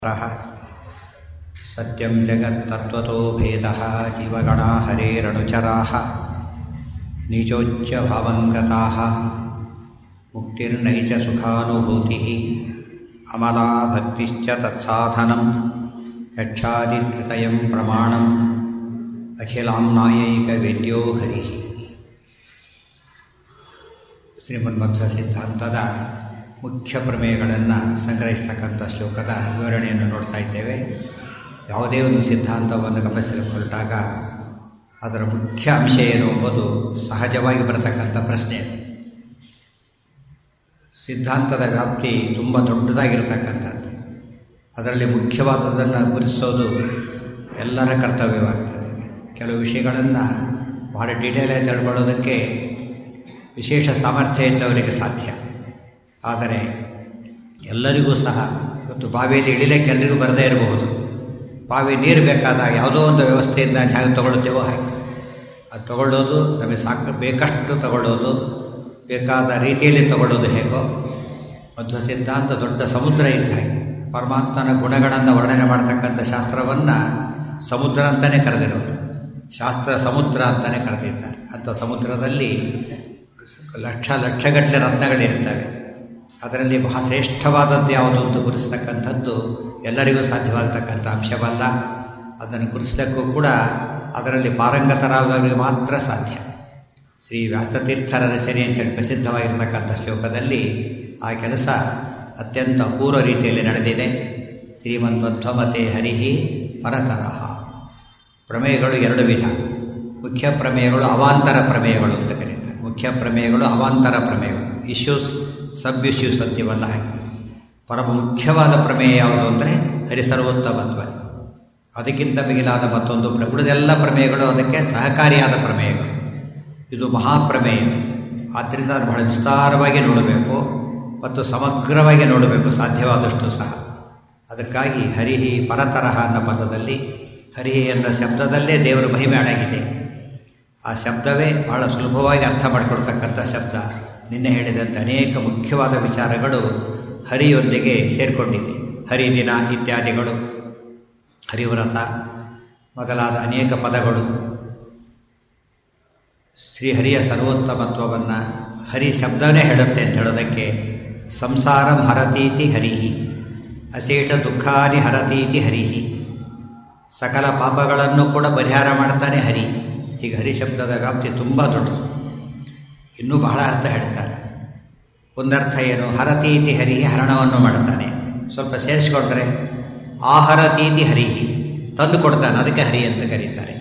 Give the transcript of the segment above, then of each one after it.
रः सत्यं जगत्तत्त्वतो भेदः जीवगणा हरेरनुचराः नीचोच्चभावङ्गताः मुक्तिर्नैच सुखानुभूतिः अमला भक्तिश्च तत्साधनं यक्षादित्रितयं प्रमाणम् अखिलाम्नायैकवेद्यो हरिः ಶ್ರೀಮನ್ಮಧ್ವ ಸಿದ್ಧಾಂತದ ಮುಖ್ಯ ಪ್ರಮೇಯಗಳನ್ನು ಸಂಗ್ರಹಿಸ್ತಕ್ಕಂಥ ಶ್ಲೋಕದ ವಿವರಣೆಯನ್ನು ನೋಡ್ತಾ ಇದ್ದೇವೆ ಯಾವುದೇ ಒಂದು ಸಿದ್ಧಾಂತವನ್ನು ಗಮನಿಸಲಿಕ್ಕೆ ಹೊರಟಾಗ ಅದರ ಮುಖ್ಯ ಅಂಶ ಏನು ಎಂಬುದು ಸಹಜವಾಗಿ ಬರತಕ್ಕಂಥ ಪ್ರಶ್ನೆ ಸಿದ್ಧಾಂತದ ವ್ಯಾಪ್ತಿ ತುಂಬ ದೊಡ್ಡದಾಗಿರತಕ್ಕಂಥದ್ದು ಅದರಲ್ಲಿ ಮುಖ್ಯವಾದದನ್ನು ಗುರುತಿಸೋದು ಎಲ್ಲರ ಕರ್ತವ್ಯವಾಗ್ತದೆ ಕೆಲವು ವಿಷಯಗಳನ್ನು ಬಹಳ ಡೀಟೇಲಾಗಿ ತಿಳ್ಕೊಳ್ಳೋದಕ್ಕೆ ವಿಶೇಷ ಸಾಮರ್ಥ್ಯ ಇದ್ದವರಿಗೆ ಸಾಧ್ಯ ಆದರೆ ಎಲ್ಲರಿಗೂ ಸಹ ಇವತ್ತು ಬಾವಿಯಲ್ಲಿ ಇಳಿಲಿಕ್ಕೆ ಎಲ್ಲರಿಗೂ ಬರದೇ ಇರಬಹುದು ಬಾವಿ ನೀರು ಬೇಕಾದಾಗ ಯಾವುದೋ ಒಂದು ವ್ಯವಸ್ಥೆಯಿಂದ ಹೇಗೆ ತಗೊಳ್ತೇವೋ ಹಾಗೆ ಅದು ತಗೊಳ್ಳೋದು ನಮಗೆ ಸಾಕು ಬೇಕಷ್ಟು ತಗೊಳ್ಳೋದು ಬೇಕಾದ ರೀತಿಯಲ್ಲಿ ತಗೊಳ್ಳೋದು ಹೇಗೋ ಮಧ್ವ ಸಿದ್ಧಾಂತ ದೊಡ್ಡ ಸಮುದ್ರ ಇದ್ದ ಹಾಗೆ ಪರಮಾತ್ಮನ ಗುಣಗಳನ್ನು ವರ್ಣನೆ ಮಾಡ್ತಕ್ಕಂಥ ಶಾಸ್ತ್ರವನ್ನು ಸಮುದ್ರ ಅಂತಲೇ ಕರೆದಿರೋದು ಶಾಸ್ತ್ರ ಸಮುದ್ರ ಅಂತಲೇ ಕರೆದಿದ್ದಾರೆ ಅಂಥ ಸಮುದ್ರದಲ್ಲಿ ಲಕ್ಷ ಲಕ್ಷಗಟ್ಟಲೆ ರತ್ನಗಳಿರ್ತವೆ ಅದರಲ್ಲಿ ಬಹಳ ಶ್ರೇಷ್ಠವಾದದ್ದು ಯಾವುದು ಅಂತ ಗುರುಸ್ತಕ್ಕಂಥದ್ದು ಎಲ್ಲರಿಗೂ ಸಾಧ್ಯವಾಗತಕ್ಕಂಥ ಅಂಶವಲ್ಲ ಅದನ್ನು ಗುರುಸಲಿಕ್ಕೂ ಕೂಡ ಅದರಲ್ಲಿ ಪಾರಂಗತರಾದವರಿಗೆ ಮಾತ್ರ ಸಾಧ್ಯ ಶ್ರೀ ವ್ಯಾಸತೀರ್ಥರ ರಚನೆ ಅಂತೇಳಿ ಪ್ರಸಿದ್ಧವಾಗಿರ್ತಕ್ಕಂಥ ಶ್ಲೋಕದಲ್ಲಿ ಆ ಕೆಲಸ ಅತ್ಯಂತ ಅಪೂರ್ವ ರೀತಿಯಲ್ಲಿ ನಡೆದಿದೆ ಶ್ರೀಮನ್ಮಧ್ವಮತೆ ಹರಿಹಿ ಪರತರಹ ಪ್ರಮೇಯಗಳು ಎರಡು ವಿಧ ಮುಖ್ಯ ಪ್ರಮೇಯಗಳು ಅವಾಂತರ ಪ್ರಮೇಯಗಳು ಅಂತ ಕರೀತಾರೆ ಮುಖ್ಯ ಪ್ರಮೇಯಗಳು ಅವಾಂತರ ಪ್ರಮೇಯಗಳು ಇಶ್ಯೂಸ್ ಸಬ್ ಇಶ್ಯೂಸ್ ಅಂತೀವಲ್ಲ ಹಾಗೆ ಪರಮ ಮುಖ್ಯವಾದ ಪ್ರಮೇಯ ಯಾವುದು ಅಂದರೆ ಹರಿಸರ್ವೋತ್ತಮತ್ವ ಅದಕ್ಕಿಂತ ಮಿಗಿಲಾದ ಮತ್ತೊಂದು ಪ್ರ ಉಳಿದೆಲ್ಲ ಪ್ರಮೇಯಗಳು ಅದಕ್ಕೆ ಸಹಕಾರಿಯಾದ ಪ್ರಮೇಯಗಳು ಇದು ಮಹಾಪ್ರಮೇಯ ಆದ್ದರಿಂದ ಅದು ಬಹಳ ವಿಸ್ತಾರವಾಗಿ ನೋಡಬೇಕು ಮತ್ತು ಸಮಗ್ರವಾಗಿ ನೋಡಬೇಕು ಸಾಧ್ಯವಾದಷ್ಟು ಸಹ ಅದಕ್ಕಾಗಿ ಹರಿಹಿ ಪರತರಹ ಅನ್ನೋ ಪದದಲ್ಲಿ ಹರಿಹಿ ಎನ್ನ ಶಬ್ದದಲ್ಲೇ ದೇವರ ಮಹಿಮೆ ಅಡಗಿದೆ ಆ ಶಬ್ದವೇ ಬಹಳ ಸುಲಭವಾಗಿ ಅರ್ಥ ಮಾಡಿಕೊಡ್ತಕ್ಕಂಥ ಶಬ್ದ ನಿನ್ನೆ ಹೇಳಿದಂತೆ ಅನೇಕ ಮುಖ್ಯವಾದ ವಿಚಾರಗಳು ಹರಿಯೊಂದಿಗೆ ಸೇರಿಕೊಂಡಿದೆ ಹರಿದಿನ ಇತ್ಯಾದಿಗಳು ಹರಿವ್ರತ ಮೊದಲಾದ ಅನೇಕ ಪದಗಳು ಶ್ರೀಹರಿಯ ಸರ್ವೋತ್ತಮತ್ವವನ್ನು ಹರಿ ಶಬ್ದವೇ ಹೇಳುತ್ತೆ ಅಂತ ಹೇಳೋದಕ್ಕೆ ಸಂಸಾರಂ ಹರತೀತಿ ಹರಿಹಿ ಅಶೇಷ ದುಃಖಾನಿ ಹರತೀತಿ ಹರಿಹಿ ಸಕಲ ಪಾಪಗಳನ್ನು ಕೂಡ ಪರಿಹಾರ ಮಾಡ್ತಾನೆ ಹರಿ ಈಗ ಹರಿ ಶಬ್ದದ ವ್ಯಾಪ್ತಿ ತುಂಬ ದೊಡ್ಡದು ಇನ್ನೂ ಬಹಳ ಅರ್ಥ ಹೇಳ್ತಾರೆ ಒಂದರ್ಥ ಏನು ಹರತೀತಿ ಹರಿಹಿ ಹರಣವನ್ನು ಮಾಡ್ತಾನೆ ಸ್ವಲ್ಪ ಸೇರಿಸ್ಕೊಂಡ್ರೆ ಆಹರತೀತಿ ಹರಿಹಿ ತಂದು ಕೊಡ್ತಾನೆ ಅದಕ್ಕೆ ಹರಿ ಅಂತ ಕರೀತಾರೆ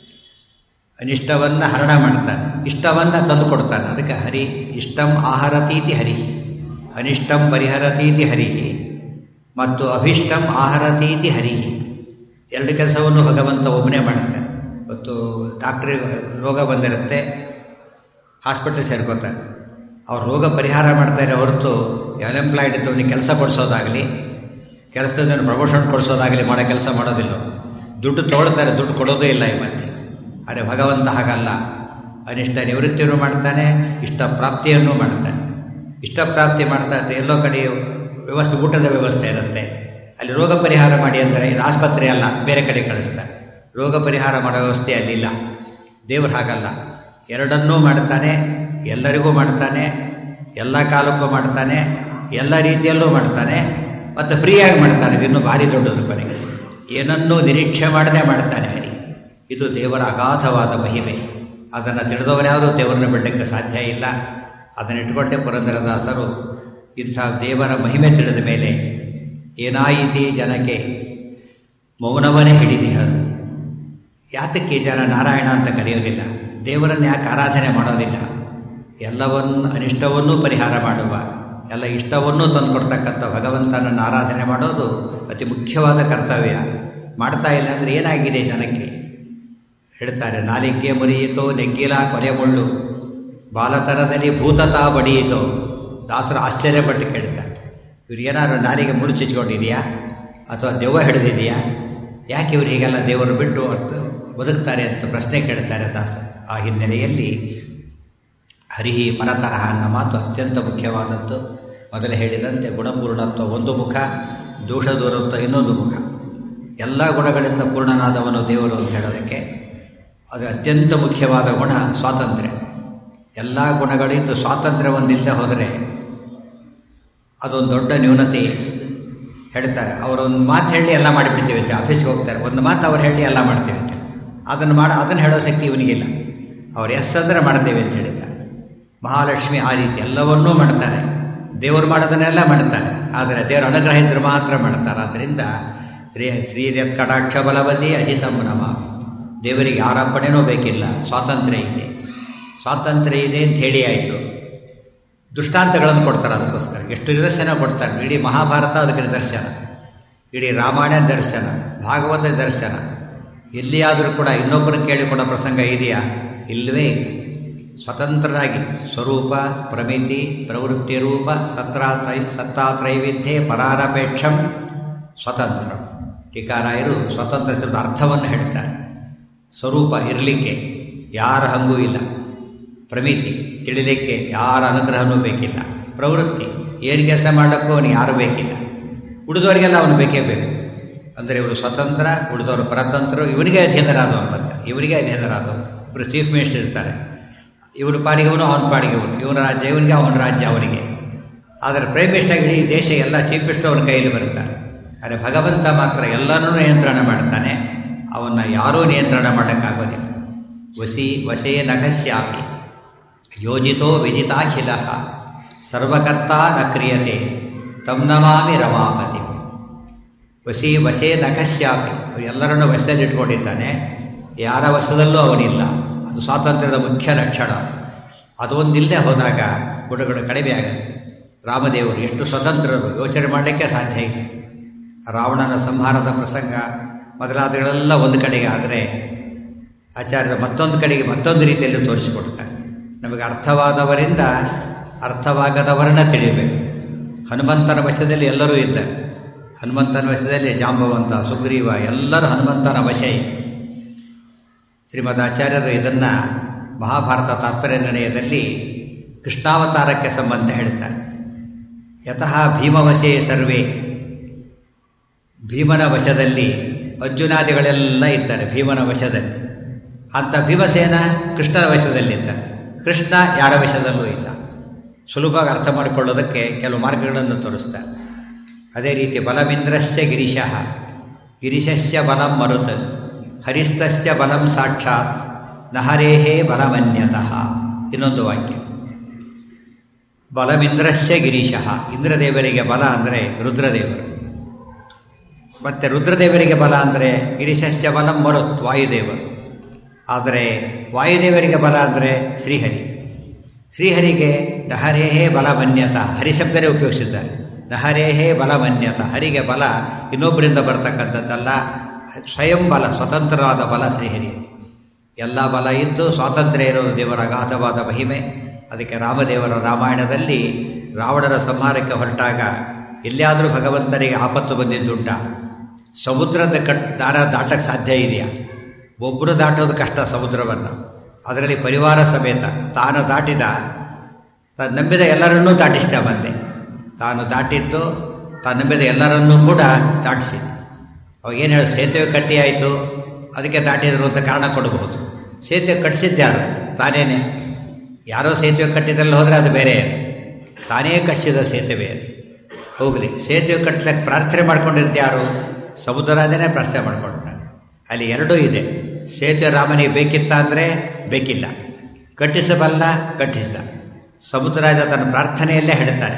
ಅನಿಷ್ಟವನ್ನು ಹರಣ ಮಾಡ್ತಾನೆ ಇಷ್ಟವನ್ನು ತಂದು ಕೊಡ್ತಾನೆ ಅದಕ್ಕೆ ಹರಿ ಇಷ್ಟಂ ಆಹರತೀತಿ ಹರಿಹಿ ಅನಿಷ್ಟಂ ಪರಿಹರತೀತಿ ಹರಿಹಿ ಮತ್ತು ಅಭಿಷ್ಟಂ ಆಹರತೀತಿ ಹರಿಹಿ ಎರಡು ಕೆಲಸವನ್ನು ಭಗವಂತ ಒಬ್ಬನೇ ಮಾಡುತ್ತಾನೆ ಇವತ್ತು ಡಾಕ್ಟ್ರಿ ರೋಗ ಬಂದಿರುತ್ತೆ ಹಾಸ್ಪಿಟ್ಲ್ ಸೇರ್ಕೋತಾನೆ ಅವ್ರು ರೋಗ ಪರಿಹಾರ ಮಾಡ್ತಾರೆ ಹೊರತು ಅನ್ಎಂಪ್ಲಾಯ್ಡ್ ಇದ್ದವನಿಗೆ ಕೆಲಸ ಕೊಡಿಸೋದಾಗಲಿ ಕೆಲಸದಿಂದ ಪ್ರಮೋಷನ್ ಕೊಡಿಸೋದಾಗಲಿ ಮಾಡೋ ಕೆಲಸ ಮಾಡೋದಿಲ್ಲ ದುಡ್ಡು ತೊಗೊಳ್ತಾರೆ ದುಡ್ಡು ಕೊಡೋದೇ ಇಲ್ಲ ಈ ಮಧ್ಯೆ ಆದರೆ ಭಗವಂತ ಹಾಗಲ್ಲ ಅನಿಷ್ಟ ನಿವೃತ್ತಿಯನ್ನು ಮಾಡ್ತಾನೆ ಇಷ್ಟ ಪ್ರಾಪ್ತಿಯನ್ನು ಮಾಡ್ತಾನೆ ಇಷ್ಟ ಪ್ರಾಪ್ತಿ ಮಾಡ್ತಾ ಎಲ್ಲೋ ಕಡೆ ವ್ಯವಸ್ಥೆ ಊಟದ ವ್ಯವಸ್ಥೆ ಇರುತ್ತೆ ಅಲ್ಲಿ ರೋಗ ಪರಿಹಾರ ಮಾಡಿ ಅಂದರೆ ಇದು ಆಸ್ಪತ್ರೆ ಅಲ್ಲ ಬೇರೆ ಕಡೆ ಕಳಿಸ್ತಾರೆ ರೋಗ ಪರಿಹಾರ ಮಾಡೋ ವ್ಯವಸ್ಥೆ ಅಲ್ಲಿಲ್ಲ ದೇವರು ಹಾಗಲ್ಲ ಎರಡನ್ನೂ ಮಾಡ್ತಾನೆ ಎಲ್ಲರಿಗೂ ಮಾಡ್ತಾನೆ ಎಲ್ಲ ಕಾಲಕ್ಕೂ ಮಾಡ್ತಾನೆ ಎಲ್ಲ ರೀತಿಯಲ್ಲೂ ಮಾಡ್ತಾನೆ ಮತ್ತು ಫ್ರೀಯಾಗಿ ಮಾಡ್ತಾನೆ ಇನ್ನು ಭಾರಿ ದೊಡ್ಡದು ಕೊನೆಗೆ ಏನನ್ನೂ ನಿರೀಕ್ಷೆ ಮಾಡದೆ ಮಾಡ್ತಾನೆ ಹರಿ ಇದು ದೇವರ ಅಗಾಧವಾದ ಮಹಿಮೆ ಅದನ್ನು ತಿಳಿದವರ್ಯಾರೂ ದೇವರನ್ನು ಬಿಡಲಿಕ್ಕೆ ಸಾಧ್ಯ ಇಲ್ಲ ಅದನ್ನಿಟ್ಕೊಂಡೇ ಪುರಂದರದಾಸರು ಇಂಥ ದೇವರ ಮಹಿಮೆ ತಿಳಿದ ಮೇಲೆ ಏನಾಯಿತಿ ಜನಕ್ಕೆ ಮೌನವನ್ನೇ ಹಿಡಿದಿಹರು ಯಾತಕ್ಕೆ ಜನ ನಾರಾಯಣ ಅಂತ ಕರೆಯೋದಿಲ್ಲ ದೇವರನ್ನು ಯಾಕೆ ಆರಾಧನೆ ಮಾಡೋದಿಲ್ಲ ಎಲ್ಲವನ್ನು ಅನಿಷ್ಟವನ್ನೂ ಪರಿಹಾರ ಮಾಡುವ ಎಲ್ಲ ಇಷ್ಟವನ್ನೂ ತಂದುಕೊಡ್ತಕ್ಕಂಥ ಭಗವಂತನನ್ನು ಆರಾಧನೆ ಮಾಡೋದು ಅತಿ ಮುಖ್ಯವಾದ ಕರ್ತವ್ಯ ಮಾಡ್ತಾ ಇಲ್ಲ ಅಂದರೆ ಏನಾಗಿದೆ ಜನಕ್ಕೆ ಹೇಳ್ತಾರೆ ನಾಲಿಗೆ ಮುರಿಯಿತೋ ನೆಗ್ಗಿಲ ಕೊನೆ ಮುಳ್ಳು ಬಾಲತನದಲ್ಲಿ ಭೂತತಾ ಬಡಿಯಿತೋ ದಾಸರು ಆಶ್ಚರ್ಯಪಟ್ಟು ಕೇಳ್ತಾರೆ ಇವ್ರು ಏನಾದ್ರು ನಾಲಿಗೆ ಮುಳು ಚಿಚ್ಕೊಂಡಿದೆಯಾ ಅಥವಾ ದೆವ್ವ ಹಿಡಿದಿದೆಯಾ ಯಾಕೆ ಇವರು ಹೀಗೆಲ್ಲ ದೇವರು ಬಿಟ್ಟು ಅರ್ಥ ಬದುಕ್ತಾರೆ ಅಂತ ಪ್ರಶ್ನೆ ಕೇಳ್ತಾರೆ ದಾಸ ಆ ಹಿನ್ನೆಲೆಯಲ್ಲಿ ಹರಿಹಿ ಪರತರಹ ಅನ್ನೋ ಮಾತು ಅತ್ಯಂತ ಮುಖ್ಯವಾದದ್ದು ಮೊದಲೇ ಹೇಳಿದಂತೆ ಗುಣಪೂರ್ಣತ್ವ ಒಂದು ಮುಖ ದೋಷ ದೂರತ್ವ ಇನ್ನೊಂದು ಮುಖ ಎಲ್ಲ ಗುಣಗಳಿಂದ ಪೂರ್ಣನಾದವನು ದೇವರು ಅಂತ ಹೇಳೋದಕ್ಕೆ ಅದು ಅತ್ಯಂತ ಮುಖ್ಯವಾದ ಗುಣ ಸ್ವಾತಂತ್ರ್ಯ ಎಲ್ಲ ಗುಣಗಳಿಂದ ಸ್ವಾತಂತ್ರ್ಯ ಒಂದಿಲ್ಲದೆ ಹೋದರೆ ಅದೊಂದು ದೊಡ್ಡ ನ್ಯೂನತೆ ಹೇಳ್ತಾರೆ ಅವರೊಂದು ಮಾತು ಹೇಳಿ ಎಲ್ಲ ಮಾಡಿಬಿಡ್ತೀವಿ ಅಂತ ಆಫೀಸ್ಗೆ ಹೋಗ್ತಾರೆ ಒಂದು ಮಾತು ಅವ್ರು ಹೇಳಿ ಎಲ್ಲ ಮಾಡ್ತೀವಿ ಅಂತ ಹೇಳಿ ಅದನ್ನು ಮಾಡಿ ಅದನ್ನು ಹೇಳೋ ಶಕ್ತಿ ಇವನಿಗಿಲ್ಲ ಅವ್ರು ಎಸ್ ಅಂದರೆ ಮಾಡ್ತೇವೆ ಅಂತ ಹೇಳಿದ್ದಾರೆ ಮಹಾಲಕ್ಷ್ಮಿ ಆ ರೀತಿ ಎಲ್ಲವನ್ನೂ ಮಾಡ್ತಾರೆ ದೇವರು ಮಾಡೋದನ್ನೆಲ್ಲ ಮಾಡ್ತಾರೆ ಆದರೆ ದೇವರ ಅನುಗ್ರಹ ಇದ್ರೆ ಮಾತ್ರ ಮಾಡ್ತಾರೆ ಆದ್ದರಿಂದ ಶ್ರೀ ಶ್ರೀರತ್ ಕಟಾಕ್ಷ ಬಲವತಿ ಅಜಿತಂ ನಮ ದೇವರಿಗೆ ಆರಾಪಣೆನೂ ಬೇಕಿಲ್ಲ ಸ್ವಾತಂತ್ರ್ಯ ಇದೆ ಸ್ವಾತಂತ್ರ್ಯ ಇದೆ ಅಂತ ಹೇಳಿ ಆಯಿತು ದೃಷ್ಟಾಂತಗಳನ್ನು ಕೊಡ್ತಾರೆ ಅದಕ್ಕೋಸ್ಕರ ಎಷ್ಟು ನಿದರ್ಶನ ಕೊಡ್ತಾರೆ ಇಡೀ ಮಹಾಭಾರತ ಅದಕ್ಕೆ ನಿದರ್ಶನ ಇಡೀ ರಾಮಾಯಣ ದರ್ಶನ ಭಾಗವತ ದರ್ಶನ ಎಲ್ಲಿಯಾದರೂ ಕೂಡ ಇನ್ನೊಬ್ಬರನ್ನು ಕೇಳಿಕೊಂಡ ಪ್ರಸಂಗ ಇದೆಯಾ ಇಲ್ಲವೇ ಇಲ್ಲ ಸ್ವತಂತ್ರರಾಗಿ ಸ್ವರೂಪ ಪ್ರಮಿತಿ ಪ್ರವೃತ್ತಿ ರೂಪ ಸತ್ರಾತ್ರೈ ಸತ್ತಾತ್ರೈವಿಧ್ಯೆ ಪರಾರಪೇಕ್ಷಂ ಸ್ವತಂತ್ರ ಟೀಕಾರಾಯರು ಸ್ವತಂತ್ರ ಶಬ್ದ ಅರ್ಥವನ್ನು ಹೇಳ್ತಾರೆ ಸ್ವರೂಪ ಇರಲಿಕ್ಕೆ ಯಾರ ಹಂಗೂ ಇಲ್ಲ ಪ್ರಮಿತಿ ತಿಳಿಲಿಕ್ಕೆ ಯಾರ ಅನುಗ್ರಹನೂ ಬೇಕಿಲ್ಲ ಪ್ರವೃತ್ತಿ ಏನು ಕೆಲಸ ಮಾಡೋಕ್ಕೂ ಅವನಿಗೆ ಯಾರು ಬೇಕಿಲ್ಲ ಉಳಿದವರಿಗೆಲ್ಲ ಅವನು ಬೇಕೇ ಬೇಕು ಅಂದರೆ ಇವರು ಸ್ವತಂತ್ರ ಉಳಿದವರು ಪರತಂತ್ರರು ಇವನಿಗೆ ಅಧೀನರಾದವನು ಮತ್ತೆ ಇವರಿಗೆ ಅಧೀನರಾದವರು ಇವರು ಚೀಫ್ ಮಿನಿಸ್ಟರ್ ಇರ್ತಾರೆ ಇವನು ಪಾಡಿಗೆ ಅವನು ಅವನ ಪಾಡಿಗೆ ಅವನು ಇವನ ರಾಜ್ಯ ಇವನಿಗೆ ಅವನ ರಾಜ್ಯ ಅವನಿಗೆ ಆದರೆ ಪ್ರೈಮ್ ಮಿನಿಸ್ಟರ್ ಇಡೀ ದೇಶ ಎಲ್ಲ ಚೀಫ್ ಮಿನಿಸ್ಟರ್ ಅವನ ಕೈಯಲ್ಲಿ ಬರುತ್ತಾರೆ ಆದರೆ ಭಗವಂತ ಮಾತ್ರ ಎಲ್ಲನೂ ನಿಯಂತ್ರಣ ಮಾಡ್ತಾನೆ ಅವನ್ನ ಯಾರೂ ನಿಯಂತ್ರಣ ಮಾಡೋಕ್ಕಾಗೋದಿಲ್ಲ ವಸಿ ವಶೇ ನಖಸ್ಯಾಪಿ ಯೋಜಿತೋ ವಿದಿತಾಖಿಲ ಸರ್ವಕರ್ತ ನ ಕ್ರಿಯತೆ ತಂ ನಮಾಮಿ ರಮಾಪತಿ ವಸಿ ವಶೇ ನಖಸ್ಯಾಪಿ ಎಲ್ಲರನ್ನೂ ವಶದಲ್ಲಿ ಇಟ್ಕೊಂಡಿದ್ದಾನೆ ಯಾರ ವಶದಲ್ಲೂ ಅವನಿಲ್ಲ ಅದು ಸ್ವಾತಂತ್ರ್ಯದ ಮುಖ್ಯ ಲಕ್ಷಣ ಅದೊಂದಿಲ್ಲದೆ ಹೋದಾಗ ಗುಣಗಳು ಕಡಿಮೆ ಆಗುತ್ತೆ ರಾಮದೇವರು ಎಷ್ಟು ಸ್ವತಂತ್ರರು ಯೋಚನೆ ಮಾಡಲಿಕ್ಕೆ ಸಾಧ್ಯ ಇದೆ ರಾವಣನ ಸಂಹಾರದ ಪ್ರಸಂಗ ಮೊದಲಾದಗಳೆಲ್ಲ ಒಂದು ಕಡೆಗೆ ಆದರೆ ಆಚಾರ್ಯರು ಮತ್ತೊಂದು ಕಡೆಗೆ ಮತ್ತೊಂದು ರೀತಿಯಲ್ಲಿ ತೋರಿಸಿಕೊಡ್ತಾರೆ ನಮಗೆ ಅರ್ಥವಾದವರಿಂದ ಅರ್ಥವಾಗದವರನ್ನ ತಿಳಿಬೇಕು ಹನುಮಂತನ ವಶದಲ್ಲಿ ಎಲ್ಲರೂ ಇದ್ದಾರೆ ಹನುಮಂತನ ವಶದಲ್ಲಿ ಜಾಂಬವಂತ ಸುಗ್ರೀವ ಎಲ್ಲರೂ ಹನುಮಂತನ ವಶ ಇದೆ ಶ್ರೀಮದ್ ಆಚಾರ್ಯರು ಇದನ್ನು ಮಹಾಭಾರತ ತಾತ್ಪರ್ಯ ನಿರ್ಣಯದಲ್ಲಿ ಕೃಷ್ಣಾವತಾರಕ್ಕೆ ಸಂಬಂಧ ಹೇಳ್ತಾರೆ ಯತಃ ಭೀಮವಶೇ ಸರ್ವೇ ಭೀಮನ ವಶದಲ್ಲಿ ಅರ್ಜುನಾದಿಗಳೆಲ್ಲ ಇದ್ದಾರೆ ಭೀಮನ ವಶದಲ್ಲಿ ಅಂಥ ಭೀಮಸೇನ ಕೃಷ್ಣನ ವಶದಲ್ಲಿದ್ದಾನೆ ಕೃಷ್ಣ ಯಾರ ವಶದಲ್ಲೂ ಇಲ್ಲ ಸುಲಭವಾಗಿ ಅರ್ಥ ಮಾಡಿಕೊಳ್ಳೋದಕ್ಕೆ ಕೆಲವು ಮಾರ್ಗಗಳನ್ನು ತೋರಿಸ್ತಾರೆ ಅದೇ ರೀತಿ ಬಲಮಿಂದ್ರಸ್ಯ ಗಿರಿಶಃ ಗಿರಿಶಸ್ಯ ಬಲಂ ಮರುತ್ ಹರಿಸ್ತಸ್ಯ ಬಲಂ ಸಾಕ್ಷಾತ್ ನಹರೇಹೇ ಬಲಮನ್ಯತಃ ಇನ್ನೊಂದು ವಾಕ್ಯ ಬಲಮಿಂದ್ರಸ್ಯ ಗಿರೀಶಃ ಇಂದ್ರದೇವರಿಗೆ ಬಲ ಅಂದರೆ ರುದ್ರದೇವರು ಮತ್ತು ರುದ್ರದೇವರಿಗೆ ಬಲ ಅಂದರೆ ಗಿರಿಶಸ್ಯ ಬಲಂ ಮರುತ್ ವಾಯುದೇವರು ಆದರೆ ವಾಯುದೇವರಿಗೆ ಬಲ ಅಂದರೆ ಶ್ರೀಹರಿ ಶ್ರೀಹರಿಗೆ ನಹರೇಹೇ ಬಲಮನ್ಯತ ಹರಿಶಬ್ದರೇ ಉಪಯೋಗಿಸಿದ್ದಾರೆ ನಹರೇಹೇ ಬಲಮನ್ಯತ ಹರಿಗೆ ಬಲ ಇನ್ನೊಬ್ಬರಿಂದ ಬರ್ತಕ್ಕಂಥದ್ದಲ್ಲ ಸ್ವಯಂ ಬಲ ಸ್ವತಂತ್ರವಾದ ಬಲ ಶ್ರೀಹರಿಯಲ್ಲಿ ಎಲ್ಲ ಬಲ ಇದ್ದು ಸ್ವಾತಂತ್ರ್ಯ ಇರೋದು ದೇವರ ಅಗಾಧವಾದ ಮಹಿಮೆ ಅದಕ್ಕೆ ರಾಮದೇವರ ರಾಮಾಯಣದಲ್ಲಿ ರಾವಣರ ಸಂಹಾರಕ್ಕೆ ಹೊರಟಾಗ ಎಲ್ಲಿಯಾದರೂ ಭಗವಂತನಿಗೆ ಆಪತ್ತು ಬಂದಿದ್ದುಂಟ ಸಮುದ್ರದ ಕಟ್ ದಾರ ದಾಟಕ್ಕೆ ಸಾಧ್ಯ ಇದೆಯಾ ಒಬ್ಬರು ದಾಟೋದು ಕಷ್ಟ ಸಮುದ್ರವನ್ನು ಅದರಲ್ಲಿ ಪರಿವಾರ ಸಮೇತ ತಾನು ದಾಟಿದ ತಾನು ನಂಬಿದ ಎಲ್ಲರನ್ನೂ ದಾಟಿಸಿದ ಬಂದೆ ತಾನು ದಾಟಿದ್ದು ತಾನು ನಂಬಿದ ಎಲ್ಲರನ್ನೂ ಕೂಡ ದಾಟಿಸಿ ಅವಾಗ ಏನು ಹೇಳಿ ಸೇತುವೆ ಕಟ್ಟಿ ಆಯಿತು ಅದಕ್ಕೆ ದಾಟಿದ್ರು ಅಂತ ಕಾರಣ ಕೊಡಬಹುದು ಸೇತುವೆ ಕಟ್ಟಿಸಿದ್ಯಾರು ತಾನೇನೆ ಯಾರೋ ಸೇತುವೆ ಕಟ್ಟಿದ್ರಲ್ಲಿ ಹೋದರೆ ಅದು ಬೇರೆ ತಾನೇ ಕಟ್ಟಿಸಿದ ಸೇತುವೆ ಅದು ಹೋಗಲಿ ಸೇತುವೆ ಕಟ್ಟಲಿಕ್ಕೆ ಪ್ರಾರ್ಥನೆ ಮಾಡ್ಕೊಂಡಿದ್ದು ಯಾರು ಸಮುದ್ರರಾಜನೇ ಪ್ರಾರ್ಥನೆ ಮಾಡ್ಕೊಂಡಿದ್ದಾನೆ ಅಲ್ಲಿ ಎರಡೂ ಇದೆ ಸೇತುವೆ ರಾಮನಿಗೆ ಬೇಕಿತ್ತ ಅಂದರೆ ಬೇಕಿಲ್ಲ ಕಟ್ಟಿಸಬಲ್ಲ ಕಟ್ಟಿಸಿದ ಸಮುದ್ರರಾಜ ತನ್ನ ಪ್ರಾರ್ಥನೆಯಲ್ಲೇ ಹೇಳ್ತಾನೆ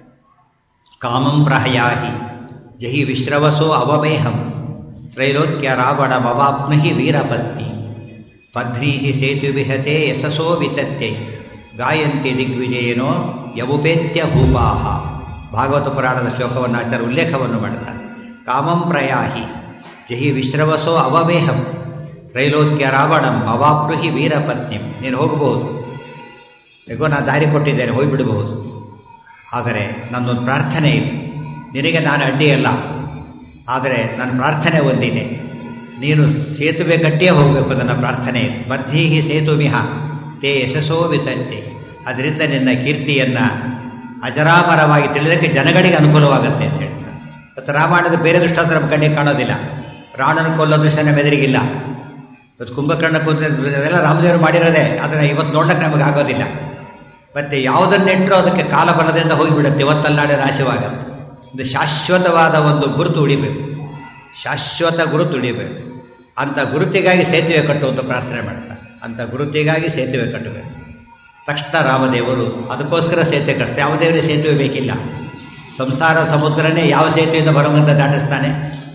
ಕಾಮಂ ಪ್ರಹಯಾಹಿ ಜಹಿ ವಿಶ್ರವಸೋ ಅವಮೇಹಂ ತ್ರೈಲೋಕ್ಯ ರಾವಣ ಮವಾಪ್ನುಹಿ ವೀರಪತ್ನಿ ಪಧ್ನೀ ಸೇತುವಿಹತೆ ಯಶಸೋ ವಿತತ್ಯೈ ಗಾಯಂತಿ ದಿಗ್ವಿಜಯನೋ ಯವುಪೇತ್ಯ ಭೂಪಾಹ ಭಾಗವತ ಪುರಾಣದ ಶ್ಲೋಕವನ್ನು ಆಚಾರ ಉಲ್ಲೇಖವನ್ನು ಮಾಡ್ತಾರೆ ಕಾಮಂ ಪ್ರಯಾಹಿ ಜಹಿ ವಿಶ್ರವಸೋ ಅವಮೇಹಂ ತ್ರೈಲೋಕ್ಯ ರಾವಣಂ ಅವಾಪ್ರುಹಿ ವೀರಪತ್ನಿಂ ನೀನು ಹೋಗಬಹುದು ಹೇಗೋ ನಾನು ದಾರಿ ಕೊಟ್ಟಿದ್ದೇನೆ ಹೋಗಿಬಿಡಬಹುದು ಆದರೆ ನನ್ನೊಂದು ಪ್ರಾರ್ಥನೆ ಇದೆ ನಿನಗೆ ನಾನು ಅಡ್ಡಿಯಲ್ಲ ಆದರೆ ನನ್ನ ಪ್ರಾರ್ಥನೆ ಒಂದಿದೆ ನೀನು ಸೇತುವೆ ಕಟ್ಟಿಯೇ ಹೋಗಬೇಕು ನನ್ನ ಪ್ರಾರ್ಥನೆ ಇದೆ ಬದ್ಧೀಹಿ ಸೇತುಮಿಹ ತೇ ಯಶಸ್ಸೋ ವಿತಂತೆ ಅದರಿಂದ ನಿನ್ನ ಕೀರ್ತಿಯನ್ನು ಅಜರಾಮರವಾಗಿ ತಿಳಿದಕ್ಕೆ ಜನಗಳಿಗೆ ಅನುಕೂಲವಾಗುತ್ತೆ ಅಂತ ಹೇಳ್ತಾರೆ ಮತ್ತು ರಾಮಾಯಣದ ಬೇರೆ ದೃಷ್ಟಾಂತ ನಮ್ಮ ಕಣ್ಣಿಗೆ ಕಾಣೋದಿಲ್ಲ ರಾವಣನ ಕೊಲ್ಲೋ ದೃಶ್ಯ ನಮ್ಮ ಎದುರಿಗಿಲ್ಲ ಇವತ್ತು ಕುಂಭಕರ್ಣ ಕುಂತ ಅದೆಲ್ಲ ರಾಮದೇವರು ಮಾಡಿರೋದೇ ಅದನ್ನು ಇವತ್ತು ನೋಡ್ಲಿಕ್ಕೆ ನಮಗೆ ಆಗೋದಿಲ್ಲ ಮತ್ತು ಯಾವುದನ್ನಿಟ್ಟರೂ ಅದಕ್ಕೆ ಕಾಲಬಲದಿಂದ ಹೋಗಿಬಿಡುತ್ತೆ ಇವತ್ತಲ್ಲಾಡೆ ನಾಶವಾಗುತ್ತೆ ಇದು ಶಾಶ್ವತವಾದ ಒಂದು ಗುರುತು ಉಳಿಬೇಕು ಶಾಶ್ವತ ಗುರುತು ಉಳಿಬೇಕು ಅಂಥ ಗುರುತಿಗಾಗಿ ಸೇತುವೆ ಕಟ್ಟುವಂತ ಪ್ರಾರ್ಥನೆ ಮಾಡ್ತಾರೆ ಅಂಥ ಗುರುತಿಗಾಗಿ ಸೇತುವೆ ಕಟ್ಟಬೇಕು ತಕ್ಷಣ ರಾಮದೇವರು ಅದಕ್ಕೋಸ್ಕರ ಸೇತುವೆ ಕಟ್ತಾರೆ ಯಾವ ದೇವರೇ ಸೇತುವೆ ಬೇಕಿಲ್ಲ ಸಂಸಾರ ಸಮುದ್ರನೇ ಯಾವ ಸೇತುವೆಯಿಂದ ಬರುವಂತ ದಾಟಿಸ್ತಾನೆ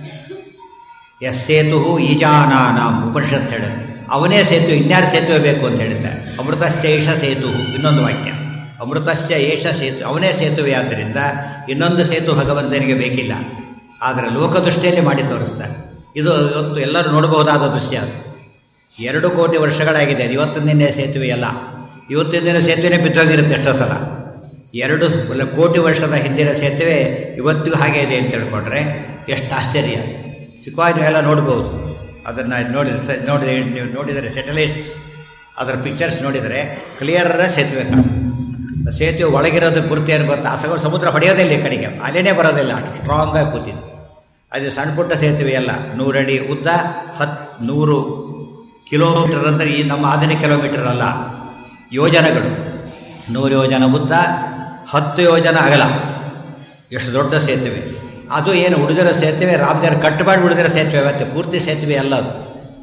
ಎಸ್ ಸೇತು ಈಜಾನಾನಾಂ ಉಪನಿಷತ್ ಹೇಳುತ್ತೆ ಅವನೇ ಸೇತು ಇನ್ಯಾರು ಸೇತುವೆ ಬೇಕು ಅಂತ ಹೇಳಿದ್ದಾರೆ ಅಮೃತಸ್ಯ ಏಷ ಸೇತು ಇನ್ನೊಂದು ವಾಕ್ಯ ಅಮೃತಸ್ಯ ಏಷ ಸೇತು ಅವನೇ ಸೇತುವೆ ಆದ್ದರಿಂದ ಇನ್ನೊಂದು ಸೇತು ಭಗವಂತನಿಗೆ ಬೇಕಿಲ್ಲ ಆದರೆ ಲೋಕದೃಷ್ಟಿಯಲ್ಲಿ ಮಾಡಿ ತೋರಿಸ್ತಾರೆ ಇದು ಇವತ್ತು ಎಲ್ಲರೂ ನೋಡಬಹುದಾದ ದೃಶ್ಯ ಅದು ಎರಡು ಕೋಟಿ ವರ್ಷಗಳಾಗಿದೆ ಅದು ಇವತ್ತಿನ ದಿನ ಸೇತುವೆ ಅಲ್ಲ ಇವತ್ತಿನ ದಿನ ಸೇತುವೆನೇ ಬಿದ್ದೋಗಿರುತ್ತೆ ಎಷ್ಟೋ ಸಲ ಎರಡು ಕೋಟಿ ವರ್ಷದ ಹಿಂದಿನ ಸೇತುವೆ ಇವತ್ತಿಗೂ ಹಾಗೆ ಇದೆ ಅಂತ ತಿಳ್ಕೊಂಡ್ರೆ ಎಷ್ಟು ಆಶ್ಚರ್ಯ ಚಿಕ್ಕವಾಗಿ ನೀವೆಲ್ಲ ನೋಡ್ಬೋದು ಅದನ್ನು ನೋಡಿ ನೋಡಿ ನೀವು ನೋಡಿದರೆ ಸ್ಯಾಟಲೈಟ್ಸ್ ಅದರ ಪಿಕ್ಚರ್ಸ್ ನೋಡಿದರೆ ಕ್ಲಿಯರ್ ಸೇತುವೆ ಕಾಣುತ್ತೆ ಸೇತುವೆ ಒಳಗಿರೋದು ಗುರುತು ಏನು ಗೊತ್ತಾ ಆ ಸಗೋ ಸಮುದ್ರ ಹೊಡೆಯೋದಿಲ್ಲ ಈ ಕಡೆಗೆ ಅಲೆನೇ ಬರೋದಿಲ್ಲ ಅಷ್ಟು ಸ್ಟ್ರಾಂಗಾಗಿ ಕೂತಿದ್ದು ಅದು ಸಣ್ಣ ಪುಟ್ಟ ಸೇತುವೆ ಅಲ್ಲ ನೂರಡಿ ಉದ್ದ ಹತ್ತು ನೂರು ಕಿಲೋಮೀಟರ್ ಅಂದರೆ ಈ ನಮ್ಮ ಆಧುನಿಕ ಕಿಲೋಮೀಟರ್ ಅಲ್ಲ ಯೋಜನೆಗಳು ನೂರು ಯೋಜನ ಉದ್ದ ಹತ್ತು ಯೋಜನ ಅಗಲ ಎಷ್ಟು ದೊಡ್ಡ ಸೇತುವೆ ಅದು ಏನು ಉಳಿದಿರೋ ಸೇತುವೆ ರಾಮದೇವರು ಕಟ್ ಮಾಡಿ ಉಳಿದಿರೋ ಸೇತುವೆ ಮತ್ತೆ ಪೂರ್ತಿ ಸೇತುವೆ ಅಲ್ಲ ಅದು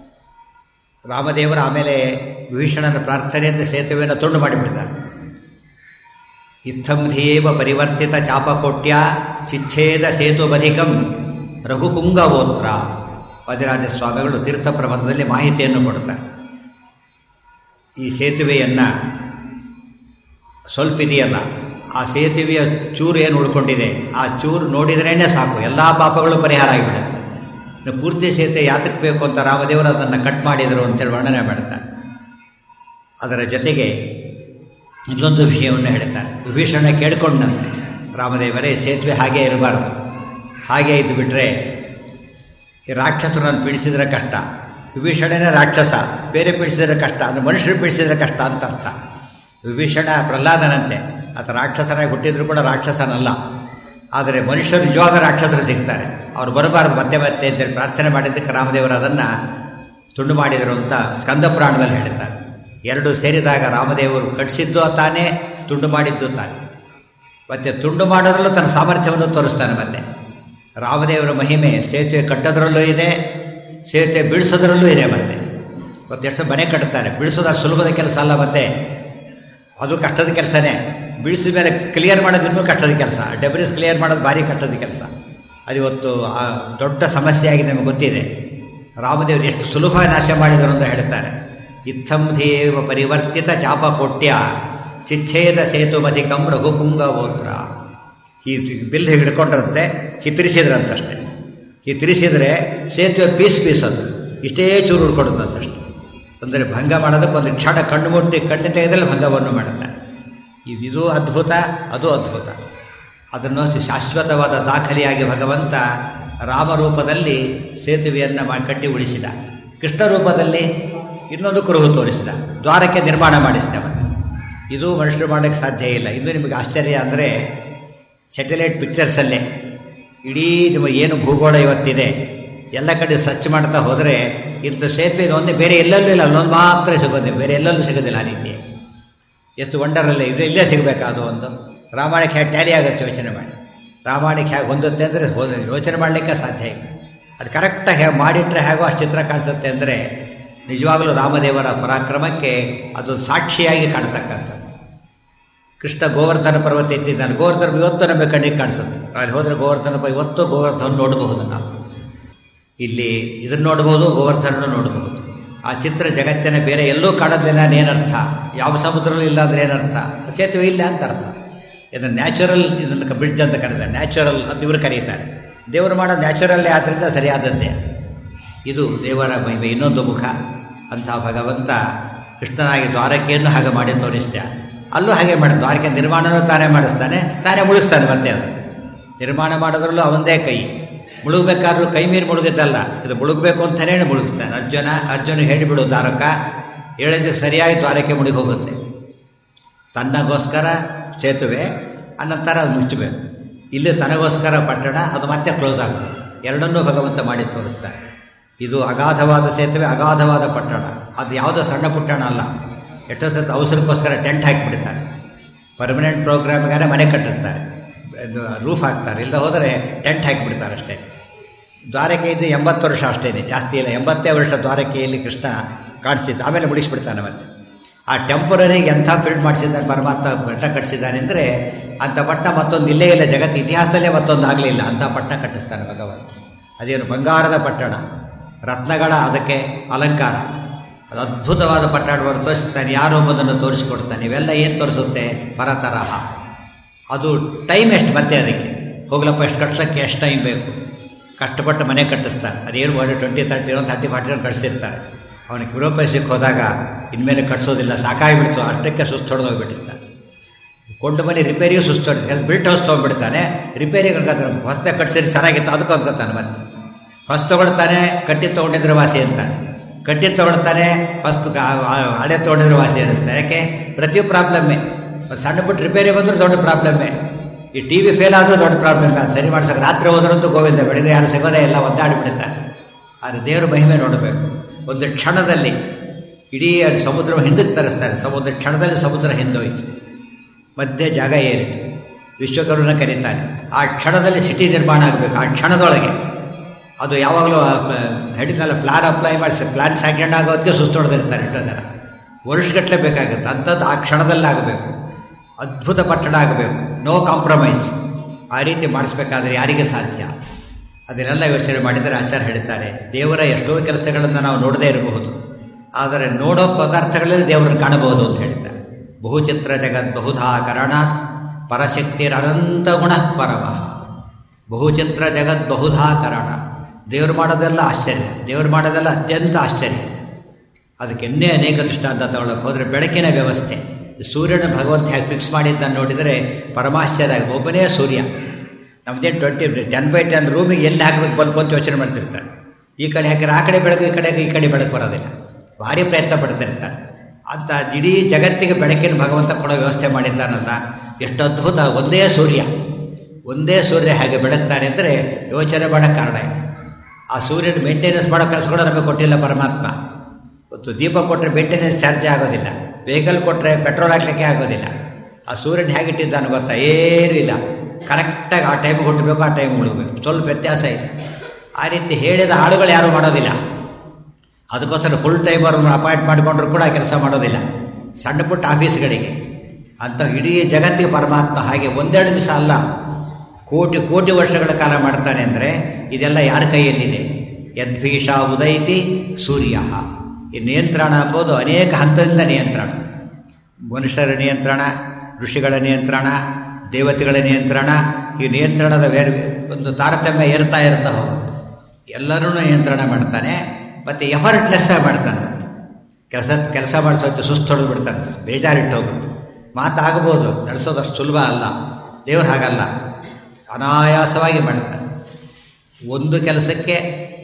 ರಾಮದೇವರ ಆಮೇಲೆ ವಿಭೀಷಣನ ಪ್ರಾರ್ಥನೆಯಿಂದ ಸೇತುವೆಯನ್ನು ತುಂಡು ಮಾಡಿಬಿಡ್ತಾರೆ ಇತ್ತಂ ಧಿಯೇವ ಪರಿವರ್ತಿತ ಚಾಪಕೋಟ್ಯ ಚಿಚ್ಛೇದ ಸೇತುಬಧಿಕಂ ರಘುಪುಂಗವೋತ್ರ ವಾದಿರಾಜ ಸ್ವಾಮಿಗಳು ತೀರ್ಥ ಪ್ರಬಂಧದಲ್ಲಿ ಮಾಹಿತಿಯನ್ನು ಕೊಡ್ತಾರೆ ಈ ಸೇತುವೆಯನ್ನು ಸ್ವಲ್ಪ ಇದೆಯಲ್ಲ ಆ ಸೇತುವೆಯ ಚೂರು ಏನು ಉಳ್ಕೊಂಡಿದೆ ಆ ಚೂರು ನೋಡಿದ್ರೇ ಸಾಕು ಎಲ್ಲ ಪಾಪಗಳು ಪರಿಹಾರ ಆಗಿಬಿಡುತ್ತೆ ಇನ್ನು ಪೂರ್ತಿ ಸೇತುವೆ ಯಾತಕ್ಕೆ ಬೇಕು ಅಂತ ರಾಮದೇವರು ಅದನ್ನು ಕಟ್ ಮಾಡಿದರು ಅಂತೇಳಿ ವರ್ಣನೆ ಮಾಡ್ತಾರೆ ಅದರ ಜೊತೆಗೆ ಇನ್ನೊಂದು ವಿಷಯವನ್ನು ಹೇಳ್ತಾರೆ ವಿಭೀಷಣ ಕೇಳ್ಕೊಂಡಂತೆ ರಾಮದೇವರೇ ಸೇತುವೆ ಹಾಗೇ ಇರಬಾರ್ದು ಹಾಗೆ ಇದ್ದು ಬಿಟ್ಟರೆ ಈ ರಾಕ್ಷಸರನ್ನು ಪೀಡಿಸಿದ್ರೆ ಕಷ್ಟ ವಿಭೀಷಣನೇ ರಾಕ್ಷಸ ಬೇರೆ ಪೀಡಿಸಿದ್ರೆ ಕಷ್ಟ ಅಂದರೆ ಮನುಷ್ಯರು ಪೀಡಿಸಿದ್ರೆ ಕಷ್ಟ ಅಂತ ಅರ್ಥ ವಿಭೀಷಣ ಪ್ರಹ್ಲಾದನಂತೆ ಆತ ರಾಕ್ಷಸನಾಗಿ ಹುಟ್ಟಿದ್ರು ಕೂಡ ರಾಕ್ಷಸನಲ್ಲ ಆದರೆ ಮನುಷ್ಯರು ನಿಜವಾದ ರಾಕ್ಷಸರು ಸಿಗ್ತಾರೆ ಅವ್ರು ಬರಬಾರದು ಮತ್ತೆ ಮತ್ತೆ ಅಂತೇಳಿ ಪ್ರಾರ್ಥನೆ ಮಾಡಿದ್ದಕ್ಕೆ ರಾಮದೇವರು ಅದನ್ನು ತುಂಡು ಮಾಡಿದರು ಅಂತ ಸ್ಕಂದ ಪುರಾಣದಲ್ಲಿ ಹೇಳ್ತಾರೆ ಎರಡು ಸೇರಿದಾಗ ರಾಮದೇವರು ಕಟ್ಟಿಸಿದ್ದು ತಾನೇ ತುಂಡು ಮಾಡಿದ್ದು ತಾನೇ ಮತ್ತು ತುಂಡು ಮಾಡೋದ್ರಲ್ಲೂ ತನ್ನ ಸಾಮರ್ಥ್ಯವನ್ನು ತೋರಿಸ್ತಾನೆ ಮತ್ತೆ ರಾಮದೇವರ ಮಹಿಮೆ ಸೇತುವೆ ಕಟ್ಟೋದ್ರಲ್ಲೂ ಇದೆ ಸೇತುವೆ ಬೀಳಿಸೋದ್ರಲ್ಲೂ ಇದೆ ಮತ್ತೆ ಇವತ್ತು ಎಷ್ಟು ಮನೆ ಕಟ್ತಾರೆ ಬೀಳಿಸೋದು ಸುಲಭದ ಕೆಲಸ ಅಲ್ಲ ಮತ್ತೆ ಅದು ಕಷ್ಟದ ಕೆಲಸನೇ ಬೀಳಿಸಿದ ಮೇಲೆ ಕ್ಲಿಯರ್ ಮಾಡೋದು ಇನ್ನೂ ಕಷ್ಟದ ಕೆಲಸ ಡೆಬ್ರಿಸ್ ಕ್ಲಿಯರ್ ಮಾಡೋದು ಭಾರಿ ಕಷ್ಟದ ಕೆಲಸ ಅದು ಇವತ್ತು ಆ ದೊಡ್ಡ ಸಮಸ್ಯೆ ಆಗಿದೆ ನಮಗೆ ಗೊತ್ತಿದೆ ರಾಮದೇವರು ಎಷ್ಟು ಸುಲಭ ನಾಶ ಮಾಡಿದರು ಅಂತ ಹೇಳ್ತಾರೆ ಇತ್ತಂ ಧೇವ ಪರಿವರ್ತಿತ ಚಾಪಕೋಟ್ಯ ಚಿಚ್ಛೇದ ಸೇತುಮಧಿಕಂ ರಘುಪುಂಗವೋತ್ರ ಈ ಬಿಲ್ ಹಿಡ್ಕೊಂಡ್ರಂತೆ ಹಿತ್ತಿರಿಸಿದ್ರಂತಷ್ಟೆ ಹಿತ್ತಿರಿಸಿದರೆ ಸೇತುವೆ ಪೀಸ್ ಪೀಸ್ ಅದು ಇಷ್ಟೇ ಚೂರು ಉಳ್ಕೊಡುತ್ತಂತಷ್ಟೆ ಅಂದರೆ ಭಂಗ ಮಾಡೋದಕ್ಕೆ ಒಂದು ಕ್ಷಣ ಕಣ್ಣು ಮುಟ್ಟಿ ಕಣ್ಣು ತೆಗೆದಲ್ಲಿ ಭಂಗವನ್ನು ಮಾಡುತ್ತಾರೆ ಇದು ಅದ್ಭುತ ಅದು ಅದ್ಭುತ ಅದನ್ನು ಶಾಶ್ವತವಾದ ದಾಖಲೆಯಾಗಿ ಭಗವಂತ ರಾಮರೂಪದಲ್ಲಿ ಸೇತುವೆಯನ್ನು ಮಾಡಿ ಕಟ್ಟಿ ಉಳಿಸಿದ ಕೃಷ್ಣ ರೂಪದಲ್ಲಿ ಇನ್ನೊಂದು ಕುರುಹು ತೋರಿಸಿದ ದ್ವಾರಕ್ಕೆ ನಿರ್ಮಾಣ ಮಾಡಿಸಿದ ಮತ್ತೆ ಇದು ಮನುಷ್ಯರು ಮಾಡಲಿಕ್ಕೆ ಸಾಧ್ಯ ಇಲ್ಲ ಇದು ನಿಮಗೆ ಆಶ್ಚರ್ಯ ಅಂದರೆ ಸ್ಯಾಟಲೈಟ್ ಪಿಕ್ಚರ್ಸಲ್ಲೇ ಇಡೀ ನಿಮ್ಮ ಏನು ಭೂಗೋಳ ಇವತ್ತಿದೆ ಎಲ್ಲ ಕಡೆ ಸರ್ಚ್ ಮಾಡ್ತಾ ಹೋದರೆ ಇಂಥ ಸೇತುವೆ ಒಂದೇ ಬೇರೆ ಎಲ್ಲಲ್ಲೂ ಇಲ್ಲ ಅಲ್ಲೊಂದು ಮಾತ್ರ ಸಿಗೋದು ಬೇರೆ ಎಲ್ಲಲ್ಲೂ ಸಿಗೋದಿಲ್ಲ ಆ ರೀತಿ ಎಷ್ಟು ವಂಡರಲ್ಲೇ ಇದು ಇಲ್ಲೇ ಸಿಗಬೇಕಾದು ಒಂದು ರಾಮಾಯಣಕ್ಕೆ ಹೇಗೆ ಟ್ಯಾಲಿ ಆಗುತ್ತೆ ಯೋಚನೆ ಮಾಡಿ ರಾಮಾಯಣಕ್ಕೆ ಹೇಗೆ ಹೊಂದುತ್ತೆ ಅಂದರೆ ಯೋಚನೆ ಮಾಡಲಿಕ್ಕೆ ಸಾಧ್ಯ ಇಲ್ಲ ಅದು ಕರೆಕ್ಟಾಗಿ ಹೇಗೆ ಮಾಡಿಟ್ರೆ ಹೇಗೋ ಅಷ್ಟು ಚಿತ್ರ ಕಾಣಿಸುತ್ತೆ ಅಂದರೆ ನಿಜವಾಗಲೂ ರಾಮದೇವರ ಪರಾಕ್ರಮಕ್ಕೆ ಅದು ಸಾಕ್ಷಿಯಾಗಿ ಕಾಣ್ತಕ್ಕಂಥದ್ದು ಕೃಷ್ಣ ಗೋವರ್ಧನ ಪರ್ವತ ಎತ್ತಿದ್ದಾನೆ ಗೋವರ್ಧನ ಇವತ್ತು ನಮಗೆ ಕಣ್ಣಿಗೆ ಕಾಣಿಸುತ್ತೆ ಅಲ್ಲಿ ಹೋದರೆ ಗೋವರ್ಧನ ಇವತ್ತು ಗೋವರ್ಧನ ನೋಡಬಹುದು ನಾವು ಇಲ್ಲಿ ಇದನ್ನು ನೋಡ್ಬೋದು ಗೋವರ್ಧನ ನೋಡಬಹುದು ಆ ಚಿತ್ರ ಜಗತ್ತಿನ ಬೇರೆ ಎಲ್ಲೂ ಕಾಣೋದಿಲ್ಲ ಏನರ್ಥ ಯಾವ ಸಮುದ್ರಲ್ಲೂ ಇಲ್ಲ ಅಂದರೆ ಏನರ್ಥ ಸೇತುವೆ ಇಲ್ಲ ಅಂತ ಅರ್ಥ ಇದನ್ನು ನ್ಯಾಚುರಲ್ ಇದನ್ನು ಬ್ರಿಡ್ಜ್ ಅಂತ ಕರೀತಾರೆ ನ್ಯಾಚುರಲ್ ಅಂತ ಇವರು ಕರೀತಾರೆ ದೇವರು ಮಾಡೋದು ನ್ಯಾಚುರಲ್ಲೇ ಆದ್ದರಿಂದ ಸರಿಯಾದದ್ದೇ ಇದು ದೇವರ ಮಹಿಮೆ ಇನ್ನೊಂದು ಮುಖ ಅಂಥ ಭಗವಂತ ಕೃಷ್ಣನಾಗಿ ದ್ವಾರಕೆಯನ್ನು ಹಾಗೆ ಮಾಡಿ ತೋರಿಸಿದ ಅಲ್ಲೂ ಹಾಗೆ ಮಾಡಿ ದ್ವಾರಕೆ ನಿರ್ಮಾಣನೂ ತಾನೇ ಮಾಡಿಸ್ತಾನೆ ತಾನೇ ಮುಳುಗಿಸ್ತಾನೆ ಮತ್ತೆ ಅದು ನಿರ್ಮಾಣ ಮಾಡೋದ್ರಲ್ಲೂ ಅವಂದೇ ಕೈ ಮುಳುಗಬೇಕಾದ್ರೂ ಕೈ ಮೀರಿ ಮುಳುಗಿದ್ದಲ್ಲ ಇದು ಮುಳುಗಬೇಕು ಅಂತಲೇ ಮುಳುಗಿಸ್ತಾನೆ ಅರ್ಜುನ ಅರ್ಜುನ ಹೇಳಿಬಿಡು ದ್ವಾರಕ ಹೇಳಿದ್ರೆ ಸರಿಯಾಗಿ ದ್ವಾರಕ್ಕೆ ಮುಳುಗಿ ಹೋಗುತ್ತೆ ತನ್ನಗೋಸ್ಕರ ಸೇತುವೆ ಅನಂತರ ಅದು ಮುಚ್ಚಬೇಕು ಇಲ್ಲಿ ತನಗೋಸ್ಕರ ಪಟ್ಟಣ ಅದು ಮತ್ತೆ ಕ್ಲೋಸ್ ಆಗುತ್ತೆ ಎರಡನ್ನೂ ಭಗವಂತ ಮಾಡಿ ತೋರಿಸ್ತಾರೆ ಇದು ಅಗಾಧವಾದ ಸೇತುವೆ ಅಗಾಧವಾದ ಪಟ್ಟಣ ಅದು ಯಾವುದೋ ಸಣ್ಣ ಪುಟ್ಟಣ ಅಲ್ಲ ಎಷ್ಟೋ ಸತ್ತು ಅವಸರಕ್ಕೋಸ್ಕರ ಟೆಂಟ್ ಹಾಕಿಬಿಡ್ತಾರೆ ಪರ್ಮನೆಂಟ್ ಪ್ರೋಗ್ರಾಮ್ಗಾರೆ ಮನೆ ಕಟ್ಟಿಸ್ತಾರೆ ಇದು ರೂಫ್ ಹಾಕ್ತಾರೆ ಇಲ್ಲ ಹೋದರೆ ಟೆಂಟ್ ಹಾಕಿಬಿಡ್ತಾರೆ ಅಷ್ಟೇ ದ್ವಾರಕೆ ಇದು ಎಂಬತ್ತು ವರ್ಷ ಅಷ್ಟೇ ಜಾಸ್ತಿ ಇಲ್ಲ ಎಂಬತ್ತೇ ವರ್ಷ ದ್ವಾರಕೆಯಲ್ಲಿ ಕೃಷ್ಣ ಕಾಣಿಸಿದ್ದು ಆಮೇಲೆ ಮುಡಿಸ್ಬಿಡ್ತಾನೆ ಮತ್ತೆ ಆ ಟೆಂಪರರಿಗೆ ಎಂಥ ಫೀಲ್ಡ್ ಮಾಡಿಸಿದ್ದಾನೆ ಪರಮಾತ್ಮ ಪಟ್ಟ ಕಟ್ಟಿಸಿದ್ದಾನೆ ಅಂದರೆ ಅಂಥ ಪಟ್ಟ ಮತ್ತೊಂದು ಇಲ್ಲೇ ಇಲ್ಲ ಜಗತ್ತು ಇತಿಹಾಸದಲ್ಲೇ ಮತ್ತೊಂದು ಆಗಲಿಲ್ಲ ಅಂಥ ಪಟ್ಟ ಕಟ್ಟಿಸ್ತಾನೆ ಭಗವಂತ ಅದೇನು ಬಂಗಾರದ ಪಟ್ಟಣ ರತ್ನಗಳ ಅದಕ್ಕೆ ಅಲಂಕಾರ ಅದು ಅದ್ಭುತವಾದ ಪಟ್ಟಣವನ್ನು ತೋರಿಸ್ತಾನೆ ಯಾರೋ ಒಬ್ಬದನ್ನು ತೋರಿಸ್ಕೊಡ್ತಾನೆ ಇವೆಲ್ಲ ಏನು ತೋರಿಸುತ್ತೆ ಪರತರಹ ಅದು ಟೈಮ್ ಎಷ್ಟು ಮತ್ತೆ ಅದಕ್ಕೆ ಹೋಗ್ಲಪ್ಪ ಎಷ್ಟು ಕಟ್ಸೋಕ್ಕೆ ಎಷ್ಟು ಟೈಮ್ ಬೇಕು ಕಷ್ಟಪಟ್ಟು ಮನೆ ಕಟ್ಟಿಸ್ತಾರೆ ಅದೇನು ಒಂದು ಟ್ವೆಂಟಿ ತರ್ಟಿ ಒಂದು ಥರ್ಟಿ ಫಾರ್ಟಿ ಒನ್ ಕಟ್ಸಿರ್ತಾರೆ ಅವನಿಗೆ ಕಿಲೋಪೈಸಕ್ಕೆ ಹೋದಾಗ ಇನ್ಮೇಲೆ ಕಟ್ಸೋದಿಲ್ಲ ಸಾಕಾಗಿಬಿಡ್ತು ಅಷ್ಟಕ್ಕೆ ಸುಸ್ತು ಹೊಡೆದೋಗ್ಬಿಟ್ಟಿರ್ತಾನೆ ಕೊಂಡು ಮನೆ ರಿಪೇರಿಯೂ ಸುಸ್ತು ಹೊಡಿತಾರೆ ಬಿಲ್ಟ್ ಹೌಸ್ ತೊಗೊಂಡ್ಬಿಡ್ತಾನೆ ರಿಪೇರಿಗೆ ಅನ್ಕೋತಾನೆ ಹೊಸ್ದಾಗಿ ಕಟ್ಸಿರಿ ಚೆನ್ನಾಗಿತ್ತು ಅದಕ್ಕೂ ಅನ್ಕೋತಾನೆ ಮತ್ತೆ ಹೊಸ ತೊಗೊಳ್ತಾನೆ ಕಟ್ಟಿ ತೊಗೊಂಡಿದ್ರೆ ವಾಸಿ ಅಂತಾನೆ ಕಟ್ಟಿ ತೊಗೊಳ್ತಾನೆ ಹೊಸ್ತು ಹಳೆ ತೊಗೊಂಡಿದ್ರೆ ವಾಸಿ ಅನ್ನಿಸ್ತಾನೆ ಯಾಕೆ ಪ್ರತಿ ಪ್ರಾಬ್ಲಮ್ಮೇ ಸಣ್ಣ ಪುಟ್ಟ ರಿಪೇರಿ ಬಂದರೂ ದೊಡ್ಡ ಪ್ರಾಬ್ಲಮ್ಮೇ ಈ ಟಿ ವಿ ಫೇಲ್ ಆದರೂ ದೊಡ್ಡ ಪ್ರಾಬ್ಲಮ್ ಅದು ಸರಿ ಮಾಡ್ಸೋಕೆ ರಾತ್ರಿ ಹೋದ್ರಂತೂ ಗೋವಿಂದ ಬೆಳಗ್ಗೆ ಯಾರು ಸಿಗೋದೇ ಇಲ್ಲ ಒದ್ದಾಡಿ ಬಿಡ್ತಾರೆ ಆದರೆ ದೇವರು ಮಹಿಮೆ ನೋಡಬೇಕು ಒಂದು ಕ್ಷಣದಲ್ಲಿ ಇಡೀ ಸಮುದ್ರ ಹಿಂದಕ್ಕೆ ತರಿಸ್ತಾರೆ ಸಮುದ್ರ ಕ್ಷಣದಲ್ಲಿ ಸಮುದ್ರ ಹಿಂದೋಯ್ತು ಮಧ್ಯೆ ಜಾಗ ಏರಿತು ವಿಶ್ವಕರ್ಮನ ಕರೀತಾನೆ ಆ ಕ್ಷಣದಲ್ಲಿ ಸಿಟಿ ನಿರ್ಮಾಣ ಆಗಬೇಕು ಆ ಕ್ಷಣದೊಳಗೆ ಅದು ಯಾವಾಗಲೂ ಹೇಳಿದ್ನಲ್ಲ ಪ್ಲಾನ್ ಅಪ್ಲೈ ಮಾಡಿಸಿ ಪ್ಲಾನ್ ಸ್ಯಾಕ್ರೆಂಡ್ ಆಗೋದಕ್ಕೆ ಸುಸ್ತು ಹೊಡೆದಿರ್ತಾರೆ ಎಷ್ಟೋ ಜನ ವರ್ಷಗಟ್ಟಲೆ ಬೇಕಾಗುತ್ತೆ ಅಂಥದ್ದು ಆ ಕ್ಷಣದಲ್ಲಿ ಆಗಬೇಕು ಅದ್ಭುತ ಪಟ್ಟಣ ಆಗಬೇಕು ನೋ ಕಾಂಪ್ರಮೈಸ್ ಆ ರೀತಿ ಮಾಡಿಸ್ಬೇಕಾದ್ರೆ ಯಾರಿಗೆ ಸಾಧ್ಯ ಅದನ್ನೆಲ್ಲ ಯೋಚನೆ ಮಾಡಿದರೆ ಆಚಾರ ಹೇಳ್ತಾರೆ ದೇವರ ಎಷ್ಟೋ ಕೆಲಸಗಳನ್ನು ನಾವು ನೋಡದೇ ಇರಬಹುದು ಆದರೆ ನೋಡೋ ಪದಾರ್ಥಗಳಲ್ಲಿ ದೇವರನ್ನು ಕಾಣಬಹುದು ಅಂತ ಹೇಳ್ತಾರೆ ಬಹುಚಿತ್ರ ಜಗತ್ ಬಹುಧಾ ಕರಣಾತ್ ಪರಶಕ್ತಿರನಂತ ಗುಣ ಪರಮಃ ಬಹುಚಿತ್ರ ಜಗತ್ ಬಹುಧಾ ಕರಣ ದೇವರು ಮಾಡೋದೆಲ್ಲ ಆಶ್ಚರ್ಯ ದೇವರು ಮಾಡೋದೆಲ್ಲ ಅತ್ಯಂತ ಆಶ್ಚರ್ಯ ಅದಕ್ಕೆ ಇನ್ನೇ ಅನೇಕ ದೃಷ್ಟಾಂತ ತಗೊಳ್ಳೋಕೆ ಹೋದರೆ ಬೆಳಕಿನ ವ್ಯವಸ್ಥೆ ಸೂರ್ಯನ ಭಗವಂತ ಹೇಗೆ ಫಿಕ್ಸ್ ಮಾಡಿದ್ದನ್ನು ನೋಡಿದರೆ ಪರಮಾಶ್ಚರ್ಯ ಆಗಿದೆ ಒಬ್ಬನೇ ಸೂರ್ಯ ನಮ್ಮದೇ ಟ್ವೆಂಟಿ ಟೆನ್ ಬೈ ಟೆನ್ ರೂಮಿಗೆ ಎಲ್ಲಿ ಹಾಕಬೇಕು ಬಲ್ಬ್ ಅಂತ ಯೋಚನೆ ಮಾಡ್ತಿರ್ತಾರೆ ಈ ಕಡೆ ಹಾಕಿದ್ರೆ ಆ ಕಡೆ ಬೆಳಕು ಈ ಕಡೆ ಈ ಕಡೆ ಬೆಳಕು ಬರೋದಿಲ್ಲ ಭಾರಿ ಪ್ರಯತ್ನ ಪಡ್ತಿರ್ತಾರೆ ಅಂತ ಇಡೀ ಜಗತ್ತಿಗೆ ಬೆಳಕಿನ ಭಗವಂತ ಕೊಡೋ ವ್ಯವಸ್ಥೆ ಮಾಡಿದ್ದಾನಲ್ಲ ಎಷ್ಟು ಅದ್ಭುತ ಒಂದೇ ಸೂರ್ಯ ಒಂದೇ ಸೂರ್ಯ ಹಾಗೆ ಬೆಳಗ್ತಾನೆ ಅಂದರೆ ಯೋಚನೆ ಮಾಡೋ ಕಾರಣ ಇಲ್ಲ ಆ ಸೂರ್ಯನ ಮೇಂಟೆನೆನ್ಸ್ ಮಾಡೋ ಕೆಲಸ ಕೂಡ ನಮಗೆ ಕೊಟ್ಟಿಲ್ಲ ಪರಮಾತ್ಮ ಇವತ್ತು ದೀಪ ಕೊಟ್ಟರೆ ಮೇಂಟೆನೆನ್ಸ್ ಚಾರ್ಜೇ ಆಗೋದಿಲ್ಲ ವೆಹಿಕಲ್ ಕೊಟ್ಟರೆ ಪೆಟ್ರೋಲ್ ಹಾಕ್ಲಿಕ್ಕೆ ಆಗೋದಿಲ್ಲ ಆ ಸೂರ್ಯನ ಹೇಗಿಟ್ಟಿದ್ದಾನೆ ಗೊತ್ತಾ ಏನೂ ಇಲ್ಲ ಕರೆಕ್ಟಾಗಿ ಆ ಟೈಮಿಗೆ ಹುಟ್ಟಬೇಕು ಆ ಟೈಮ್ ಉಳಬೇಕು ಸ್ವಲ್ಪ ವ್ಯತ್ಯಾಸ ಇದೆ ಆ ರೀತಿ ಹೇಳಿದ ಆಳುಗಳು ಯಾರೂ ಮಾಡೋದಿಲ್ಲ ಅದಕ್ಕೋಸ್ಕರ ಫುಲ್ ಟೈಮ್ ಅವ್ರನ್ನ ಅಪಾಯಿಂಟ್ ಮಾಡಿಕೊಂಡ್ರು ಕೂಡ ಕೆಲಸ ಮಾಡೋದಿಲ್ಲ ಸಣ್ಣ ಪುಟ್ಟ ಆಫೀಸ್ಗಳಿಗೆ ಅಂತ ಇಡೀ ಜಗತ್ತಿಗೆ ಪರಮಾತ್ಮ ಹಾಗೆ ಒಂದೆರಡು ದಿವಸ ಅಲ್ಲ ಕೋಟಿ ಕೋಟಿ ವರ್ಷಗಳ ಕಾಲ ಮಾಡ್ತಾನೆ ಅಂದರೆ ಇದೆಲ್ಲ ಯಾರ ಕೈಯಲ್ಲಿದೆ ಯದ್ಭೀಷ ಉದೈತಿ ಸೂರ್ಯ ಈ ನಿಯಂತ್ರಣ ಎಂಬುದು ಅನೇಕ ಹಂತದಿಂದ ನಿಯಂತ್ರಣ ಮನುಷ್ಯರ ನಿಯಂತ್ರಣ ಋಷಿಗಳ ನಿಯಂತ್ರಣ ದೇವತೆಗಳ ನಿಯಂತ್ರಣ ಈ ನಿಯಂತ್ರಣದ ಬೇರೆ ಒಂದು ತಾರತಮ್ಯ ಏರ್ತಾ ಇರ್ತಾ ಹೋಗುತ್ತೆ ಎಲ್ಲರೂ ನಿಯಂತ್ರಣ ಮಾಡ್ತಾನೆ ಮತ್ತು ಎಫರ್ಟ್ಲೆಸ್ ಮಾಡ್ತಾನೆ ಮತ್ತೆ ಕೆಲಸ ಕೆಲಸ ಮಾಡಿಸೋದು ಸುಸ್ತು ಹೊಡೆದು ಬಿಡ್ತಾನೆ ಬೇಜಾರಿಟ್ಟು ಹೋಗುತ್ತೆ ಮಾತಾಗ್ಬೋದು ನಡೆಸೋದಷ್ಟು ಸುಲಭ ಅಲ್ಲ ದೇವ್ರು ಹಾಗಲ್ಲ ಅನಾಯಾಸವಾಗಿ ಮಾಡ್ತಾನೆ ಒಂದು ಕೆಲಸಕ್ಕೆ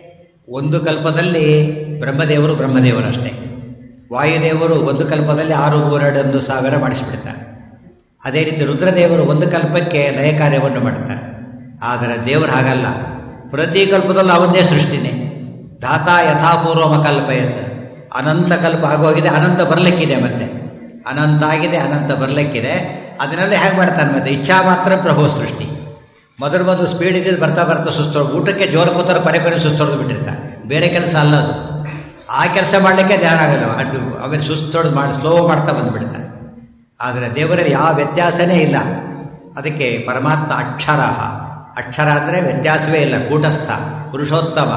ಒಂದು ಕಲ್ಪದಲ್ಲಿ ಬ್ರಹ್ಮದೇವರು ಬ್ರಹ್ಮದೇವರು ಅಷ್ಟೇ ವಾಯುದೇವರು ಒಂದು ಕಲ್ಪದಲ್ಲಿ ಆರು ಮೂರೆರಡೊಂದು ಸಾವಿರ ಮಾಡಿಸಿಬಿಡ್ತಾರೆ ಅದೇ ರೀತಿ ರುದ್ರದೇವರು ಒಂದು ಕಲ್ಪಕ್ಕೆ ಲಯ ಕಾರ್ಯವನ್ನು ಮಾಡ್ತಾರೆ ಆದರೆ ದೇವರು ಹಾಗಲ್ಲ ಪ್ರತಿ ಕಲ್ಪದಲ್ಲೂ ಅವನೇ ಸೃಷ್ಟಿನೇ ಧಾತಾ ಯಥಾಪೂರ್ವಮ ಕಲ್ಪಯತ್ ಅನಂತ ಕಲ್ಪ ಆಗೋಗಿದೆ ಅನಂತ ಬರಲಿಕ್ಕಿದೆ ಮತ್ತೆ ಅನಂತ ಆಗಿದೆ ಅನಂತ ಬರಲಿಕ್ಕಿದೆ ಅದನ್ನೆಲ್ಲ ಹೇಗೆ ಮಾಡ್ತಾನೆ ಮತ್ತೆ ಇಚ್ಛಾ ಮಾತ್ರ ಪ್ರಭು ಸೃಷ್ಟಿ ಮೊದಲು ಮೊದಲು ಸ್ಪೀಡ್ ಇದ್ದಿದ್ದು ಬರ್ತಾ ಬರ್ತಾ ಸುಸ್ತೊಡ್ ಊಟಕ್ಕೆ ಜೋರು ಕೂತಾರೆ ಕೊನೆ ಕೊನೆ ಸುಸ್ತೊಡೆದು ಬಿಟ್ಟಿರ್ತಾರೆ ಬೇರೆ ಕೆಲಸ ಅಲ್ಲ ಅದು ಆ ಕೆಲಸ ಮಾಡಲಿಕ್ಕೆ ಧ್ಯಾನ ಆಗಲ್ಲ ಅಡ್ಡು ಆಮೇಲೆ ಸುಸ್ತೊಡೆದು ಮಾಡಿ ಸ್ಲೋ ಮಾಡ್ತಾ ಬಂದುಬಿಡ್ತಾರೆ ಆದರೆ ದೇವರಲ್ಲಿ ಯಾವ ವ್ಯತ್ಯಾಸನೇ ಇಲ್ಲ ಅದಕ್ಕೆ ಪರಮಾತ್ಮ ಅಕ್ಷರ ಅಕ್ಷರ ಅಂದರೆ ವ್ಯತ್ಯಾಸವೇ ಇಲ್ಲ ಕೂಟಸ್ಥ ಪುರುಷೋತ್ತಮ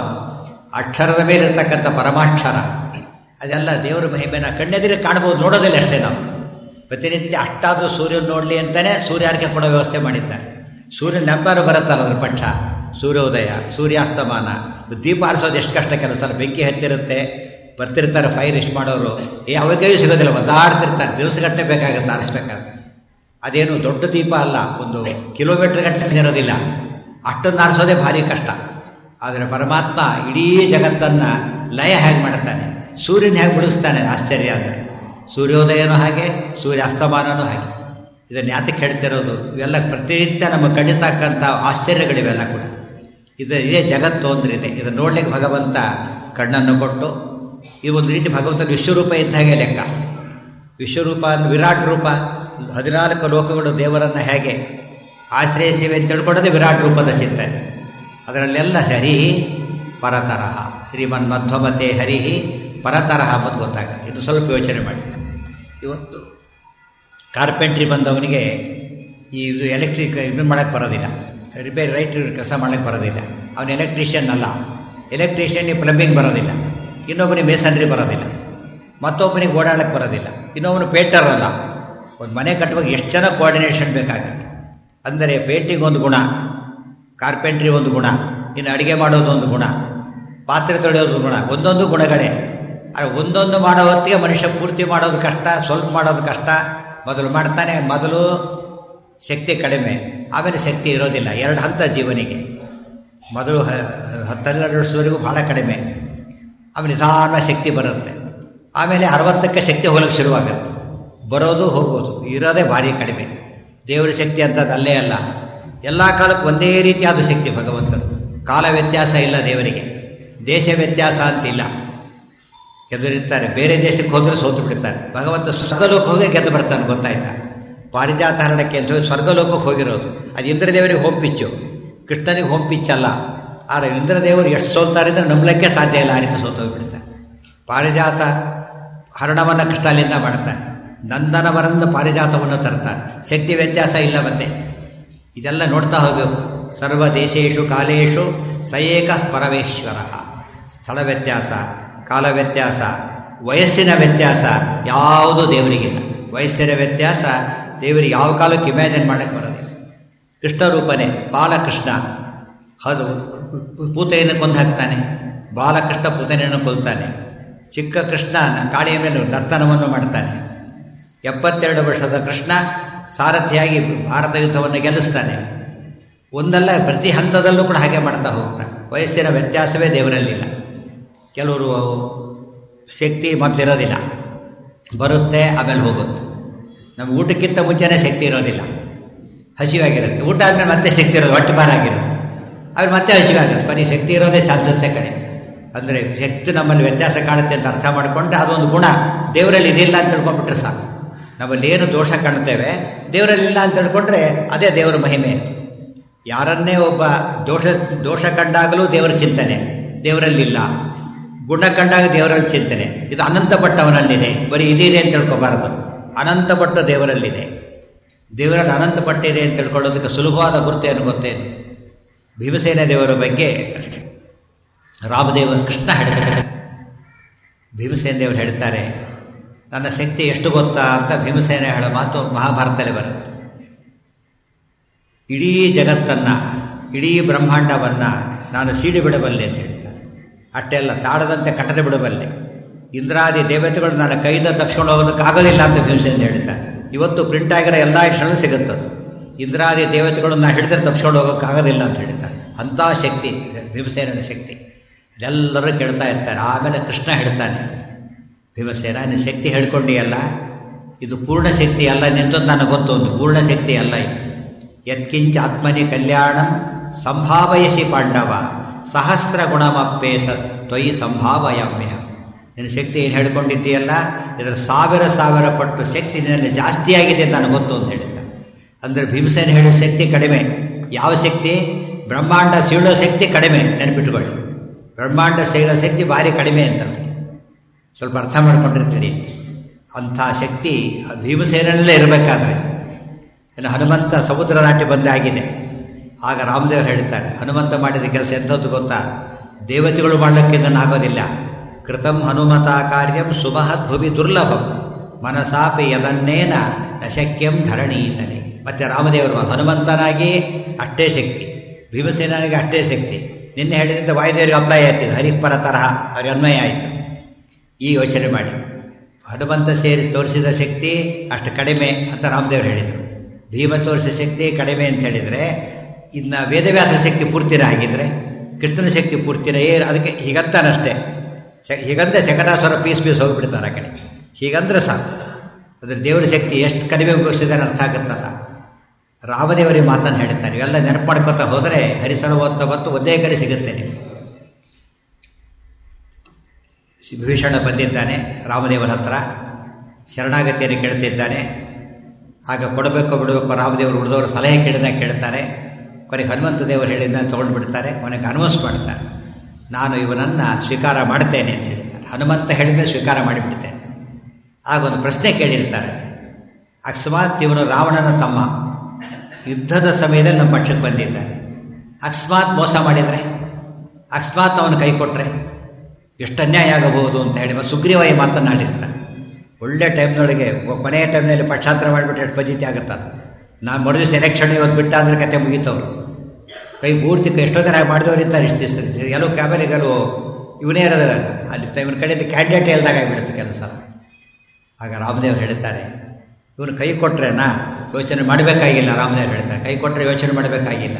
ಅಕ್ಷರದ ಮೇಲಿರ್ತಕ್ಕಂಥ ಪರಮಾಕ್ಷರ ಅದೆಲ್ಲ ದೇವರ ಮಹಿಮೆನ ಕಣ್ಣೆದಿರೆ ಕಾಣ್ಬೋದು ನೋಡೋದಿಲ್ಲ ಅಷ್ಟೇ ನಾವು ಪ್ರತಿನಿತ್ಯ ಅಷ್ಟಾದರೂ ಸೂರ್ಯನ ನೋಡಲಿ ಅಂತಲೇ ಸೂರ್ಯಾರ್ಕೆ ಕೊಡೋ ವ್ಯವಸ್ಥೆ ಮಾಡಿದ್ದಾರೆ ಸೂರ್ಯನ ನೆಂಪಾರು ಬರುತ್ತಲ್ಲ ಅದ್ರ ಪಕ್ಷ ಸೂರ್ಯೋದಯ ಸೂರ್ಯಾಸ್ತಮಾನ ದೀಪ ಆರಿಸೋದು ಎಷ್ಟು ಕಷ್ಟ ಕೆಲವು ಸಲ ಬೆಂಕಿ ಹತ್ತಿರುತ್ತೆ ಬರ್ತಿರ್ತಾರೆ ಫೈರ್ ಇಷ್ಟು ಮಾಡೋರು ಏ ಅವರಿಗೂ ಸಿಗೋದಿಲ್ಲ ಒದ್ದಾಡ್ತಿರ್ತಾರೆ ದಿವಸಗಟ್ಟಲೆ ಬೇಕಾಗುತ್ತೆ ಆರಿಸ್ಬೇಕಾದ್ರೆ ಅದೇನು ದೊಡ್ಡ ದೀಪ ಅಲ್ಲ ಒಂದು ಕಿಲೋಮೀಟ್ರ್ ಗಟ್ಟಲೆ ಇರೋದಿಲ್ಲ ಅಷ್ಟೊಂದು ಆರಿಸೋದೇ ಭಾರಿ ಕಷ್ಟ ಆದರೆ ಪರಮಾತ್ಮ ಇಡೀ ಜಗತ್ತನ್ನು ಲಯ ಹೇಗೆ ಮಾಡ್ತಾನೆ ಸೂರ್ಯನ ಹೇಗೆ ಬಿಡಿಸ್ತಾನೆ ಆಶ್ಚರ್ಯ ಅಂದರೆ ಸೂರ್ಯೋದಯನೂ ಹಾಗೆ ಸೂರ್ಯ ಅಸ್ತಮಾನನೂ ಹಾಗೆ ಇದನ್ನು ಯಾತಕ್ಕೆ ಹೇಳ್ತಿರೋದು ಇವೆಲ್ಲ ಪ್ರತಿನಿತ್ಯ ನಮ್ಮ ಕಡಿತಕ್ಕಂಥ ಆಶ್ಚರ್ಯಗಳಿವೆಲ್ಲ ಕೂಡ ಇದು ಇದೇ ಜಗತ್ತು ಅಂದ್ರೆ ಇದೆ ಇದನ್ನು ನೋಡ್ಲಿಕ್ಕೆ ಭಗವಂತ ಕಣ್ಣನ್ನು ಕೊಟ್ಟು ಈ ಒಂದು ರೀತಿ ಭಗವಂತನ ವಿಶ್ವರೂಪ ಇದ್ದ ಹಾಗೆ ಲೆಕ್ಕ ವಿಶ್ವರೂಪ ಅಂದ್ರೆ ವಿರಾಟ್ ರೂಪ ಹದಿನಾಲ್ಕು ಲೋಕಗಳು ದೇವರನ್ನು ಹೇಗೆ ಆಶ್ರಯಿಸಿವೆ ಅಂತ ತಿಳ್ಕೊಳ್ಳೋದೇ ವಿರಾಟ್ ರೂಪದ ಚಿಂತನೆ ಅದರಲ್ಲೆಲ್ಲ ಹರಿ ಪರತರಹ ಶ್ರೀಮನ್ ಮಧ್ವಮತೆ ಹರಿ ಪರತರಹ ಅಂಬುದು ಗೊತ್ತಾಗುತ್ತೆ ಇನ್ನು ಸ್ವಲ್ಪ ಯೋಚನೆ ಮಾಡಿ ಇವತ್ತು ಕಾರ್ಪೆಂಟ್ರಿ ಬಂದವನಿಗೆ ಈ ಇದು ಎಲೆಕ್ಟ್ರಿಕ್ ಇದು ಮಾಡೋಕ್ಕೆ ಬರೋದಿಲ್ಲ ರಿಪೇರಿ ರೈಟ್ ಕೆಲಸ ಮಾಡೋಕ್ಕೆ ಬರೋದಿಲ್ಲ ಅವನು ಎಲೆಕ್ಟ್ರಿಷಿಯನ್ ಅಲ್ಲ ಎಲೆಕ್ಟ್ರಿಷಿಯನ್ಗೆ ಪ್ಲಂಬಿಂಗ್ ಬರೋದಿಲ್ಲ ಇನ್ನೊಬ್ಬನಿಗೆ ಮೇಸನ್ರಿ ಬರೋದಿಲ್ಲ ಮತ್ತೊಬ್ಬನಿಗೆ ಓಡಾಡಕ್ಕೆ ಬರೋದಿಲ್ಲ ಇನ್ನೊಬ್ಬನು ಪೇಂಟರ್ ಅಲ್ಲ ಒಂದು ಮನೆ ಕಟ್ಟುವಾಗ ಎಷ್ಟು ಜನ ಕೋಆರ್ಡಿನೇಷನ್ ಬೇಕಾಗುತ್ತೆ ಅಂದರೆ ಪೇಂಟಿಂಗ್ ಒಂದು ಗುಣ ಕಾರ್ಪೆಂಟ್ರಿ ಒಂದು ಗುಣ ಇನ್ನು ಅಡುಗೆ ಮಾಡೋದು ಒಂದು ಗುಣ ಪಾತ್ರೆ ತೊಳೆಯೋದು ಗುಣ ಒಂದೊಂದು ಗುಣಗಳೇ ಆದರೆ ಒಂದೊಂದು ಮಾಡೋ ಹೊತ್ತಿಗೆ ಮನುಷ್ಯ ಪೂರ್ತಿ ಮಾಡೋದು ಕಷ್ಟ ಸ್ವಲ್ಪ ಮಾಡೋದು ಕಷ್ಟ ಮೊದಲು ಮಾಡ್ತಾನೆ ಮೊದಲು ಶಕ್ತಿ ಕಡಿಮೆ ಆಮೇಲೆ ಶಕ್ತಿ ಇರೋದಿಲ್ಲ ಎರಡು ಹಂತ ಜೀವನಿಗೆ ಮೊದಲು ಹತ್ತೆರಡು ವರ್ಷದವರೆಗೂ ಭಾಳ ಕಡಿಮೆ ಆಮೇಲೆ ನಿಧಾನ ಶಕ್ತಿ ಬರುತ್ತೆ ಆಮೇಲೆ ಅರವತ್ತಕ್ಕೆ ಶಕ್ತಿ ಹೋಗಲಿಕ್ಕೆ ಶುರುವಾಗುತ್ತೆ ಬರೋದು ಹೋಗೋದು ಇರೋದೇ ಭಾರಿ ಕಡಿಮೆ ದೇವರ ಶಕ್ತಿ ಅಂತದ್ದು ಅಲ್ಲೇ ಅಲ್ಲ ಎಲ್ಲ ಕಾಲಕ್ಕೂ ಒಂದೇ ರೀತಿಯಾದ ಶಕ್ತಿ ಭಗವಂತನು ಕಾಲ ವ್ಯತ್ಯಾಸ ಇಲ್ಲ ದೇವರಿಗೆ ದೇಶ ವ್ಯತ್ಯಾಸ ಅಂತಿಲ್ಲ ಗೆದ್ದಿರ್ತಾರೆ ಬೇರೆ ದೇಶಕ್ಕೆ ಹೋದರೆ ಸೋತು ಬಿಡ್ತಾರೆ ಭಗವಂತ ಸ್ವರ್ಗಲೋಕ ಹೋಗಿ ಗೆದ್ದು ಬರ್ತಾನೆ ಗೊತ್ತಾಯ್ತಾ ಪಾರಿಜಾತ ಹರಣಕ್ಕೆ ಅಂತ ಹೇಳಿ ಸ್ವರ್ಗಲೋಕಕ್ಕೆ ಹೋಗಿರೋದು ಅದು ಇಂದ್ರದೇವರಿಗೆ ಹೋಮ್ ಪಿಚ್ಚು ಕೃಷ್ಣನಿಗೆ ಹೋಮ್ ಪಿಚ್ ಅಲ್ಲ ಆದರೆ ಇಂದ್ರದೇವರು ಎಷ್ಟು ಸೋಲ್ತಾರೆ ಅಂದರೆ ನಂಬಲಿಕ್ಕೆ ಸಾಧ್ಯ ಇಲ್ಲ ಆ ರೀತಿ ಸೋತೋಗ್ಬಿಡ್ತಾರೆ ಪಾರಿಜಾತ ಹರಣವನ್ನು ಕೃಷ್ಣ ಅಲ್ಲಿಂದ ಮಾಡ್ತಾನೆ ನಂದನವರಂದ ಪಾರಿಜಾತವನ್ನು ತರ್ತಾನೆ ಶಕ್ತಿ ವ್ಯತ್ಯಾಸ ಇಲ್ಲ ಮತ್ತೆ ಇದೆಲ್ಲ ನೋಡ್ತಾ ಹೋಗಬೇಕು ಸರ್ವ ದೇಶೇಶು ಕಾಲೇಶು ಸಯೇಕ ಪರಮೇಶ್ವರ ಸ್ಥಳ ವ್ಯತ್ಯಾಸ ಕಾಲ ವ್ಯತ್ಯಾಸ ವಯಸ್ಸಿನ ವ್ಯತ್ಯಾಸ ಯಾವುದೂ ದೇವರಿಗಿಲ್ಲ ವಯಸ್ಸಿನ ವ್ಯತ್ಯಾಸ ದೇವರಿಗೆ ಯಾವ ಕಾಲಕ್ಕೆ ಇಮ್ಯಾಜಿನ್ ಮಾಡೋಕ್ಕೆ ಬರೋದಿಲ್ಲ ಕೃಷ್ಣ ರೂಪನೇ ಬಾಲಕೃಷ್ಣ ಅದು ಪೂತೆಯನ್ನು ಕೊಂದು ಹಾಕ್ತಾನೆ ಬಾಲಕೃಷ್ಣ ಪೂತನೆಯನ್ನು ಕೊಲ್ತಾನೆ ಚಿಕ್ಕ ಕೃಷ್ಣ ಕಾಳಿಯ ಮೇಲೆ ನರ್ತನವನ್ನು ಮಾಡ್ತಾನೆ ಎಪ್ಪತ್ತೆರಡು ವರ್ಷದ ಕೃಷ್ಣ ಸಾರಥಿಯಾಗಿ ಭಾರತ ಯುದ್ಧವನ್ನು ಗೆಲ್ಲಿಸ್ತಾನೆ ಒಂದಲ್ಲ ಪ್ರತಿ ಹಂತದಲ್ಲೂ ಕೂಡ ಹಾಗೆ ಮಾಡ್ತಾ ಹೋಗ್ತಾನೆ ವಯಸ್ಸಿನ ವ್ಯತ್ಯಾಸವೇ ದೇವರಲ್ಲಿಲ್ಲ ಕೆಲವರು ಶಕ್ತಿ ಮೊದಲಿರೋದಿಲ್ಲ ಬರುತ್ತೆ ಆಮೇಲೆ ಹೋಗುತ್ತೆ ನಮ್ಗೆ ಊಟಕ್ಕಿಂತ ಮುಂಚೆನೇ ಶಕ್ತಿ ಇರೋದಿಲ್ಲ ಹಸಿವಾಗಿರುತ್ತೆ ಊಟ ಆದಮೇಲೆ ಮತ್ತೆ ಶಕ್ತಿ ಇರೋದು ಹೊಟ್ಟೆ ಭಾರ ಆಗಿರುತ್ತೆ ಆಮೇಲೆ ಮತ್ತೆ ಹಸಿವಾಗುತ್ತೆ ಕೊನೆ ಶಕ್ತಿ ಇರೋದೇ ಚಾನ್ಸಸ್ಸೇ ಕಡಿಮೆ ಅಂದರೆ ಶಕ್ತಿ ನಮ್ಮಲ್ಲಿ ವ್ಯತ್ಯಾಸ ಕಾಣುತ್ತೆ ಅಂತ ಅರ್ಥ ಮಾಡಿಕೊಂಡ್ರೆ ಅದೊಂದು ಗುಣ ದೇವರಲ್ಲಿ ಇದಿಲ್ಲ ಅಂತ ತಿಳ್ಕೊಂಡ್ಬಿಟ್ರೆ ಸಾಕು ನಮ್ಮಲ್ಲಿ ಏನು ದೋಷ ಕಾಣುತ್ತೇವೆ ದೇವರಲ್ಲಿ ಇಲ್ಲ ಅಂತ ತಿಳ್ಕೊಂಡ್ರೆ ಅದೇ ದೇವರ ಮಹಿಮೆ ಅದು ಯಾರನ್ನೇ ಒಬ್ಬ ದೋಷ ದೋಷ ಕಂಡಾಗಲೂ ದೇವರ ಚಿಂತನೆ ದೇವರಲ್ಲಿಲ್ಲ ಗುಣ ಕಂಡಾಗ ದೇವರಲ್ಲಿ ಚಿಂತನೆ ಇದು ಅನಂತ ಪಟ್ಟವನಲ್ಲಿದೆ ಬರೀ ಇದಿದೆ ಅಂತ ತಿಳ್ಕೊಬಾರದು ಅನಂತ ಪಟ್ಟ ದೇವರಲ್ಲಿದೆ ದೇವರಲ್ಲಿ ಅನಂತ ಪಟ್ಟಿದೆ ಅಂತ ತಿಳ್ಕೊಳ್ಳೋದಕ್ಕೆ ಸುಲಭವಾದ ಗುರುತೇನು ಗೊತ್ತೇನು ಭೀಮಸೇನ ದೇವರ ಬಗ್ಗೆ ರಾಮದೇವ ಕೃಷ್ಣ ಹೇಳ್ತಾರೆ ಭೀಮಸೇನ ದೇವರು ಹೇಳ್ತಾರೆ ನನ್ನ ಶಕ್ತಿ ಎಷ್ಟು ಗೊತ್ತಾ ಅಂತ ಭೀಮಸೇನ ಹೇಳೋ ಮಾತು ಮಹಾಭಾರತದಲ್ಲಿ ಬರುತ್ತೆ ಇಡೀ ಜಗತ್ತನ್ನು ಇಡೀ ಬ್ರಹ್ಮಾಂಡವನ್ನು ನಾನು ಸೀಡಿ ಬಿಡಬಲ್ಲೆ ಅಂತ ಹೇಳ್ತಾರೆ ಅಷ್ಟೆಲ್ಲ ತಾಳದಂತೆ ಕಟ್ಟದೆ ಬಿಡಬಲ್ಲೆ ಇಂದ್ರಾದಿ ದೇವತೆಗಳು ನನ್ನ ಕೈಯಿಂದ ತಪ್ಪಿಸ್ಕೊಂಡು ಹೋಗೋದಕ್ಕಾಗೋದಿಲ್ಲ ಅಂತ ಭೀಮಸೇನ ಹೇಳ್ತಾರೆ ಇವತ್ತು ಪ್ರಿಂಟ್ ಆಗಿರೋ ಎಲ್ಲ ಕ್ಷಣ ಸಿಗುತ್ತದು ಇಂದ್ರಾದಿ ದೇವತೆಗಳನ್ನ ಹಿಡಿದ್ರೆ ತಪ್ಪಿಸ್ಕೊಂಡು ಹೋಗೋಕ್ಕಾಗೋದಿಲ್ಲ ಅಂತ ಹೇಳ್ತಾರೆ ಅಂಥ ಶಕ್ತಿ ಭೀಮಸೇನ ಶಕ್ತಿ ಇದೆಲ್ಲರೂ ಕೇಳ್ತಾ ಇರ್ತಾರೆ ಆಮೇಲೆ ಕೃಷ್ಣ ಹೇಳ್ತಾನೆ ಭೀಮಸೇನ ನೀನು ಶಕ್ತಿ ಹೇಳ್ಕೊಂಡಿಯಲ್ಲ ಇದು ಪೂರ್ಣ ಶಕ್ತಿ ಅಲ್ಲ ನಿಂತದ್ದು ನನಗೆ ಗೊತ್ತು ಒಂದು ಪೂರ್ಣ ಶಕ್ತಿ ಅಲ್ಲ ಇದು ಯತ್ಕಿಂಚ ಆತ್ಮನಿ ಕಲ್ಯಾಣಂ ಸಂಭಾವಯಸಿ ಪಾಂಡವ ಸಹಸ್ರ ಗುಣಮಪ್ಪೇತತ್ ತ್ವಯಿ ಸಂಭಾವಯಾಮ್ಯ ನಿನ್ನ ಶಕ್ತಿ ಏನು ಹೇಳ್ಕೊಂಡಿದ್ದೀಯಲ್ಲ ಇದರ ಸಾವಿರ ಸಾವಿರ ಪಟ್ಟು ಶಕ್ತಿ ನಿನ್ನಲ್ಲಿ ಜಾಸ್ತಿಯಾಗಿದೆ ಅಂತ ನನಗೆ ಗೊತ್ತು ಅಂತ ಹೇಳಿದ್ದ ಅಂದರೆ ಭೀಮಸೇನ ಹೇಳಿದ ಶಕ್ತಿ ಕಡಿಮೆ ಯಾವ ಶಕ್ತಿ ಬ್ರಹ್ಮಾಂಡ ಸೀಳೋ ಶಕ್ತಿ ಕಡಿಮೆ ನೆನಪಿಟ್ಕೊಳ್ಳಿ ಬ್ರಹ್ಮಾಂಡ ಸೀಳೋ ಶಕ್ತಿ ಭಾರಿ ಕಡಿಮೆ ಅಂತ ಸ್ವಲ್ಪ ಅರ್ಥ ಮಾಡ್ಕೊಂಡಿರ್ತೀರಿ ಅಂಥ ಶಕ್ತಿ ಭೀಮಸೇನಲ್ಲೇ ಇರಬೇಕಾದ್ರೆ ಇನ್ನು ಹನುಮಂತ ಸಮುದ್ರ ದಾಟಿ ಬಂದಾಗಿದೆ ಆಗ ರಾಮದೇವರು ಹೇಳ್ತಾರೆ ಹನುಮಂತ ಮಾಡಿದ ಕೆಲಸ ಎಂಥದ್ದು ಗೊತ್ತಾ ದೇವತೆಗಳು ಮಾಡಲಿಕ್ಕೆ ಇದನ್ನು ಆಗೋದಿಲ್ಲ ಕೃತಂ ಹನುಮತ ಕಾರ್ಯಂ ಸುಮಹದ್ ಭುವಿ ದುರ್ಲಭಂ ಮನಸಾಪಿ ಯದನ್ನೇನ ನಶಕ್ಯಂ ಧರಣೀತನೆ ಮತ್ತು ರಾಮದೇವರು ಹನುಮಂತನಾಗಿ ಅಷ್ಟೇ ಶಕ್ತಿ ಭೀಮಸೇನಿಗೆ ಅಷ್ಟೇ ಶಕ್ತಿ ನಿನ್ನೆ ಹೇಳಿದಂತೆ ವಾಯುದೇವರಿಗೆ ಅಪ್ಲೈ ಆಯ್ತಿದ್ದು ಹರಿಪರ ತರಹ ಅವ್ರಿಗೆ ಅನ್ವಯ ಆಯಿತು ಈ ಯೋಚನೆ ಮಾಡಿ ಹನುಮಂತ ಸೇರಿ ತೋರಿಸಿದ ಶಕ್ತಿ ಅಷ್ಟು ಕಡಿಮೆ ಅಂತ ರಾಮದೇವರು ಹೇಳಿದರು ಭೀಮ ತೋರಿಸಿದ ಶಕ್ತಿ ಕಡಿಮೆ ಅಂತ ಹೇಳಿದರೆ ಇನ್ನು ವೇದವ್ಯಾಸರ ಶಕ್ತಿ ಪೂರ್ತಿನ ಹಾಗಿದ್ರೆ ಕೃಷ್ಣನ ಶಕ್ತಿ ಪೂರ್ತಿನ ಏನು ಅದಕ್ಕೆ ಹೀಗಂತಾನಷ್ಟೇ ಶ ಹೀಗಂದ್ರೆ ಶಕಟಾಸುರ ಪೀಸ್ ಪೀಸ್ ಹೋಗಿಬಿಡ್ತಾರೆ ಆ ಕಡೆ ಹೀಗಂದ್ರೆ ಸಾಕು ಅದ್ರ ದೇವರ ಶಕ್ತಿ ಎಷ್ಟು ಕಡಿಮೆ ಉಪಯೋಗಿಸಿದಾರೆ ಅರ್ಥ ಆಗುತ್ತಲ್ಲ ರಾಮದೇವರಿಗೆ ಮಾತನ್ನು ಹೇಳ್ತಾರೆ ಇವೆಲ್ಲ ನೆನಪು ಮಾಡ್ಕೊತಾ ಹೋದರೆ ಹರಿಸರ್ವೋತ್ತ ಮತ್ತು ಒಂದೇ ಕಡೆ ಸಿಗುತ್ತೆ ನಿಮಗೆ ವಿಭೀಷಣ ಬಂದಿದ್ದಾನೆ ರಾಮದೇವರ ಹತ್ರ ಶರಣಾಗತಿಯನ್ನು ಕೇಳ್ತಿದ್ದಾನೆ ಆಗ ಕೊಡಬೇಕು ಬಿಡಬೇಕು ರಾಮದೇವರು ಉಳಿದವರು ಸಲಹೆ ಕೇಳಿದಾಗ ಕೇಳ್ತಾರೆ ಕೊನೆಗೆ ಹನುಮಂತ ದೇವರು ಹೇಳಿದ್ದ ತೊಗೊಂಡು ಬಿಡ್ತಾರೆ ಕೊನೆಗೆ ಅನೌನ್ಸ್ ಮಾಡ್ತಾರೆ ನಾನು ಇವನನ್ನು ಸ್ವೀಕಾರ ಮಾಡ್ತೇನೆ ಅಂತ ಹೇಳಿದ್ದಾರೆ ಹನುಮಂತ ಹೇಳಿದ್ರೆ ಸ್ವೀಕಾರ ಮಾಡಿಬಿಡ್ತೇನೆ ಆಗ ಒಂದು ಪ್ರಶ್ನೆ ಕೇಳಿರ್ತಾರೆ ಅಕಸ್ಮಾತ್ ಇವನು ರಾವಣನ ತಮ್ಮ ಯುದ್ಧದ ಸಮಯದಲ್ಲಿ ನಮ್ಮ ಪಕ್ಷಕ್ಕೆ ಬಂದಿದ್ದಾನೆ ಅಕಸ್ಮಾತ್ ಮೋಸ ಮಾಡಿದರೆ ಅಕಸ್ಮಾತ್ ಅವನು ಕೈ ಕೊಟ್ಟರೆ ಎಷ್ಟು ಅನ್ಯಾಯ ಆಗಬಹುದು ಅಂತ ಹೇಳಿ ಮತ್ತು ಸುಗ್ರೀವಾಯಿ ಮಾತನಾಡಿರ್ತಾನೆ ಒಳ್ಳೆ ಟೈಮ್ನೊಳಗೆ ಕೊನೆಯ ಟೈಮ್ನಲ್ಲಿ ಪಕ್ಷಾಂತರ ಮಾಡಿಬಿಟ್ಟು ಎಷ್ಟು ಪದ್ಧತಿ ಆಗುತ್ತಲ್ಲ ನಾನು ಮರು ದಿವಸ ಎಲೆಕ್ಷನ್ ಇವತ್ತು ಬಿಟ್ಟ ಅಂದರೆ ಕತೆ ಮುಗೀತವ್ರು ಕೈ ಪೂರ್ತಿ ಎಷ್ಟೋ ಜನ ಮಾಡಿದವರು ಇರ್ತಾರೆ ಇಷ್ಟು ದಿವಸ ಕೆಲವು ಕ್ಯಾಮರೆ ಕೆಲವು ಇವನೇ ಇರೋದಿಲ್ಲ ಅಲ್ಲಿ ಇವನ ಕಡೆಯಿಂದ ಕ್ಯಾಂಡಿಡೇಟ್ ಹೇಳ್ದಾಗ ಆಗಿಬಿಡುತ್ತೆ ಕೆಲಸ ಆಗ ರಾಮದೇವ್ರು ಹೇಳ್ತಾರೆ ಇವನು ಕೈ ಕೊಟ್ರೇನಾ ಯೋಚನೆ ಮಾಡಬೇಕಾಗಿಲ್ಲ ರಾಮದೇವ್ರು ಹೇಳ್ತಾರೆ ಕೈ ಕೊಟ್ಟರೆ ಯೋಚನೆ ಮಾಡಬೇಕಾಗಿಲ್ಲ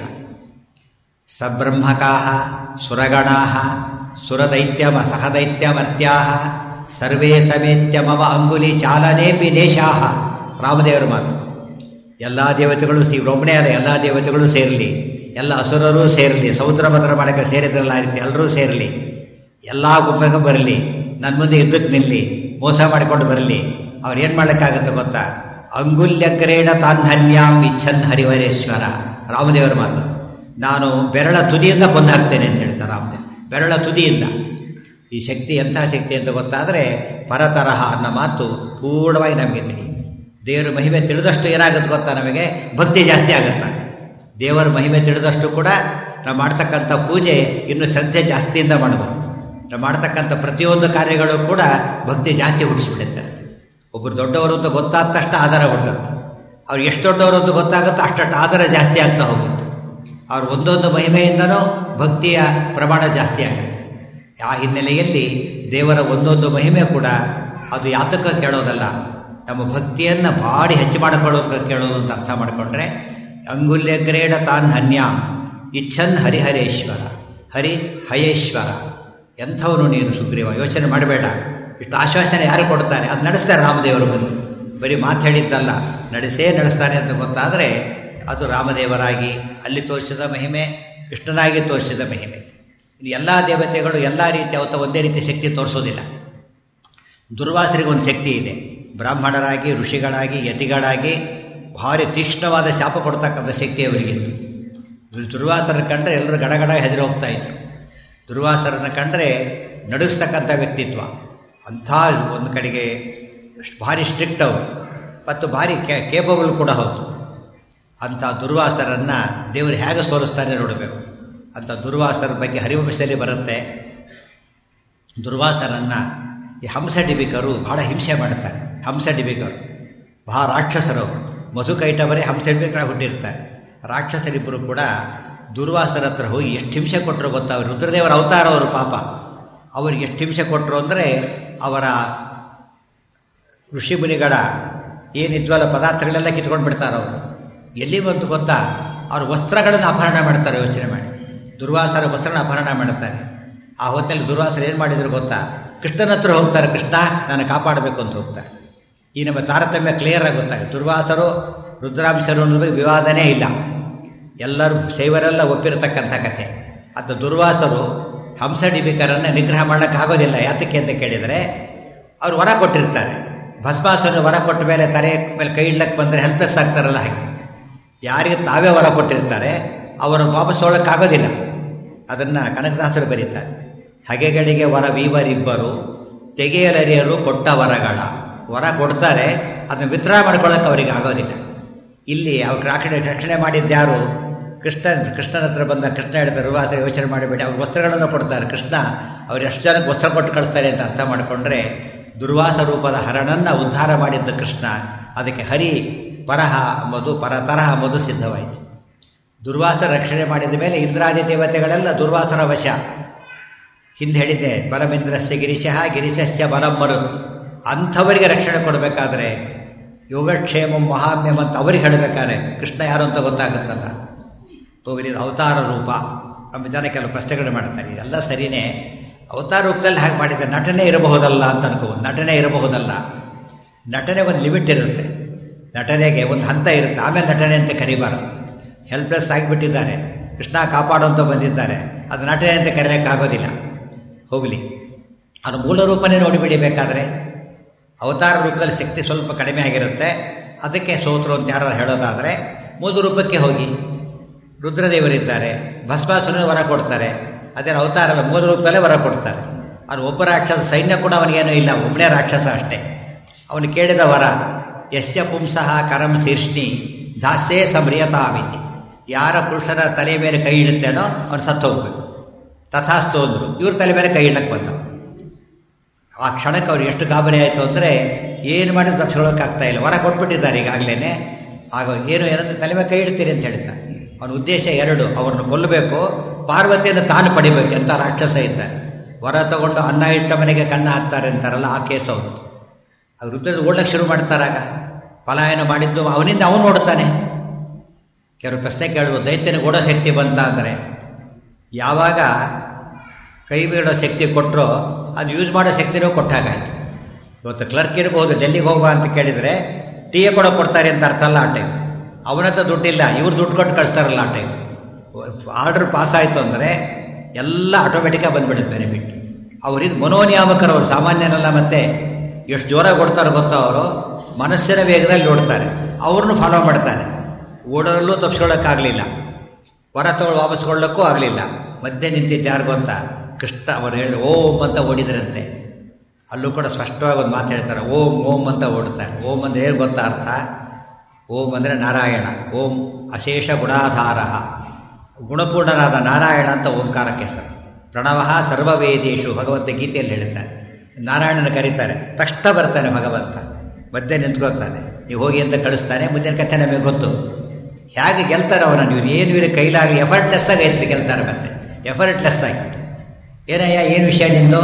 ಸಬ್ರಹ್ಮಕಾ ಸುರಗಣಾ ಸುರದೈತ್ಯಮ ಸಹದೈತ್ಯಮರ್ತ್ಯಾ ಸರ್ವೇ ಸಮೇತ್ಯ ಮಮ ಅಂಗುಲಿ ಚಾಲನೇಪಿ ದೇಶಾ ರಾಮದೇವರ ಮಾತು ಎಲ್ಲ ದೇವತೆಗಳು ಸಿ ಒಬ್ಬನೇ ಆದ ಎಲ್ಲ ದೇವತೆಗಳು ಸೇರಲಿ ಎಲ್ಲ ಅಸುರರೂ ಸೇರಲಿ ಸಮುದ್ರ ಭದ್ರ ಮಾಡಕ್ಕೆ ಸೇರಿದ್ರಲ್ಲ ಆ ರೀತಿ ಎಲ್ಲರೂ ಸೇರಲಿ ಎಲ್ಲ ಗುಂಪಿಗೂ ಬರಲಿ ನನ್ನ ಮುಂದೆ ಯುದ್ಧಕ್ಕೆ ನಿಲ್ಲಿ ಮೋಸ ಮಾಡಿಕೊಂಡು ಬರಲಿ ಅವ್ರು ಏನು ಮಾಡ್ಲಿಕ್ಕಾಗತ್ತೆ ಗೊತ್ತಾ ಅಂಗುಲ್ಯಗ್ರೇಣ ತಾನ್ಹನ್ಯಾಂ ಇಚ್ಛನ್ ಹರಿವರೇಶ್ವರ ರಾಮದೇವರ ಮಾತು ನಾನು ಬೆರಳ ತುದಿಯಿಂದ ಕೊಂದು ಹಾಕ್ತೇನೆ ಅಂತ ಹೇಳ್ತಾರೆ ರಾಮದೇವ್ ಬೆರಳ ತುದಿಯಿಂದ ಈ ಶಕ್ತಿ ಎಂಥ ಶಕ್ತಿ ಅಂತ ಗೊತ್ತಾದರೆ ಪರತರಹ ಅನ್ನೋ ಮಾತು ಪೂರ್ಣವಾಗಿ ನಮಗೆ ತಿಳಿಯುತ್ತೆ ದೇವರ ಮಹಿಮೆ ತಿಳಿದಷ್ಟು ಏನಾಗುತ್ತೆ ಗೊತ್ತಾ ನಮಗೆ ಭಕ್ತಿ ಜಾಸ್ತಿ ಆಗುತ್ತಾ ದೇವರ ಮಹಿಮೆ ತಿಳಿದಷ್ಟು ಕೂಡ ನಾವು ಮಾಡ್ತಕ್ಕಂಥ ಪೂಜೆ ಇನ್ನು ಶ್ರದ್ಧೆ ಜಾಸ್ತಿಯಿಂದ ಮಾಡ್ಬೋದು ನಾವು ಮಾಡ್ತಕ್ಕಂಥ ಪ್ರತಿಯೊಂದು ಕಾರ್ಯಗಳು ಕೂಡ ಭಕ್ತಿ ಜಾಸ್ತಿ ಹುಟ್ಟಿಸ್ಬಿಡುತ್ತಾರೆ ಒಬ್ಬರು ದೊಡ್ಡವರು ಅಂತ ಗೊತ್ತಾದ ತಕ್ಷಣ ಆಧಾರ ಹುಟ್ಟುತ್ತೆ ಅವ್ರು ಎಷ್ಟು ದೊಡ್ಡವರು ಅಂತ ಗೊತ್ತಾಗುತ್ತೋ ಅಷ್ಟಷ್ಟು ಆಧಾರ ಜಾಸ್ತಿ ಆಗ್ತಾ ಹೋಗುತ್ತೆ ಅವ್ರ ಒಂದೊಂದು ಮಹಿಮೆಯಿಂದನೂ ಭಕ್ತಿಯ ಪ್ರಮಾಣ ಜಾಸ್ತಿ ಆಗುತ್ತೆ ಆ ಹಿನ್ನೆಲೆಯಲ್ಲಿ ದೇವರ ಒಂದೊಂದು ಮಹಿಮೆ ಕೂಡ ಅದು ಯಾತಕ ಕೇಳೋದಲ್ಲ ನಮ್ಮ ಭಕ್ತಿಯನ್ನು ಭಾರಿ ಹೆಚ್ಚು ಮಾಡಿಕೊಳ್ಳೋದಕ್ಕೆ ಕೇಳೋದು ಅಂತ ಅರ್ಥ ಮಾಡಿಕೊಂಡ್ರೆ ಅಂಗುಲ್ಯಗ್ರೇಡ ತಾನ್ ಹನ್ಯಾಂ ಇಚ್ಛನ್ ಹರಿಹರೇಶ್ವರ ಹರಿ ಹಯೇಶ್ವರ ಎಂಥವನು ನೀನು ಸುಗ್ರೀವ ಯೋಚನೆ ಮಾಡಬೇಡ ಇಷ್ಟು ಆಶ್ವಾಸನೆ ಯಾರು ಕೊಡ್ತಾರೆ ಅದು ನಡೆಸ್ತಾರೆ ರಾಮದೇವರು ಬಂದು ಬರೀ ಮಾತು ಹೇಳಿದ್ದಲ್ಲ ನಡೆಸೇ ನಡೆಸ್ತಾನೆ ಅಂತ ಗೊತ್ತಾದರೆ ಅದು ರಾಮದೇವರಾಗಿ ಅಲ್ಲಿ ತೋರಿಸಿದ ಮಹಿಮೆ ಕೃಷ್ಣನಾಗಿ ತೋರಿಸಿದ ಮಹಿಮೆ ಎಲ್ಲ ದೇವತೆಗಳು ಎಲ್ಲ ರೀತಿ ಅವತ್ತ ಒಂದೇ ರೀತಿ ಶಕ್ತಿ ತೋರಿಸೋದಿಲ್ಲ ದುರ್ವಾಸರಿಗೆ ಒಂದು ಶಕ್ತಿ ಇದೆ ಬ್ರಾಹ್ಮಣರಾಗಿ ಋಷಿಗಳಾಗಿ ಯತಿಗಳಾಗಿ ಭಾರಿ ತೀಕ್ಷ್ಣವಾದ ಶಾಪ ಕೊಡ್ತಕ್ಕಂಥ ಶಕ್ತಿ ಅವರಿಗಿತ್ತು ದುರ್ವಾಸರ ಕಂಡ್ರೆ ಎಲ್ಲರೂ ಗಡಗಡ ಹೆದರಿ ಹೋಗ್ತಾ ಇದ್ರು ದುರ್ವಾಸರನ್ನ ಕಂಡ್ರೆ ನಡುಗಿಸ್ತಕ್ಕಂಥ ವ್ಯಕ್ತಿತ್ವ ಅಂಥ ಒಂದು ಕಡೆಗೆ ಭಾರಿ ಸ್ಟ್ರಿಕ್ಟ್ ಅವರು ಮತ್ತು ಭಾರಿ ಕೇಪಬಲ್ ಕೂಡ ಹೌದು ಅಂಥ ದುರ್ವಾಸರನ್ನು ದೇವರು ಹೇಗೆ ಸೋಲಿಸ್ತಾನೆ ನೋಡಬೇಕು ಅಂಥ ದುರ್ವಾಸರ ಬಗ್ಗೆ ಹರಿವಂಶದಲ್ಲಿ ಬರುತ್ತೆ ದುರ್ವಾಸರನ್ನು ಈ ಹಂಸ ಡಿಬಿಕರು ಬಹಳ ಹಿಂಸೆ ಮಾಡ್ತಾರೆ ಹಂಸ ಡಿಬಿಕರು ಬಹಳ ರಾಕ್ಷಸರು ಮಧುಕೈಟವರೇ ಹಂಸ ಡಿಬಿಕರ ಹುಟ್ಟಿರ್ತಾರೆ ರಾಕ್ಷಸರಿಬ್ಬರು ಕೂಡ ದುರ್ವಾಸರ ಹತ್ರ ಹೋಗಿ ಎಷ್ಟು ಹಿಂಸೆ ಕೊಟ್ಟರು ಗೊತ್ತಾ ಅವರು ರುದ್ರದೇವರ ಅವತಾರ ಅವರು ಪಾಪ ಅವ್ರಿಗೆ ಎಷ್ಟು ಹಿಂಸೆ ಕೊಟ್ಟರು ಅಂದರೆ ಅವರ ಋಷಿಮುನಿಗಳ ಏನಿದ್ವಲ್ಲ ಪದಾರ್ಥಗಳೆಲ್ಲ ಕಿತ್ಕೊಂಡು ಬಿಡ್ತಾರೆ ಅವರು ಎಲ್ಲಿ ಬಂತು ಗೊತ್ತಾ ಅವ್ರ ವಸ್ತ್ರಗಳನ್ನು ಅಪಹರಣ ಮಾಡ್ತಾರೆ ಯೋಚನೆ ಮಾಡಿ ದುರ್ವಾಸರ ವಸ್ತ್ರನ ಅಪಹರಣ ಮಾಡ್ತಾರೆ ಆ ಹೊತ್ತಲ್ಲಿ ದುರ್ವಾಸರು ಏನು ಮಾಡಿದ್ರು ಗೊತ್ತಾ ಕೃಷ್ಣನ ಹತ್ರ ಹೋಗ್ತಾರೆ ಕೃಷ್ಣ ನಾನು ಕಾಪಾಡಬೇಕು ಅಂತ ಹೋಗ್ತಾರೆ ಈ ನಮ್ಮ ತಾರತಮ್ಯ ಕ್ಲಿಯರ್ ಆಗಿ ಗೊತ್ತಾಗುತ್ತೆ ದುರ್ವಾಸರು ರುದ್ರಾಂಶರು ಅನ್ನೋದು ವಿವಾದನೇ ಇಲ್ಲ ಎಲ್ಲರೂ ಶೈವರೆಲ್ಲ ಒಪ್ಪಿರತಕ್ಕಂಥ ಕಥೆ ಅದು ದುರ್ವಾಸರು ಹಂಸ ಡಿಬಿಕರನ್ನು ನಿಗ್ರಹ ಮಾಡೋಕ್ಕಾಗೋದಿಲ್ಲ ಯಾತಕ್ಕೆ ಅಂತ ಕೇಳಿದರೆ ಅವ್ರು ವರ ಕೊಟ್ಟಿರ್ತಾರೆ ಭಸ್ಮಾಸುರನ ವರ ಕೊಟ್ಟ ಮೇಲೆ ತಲೆ ಮೇಲೆ ಕೈ ಇಡ್ಲಕ್ಕೆ ಬಂದರೆ ಹೆಲ್ಪ್ಲೆಸ್ ಆಗ್ತಾರಲ್ಲ ಹಾಗೆ ಯಾರಿಗೆ ತಾವೇ ವರ ಕೊಟ್ಟಿರ್ತಾರೆ ಅವರು ವಾಪಸ್ ತೊಗೊಳಕ್ಕಾಗೋದಿಲ್ಲ ಅದನ್ನು ಕನಕದಾಸರು ಬರೀತಾರೆ ಹಗೆಗಳಿಗೆ ವರ ವೀವರಿಬ್ಬರು ತೆಗೆಯಲರಿಯರು ಕೊಟ್ಟ ವರಗಳ ವರ ಕೊಡ್ತಾರೆ ಅದನ್ನು ವಿತ್ಡ್ರಾ ಮಾಡ್ಕೊಳ್ಳೋಕೆ ಅವರಿಗೆ ಆಗೋದಿಲ್ಲ ಇಲ್ಲಿ ಅವ್ರ ರಕ್ಷಣೆ ರಕ್ಷಣೆ ಮಾಡಿದ್ಯಾರು ಕೃಷ್ಣ ಕೃಷ್ಣನ ಹತ್ರ ಬಂದ ಕೃಷ್ಣ ಹೇಳ್ತಾರೆ ರುವಾಸರ ಯೋಚನೆ ಮಾಡಬೇಡಿ ಅವ್ರ ವಸ್ತ್ರಗಳನ್ನು ಕೊಡ್ತಾರೆ ಕೃಷ್ಣ ಅವ್ರು ಎಷ್ಟು ಜನಕ್ಕೆ ವಸ್ತ್ರ ಕೊಟ್ಟು ಕಳಿಸ್ತಾರೆ ಅಂತ ಅರ್ಥ ಮಾಡಿಕೊಂಡ್ರೆ ದುರ್ವಾಸ ರೂಪದ ಹರಣನ್ನು ಉದ್ಧಾರ ಮಾಡಿದ್ದ ಕೃಷ್ಣ ಅದಕ್ಕೆ ಹರಿ ಪರಹ ಅಂಬುದು ಪರ ತರಹ ಅಂಬುದು ಸಿದ್ಧವಾಯಿತು ದುರ್ವಾಸ ರಕ್ಷಣೆ ಮಾಡಿದ ಮೇಲೆ ಇಂದ್ರಾದಿ ದೇವತೆಗಳೆಲ್ಲ ದುರ್ವಾಸರ ವಶ ಹಿಂದೆ ಹೇಳಿದ್ದೆ ಬಲಮಿಂದ್ರಸ್ಯ ಗಿರಿಶಃ ಗಿರಿಶಸ್ಯ ಬಲಂ ಮರುತ್ ಅಂಥವರಿಗೆ ರಕ್ಷಣೆ ಕೊಡಬೇಕಾದ್ರೆ ಯೋಗಕ್ಷೇಮಂ ಮಹಾಮ್ಯಂ ಅಂತ ಅವ್ರಿಗೆ ಹೇಳಬೇಕಾದ್ರೆ ಕೃಷ್ಣ ಯಾರು ಅಂತ ಗೊತ್ತಾಗುತ್ತಲ್ಲ ಹೋಗಲಿ ಅವತಾರ ರೂಪ ನಮ್ಮ ಜನ ಕೆಲವು ಪ್ರಶ್ನೆಗಳು ಮಾಡ್ತಾರೆ ಇದೆಲ್ಲ ಸರಿಯೇ ಅವತಾರ ರೂಪದಲ್ಲಿ ಹಾಗೆ ಮಾಡಿದರೆ ನಟನೆ ಇರಬಹುದಲ್ಲ ಅಂತ ಅನ್ಕೋಬೋದು ನಟನೆ ಇರಬಹುದಲ್ಲ ನಟನೆ ಒಂದು ಲಿಮಿಟ್ ಇರುತ್ತೆ ನಟನೆಗೆ ಒಂದು ಹಂತ ಇರುತ್ತೆ ಆಮೇಲೆ ನಟನೆ ಅಂತ ಕರಿಬಾರ್ದು ಹೆಲ್ಪ್ಲೆಸ್ ಆಗಿಬಿಟ್ಟಿದ್ದಾರೆ ಕೃಷ್ಣ ಕಾಪಾಡು ಅಂತ ಬಂದಿದ್ದಾರೆ ಅದು ನಟನೆ ಅಂತ ಕರೆಯೋಕ್ಕಾಗೋದಿಲ್ಲ ಹೋಗಲಿ ಅದು ಮೂಲ ರೂಪನೇ ನೋಡಿಬಿಡಿ ಬೇಕಾದರೆ ಅವತಾರ ರೂಪದಲ್ಲಿ ಶಕ್ತಿ ಸ್ವಲ್ಪ ಕಡಿಮೆ ಆಗಿರುತ್ತೆ ಅದಕ್ಕೆ ಸೋತರು ಅಂತ ಯಾರು ಹೇಳೋದಾದರೆ ಮೂಲ ರೂಪಕ್ಕೆ ಹೋಗಿ ರುದ್ರದೇವರಿದ್ದಾರೆ ಭಸ್ಮಾಸುರನ ವರ ಕೊಡ್ತಾರೆ ಅದೇನು ಅವತಾರ ಅಲ್ಲ ಮೂಲ ರೂಪದಲ್ಲೇ ವರ ಕೊಡ್ತಾರೆ ಅವನು ಒಬ್ಬ ರಾಕ್ಷಸ ಸೈನ್ಯ ಕೂಡ ಅವನಿಗೇನೂ ಇಲ್ಲ ಒಬ್ಬನೇ ರಾಕ್ಷಸ ಅಷ್ಟೇ ಅವನು ಕೇಳಿದ ವರ ಯಸ್ಯ ಪುಂಸಃ ಕರಂ ಶೀರ್ಷ್ಣಿ ದಾಸ್ಯೇ ಸಂಬ್ರಿಯತಾಮಿತಿ ಯಾರ ಪುರುಷರ ತಲೆ ಮೇಲೆ ಕೈ ಇಡುತ್ತೇನೋ ಅವನು ಸತ್ತು ಹೋಗ್ಬೇಕು ತಥಾಸ್ತು ಅಂದರು ಇವ್ರ ತಲೆ ಮೇಲೆ ಕೈ ಇಡಕ್ಕೆ ಬಂದವು ಆ ಕ್ಷಣಕ್ಕೆ ಅವ್ರು ಎಷ್ಟು ಗಾಬರಿ ಆಯಿತು ಅಂದರೆ ಏನು ಮಾಡಿದ್ರು ತಪ್ಪಿಸ್ಕೊಳ್ಳೋಕ್ಕಾಗ್ತಾ ಇಲ್ಲ ವರ ಕೊಟ್ಬಿಟ್ಟಿದ್ದಾರೆ ಈಗಾಗಲೇ ಆಗ ಏನು ಏನಂದ್ರೆ ತಲೆ ಮೇಲೆ ಕೈ ಇಡ್ತೀರಿ ಅಂತ ಹೇಳಿದ್ದ ಅವನ ಉದ್ದೇಶ ಎರಡು ಅವರನ್ನು ಕೊಲ್ಲಬೇಕು ಪಾರ್ವತಿಯನ್ನು ತಾನು ಪಡಿಬೇಕು ಅಂತ ರಾಕ್ಷಸ ಇದ್ದಾರೆ ವರ ತಗೊಂಡು ಅನ್ನ ಇಟ್ಟ ಮನೆಗೆ ಕನ್ನ ಹಾಕ್ತಾರೆ ಅಂತಾರಲ್ಲ ಆ ಕೇಸ್ ಅವತ್ತು ಅದು ರುದ್ರದ ಓಡ್ಲಕ್ಕೆ ಶುರು ಮಾಡ್ತಾರಾಗ ಪಲಾಯನ ಮಾಡಿದ್ದು ಅವನಿಂದ ಅವನು ಓಡ್ತಾನೆ ಕೆಲವು ಪ್ರಶ್ನೆ ಕೇಳ್ಬೋದು ದೈತ್ಯನಿಗೆ ಓಡೋ ಶಕ್ತಿ ಬಂತ ಅಂದರೆ ಯಾವಾಗ ಕೈ ಬಿಡೋ ಶಕ್ತಿ ಕೊಟ್ಟರೋ ಅದು ಯೂಸ್ ಮಾಡೋ ಶಕ್ತಿನೂ ಕೊಟ್ಟಾಗಾಯ್ತು ಇವತ್ತು ಕ್ಲರ್ಕ್ ಇರ್ಬೋದು ಡೆಲ್ಲಿಗೆ ಹೋಗುವ ಅಂತ ಕೇಳಿದರೆ ಟಿ ಎ ಕೊಡೋ ಕೊಡ್ತಾರೆ ಅಂತ ಅರ್ಥ ಅಲ್ಲ ಆ ಟೈಪ್ ಅವನತ್ರ ದುಡ್ಡಿಲ್ಲ ಇವ್ರು ದುಡ್ಡು ಕೊಟ್ಟು ಕಳಿಸ್ತಾರಲ್ಲ ಆ ಟೈಪ್ ಆರ್ಡ್ರ್ ಪಾಸ್ ಆಯಿತು ಅಂದರೆ ಎಲ್ಲ ಆಟೋಮೆಟಿಕಾಗಿ ಬಂದ್ಬಿಡುತ್ತೆ ಬೆನಿಫಿಟ್ ಅವರಿಂದ ಮನೋನಿಯಾಮಕರು ಅವರು ಸಾಮಾನ್ಯನಲ್ಲ ಮತ್ತೆ ಎಷ್ಟು ಜೋರಾಗಿ ಓಡ್ತಾರೋ ಗೊತ್ತೋ ಅವರು ಮನಸ್ಸಿನ ವೇಗದಲ್ಲಿ ಓಡ್ತಾರೆ ಅವ್ರನ್ನೂ ಫಾಲೋ ಮಾಡ್ತಾನೆ ಓಡೋದಲ್ಲೂ ತಪ್ಪಿಸ್ಕೊಳ್ಳೋಕ್ಕಾಗಲಿಲ್ಲ ಹೊರ ತಗೊಳ್ಳಿ ವಾಪಸ್ಕೊಳ್ಳೋಕ್ಕೂ ಆಗಲಿಲ್ಲ ಮಧ್ಯೆ ನಿಂತಿದ್ದು ಯಾರು ಗೊತ್ತಾ ಕೃಷ್ಣ ಅವರು ಹೇಳಿ ಓಂ ಅಂತ ಓಡಿದ್ರಂತೆ ಅಲ್ಲೂ ಕೂಡ ಸ್ಪಷ್ಟವಾಗಿ ಒಂದು ಮಾತು ಹೇಳ್ತಾರೆ ಓಂ ಓಂ ಅಂತ ಓಡ್ತಾರೆ ಓಂ ಅಂದರೆ ಏನು ಗೊತ್ತಾ ಅರ್ಥ ಓಂ ಅಂದರೆ ನಾರಾಯಣ ಓಂ ಅಶೇಷ ಗುಣಾಧಾರ ಗುಣಪೂರ್ಣನಾದ ನಾರಾಯಣ ಅಂತ ಓಂಕಾರಕ್ಕೆ ಹೆಸರು ಪ್ರಣವ ಸರ್ವವೇದೇಶು ಭಗವಂತ ಗೀತೆಯಲ್ಲಿ ಹೇಳ್ತಾನೆ ನಾರಾಯಣನ ಕರೀತಾರೆ ತಕ್ಷಣ ಬರ್ತಾನೆ ಭಗವಂತ ಮಧ್ಯೆ ನಿಂತ್ಕೊಳ್ತಾನೆ ನೀವು ಹೋಗಿ ಅಂತ ಕಳಿಸ್ತಾನೆ ಮುಂದಿನ ಕಥೆ ನಮಗೆ ಗೊತ್ತು ಹೇಗೆ ಗೆಲ್ತಾರೆ ಅವನ ನೀವು ಏನು ಇವ್ರ ಕೈಲಾಗಿ ಎಫರ್ಟ್ಲೆಸ್ ಆಗಿ ಎತ್ತು ಗೆಲ್ತಾರೆ ಮತ್ತೆ ಎಫರ್ಟ್ಲೆಸ್ ಆಗಿ ಏನಯ್ಯ ಏನು ವಿಷಯ ನಿಂದು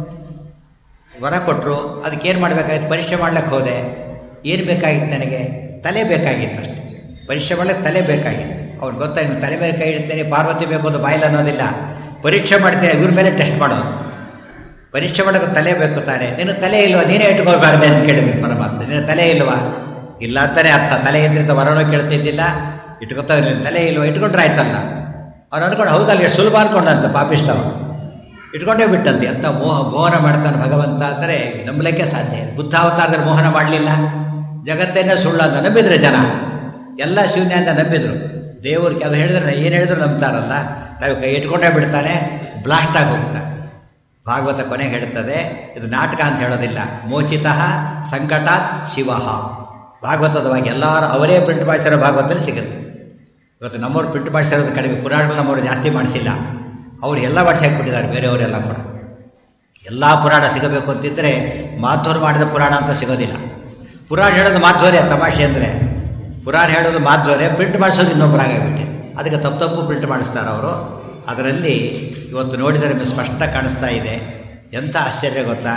ವರ ಕೊಟ್ಟರು ಅದಕ್ಕೇನು ಮಾಡಬೇಕಾಗಿತ್ತು ಪರೀಕ್ಷೆ ಮಾಡ್ಲಿಕ್ಕೆ ಹೋದೆ ಏನು ಬೇಕಾಗಿತ್ತು ನನಗೆ ತಲೆ ಬೇಕಾಗಿತ್ತು ಅಷ್ಟೇ ಪರೀಕ್ಷೆ ಮಾಡ್ಲಿಕ್ಕೆ ತಲೆ ಬೇಕಾಗಿತ್ತು ಅವ್ರು ಗೊತ್ತಾ ನೀವು ತಲೆ ಮೇಲೆ ಕೈ ಇಡ್ತೇನೆ ಪಾರ್ವತಿ ಬೇಕು ಅಂತ ಬಾಯಿಲ್ ಅನ್ನೋದಿಲ್ಲ ಪರೀಕ್ಷೆ ಮಾಡ್ತೇನೆ ಇವ್ರ ಮೇಲೆ ಟೆಸ್ಟ್ ಮಾಡೋದು ಪರೀಕ್ಷೆ ಮಾಡೋಕ್ಕೆ ತಲೆ ಬೇಕು ತಾನೆ ನಿನ್ನ ತಲೆ ಇಲ್ವಾ ನೀನೇ ಇಟ್ಕೊಳ್ಬಾರ್ದೆ ಅಂತ ಕೇಳಿದ್ರು ಪರಮಾತ್ಮ ನಿನ್ನ ತಲೆ ಇಲ್ವಾ ಇಲ್ಲ ಅಂತಾನೆ ಅರ್ಥ ತಲೆ ಇದ್ರಿಂದ ವರನೂ ಕೇಳ್ತಿದ್ದಿಲ್ಲ ಇಟ್ಕೊತಾ ಇರಲಿಲ್ಲ ತಲೆ ಇಲ್ವಾ ಇಟ್ಕೊಂಡ್ರೆ ಆಯ್ತಲ್ಲ ಅವ್ರು ಅನ್ಕೊಂಡು ಹೌದಲ್ಲ ಸುಲಭ ಅನ್ಕೊಂಡಂತ ಪಾಪಿಷ್ಟ ಅವನು ಇಟ್ಕೊಂಡೇ ಬಿಟ್ಟಂತೆ ಅಂತ ಮೋಹ ಮೋಹನ ಮಾಡ್ತಾನೆ ಭಗವಂತ ಅಂದರೆ ನಂಬಲಿಕ್ಕೆ ಸಾಧ್ಯ ಬುದ್ಧಾವತಾರದಲ್ಲಿ ಮೋಹನ ಮಾಡಲಿಲ್ಲ ಜಗತ್ತನ್ನೇ ಸುಳ್ಳು ಅಂತ ನಂಬಿದ್ರೆ ಜನ ಎಲ್ಲ ಶೂನ್ಯ ಅಂತ ನಂಬಿದ್ರು ದೇವರು ಕೆಲವು ಹೇಳಿದ್ರೆ ಏನು ಹೇಳಿದ್ರು ನಂಬ್ತಾರಲ್ಲ ತಾವು ಕೈ ಇಟ್ಕೊಂಡೇ ಬಿಡ್ತಾನೆ ಬ್ಲಾಸ್ಟ್ ಆಗಿ ಹೋಗ್ತಾನೆ ಭಾಗವತ ಕೊನೆಗೆ ಹೇಳ್ತದೆ ಇದು ನಾಟಕ ಅಂತ ಹೇಳೋದಿಲ್ಲ ಮೋಚಿತ ಸಂಕಟಾತ್ ಶಿವ ಭಾಗವತದವಾಗಿ ಎಲ್ಲರೂ ಅವರೇ ಪ್ರಿಂಟ್ ಮಾಡಿಸಿರೋ ಭಾಗವತದಲ್ಲಿ ಸಿಗುತ್ತೆ ಇವತ್ತು ನಮ್ಮವ್ರು ಪ್ರಿಂಟ್ ಮಾಡಿಸಿರೋದು ಕಡಿಮೆ ಪುರಾಣಗಳು ನಮ್ಮವರು ಜಾಸ್ತಿ ಮಾಡಿಸಿಲ್ಲ ಅವ್ರು ಎಲ್ಲ ಮಾಡಿಸಿ ಹಾಕ್ಬಿಟ್ಟಿದ್ದಾರೆ ಬೇರೆಯವರೆಲ್ಲ ಕೂಡ ಎಲ್ಲ ಪುರಾಣ ಸಿಗಬೇಕು ಅಂತಿದ್ದರೆ ಮಾಧ್ವರು ಮಾಡಿದ ಪುರಾಣ ಅಂತ ಸಿಗೋದಿಲ್ಲ ಪುರಾಣ ಹೇಳೋದು ಮಾಧ್ವರೇ ತಮಾಷೆ ಅಂದರೆ ಪುರಾಣ ಹೇಳೋದು ಮಾಧ್ವರೇ ಪ್ರಿಂಟ್ ಮಾಡಿಸೋದು ಇನ್ನೊಬ್ಬರಾಗಿಬಿಟ್ಟಿದೆ ಅದಕ್ಕೆ ತಪ್ಪು ತಪ್ಪು ಪ್ರಿಂಟ್ ಮಾಡಿಸ್ತಾರೆ ಅವರು ಅದರಲ್ಲಿ ಇವತ್ತು ನೋಡಿದರೆ ನಿಮಗೆ ಸ್ಪಷ್ಟ ಕಾಣಿಸ್ತಾ ಇದೆ ಎಂಥ ಆಶ್ಚರ್ಯ ಗೊತ್ತಾ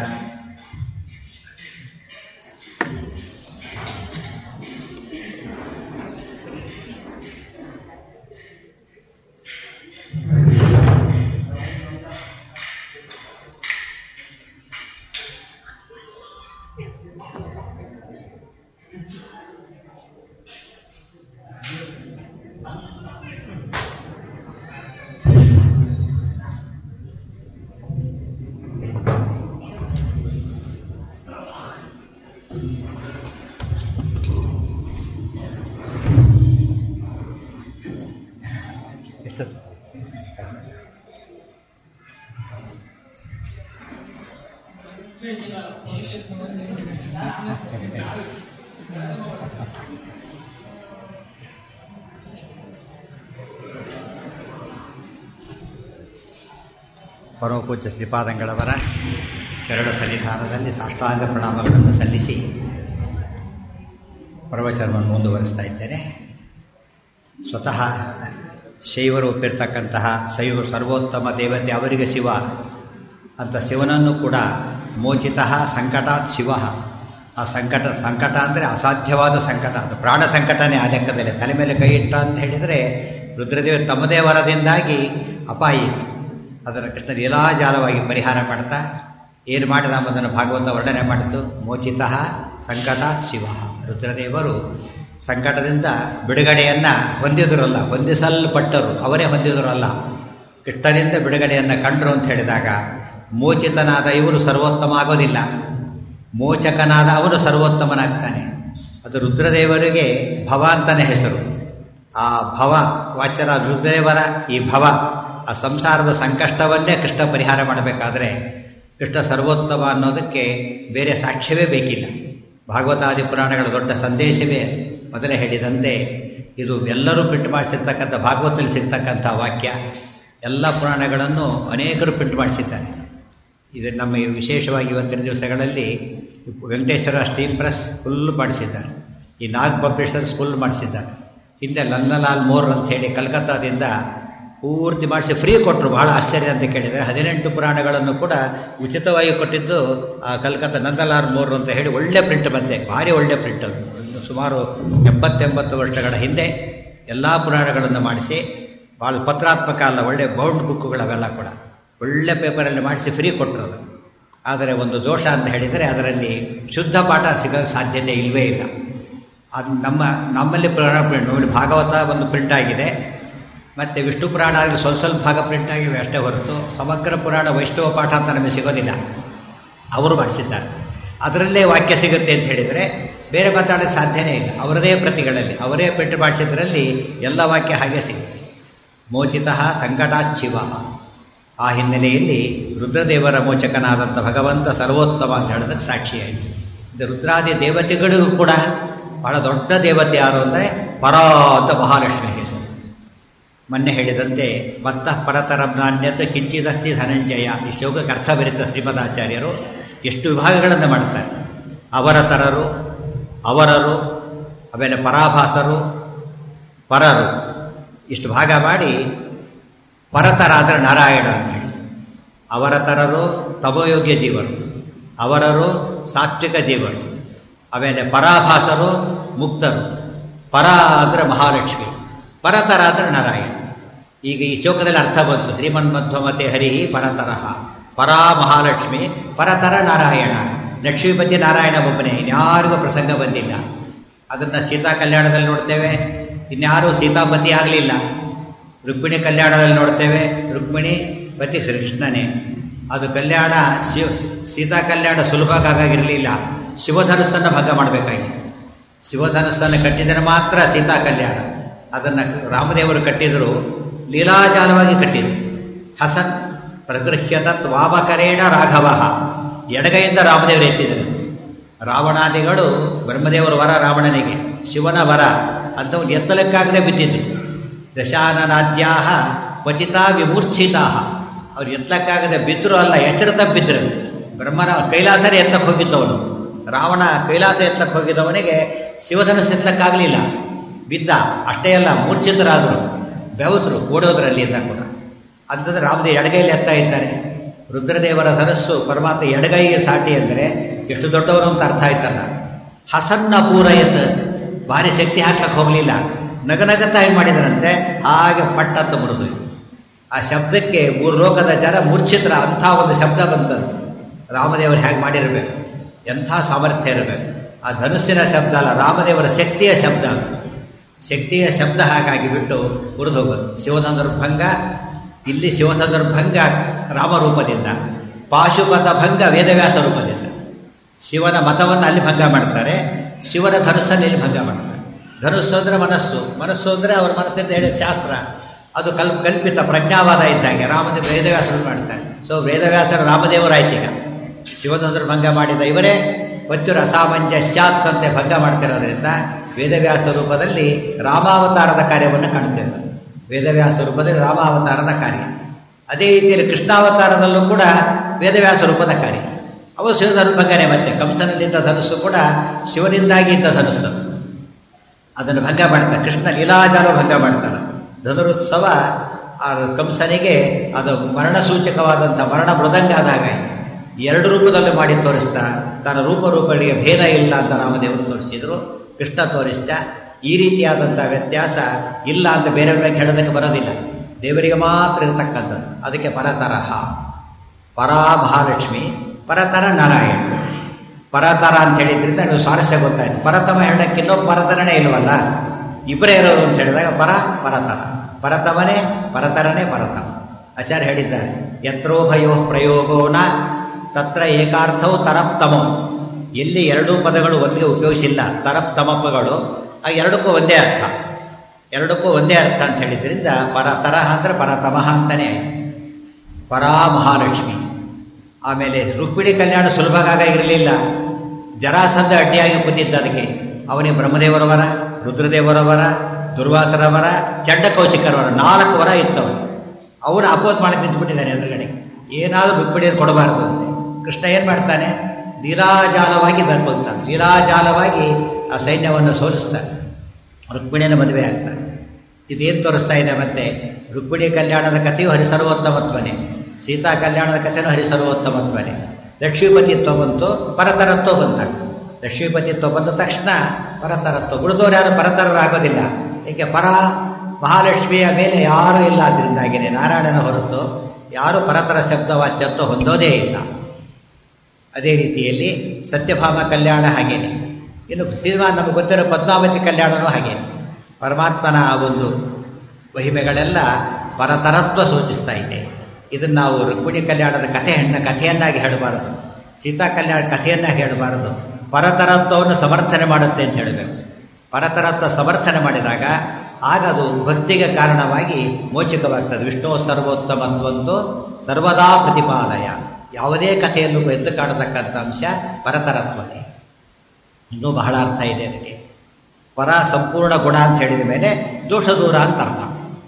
ಎಷ್ಟು ಪರಮಪೂಜ್ಯ ಶ್ರೀಪಾದಂಗಳವರ ಕೆರಡು ಸನ್ನಿಧಾನದಲ್ಲಿ ಸಾಷ್ಟಾಂಗ ಪ್ರಣಾಮಗಳನ್ನು ಸಲ್ಲಿಸಿ ಪ್ರವಚನವನ್ನು ಮುಂದುವರಿಸ್ತಾ ಇದ್ದೇನೆ ಸ್ವತಃ ಶೈವರು ಒಪ್ಪಿರ್ತಕ್ಕಂತಹ ಶೈವ ಸರ್ವೋತ್ತಮ ದೇವತೆ ಅವರಿಗೆ ಶಿವ ಅಂತ ಶಿವನನ್ನು ಕೂಡ ಮೋಚಿತ ಸಂಕಟಾತ್ ಶಿವ ಆ ಸಂಕಟ ಸಂಕಟ ಅಂದರೆ ಅಸಾಧ್ಯವಾದ ಸಂಕಟ ಅದು ಪ್ರಾಣ ಸಂಕಟನೇ ಆ ಲೆಕ್ಕದಲ್ಲಿ ತಲೆ ಮೇಲೆ ಕೈ ಇಟ್ಟ ಅಂತ ಹೇಳಿದರೆ ರುದ್ರದೇವ ತಮ್ಮದೇ ವರದಿಂದಾಗಿ ಅಪಾಯ ಇತ್ತು ಅದನ್ನು ಕೃಷ್ಣ ಲೀಲಾಜಾಲವಾಗಿ ಪರಿಹಾರ ಮಾಡ್ತಾ ಏನು ಮಾಡಿದ ಎಂಬುದನ್ನು ಭಾಗವತ ವರ್ಣನೆ ಮಾಡಿತು ಮೋಚಿತ ಸಂಕಟಾತ್ ಶಿವ ರುದ್ರದೇವರು ಸಂಕಟದಿಂದ ಬಿಡುಗಡೆಯನ್ನು ಹೊಂದಿದರಲ್ಲ ಹೊಂದಿಸಲ್ಪಟ್ಟರು ಅವರೇ ಹೊಂದಿದರಲ್ಲ ಕೃಷ್ಣನಿಂದ ಬಿಡುಗಡೆಯನ್ನು ಕಂಡರು ಅಂತ ಹೇಳಿದಾಗ ಮೋಚಿತನಾದ ಇವರು ಸರ್ವೋತ್ತಮ ಆಗೋದಿಲ್ಲ ಮೋಚಕನಾದ ಅವನು ಸರ್ವೋತ್ತಮನಾಗ್ತಾನೆ ಅದು ರುದ್ರದೇವರಿಗೆ ಭವ ಅಂತಲೇ ಹೆಸರು ಆ ಭವ ವಾಚ್ಯರ ರುದ್ರದೇವರ ಈ ಭವ ಆ ಸಂಸಾರದ ಸಂಕಷ್ಟವನ್ನೇ ಕೃಷ್ಣ ಪರಿಹಾರ ಮಾಡಬೇಕಾದ್ರೆ ಕೃಷ್ಣ ಸರ್ವೋತ್ತಮ ಅನ್ನೋದಕ್ಕೆ ಬೇರೆ ಸಾಕ್ಷ್ಯವೇ ಬೇಕಿಲ್ಲ ಭಾಗವತಾದಿ ಪುರಾಣಗಳ ದೊಡ್ಡ ಸಂದೇಶವೇ ಅದು ಮೊದಲೇ ಹೇಳಿದಂತೆ ಇದು ಎಲ್ಲರೂ ಪ್ರಿಂಟ್ ಮಾಡಿಸಿರ್ತಕ್ಕಂಥ ಭಾಗವತದಲ್ಲಿ ಸಿಗ್ತಕ್ಕಂಥ ವಾಕ್ಯ ಎಲ್ಲ ಪುರಾಣಗಳನ್ನು ಅನೇಕರು ಪ್ರಿಂಟ್ ಮಾಡಿಸಿದ್ದಾರೆ ಇದು ನಮ್ಮ ವಿಶೇಷವಾಗಿ ಇವತ್ತಿನ ದಿವಸಗಳಲ್ಲಿ ವೆಂಕಟೇಶ್ವರ ಸ್ಟೀಮ್ ಪ್ರೆಸ್ ಫುಲ್ ಮಾಡಿಸಿದ್ದಾರೆ ಈ ನಾಗ್ ಪಬ್ಲಿಷರ್ಸ್ ಫುಲ್ ಮಾಡಿಸಿದ್ದಾರೆ ಹಿಂದೆ ಲಲ್ಲಲಾಲ್ ಮೋರ್ ಅಂತ ಹೇಳಿ ಕಲ್ಕತ್ತಾದಿಂದ ಪೂರ್ತಿ ಮಾಡಿಸಿ ಫ್ರೀ ಕೊಟ್ಟರು ಬಹಳ ಆಶ್ಚರ್ಯ ಅಂತ ಕೇಳಿದರೆ ಹದಿನೆಂಟು ಪುರಾಣಗಳನ್ನು ಕೂಡ ಉಚಿತವಾಗಿ ಕೊಟ್ಟಿದ್ದು ಆ ಕಲ್ಕತ್ತಾ ನಂದಲಾಲ್ ಮೋರ್ ಅಂತ ಹೇಳಿ ಒಳ್ಳೆ ಪ್ರಿಂಟ್ ಬಂದೆ ಭಾರಿ ಒಳ್ಳೆ ಪ್ರಿಂಟ್ ಅದು ಒಂದು ಸುಮಾರು ಎಪ್ಪತ್ತೆಂಬತ್ತು ವರ್ಷಗಳ ಹಿಂದೆ ಎಲ್ಲ ಪುರಾಣಗಳನ್ನು ಮಾಡಿಸಿ ಭಾಳ ಪತ್ರಾತ್ಮಕ ಅಲ್ಲ ಒಳ್ಳೆ ಬೌಂಡ್ ಬುಕ್ಕುಗಳವೆಲ್ಲ ಕೂಡ ಒಳ್ಳೆ ಪೇಪರಲ್ಲಿ ಮಾಡಿಸಿ ಫ್ರೀ ಕೊಟ್ಟರು ಅದು ಆದರೆ ಒಂದು ದೋಷ ಅಂತ ಹೇಳಿದರೆ ಅದರಲ್ಲಿ ಶುದ್ಧ ಪಾಠ ಸಿಗೋ ಸಾಧ್ಯತೆ ಇಲ್ಲವೇ ಇಲ್ಲ ಅದು ನಮ್ಮ ನಮ್ಮಲ್ಲಿ ಪುರಾಣ ಪ್ರಿಂಟ್ ನಮ್ಮಲ್ಲಿ ಭಾಗವತ ಒಂದು ಪ್ರಿಂಟ್ ಆಗಿದೆ ಮತ್ತು ವಿಷ್ಣು ಪುರಾಣ ಆಗಲಿ ಸ್ವಲ್ಪ ಸ್ವಲ್ಪ ಭಾಗ ಪ್ರಿಂಟ್ ಆಗಿವೆ ಅಷ್ಟೇ ಹೊರತು ಸಮಗ್ರ ಪುರಾಣ ವೈಷ್ಣವ ಪಾಠ ಅಂತ ನಮಗೆ ಸಿಗೋದಿಲ್ಲ ಅವರು ಮಾಡಿಸಿದ್ದಾರೆ ಅದರಲ್ಲೇ ವಾಕ್ಯ ಸಿಗುತ್ತೆ ಅಂತ ಹೇಳಿದರೆ ಬೇರೆ ಮಾತಾಡೋಕ್ಕೆ ಸಾಧ್ಯನೇ ಇಲ್ಲ ಅವರದೇ ಪ್ರತಿಗಳಲ್ಲಿ ಅವರೇ ಪ್ರಿಂಟ್ ಮಾಡಿಸಿದ್ರಲ್ಲಿ ಎಲ್ಲ ವಾಕ್ಯ ಹಾಗೆ ಸಿಗುತ್ತೆ ಮೋಚಿತ ಸಂಕಟಾಚ್ಚಿವ ಆ ಹಿನ್ನೆಲೆಯಲ್ಲಿ ರುದ್ರದೇವರ ಮೋಚಕನಾದಂಥ ಭಗವಂತ ಸರ್ವೋತ್ತಮ ಅಂತ ಹೇಳೋದಕ್ಕೆ ಸಾಕ್ಷಿಯಾಯಿತು ಇದು ರುದ್ರಾದಿ ದೇವತೆಗಳಿಗೂ ಕೂಡ ಬಹಳ ದೊಡ್ಡ ದೇವತೆ ಯಾರು ಅಂದರೆ ಪರ ಅಂತ ಮಹಾಲಕ್ಷ್ಮಿ ಹೆಸರು ಮೊನ್ನೆ ಹೇಳಿದಂತೆ ಮತ್ತ ಪರತರಮ್ನಾನ್ಯತ ಕಿಂಚಿದಸ್ತಿ ಧನಂಜಯ ಈ ಶ್ಲೋಕಕ್ಕೆ ಅರ್ಥ ಬರಿತ ಶ್ರೀಮದಾಚಾರ್ಯರು ಎಷ್ಟು ವಿಭಾಗಗಳನ್ನು ಮಾಡ್ತಾರೆ ಅವರ ತರರು ಅವರರು ಆಮೇಲೆ ಪರಾಭಾಸರು ಪರರು ಇಷ್ಟು ಭಾಗ ಮಾಡಿ ಪರತರ ಅಂದರೆ ನಾರಾಯಣ ಅಂತ ಹೇಳಿ ಅವರ ತರರು ತಮೋಯೋಗ್ಯ ಜೀವರು ಅವರರು ಸಾತ್ವಿಕ ಜೀವರು ಆಮೇಲೆ ಪರಾಭಾಸರು ಮುಕ್ತರು ಪರ ಅಂದರೆ ಮಹಾಲಕ್ಷ್ಮಿ ಪರತರ ಅಂದರೆ ನಾರಾಯಣ ಈಗ ಈ ಶ್ಲೋಕದಲ್ಲಿ ಅರ್ಥ ಬಂತು ಶ್ರೀಮನ್ ಮಧ್ವಮತೆ ಹರಿ ಪರತರಹ ಪರಾ ಮಹಾಲಕ್ಷ್ಮಿ ಪರತರ ನಾರಾಯಣ ಲಕ್ಷ್ಮೀಪತಿ ನಾರಾಯಣ ಒಬ್ಬನೇ ಇನ್ಯಾರಿಗೂ ಪ್ರಸಂಗ ಬಂದಿಲ್ಲ ಅದನ್ನು ಸೀತಾ ಕಲ್ಯಾಣದಲ್ಲಿ ನೋಡ್ತೇವೆ ಇನ್ಯಾರೂ ಸೀತಾಪತಿ ಆಗಲಿಲ್ಲ ರುಕ್ಮಿಣಿ ಕಲ್ಯಾಣದಲ್ಲಿ ನೋಡ್ತೇವೆ ರುಕ್ಮಿಣಿ ಪತಿ ಕೃಷ್ಣನೇ ಅದು ಕಲ್ಯಾಣ ಶಿವ ಸೀತಾ ಕಲ್ಯಾಣ ಸುಲಭಕ್ಕಾಗಿರಲಿಲ್ಲ ಶಿವಧನಸ್ಸನ್ನು ಭಂಗ ಮಾಡಬೇಕಾಗಿತ್ತು ಶಿವಧನಸ್ಸನ್ನು ಕಟ್ಟಿದರೆ ಮಾತ್ರ ಸೀತಾ ಕಲ್ಯಾಣ ಅದನ್ನು ರಾಮದೇವರು ಕಟ್ಟಿದರು ಲೀಲಾಜಾಲವಾಗಿ ಕಟ್ಟಿದರು ಹಸನ್ ಪ್ರಗೃಹ್ಯತತ್ ವಾಮಕರೇಣ ರಾಘವ ಎಡಗೈಯಿಂದ ರಾಮದೇವರು ಎತ್ತಿದರು ರಾವಣಾದಿಗಳು ಬ್ರಹ್ಮದೇವರ ವರ ರಾವಣನಿಗೆ ಶಿವನ ವರ ಅಂಥವ್ನು ಎತ್ತಲಕ್ಕಾಗದೆ ಬಿದ್ದಿದ್ರು ದಶಾನನಾದ್ಯಾ ಪತಿತಾ ವಿಮೂರ್ಛಿತಾ ಅವ್ರು ಎತ್ತಲಕ್ಕಾಗದೆ ಬಿದ್ದರು ಅಲ್ಲ ಎಚ್ಚರ ತಪ್ಪಿದ್ರು ಬ್ರಹ್ಮನ ಕೈಲಾಸನೇ ಎತ್ತಕ್ಕೆ ಹೋಗಿದ್ದವನು ರಾವಣ ಕೈಲಾಸ ಎತ್ತಕ್ಕೆ ಹೋಗಿದ್ದವನಿಗೆ ಶಿವಧನಸ್ಸು ಎತ್ತಕ್ಕಾಗಲಿಲ್ಲ ಬಿದ್ದ ಅಷ್ಟೇ ಅಲ್ಲ ಮೂರ್ಛಿತರಾದರು ಬೆವತರು ಓಡೋದ್ರಲ್ಲಿಂದ ಕೂಡ ಅಂತಂದ್ರೆ ರಾಮದೇವ್ ಎಡಗೈಲಿ ಎತ್ತಾ ಇದ್ದಾರೆ ರುದ್ರದೇವರ ಧನಸ್ಸು ಪರಮಾತ್ಮ ಎಡಗೈಗೆ ಸಾಟಿ ಅಂದರೆ ಎಷ್ಟು ದೊಡ್ಡವರು ಅಂತ ಅರ್ಥ ಆಯ್ತಲ್ಲ ಹಸನ್ನ ಪೂರ ಎದ್ದು ಭಾರಿ ಶಕ್ತಿ ಹಾಕ್ಲಕ್ಕೆ ಹೋಗಲಿಲ್ಲ ನಗನಗತಾ ಏನು ಮಾಡಿದರಂತೆ ಹಾಗೆ ಪಟ್ಟಂತ ಮುರಿದು ಆ ಶಬ್ದಕ್ಕೆ ಮೂರು ಲೋಕದ ಜನ ಮೂರ್ಛಿತರ ಅಂಥ ಒಂದು ಶಬ್ದ ಬಂತದ್ದು ರಾಮದೇವರು ಹೇಗೆ ಮಾಡಿರಬೇಕು ಎಂಥ ಸಾಮರ್ಥ್ಯ ಇರಬೇಕು ಆ ಧನುಸ್ಸಿನ ಶಬ್ದ ಅಲ್ಲ ರಾಮದೇವರ ಶಕ್ತಿಯ ಶಬ್ದ ಅದು ಶಕ್ತಿಯ ಶಬ್ದ ಹಾಗಾಗಿ ಬಿಟ್ಟು ಮುರಿದು ಹೋಗೋದು ಶಿವಸಂದರ್ಭಂಗ ಇಲ್ಲಿ ಶಿವಸಂದರ್ಭಂಗ ರಾಮರೂಪದಿಂದ ಪಾಶುಪತ ಭಂಗ ವೇದವ್ಯಾಸ ರೂಪದಿಂದ ಶಿವನ ಮತವನ್ನು ಅಲ್ಲಿ ಭಂಗ ಮಾಡ್ತಾರೆ ಶಿವನ ಧನುಸ್ಸನ್ನು ಇಲ್ಲಿ ಭಂಗ ಮಾಡ್ತಾರೆ ಧನುಸ್ಸು ಅಂದರೆ ಮನಸ್ಸು ಮನಸ್ಸು ಅಂದರೆ ಅವ್ರ ಮನಸ್ಸಿಂದ ಹೇಳಿದ ಶಾಸ್ತ್ರ ಅದು ಕಲ್ಪ ಕಲ್ಪಿತ ಪ್ರಜ್ಞಾವಾದ ಇದ್ದಾಗೆ ರಾಮದೇವ ವೇದವ್ಯಾಸರು ಮಾಡ್ತಾರೆ ಸೊ ವೇದವ್ಯಾಸರು ರಾಮದೇವರಾಯ್ತು ಈಗ ಶಿವನಂದ್ರ ಭಂಗ ಮಾಡಿದ ಇವರೇ ಪತ್ಯುರ ಅಸಾಮಂಜಸ್ಯಾತ್ತಂತೆ ಭಂಗ ಮಾಡ್ತಿರೋದ್ರಿಂದ ವೇದವ್ಯಾಸ ರೂಪದಲ್ಲಿ ರಾಮಾವತಾರದ ಕಾರ್ಯವನ್ನು ಕಾಣ್ತೇವೆ ವೇದವ್ಯಾಸ ರೂಪದಲ್ಲಿ ರಾಮಾವತಾರದ ಕಾರ್ಯ ಅದೇ ರೀತಿಯಲ್ಲಿ ಕೃಷ್ಣಾವತಾರದಲ್ಲೂ ಕೂಡ ವೇದವ್ಯಾಸ ರೂಪದ ಕಾರ್ಯ ಅವು ಶಿವಧರ್ಮಂಗನೇ ಮತ್ತೆ ಕಂಸನಲ್ಲಿದ್ದ ಧನುಸ್ಸು ಕೂಡ ಶಿವನಿಂದಾಗಿ ಇದ್ದ ಧನುಸ್ಸು ಅದನ್ನು ಭಂಗ ಮಾಡ್ತಾರೆ ಕೃಷ್ಣ ಲೀಲಾಜಾಲ ಭಂಗ ಮಾಡ್ತಾನೆ ಧನುರುತ್ಸವ ಆ ಕಂಸನಿಗೆ ಅದು ಮರಣ ಸೂಚಕವಾದಂಥ ಮರಣ ಮೃದಂಗ ಆದಾಗ ಎರಡು ರೂಪದಲ್ಲಿ ಮಾಡಿ ತೋರಿಸ್ತಾ ತನ್ನ ರೂಪರೂಪಗಳಿಗೆ ಭೇದ ಇಲ್ಲ ಅಂತ ರಾಮದೇವರು ತೋರಿಸಿದರು ಕೃಷ್ಣ ತೋರಿಸ್ತಾ ಈ ರೀತಿಯಾದಂಥ ವ್ಯತ್ಯಾಸ ಇಲ್ಲ ಅಂತ ಬೇರೆಯವ್ರಿಗೆ ಹೇಳೋದಕ್ಕೆ ಬರೋದಿಲ್ಲ ದೇವರಿಗೆ ಮಾತ್ರ ಇರತಕ್ಕಂಥದ್ದು ಅದಕ್ಕೆ ಪರತರಹ ಪರಾ ಮಹಾಲಕ್ಷ್ಮಿ ಪರತರ ನಾರಾಯಣ ಪರತರ ಅಂತ ಹೇಳಿದ್ರಿಂದ ನೀವು ಸ್ವಾರಸ್ಯ ಗೊತ್ತಾಯ್ತು ಪರತಮ ಹೇಳಕ್ಕೆ ಇನ್ನೊಬ್ಬ ಪರತರನೇ ಇಲ್ವಲ್ಲ ಇಬ್ಬರೇ ಇರೋರು ಅಂತ ಹೇಳಿದಾಗ ಪರ ಪರತರ ಪರತಮನೇ ಪರತರನೇ ಪರತಮ ಆಚಾರ್ಯ ಹೇಳಿದ್ದಾರೆ ಯತ್ರೋಭಯೋ ಪ್ರಯೋಗೋನ ತತ್ರ ಏಕಾರ್ಥವು ತರಪ್ತಮೋ ಎಲ್ಲಿ ಎರಡೂ ಪದಗಳು ಒಂದಿಗೆ ಉಪಯೋಗಿಸಿಲ್ಲ ತರಪ್ ತಮಪಗಳು ಆ ಎರಡಕ್ಕೂ ಒಂದೇ ಅರ್ಥ ಎರಡಕ್ಕೂ ಒಂದೇ ಅರ್ಥ ಅಂತ ಹೇಳಿದ್ರಿಂದ ಪರ ತರಹ ಅಂದರೆ ಪರತಮಃ ಅಂತಲೇ ಆಯಿತು ಪರಾ ಮಹಾಲಕ್ಷ್ಮಿ ಆಮೇಲೆ ರುಕ್ಮಿಣಿ ಕಲ್ಯಾಣ ಸುಲಭವಾಗ ಇರಲಿಲ್ಲ ಜರಾಸಂಧ ಅಡ್ಡಿಯಾಗಿ ಕೂತಿದ್ದ ಅದಕ್ಕೆ ಅವನಿಗೆ ಬ್ರಹ್ಮದೇವರವರ ರುದ್ರದೇವರವರ ದುರ್ವಾಸರವರ ಚಂಡಕೌಶಿಕರವರ ನಾಲ್ಕು ವರ ಇತ್ತವನು ಅವನು ಅಪೋಸ್ ಮಾಡಕ್ಕೆ ನಿಂತುಬಿಟ್ಟಿದ್ದಾನೆ ಎದುರುಗಡೆ ಏನಾದರೂ ರುಕ್ಮಿಣಿಯನ್ನು ಕೊಡಬಾರದು ಅಂತೆ ಕೃಷ್ಣ ಏನು ಮಾಡ್ತಾನೆ ಲೀಲಾಜಾಲವಾಗಿ ಬರ್ಕೊಳ್ತಾನೆ ಲೀಲಾಜಾಲವಾಗಿ ಆ ಸೈನ್ಯವನ್ನು ಸೋಲಿಸ್ತಾನೆ ರುಕ್ಮಿಣಿಯನ್ನು ಮದುವೆ ಆಗ್ತಾನೆ ಇದೇನು ತೋರಿಸ್ತಾ ಇದೆ ಮತ್ತೆ ರುಕ್ಮಿಣಿ ಕಲ್ಯಾಣದ ಕಥೆಯು ಹರಿಸರ್ವೋತ್ತಮತ್ವನೇ ಸೀತಾ ಕಲ್ಯಾಣದ ಕಥೆನೂ ಹರಿಸರ್ವೋತ್ತಮತ್ವನೇ ಲಕ್ಷ್ಮೀಪತಿತ್ವ ಬಂತು ಪರತರತ್ವ ಬಂತಾಗ ಲಕ್ಷ್ಮೀಪತಿತ್ವ ಬಂದ ತಕ್ಷಣ ಪರತರತ್ವ ಉಳಿದವರು ಯಾರು ಪರತರರಾಗೋದಿಲ್ಲ ಏಕೆ ಪರ ಮಹಾಲಕ್ಷ್ಮಿಯ ಮೇಲೆ ಯಾರೂ ಇಲ್ಲ ಅದರಿಂದಾಗಿಯೇ ನಾರಾಯಣನ ಹೊರತು ಯಾರೂ ಪರತರ ಶಬ್ದವಾಚ್ಯತ್ವ ಹೊಂದೋದೇ ಇಲ್ಲ ಅದೇ ರೀತಿಯಲ್ಲಿ ಸತ್ಯಭಾಮ ಕಲ್ಯಾಣ ಹಾಗೇನೆ ಇನ್ನು ಸಿನಿಮಾ ನಮಗೆ ಗೊತ್ತಿರೋ ಪದ್ಮಾವತಿ ಕಲ್ಯಾಣನೂ ಹಾಗೇನೆ ಪರಮಾತ್ಮನ ಆ ಒಂದು ಮಹಿಮೆಗಳೆಲ್ಲ ಪರತರತ್ವ ಸೂಚಿಸ್ತಾ ಇದೆ ಇದನ್ನು ನಾವು ರುಕ್ಮಿಣಿ ಕಲ್ಯಾಣದ ಕಥೆ ಹೆಣ್ಣ ಕಥೆಯನ್ನಾಗಿ ಹೇಳಬಾರದು ಸೀತಾ ಕಲ್ಯಾಣ ಕಥೆಯನ್ನಾಗಿ ಹೇಳಬಾರದು ಪರತರತ್ವವನ್ನು ಸಮರ್ಥನೆ ಮಾಡುತ್ತೆ ಅಂತ ಹೇಳಬೇಕು ಪರತರತ್ವ ಸಮರ್ಥನೆ ಮಾಡಿದಾಗ ಆಗ ಅದು ಭಕ್ತಿಗೆ ಕಾರಣವಾಗಿ ಮೋಚಕವಾಗ್ತದೆ ವಿಷ್ಣು ಸರ್ವೋತ್ತಮತ್ವಂತೂ ಸರ್ವದಾ ಪ್ರತಿಪಾದಯ ಯಾವುದೇ ಕಥೆಯಲ್ಲೂ ಎದ್ದು ಕಾಣತಕ್ಕಂಥ ಅಂಶ ಪರತರತ್ವನೇ ಇನ್ನೂ ಬಹಳ ಅರ್ಥ ಇದೆ ಅದಕ್ಕೆ ಪರ ಸಂಪೂರ್ಣ ಗುಣ ಅಂತ ಹೇಳಿದ ಮೇಲೆ ದೋಷ ದೂರ ಅಂತ ಅರ್ಥ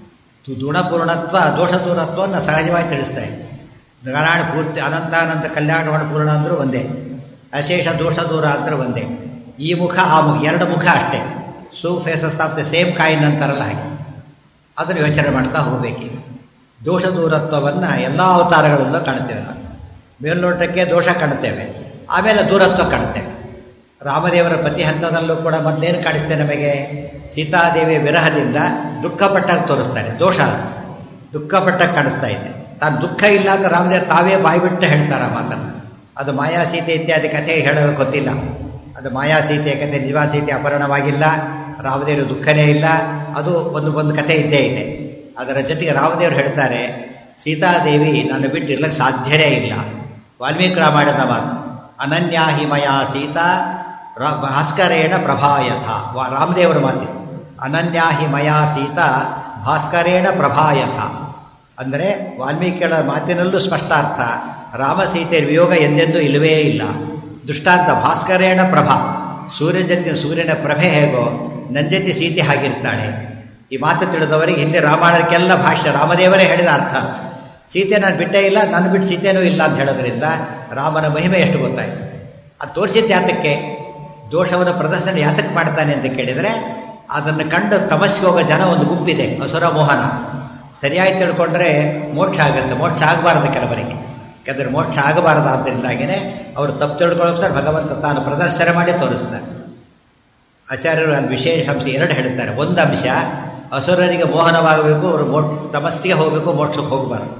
ಗುಣಪೂರ್ಣತ್ವ ದೋಷ ದೂರತ್ವವನ್ನು ಸಹಜವಾಗಿ ತಿಳಿಸ್ತಾ ಇದೆ ನಾರಾಯಣ ಪೂರ್ತಿ ಅನಂತಾನಂತ ಕಲ್ಯಾಣ ಪೂರ್ಣ ಅಂದರೂ ಒಂದೇ ಅಶೇಷ ದೋಷ ದೂರ ಅಂದ್ರೆ ಒಂದೇ ಈ ಮುಖ ಆ ಮುಖ ಎರಡು ಮುಖ ಅಷ್ಟೇ ಸೂ faces of the same coin ಅಂತಾರಲ್ಲ ಹಾಗೆ ಅದನ್ನು ಯೋಚನೆ ಮಾಡ್ತಾ ಹೋಗಬೇಕೀಗ ದೋಷ ದೂರತ್ವವನ್ನು ಎಲ್ಲ ಅವತಾರಗಳಲ್ಲೂ ಕಾಣ್ತೇವೆ ನಾವು ಮೇಲ್ನೋಟಕ್ಕೆ ದೋಷ ಕಾಣುತ್ತೇವೆ ಆಮೇಲೆ ದೂರತ್ವ ಕಾಣುತ್ತೇವೆ ರಾಮದೇವರ ಪ್ರತಿ ಹಂತದಲ್ಲೂ ಕೂಡ ಮೊದಲೇನು ಕಾಣಿಸ್ತೇವೆ ನಮಗೆ ಸೀತಾದೇವಿಯ ವಿರಹದಿಂದ ದುಃಖಪಟ್ಟಾಗಿ ತೋರಿಸ್ತಾನೆ ದೋಷ ದುಃಖಪಟ್ಟಾಗಿ ಕಾಣಿಸ್ತಾ ಇದೆ ತಾನು ದುಃಖ ಇಲ್ಲ ಅಂತ ರಾಮದೇವರು ತಾವೇ ಬಾಯ್ಬಿಟ್ಟು ಹೇಳ್ತಾರೆ ಆ ಮಾತನ್ನು ಅದು ಮಾಯಾ ಸೀತೆ ಇತ್ಯಾದಿ ಕಥೆ ಹೇಳೋದು ಗೊತ್ತಿಲ್ಲ ಅದು ಮಾಯಾ ಸೀತೆ ಕಥೆ ನಿಜವಾ ಸೀತೆ ಅಪಹರಣವಾಗಿಲ್ಲ ರಾಮದೇವರು ದುಃಖನೇ ಇಲ್ಲ ಅದು ಒಂದು ಒಂದು ಕಥೆ ಇದ್ದೇ ಇದೆ ಅದರ ಜೊತೆಗೆ ರಾಮದೇವರು ಹೇಳ್ತಾರೆ ಸೀತಾದೇವಿ ನಾನು ಬಿಟ್ಟು ಇರ್ಲಿಕ್ಕೆ ಸಾಧ್ಯನೇ ಇಲ್ಲ ವಾಲ್ಮೀಕಿ ರಾಮಾಯಣದ ಮಾತು ಅನನ್ಯಾಹಿ ಮಯಾ ಸೀತಾ ರ ಭಾಸ್ಕರೇಣ ಪ್ರಭಾಯಥ ವಾ ರಾಮದೇವರ ಮಾತು ಅನನ್ಯಾಹಿ ಮಯಾ ಸೀತಾ ಭಾಸ್ಕರೇಣ ಪ್ರಭಾಯಥ ಅಂದರೆ ವಾಲ್ಮೀಕಿಗಳ ಮಾತಿನಲ್ಲೂ ಸ್ಪಷ್ಟಾರ್ಥ ರಾಮಸೀತೆಯ ವಿಯೋಗ ಎಂದೆಂದೂ ಇಲ್ಲವೇ ಇಲ್ಲ ದೃಷ್ಟಾಂತ ಭಾಸ್ಕರೇಣ ಪ್ರಭಾ ಸೂರ್ಯನ ಜೊತೆಗೆ ಸೂರ್ಯನ ಪ್ರಭೆ ಹೇಗೋ ನನ್ನ ಜೊತೆ ಸೀತೆ ಹಾಗಿರ್ತಾಳೆ ಈ ಮಾತು ತಿಳಿದವರಿಗೆ ಹಿಂದೆ ರಾಮಾಯಣಕ್ಕೆಲ್ಲ ಭಾಷ್ಯ ರಾಮದೇವರೇ ಹೇಳಿದ ಅರ್ಥ ಸೀತೆ ನಾನು ಬಿಟ್ಟೇ ಇಲ್ಲ ನಾನು ಬಿಟ್ಟು ಸೀತೆನೂ ಇಲ್ಲ ಅಂತ ಹೇಳೋದ್ರಿಂದ ರಾಮನ ಮಹಿಮೆ ಎಷ್ಟು ಗೊತ್ತಾಯಿತು ಅದು ತೋರಿಸಿದ್ದು ಯಾತಕ್ಕೆ ದೋಷವನ್ನು ಪ್ರದರ್ಶನ ಯಾತಕ್ಕೆ ಮಾಡ್ತಾನೆ ಅಂತ ಕೇಳಿದರೆ ಅದನ್ನು ಕಂಡು ತಮಸ್ಸಿಗೆ ಹೋಗೋ ಜನ ಒಂದು ಗುಂಪಿದೆ ಅಸುರ ಮೋಹನ ಸರಿಯಾಗಿ ತಿಳ್ಕೊಂಡ್ರೆ ಮೋಕ್ಷ ಆಗುತ್ತೆ ಮೋಕ್ಷ ಆಗಬಾರ್ದು ಕೆಲವರಿಗೆ ಯಾಕಂದರೆ ಮೋಕ್ಷ ಆಗಬಾರದು ಆದ್ದರಿಂದಾಗಿಯೇ ಅವರು ತಪ್ಪು ತಿಳ್ಕೊಳ್ಳೋಕೆ ಭಗವಂತ ತಾನು ಪ್ರದರ್ಶನ ಮಾಡಿ ತೋರಿಸ್ತಾರೆ ಆಚಾರ್ಯರು ಅಲ್ಲಿ ವಿಶೇಷ ಅಂಶ ಎರಡು ಹೇಳ್ತಾರೆ ಒಂದು ಅಂಶ ಅಸುರರಿಗೆ ಮೋಹನವಾಗಬೇಕು ಅವರು ಮೋಕ್ಷ ತಮಸ್ಸಿಗೆ ಹೋಗಬೇಕು ಮೋಕ್ಷಕ್ಕೆ ಹೋಗಬಾರದು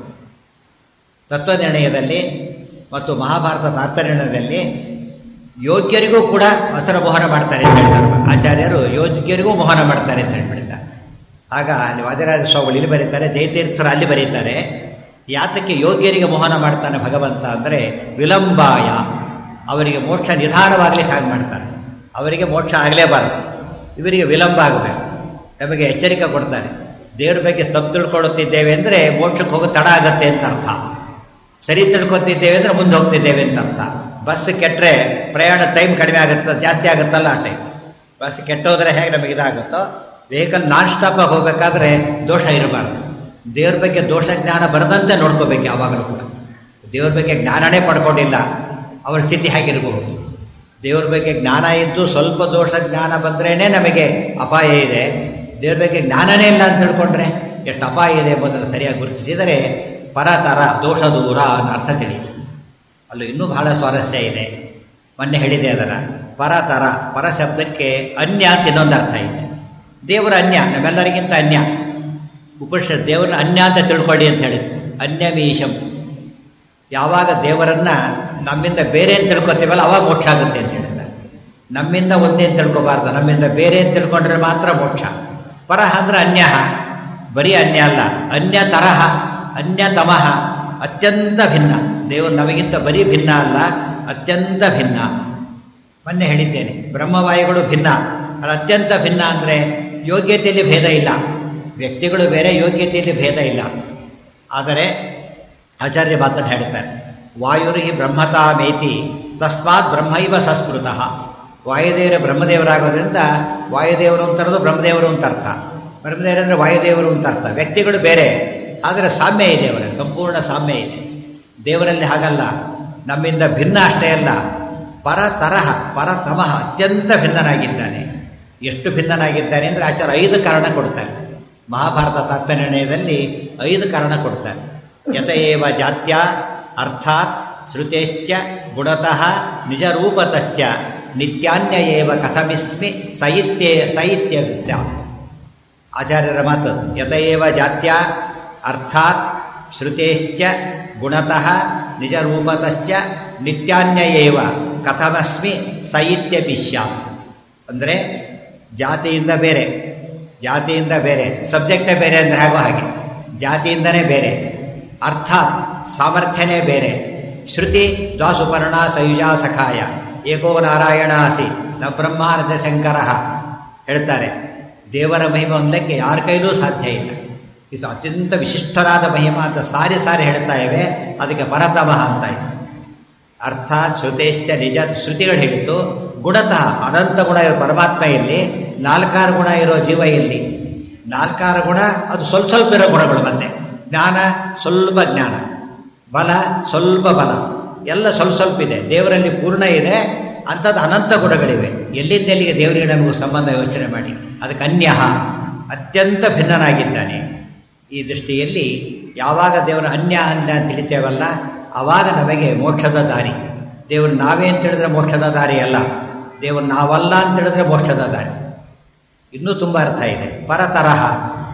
ತತ್ವನಿರ್ಣಯದಲ್ಲಿ ಮತ್ತು ಮಹಾಭಾರತ ತಾತ್ಪರ್ಯದಲ್ಲಿ ಯೋಗ್ಯರಿಗೂ ಕೂಡ ಅಸುರ ಮೋಹನ ಮಾಡ್ತಾರೆ ಅಂತ ಹೇಳ್ತಾರೆ ಆಚಾರ್ಯರು ಯೋಗ್ಯರಿಗೂ ಮೋಹನ ಮಾಡ್ತಾರೆ ಅಂತ ಹೇಳ್ಬಿಡ್ತಾರೆ ಆಗ ಅಲ್ಲಿ ವಾದಿರಾಜ ಸ್ವಾಮಿಗಳು ಇಲ್ಲಿ ಬರೀತಾರೆ ಜಯತೀರ್ಥರು ಅಲ್ಲಿ ಬರೀತಾರೆ ಯಾತಕ್ಕೆ ಯೋಗ್ಯರಿಗೆ ಮೋಹನ ಮಾಡ್ತಾನೆ ಭಗವಂತ ಅಂದರೆ ವಿಳಂಬಾಯ ಅವರಿಗೆ ಮೋಕ್ಷ ನಿಧಾನವಾಗಲಿಕ್ಕೆ ಹಾಗೆ ಮಾಡ್ತಾನೆ ಅವರಿಗೆ ಮೋಕ್ಷ ಆಗಲೇಬಾರದು ಇವರಿಗೆ ವಿಳಂಬ ಆಗಬೇಕು ನಮಗೆ ಎಚ್ಚರಿಕೆ ಕೊಡ್ತಾನೆ ದೇವ್ರ ಬಗ್ಗೆ ತಪ್ಪು ತಿಳ್ಕೊಳ್ಳುತ್ತಿದ್ದೇವೆ ಅಂದರೆ ಮೋಕ್ಷಕ್ಕೆ ಹೋಗೋ ತಡ ಆಗತ್ತೆ ಅಂತ ಅರ್ಥ ಸರಿ ತಿಳ್ಕೊತಿದ್ದೇವೆ ಅಂದರೆ ಮುಂದೆ ಹೋಗ್ತಿದ್ದೇವೆ ಅಂತ ಅರ್ಥ ಬಸ್ ಕೆಟ್ಟರೆ ಪ್ರಯಾಣ ಟೈಮ್ ಕಡಿಮೆ ಆಗುತ್ತೆ ಜಾಸ್ತಿ ಆಗುತ್ತಲ್ಲ ಆ ಟೈಮ್ ಬಸ್ ಕೆಟ್ಟೋದ್ರೆ ಹೇಗೆ ನಮಗೆ ಇದಾಗುತ್ತೋ ವೆಹಿಕಲ್ ನಾನ್ ಸ್ಟಾಪಾಗಿ ಹೋಗಬೇಕಾದ್ರೆ ದೋಷ ಇರಬಾರ್ದು ದೇವ್ರ ಬಗ್ಗೆ ದೋಷ ಜ್ಞಾನ ಬರದಂತೆ ನೋಡ್ಕೋಬೇಕು ಯಾವಾಗಲೂ ಕೂಡ ದೇವ್ರ ಬಗ್ಗೆ ಜ್ಞಾನನೇ ಪಡ್ಕೊಂಡಿಲ್ಲ ಅವರ ಸ್ಥಿತಿ ಹೇಗಿರಬಹುದು ದೇವ್ರ ಬಗ್ಗೆ ಜ್ಞಾನ ಇದ್ದು ಸ್ವಲ್ಪ ದೋಷ ಜ್ಞಾನ ಬಂದ್ರೇ ನಮಗೆ ಅಪಾಯ ಇದೆ ದೇವ್ರ ಬಗ್ಗೆ ಜ್ಞಾನನೇ ಇಲ್ಲ ಅಂತ ತಿಳ್ಕೊಂಡ್ರೆ ಎಷ್ಟು ಅಪಾಯ ಇದೆ ಎಂಬುದನ್ನು ಸರಿಯಾಗಿ ಗುರುತಿಸಿದರೆ ಪರತರ ದೋಷ ದೂರ ಅನ್ನೋ ಅರ್ಥ ತಿಳಿಯಿತು ಅಲ್ಲೂ ಇನ್ನೂ ಬಹಳ ಸ್ವಾರಸ್ಯ ಇದೆ ಮೊನ್ನೆ ಹೇಳಿದೆ ಅದರ ಪರತರ ಪರ ಶಬ್ದಕ್ಕೆ ಅನ್ಯ ಅಂತ ಇನ್ನೊಂದು ಅರ್ಥ ಇದೆ ದೇವರ ಅನ್ಯ ನಮ್ಮೆಲ್ಲರಿಗಿಂತ ಅನ್ಯ ಉಪನಿಷತ್ ದೇವರನ್ನ ಅನ್ಯ ಅಂತ ತಿಳ್ಕೊಳ್ಳಿ ಅಂತ ಹೇಳಿದ್ರು ಅನ್ಯಮೀಶಂ ಯಾವಾಗ ದೇವರನ್ನ ನಮ್ಮಿಂದ ಬೇರೆ ಅಂತ ತಿಳ್ಕೊತೀವಲ್ಲ ಅವಾಗ ಮೋಕ್ಷ ಆಗುತ್ತೆ ಅಂತ ಹೇಳಿದ ನಮ್ಮಿಂದ ಒಂದೇ ಅಂತ ತಿಳ್ಕೊಬಾರ್ದು ನಮ್ಮಿಂದ ಬೇರೆ ಅಂತ ತಿಳ್ಕೊಂಡ್ರೆ ಮಾತ್ರ ಮೋಕ್ಷ ಪರಹ ಅಂದ್ರೆ ಅನ್ಯ ಬರೀ ಅನ್ಯ ಅಲ್ಲ ಅನ್ಯ ತರಹ ಅನ್ಯ ತಮಃ ಅತ್ಯಂತ ಭಿನ್ನ ದೇವರು ನಮಗಿಂತ ಬರೀ ಭಿನ್ನ ಅಲ್ಲ ಅತ್ಯಂತ ಭಿನ್ನ ಮೊನ್ನೆ ಹೇಳಿದ್ದೇನೆ ಬ್ರಹ್ಮವಾಯುಗಳು ಭಿನ್ನ ಅದು ಅತ್ಯಂತ ಭಿನ್ನ ಅಂದರೆ ಯೋಗ್ಯತೆಯಲ್ಲಿ ಭೇದ ಇಲ್ಲ ವ್ಯಕ್ತಿಗಳು ಬೇರೆ ಯೋಗ್ಯತೆಯಲ್ಲಿ ಭೇದ ಇಲ್ಲ ಆದರೆ ಆಚಾರ್ಯ ಮಾತನ್ನು ಹೇಳ್ತಾರೆ ವಾಯುರಿ ಬ್ರಹ್ಮತಾಮೇತಿ ತಸ್ಮಾತ್ ಬ್ರಹ್ಮೈವ ಸಸ್ಮೃತಃ ವಾಯುದೇವರ ಬ್ರಹ್ಮದೇವರಾಗೋದ್ರಿಂದ ವಾಯುದೇವರು ಅಂತರೋದು ಬ್ರಹ್ಮದೇವರು ಅಂತ ಅರ್ಥ ಬ್ರಹ್ಮದೇವರಂದ್ರೆ ವಾಯುದೇವರು ಅಂತ ಅರ್ಥ ವ್ಯಕ್ತಿಗಳು ಬೇರೆ ಆದರೆ ಸಾಮ್ಯ ಇದೆ ಅವರ ಸಂಪೂರ್ಣ ಸಾಮ್ಯ ಇದೆ ದೇವರಲ್ಲಿ ಹಾಗಲ್ಲ ನಮ್ಮಿಂದ ಭಿನ್ನ ಅಷ್ಟೇ ಅಲ್ಲ ಪರ ತರಹ ಪರ ತಮಃ ಅತ್ಯಂತ ಭಿನ್ನನಾಗಿದ್ದಾನೆ ಎಷ್ಟು ಭಿನ್ನನಾಗಿದ್ದಾನೆ ಅಂದರೆ ಆಚಾರ ಐದು ಕಾರಣ ಕೊಡ್ತಾರೆ ಮಹಾಭಾರತ ತಾತ್ಪರ್ಯದಲ್ಲಿ ಐದು ಕಾರಣ ಕೊಡ್ತಾರೆ ಯತಏವ ಜಾತ್ಯ ಅರ್ಥಾತ್ ಶ್ರುತೇಶ್ಚ ಗುಣತಃ ನಿಜರೂಪತಶ್ಚ ನಿತ್ಯಾನ್ಯ ಏವ ಕಥಮಿಸ್ಮಿ ಸಾಹಿತ್ಯ ಸಾಹಿತ್ಯ ಸ್ಯಾತ್ ಆಚಾರ್ಯರ ಮಾತು ಯತಏವ ಜಾತ್ಯ ಅರ್ಥಾತ್ ಶ್ರುತೇಶ್ಚ ಗುಣತಃ ನಿಜರೂಪತಶ್ಚ ನಿತ್ಯಾನ್ಯ ಏವ ಕಥಮಸ್ಮಿ ಸಾಹಿತ್ಯಪಿ ಸ್ಯಾತ್ ಅಂದರೆ ಜಾತಿಯಿಂದ ಬೇರೆ ಜಾತಿಯಿಂದ ಬೇರೆ ಸಬ್ಜೆಕ್ಟೇ ಬೇರೆ ಅಂದರೆ ಹಾಗೋ ಹಾಗೆ ಜಾತಿಯಿಂದನೇ ಬೇರೆ ಅರ್ಥಾತ್ ಸಾಮರ್ಥ್ಯನೇ ಬೇರೆ ಶ್ರುತಿ ದ್ವಾಸುಪರ್ಣ ಸಯುಜಾ ಸಖಾಯ ಏಕೋ ನಾರಾಯಣ ಆಸಿ ನ ಬ್ರಹ್ಮಾನಂದ ಶಂಕರ ಹೇಳ್ತಾರೆ ದೇವರ ಮಹಿಮೆ ಒಂದಕ್ಕೆ ಯಾರ ಕೈಲೂ ಸಾಧ್ಯ ಇಲ್ಲ ಇದು ಅತ್ಯಂತ ವಿಶಿಷ್ಟವಾದ ಮಹಿಮಾ ಅಂತ ಸಾರಿ ಸಾರಿ ಹೇಳ್ತಾ ಇವೆ ಅದಕ್ಕೆ ಪರತಮಃ ಅಂತ ಇದೆ ಅರ್ಥಾತ್ ಶ್ರುತೇಶ್ಚ ನಿಜ ಶ್ರುತಿಗಳು ಹೇಳಿತು ಗುಣತಃ ಅನಂತ ಗುಣ ಇರೋ ಪರಮಾತ್ಮ ಎಲ್ಲಿ ನಾಲ್ಕಾರು ಗುಣ ಇರೋ ಜೀವ ಎಲ್ಲಿ ನಾಲ್ಕಾರು ಗುಣ ಅದು ಸ್ವಲ್ಪ ಸ್ವಲ್ಪ ಇರೋ ಗುಣಗಳು ಮತ್ತೆ ಜ್ಞಾನ ಸ್ವಲ್ಪ ಜ್ಞಾನ ಬಲ ಸ್ವಲ್ಪ ಬಲ ಎಲ್ಲ ಸ್ವಲ್ಪ ಸ್ವಲ್ಪ ಇದೆ ದೇವರಲ್ಲಿ ಪೂರ್ಣ ಇದೆ ಅಂಥದ್ದು ಅನಂತ ಗುಣಗಳಿವೆ ಎಲ್ಲಿದ್ದೆಲ್ಲಿಗೆ ದೇವರಿಗೆ ನಮಗೂ ಸಂಬಂಧ ಯೋಚನೆ ಮಾಡಿ ಅದಕ್ಕೆ ಅನ್ಯ ಅತ್ಯಂತ ಭಿನ್ನನಾಗಿದ್ದಾನೆ ಈ ದೃಷ್ಟಿಯಲ್ಲಿ ಯಾವಾಗ ದೇವರ ಅನ್ಯ ಅನ್ಯ ಅಂತ ತಿಳಿತೇವಲ್ಲ ಆವಾಗ ನಮಗೆ ಮೋಕ್ಷದ ದಾರಿ ದೇವರು ನಾವೇ ಅಂತ ಹೇಳಿದ್ರೆ ಮೋಕ್ಷದ ದಾರಿ ಅಲ್ಲ ದೇವರು ನಾವಲ್ಲ ಅಂತ ಹೇಳಿದ್ರೆ ಮೋಕ್ಷದ ದಾರಿ ಇನ್ನೂ ತುಂಬ ಅರ್ಥ ಇದೆ ಪರತರಹ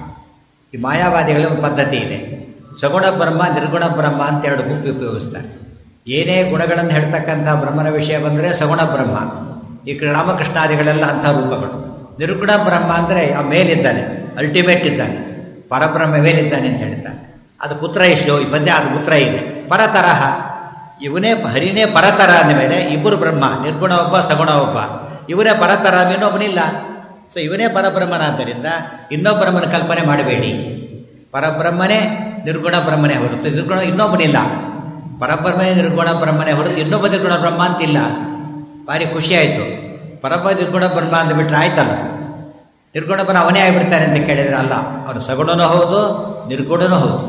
ಈ ಮಾಯಾವಾದಿಗಳ ಒಂದು ಪದ್ಧತಿ ಇದೆ ಸಗುಣ ಬ್ರಹ್ಮ ನಿರ್ಗುಣ ಬ್ರಹ್ಮ ಅಂತ ಎರಡು ಗುಂಪು ಉಪಯೋಗಿಸ್ತಾರೆ ಏನೇ ಗುಣಗಳನ್ನು ಹೇಳ್ತಕ್ಕಂಥ ಬ್ರಹ್ಮನ ವಿಷಯ ಬಂದರೆ ಸಗುಣ ಬ್ರಹ್ಮ ಈ ರಾಮಕೃಷ್ಣಾದಿಗಳೆಲ್ಲ ಅಂಥ ರೂಪಗಳು ನಿರ್ಗುಣ ಬ್ರಹ್ಮ ಅಂದರೆ ಆ ಮೇಲಿದ್ದಾನೆ ಅಲ್ಟಿಮೇಟ್ ಇದ್ದಾನೆ ಪರಬ್ರಹ್ಮ ಮೇಲಿದ್ದಾನೆ ಅಂತ ಹೇಳ್ತಾನೆ ಅದು ಪುತ್ರ ಎಷ್ಟು ಈ ಮಧ್ಯೆ ಅದು ಪುತ್ರ ಇದೆ ಪರತರಹ ಇವನೇ ಹರಿನೇ ಪರತರ ಅಂದಮೇಲೆ ಇಬ್ಬರು ಬ್ರಹ್ಮ ನಿರ್ಗುಣ ಒಬ್ಬ ಸಗುಣ ಒಬ್ಬ ಇವನೇ ಪರತರ ಇನ್ನೊಬ್ಬನಿಲ್ಲ ಸೊ ಇವನೇ ಪರಬ್ರಹ್ಮನಾದ್ದರಿಂದ ಇನ್ನೊಬ್ಬರಮ್ಮನ ಕಲ್ಪನೆ ಮಾಡಬೇಡಿ ಪರಬ್ರಹ್ಮನೇ ನಿರ್ಗುಣ ಬ್ರಹ್ಮನೇ ಹೊರತು ನಿರ್ಗುಣ ಇನ್ನೊಬ್ಬನಿಲ್ಲ ಪರಬ್ರಹ್ಮನೇ ನಿರ್ಗುಣ ಬ್ರಹ್ಮನೇ ಹೊರತು ಇನ್ನೊಬ್ಬ ನಿರ್ಗುಣ ಬ್ರಹ್ಮ ಅಂತಿಲ್ಲ ಭಾರಿ ಖುಷಿ ಆಯಿತು ಪರಬ್ರ ನಿರ್ಗುಣ ಬ್ರಹ್ಮ ಅಂದ್ಬಿಟ್ರೆ ಆಯ್ತಲ್ಲ ನಿರ್ಗುಣ ಬ್ರಹ್ಮ ಅವನೇ ಆಗಿಬಿಡ್ತಾನೆ ಅಂತ ಕೇಳಿದ್ರೆ ಅಲ್ಲ ಅವನು ಸಗುಣನೂ ಹೌದು ನಿರ್ಗುಣನೂ ಹೌದು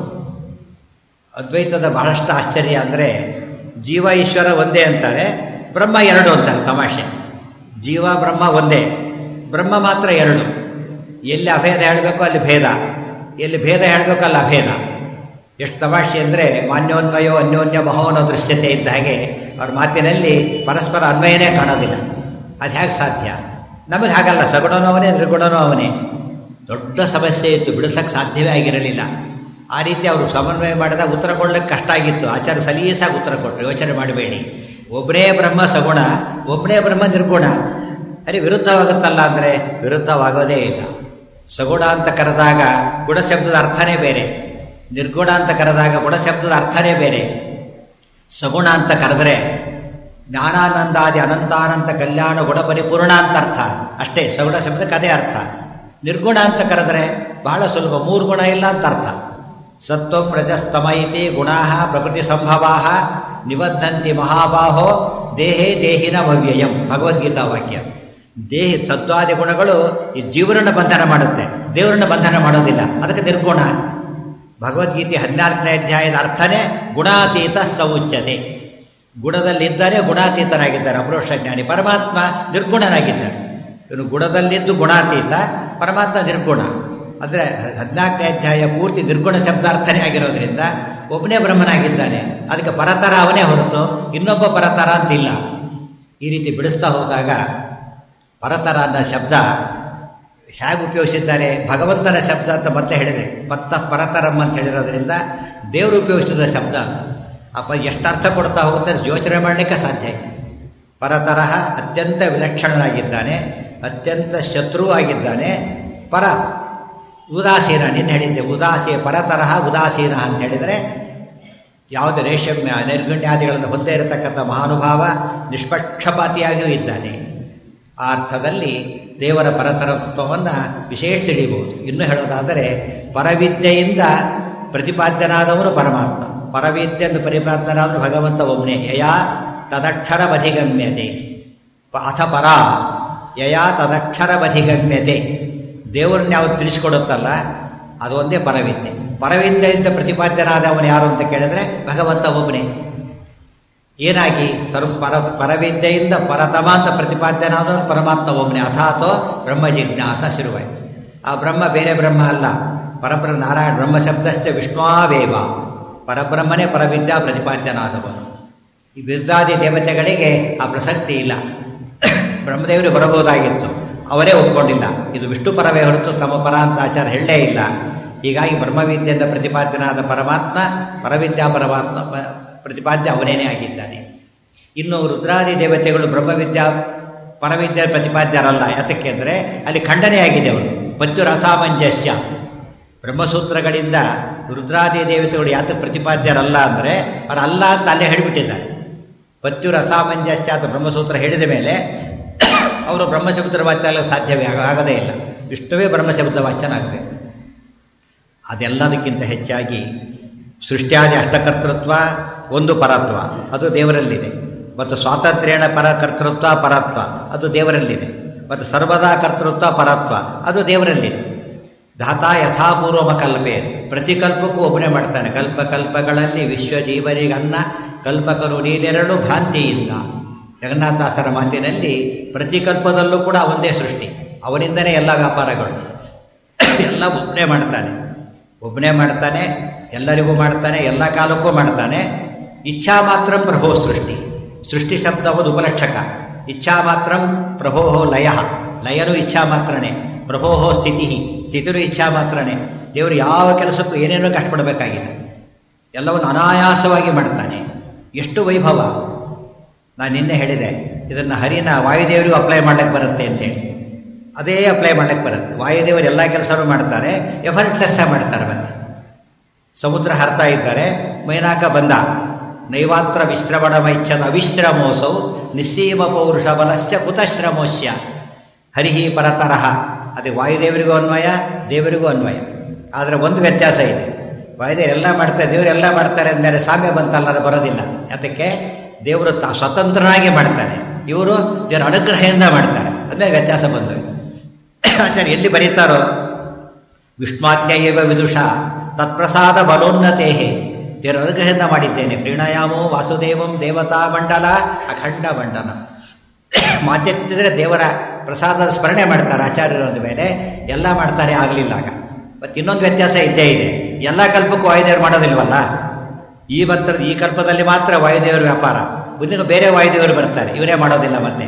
ಅದ್ವೈತದ ಬಹಳಷ್ಟು ಆಶ್ಚರ್ಯ ಅಂದರೆ ಜೀವ ಈಶ್ವರ ಒಂದೇ ಅಂತಾರೆ ಬ್ರಹ್ಮ ಎರಡು ಅಂತಾರೆ ತಮಾಷೆ ಜೀವ ಬ್ರಹ್ಮ ಒಂದೇ ಬ್ರಹ್ಮ ಮಾತ್ರ ಎರಡು ಎಲ್ಲಿ ಅಭೇದ ಹೇಳಬೇಕು ಅಲ್ಲಿ ಭೇದ ಎಲ್ಲಿ ಭೇದ ಹೇಳಬೇಕು ಅಲ್ಲಿ ಅಭೇದ ಎಷ್ಟು ತಮಾಷೆ ಅಂದರೆ ಮಾನ್ಯೋನ್ವಯೋ ಅನ್ಯೋನ್ಯ ಮಹೋನೋ ದೃಶ್ಯತೆ ಇದ್ದ ಹಾಗೆ ಅವ್ರ ಮಾತಿನಲ್ಲಿ ಪರಸ್ಪರ ಅನ್ವಯನೇ ಕಾಣೋದಿಲ್ಲ ಅದು ಹೇಗೆ ಸಾಧ್ಯ ನಮಗೆ ಹಾಗಲ್ಲ ಸಗುಣನೂ ಅವನೇ ನಿರ್ಗುಣನೂ ಅವನೇ ದೊಡ್ಡ ಸಮಸ್ಯೆ ಇತ್ತು ಬಿಡಿಸೋಕ್ಕೆ ಸಾಧ್ಯವೇ ಆಗಿರಲಿಲ್ಲ ಆ ರೀತಿ ಅವರು ಸಮನ್ವಯ ಮಾಡಿದಾಗ ಉತ್ತರ ಕೊಡ್ಲಿಕ್ಕೆ ಕಷ್ಟ ಆಗಿತ್ತು ಆಚಾರ ಸಲೀಸಾಗಿ ಉತ್ತರ ಕೊಟ್ಟರು ಯೋಚನೆ ಮಾಡಬೇಡಿ ಒಬ್ಬನೇ ಬ್ರಹ್ಮ ಸಗುಣ ಒಬ್ಬನೇ ಬ್ರಹ್ಮ ನಿರ್ಗುಣ ಅರೆ ವಿರುದ್ಧವಾಗುತ್ತಲ್ಲ ಅಂದರೆ ವಿರುದ್ಧವಾಗೋದೇ ಇಲ್ಲ ಸಗುಣ ಅಂತ ಕರೆದಾಗ ಗುಣಶಬ್ದದ ಅರ್ಥನೇ ಬೇರೆ ನಿರ್ಗುಣ ಅಂತ ಕರೆದಾಗ ಗುಣಶಬ್ದದ ಅರ್ಥನೇ ಬೇರೆ ಸಗುಣ ಅಂತ ಕರೆದರೆ ಜ್ಞಾನಾನಂದಾದಿ ಅನಂತಾನಂತ ಕಲ್ಯಾಣ ಗುಣ ಪರಿಪೂರ್ಣ ಅಂತ ಅರ್ಥ ಅಷ್ಟೇ ಸಗುಣ ಶಬ್ದಕ್ಕೆ ಅದೇ ಅರ್ಥ ನಿರ್ಗುಣ ಅಂತ ಕರೆದರೆ ಬಹಳ ಸುಲಭ ಮೂರು ಗುಣ ಇಲ್ಲ ಅಂತ ಅರ್ಥ ಸತ್ವಂ ರಜಸ್ತಮ ಇತಿ ಗುಣಾ ಪ್ರಕೃತಿ ಸಂಭವಾ ನಿಬದ್ಧಂತಿ ಮಹಾಬಾಹೋ ದೇಹೇ ದೇಹಿನ ಭವ್ಯಯಂ ಭಗವದ್ಗೀತಾ ವಾಕ್ಯ ದೇಹಿ ಸತ್ವಾದಿ ಗುಣಗಳು ಈ ಜೀವನನ್ನು ಬಂಧನ ಮಾಡುತ್ತೆ ದೇವರನ್ನ ಬಂಧನ ಮಾಡೋದಿಲ್ಲ ಅದಕ್ಕೆ ನಿರ್ಗುಣ ಭಗವದ್ಗೀತೆ ಹದಿನಾಲ್ಕನೇ ಅಧ್ಯಾಯದ ಅರ್ಥನೇ ಗುಣಾತೀತ ಸೌಚ್ಯತೆ ಗುಣದಲ್ಲಿದ್ದರೆ ಗುಣಾತೀತನಾಗಿದ್ದಾರೆ ಅಪರೋಕ್ಷ ಜ್ಞಾನಿ ಪರಮಾತ್ಮ ನಿರ್ಗುಣನಾಗಿದ್ದಾರೆ ಇವನು ಗುಣದಲ್ಲಿದ್ದು ಗುಣಾತೀತ ಪರಮಾತ್ಮ ನಿರ್ಗುಣ ಅಂದರೆ ಹದಿನಾಲ್ಕನೇ ಅಧ್ಯಾಯ ಪೂರ್ತಿ ನಿರ್ಗುಣ ಶಬ್ದಾರ್ಥನೇ ಆಗಿರೋದ್ರಿಂದ ಒಬ್ಬನೇ ಬ್ರಹ್ಮನಾಗಿದ್ದಾನೆ ಅದಕ್ಕೆ ಪರತರ ಅವನೇ ಹೊರತು ಇನ್ನೊಬ್ಬ ಪರತರ ಅಂತಿಲ್ಲ ಈ ರೀತಿ ಬಿಡಿಸ್ತಾ ಹೋದಾಗ ಪರತರ ಅನ್ನೋ ಶಬ್ದ ಹೇಗೆ ಉಪಯೋಗಿಸಿದ್ದಾರೆ ಭಗವಂತನ ಶಬ್ದ ಅಂತ ಮತ್ತೆ ಹೇಳಿದೆ ಮತ್ತ ಪರತರಂ ಅಂತ ಹೇಳಿರೋದ್ರಿಂದ ದೇವರು ಉಪಯೋಗಿಸಿದ ಶಬ್ದ ಅಪ್ಪ ಎಷ್ಟು ಅರ್ಥ ಕೊಡ್ತಾ ಹೋಗುತ್ತೆ ಯೋಚನೆ ಮಾಡಲಿಕ್ಕೆ ಸಾಧ್ಯ ಇಲ್ಲ ಪರತರಹ ಅತ್ಯಂತ ವಿಲಕ್ಷಣನಾಗಿದ್ದಾನೆ ಅತ್ಯಂತ ಶತ್ರು ಆಗಿದ್ದಾನೆ ಪರ ಉದಾಸೀನ ನಿನ್ನ ಹೇಳಿದ್ದೆ ಉದಾಸೀನ ಪರತರಹ ಉದಾಸೀನ ಅಂತ ಹೇಳಿದರೆ ಯಾವುದೇ ರೇಷಮ್ಯ ನೈರ್ಗುಣ್ಯಾದಿಗಳನ್ನು ಹೊಂದೇ ಇರತಕ್ಕಂಥ ಮಹಾನುಭಾವ ನಿಷ್ಪಕ್ಷಪಾತಿಯಾಗಿಯೂ ಇದ್ದಾನೆ ಆ ಅರ್ಥದಲ್ಲಿ ದೇವರ ಪರತರತ್ವವನ್ನು ವಿಶೇಷ ತಿಳಿಯಬಹುದು ಇನ್ನು ಹೇಳೋದಾದರೆ ಪರವಿದ್ಯೆಯಿಂದ ಪ್ರತಿಪಾದ್ಯನಾದವನು ಪರಮಾತ್ಮ ಪರವಿದ್ಯೆಯನ್ನು ಪ್ರತಿಪಾದ್ಯನಾದವನು ಭಗವಂತ ಒಬ್ಬನೇ ಯಯಾ ತದಕ್ಷರಮಧಿಗಮ್ಯತೆ ಅಥ ಪರ ಯಯಾ ತದಕ್ಷರಮಧಿಗಮ್ಯತೆ ದೇವರನ್ನ ಯಾವತ್ತು ತಿಳಿಸಿಕೊಡುತ್ತಲ್ಲ ಅದು ಒಂದೇ ಪರವಿದ್ಯೆ ಪರವಿದ್ಯೆಯಿಂದ ಪ್ರತಿಪಾದ್ಯನಾದವನು ಯಾರು ಅಂತ ಕೇಳಿದ್ರೆ ಭಗವಂತ ಒಬ್ಬನೇ ಏನಾಗಿ ಸರ್ವ ಪರ ಪರವಿದ್ಯೆಯಿಂದ ಪರತಮ ಅಂತ ಪ್ರತಿಪಾದ್ಯನಾದವನು ಪರಮಾತ್ಮ ಒಬ್ಬನೇ ಅಥಾತೋ ಬ್ರಹ್ಮ ಜಿಜ್ಞಾಸ ಶುರುವಾಯಿತು ಆ ಬ್ರಹ್ಮ ಬೇರೆ ಬ್ರಹ್ಮ ಅಲ್ಲ ಪರಬ್ರಹ್ಮ ನಾರಾಯಣ ಬ್ರಹ್ಮ ಶಬ್ದಶ್ಚ ವಿಷ್ಣುವೇವ ಪರಬ್ರಹ್ಮನೇ ಪರವಿದ್ಯಾ ಪ್ರತಿಪಾದ್ಯನಾದವನು ಈ ವಿರುದ್ಧಾದಿ ದೇವತೆಗಳಿಗೆ ಆ ಪ್ರಸಕ್ತಿ ಇಲ್ಲ ಬ್ರಹ್ಮದೇವರು ಬರಬಹುದಾಗಿತ್ತು ಅವರೇ ಒಪ್ಕೊಂಡಿಲ್ಲ ಇದು ವಿಷ್ಣು ಪರವೇ ಹೊರತು ತಮ್ಮ ಪರ ಅಂತ ಆಚಾರ ಹೇಳಲೇ ಇಲ್ಲ ಹೀಗಾಗಿ ಬ್ರಹ್ಮವಿದ್ಯೆಯಿಂದ ಪ್ರತಿಪಾದ್ಯನಾದ ಪರಮಾತ್ಮ ಪರವಿದ್ಯಾ ಪರಮಾತ್ಮ ಪ್ರತಿಪಾದ್ಯ ಅವನೇನೇ ಆಗಿದ್ದಾನೆ ಇನ್ನು ರುದ್ರಾದಿ ದೇವತೆಗಳು ಬ್ರಹ್ಮವಿದ್ಯಾ ಪರವಿದ್ಯಾ ಪ್ರತಿಪಾದ್ಯರಲ್ಲ ಯಾತಕ್ಕೆ ಅಂದರೆ ಅಲ್ಲಿ ಖಂಡನೆಯಾಗಿದೆ ಅವರು ಪತ್ಯುರ ಅಸಾಮಂಜಸ್ಯ ಬ್ರಹ್ಮಸೂತ್ರಗಳಿಂದ ರುದ್ರಾದಿ ದೇವತೆಗಳು ಯಾತಕ್ಕೆ ಪ್ರತಿಪಾದ್ಯರಲ್ಲ ಅಂದರೆ ಅವರು ಅಲ್ಲ ಅಂತ ಅಲ್ಲೇ ಹೇಳಿಬಿಟ್ಟಿದ್ದಾರೆ ಪತ್ಯುರ ಅಸಾಮಂಜಸ್ಯ ಅಂತ ಬ್ರಹ್ಮಸೂತ್ರ ಹೇಳಿದ ಮೇಲೆ ಅವರು ಬ್ರಹ್ಮಶಬ್ದರ ವಾಚ್ಯ ಸಾಧ್ಯವೇ ಆಗದೇ ಇಲ್ಲ ವಿಷ್ಣುವೇ ಬ್ರಹ್ಮಶಬ್ದ ವಾಚ್ಯನಾಗಬೇಕು ಅದೆಲ್ಲದಕ್ಕಿಂತ ಹೆಚ್ಚಾಗಿ ಸೃಷ್ಟಿಯಾದಿ ಅಷ್ಟಕರ್ತೃತ್ವ ಒಂದು ಪರತ್ವ ಅದು ದೇವರಲ್ಲಿದೆ ಮತ್ತು ಸ್ವಾತಂತ್ರ್ಯಣ ಪರ ಕರ್ತೃತ್ವ ಪರತ್ವ ಅದು ದೇವರಲ್ಲಿದೆ ಮತ್ತು ಸರ್ವದಾ ಕರ್ತೃತ್ವ ಪರತ್ವ ಅದು ದೇವರಲ್ಲಿದೆ ಧಾತಾ ಯಥಾಪೂರ್ವಮ ಕಲ್ಪೆ ಪ್ರತಿಕಲ್ಪಕ್ಕೂ ಒಬ್ಬನೇ ಮಾಡ್ತಾನೆ ಕಲ್ಪಕಲ್ಪಗಳಲ್ಲಿ ವಿಶ್ವಜೀವರಿಗನ್ನ ಕಲ್ಪಕರು ನೀನೆರಳು ಭ್ರಾಂತಿಯಿಂದ ಜಗನ್ನಾಥಾಸರ ಮಾತಿನಲ್ಲಿ ಪ್ರತಿಕಲ್ಪದಲ್ಲೂ ಕೂಡ ಒಂದೇ ಸೃಷ್ಟಿ ಅವನಿಂದನೇ ಎಲ್ಲ ವ್ಯಾಪಾರಗಳು ಎಲ್ಲ ಒಬ್ಬನೇ ಮಾಡ್ತಾನೆ ಒಬ್ಬನೇ ಮಾಡ್ತಾನೆ ಎಲ್ಲರಿಗೂ ಮಾಡ್ತಾನೆ ಎಲ್ಲ ಕಾಲಕ್ಕೂ ಮಾಡ್ತಾನೆ ಇಚ್ಛಾ ಮಾತ್ರ ಪ್ರಭೋ ಸೃಷ್ಟಿ ಸೃಷ್ಟಿ ಶಬ್ದ ಒಂದು ಉಪಲಕ್ಷಕ ಇಚ್ಛಾ ಮಾತ್ರ ಪ್ರಭೋ ಲಯ ಲಯನು ಇಚ್ಛಾ ಮಾತ್ರನೇ ಪ್ರಭೋ ಸ್ಥಿತಿ ಸ್ಥಿತಿರು ಇಚ್ಛಾ ಮಾತ್ರನೇ ದೇವರು ಯಾವ ಕೆಲಸಕ್ಕೂ ಏನೇನೋ ಕಷ್ಟಪಡಬೇಕಾಗಿಲ್ಲ ಎಲ್ಲವನ್ನು ಅನಾಯಾಸವಾಗಿ ಮಾಡ್ತಾನೆ ಎಷ್ಟು ವೈಭವ ನಾನು ನಿನ್ನೆ ಹೇಳಿದೆ ಇದನ್ನು ಹರಿನ ವಾಯುದೇವರಿಗೂ ಅಪ್ಲೈ ಮಾಡ್ಲಿಕ್ಕೆ ಬರುತ್ತೆ ಅಂತೇಳಿ ಅದೇ ಅಪ್ಲೈ ಮಾಡ್ಲಿಕ್ಕೆ ಬರುತ್ತೆ ವಾಯುದೇವರು ಎಲ್ಲ ಕೆಲಸನೂ ಮಾಡ್ತಾರೆ ಎಫರ್ಟ್ಲೆಸ್ ಮಾಡ್ತಾರೆ ಬಂದು ಸಮುದ್ರ ಹರ್ತಾ ಇದ್ದಾರೆ ಮೈನಾಕ ಬಂದ ನೈವಾತ್ರ ವಿಶ್ರವಣ ಮೈಚ್ಛದ ಅವಿಶ್ರಮೋಸೌ ನಿಸ್ಸೀಮ ಪೌರುಷ ಬಲಶ್ಚ ಕುತಶ್ರಮೋಶ್ಯ ಹರಿಹಿ ಪರತರಹ ಅದೇ ವಾಯುದೇವರಿಗೂ ಅನ್ವಯ ದೇವರಿಗೂ ಅನ್ವಯ ಆದರೆ ಒಂದು ವ್ಯತ್ಯಾಸ ಇದೆ ವಾಯುದೇವರು ಎಲ್ಲ ಮಾಡ್ತಾರೆ ದೇವರು ಎಲ್ಲ ಮಾಡ್ತಾರೆ ಅಂದಮೇಲೆ ಸಾಮ್ಯ ಬಂತಲ್ಲ ಬರೋದಿಲ್ಲ ಯಾತಕ್ಕೆ ದೇವರು ತಾ ಸ್ವತಂತ್ರನಾಗಿ ಮಾಡ್ತಾನೆ ಇವರು ದೇವರ ಅನುಗ್ರಹದಿಂದ ಮಾಡ್ತಾರೆ ಅಂದರೆ ವ್ಯತ್ಯಾಸ ಬಂದೋಯ್ತು ಆಚಾರ್ಯ ಎಲ್ಲಿ ಬರೀತಾರೋ ವಿಷ್ಣಾಜ್ಞೇಯವ ವಿದುಷ ತತ್ಪ್ರಸಾದ ಬಲೋನ್ನತೇಹೆ ದೇವರ ಅನುಗ್ರಹದಿಂದ ಮಾಡಿದ್ದೇನೆ ಪ್ರೀಣಾಯಾಮೋ ವಾಸುದೇವಂ ದೇವತಾ ಮಂಡಲ ಅಖಂಡ ಮಂಡನ ಮಾತೆತ್ತಿದ್ರೆ ದೇವರ ಪ್ರಸಾದದ ಸ್ಮರಣೆ ಮಾಡ್ತಾರೆ ಆಚಾರ್ಯರು ಅಂದ ಮೇಲೆ ಎಲ್ಲ ಮಾಡ್ತಾರೆ ಆಗಲಿಲ್ಲ ಆಗ ಮತ್ತು ಇನ್ನೊಂದು ವ್ಯತ್ಯಾಸ ಇದ್ದೇ ಇದೆ ಎಲ್ಲ ಕಲ್ಪಕ್ಕೂ ವಾಯುದೇವರು ಮಾಡೋದಿಲ್ವಲ್ಲ ಈ ಮಂತ್ರದ ಈ ಕಲ್ಪದಲ್ಲಿ ಮಾತ್ರ ವಾಯುದೇವರ ವ್ಯಾಪಾರ ಮುಂದಿನ ಬೇರೆ ವಾಯುದೇವರು ಬರ್ತಾರೆ ಇವರೇ ಮಾಡೋದಿಲ್ಲ ಮತ್ತೆ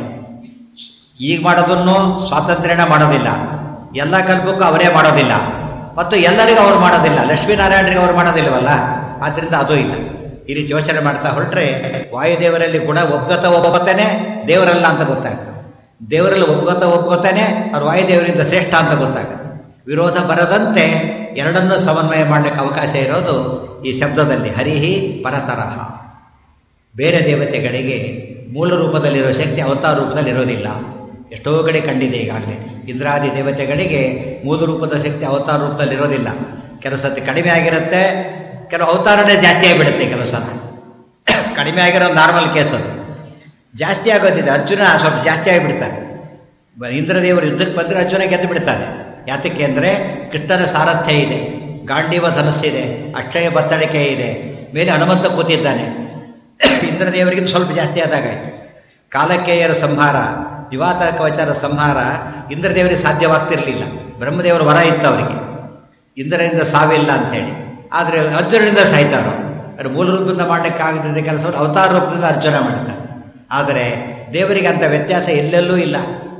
ಈಗ ಮಾಡೋದನ್ನು ಸ್ವಾತಂತ್ರ್ಯನ ಮಾಡೋದಿಲ್ಲ ಎಲ್ಲ ಕಲ್ಪಕ್ಕೂ ಅವರೇ ಮಾಡೋದಿಲ್ಲ ಮತ್ತು ಎಲ್ಲರಿಗೂ ಅವ್ರು ಮಾಡೋದಿಲ್ಲ ಲಕ್ಷ್ಮೀನಾರಾಯಣರಿಗೆ ಅವ್ರು ಮಾಡೋದಿಲ್ಲವಲ್ಲ ಆದ್ದರಿಂದ ಅದು ಇಲ್ಲ ಈ ರೀತಿ ಯೋಚನೆ ಮಾಡ್ತಾ ಹೊರಟ್ರೆ ವಾಯುದೇವರಲ್ಲಿ ಗುಣ ಒಪ್ಕೋತ ಒಪ್ಪತ್ತಾನೆ ದೇವರಲ್ಲ ಅಂತ ಗೊತ್ತಾಗ್ತದೆ ದೇವರಲ್ಲಿ ಒಪ್ಕೋತ ಒಪ್ಕೋತಾನೆ ಅವ್ರು ವಾಯುದೇವರಿಂದ ಶ್ರೇಷ್ಠ ಅಂತ ಗೊತ್ತಾಗುತ್ತೆ ವಿರೋಧ ಬರದಂತೆ ಎರಡನ್ನೂ ಸಮನ್ವಯ ಮಾಡಲಿಕ್ಕೆ ಅವಕಾಶ ಇರೋದು ಈ ಶಬ್ದದಲ್ಲಿ ಹರಿಹಿ ಪರತರಹ ಬೇರೆ ದೇವತೆಗಳಿಗೆ ಮೂಲ ರೂಪದಲ್ಲಿರೋ ಶಕ್ತಿ ಅವತಾರ ರೂಪದಲ್ಲಿರೋದಿಲ್ಲ ಎಷ್ಟೋ ಕಡೆ ಕಂಡಿದೆ ಈಗಾಗಲೇ ಇಂದ್ರಾದಿ ದೇವತೆಗಳಿಗೆ ಮೂಲ ರೂಪದ ಶಕ್ತಿ ಅವತಾರ ರೂಪದಲ್ಲಿರೋದಿಲ್ಲ ಕೆಲವು ಸತಿ ಕಡಿಮೆ ಆಗಿರುತ್ತೆ ಕೆಲವು ಅವತಾರನೇ ಜಾಸ್ತಿ ಆಗಿಬಿಡುತ್ತೆ ಕೆಲವು ಸಲ ಕಡಿಮೆ ಆಗಿರೋ ನಾರ್ಮಲ್ ಕೇಸ್ ಅದು ಜಾಸ್ತಿ ಆಗೋದಿದೆ ಅರ್ಜುನ ಸ್ವಲ್ಪ ಜಾಸ್ತಿ ಆಗಿಬಿಡ್ತಾನೆ ಇಂದ್ರದೇವರು ಯುದ್ಧಕ್ಕೆ ಬಂದರೆ ಅರ್ಜುನ ಗೆದ್ದು ಬಿಡ್ತಾನೆ ಯಾತಕ್ಕೆ ಅಂದರೆ ಕೃಷ್ಣನ ಸಾರಥ್ಯ ಇದೆ ಗಾಂಡೀವ ಧನಸ್ಸಿದೆ ಅಕ್ಷಯ ಬತ್ತಳಿಕೆ ಇದೆ ಮೇಲೆ ಹನುಮಂತ ಕೂತಿದ್ದಾನೆ ಇಂದ್ರದೇವರಿಗಿಂತ ಸ್ವಲ್ಪ ಜಾಸ್ತಿ ಆದಾಗಾಯ್ತು ಕಾಲಕೇಯರ ಸಂಹಾರ ವಿವಾತ ಕವಚರ ಸಂಹಾರ ಇಂದ್ರದೇವರಿಗೆ ಸಾಧ್ಯವಾಗ್ತಿರಲಿಲ್ಲ ಬ್ರಹ್ಮದೇವರ ವರ ಇತ್ತು ಅವರಿಗೆ ಇಂದ್ರನಿಂದ ಸಾವಿಲ್ಲ ಅಂಥೇಳಿ ಆದರೆ ಅರ್ಜುನನಿಂದ ಸಾಯ್ತಾರೋ ಅದು ಮೂಲ ರೂಪದಿಂದ ಮಾಡಲಿಕ್ಕಾಗದಿದ್ದ ಕೆಲಸವನ್ನು ಅವತಾರ ರೂಪದಿಂದ ಅರ್ಜುನ ಮಾಡ್ತಾನೆ ಆದರೆ ದೇವರಿಗೆ ಅಂಥ ವ್ಯತ್ಯಾಸ ಎಲ್ಲೆಲ್ಲೂ ಇಲ್ಲ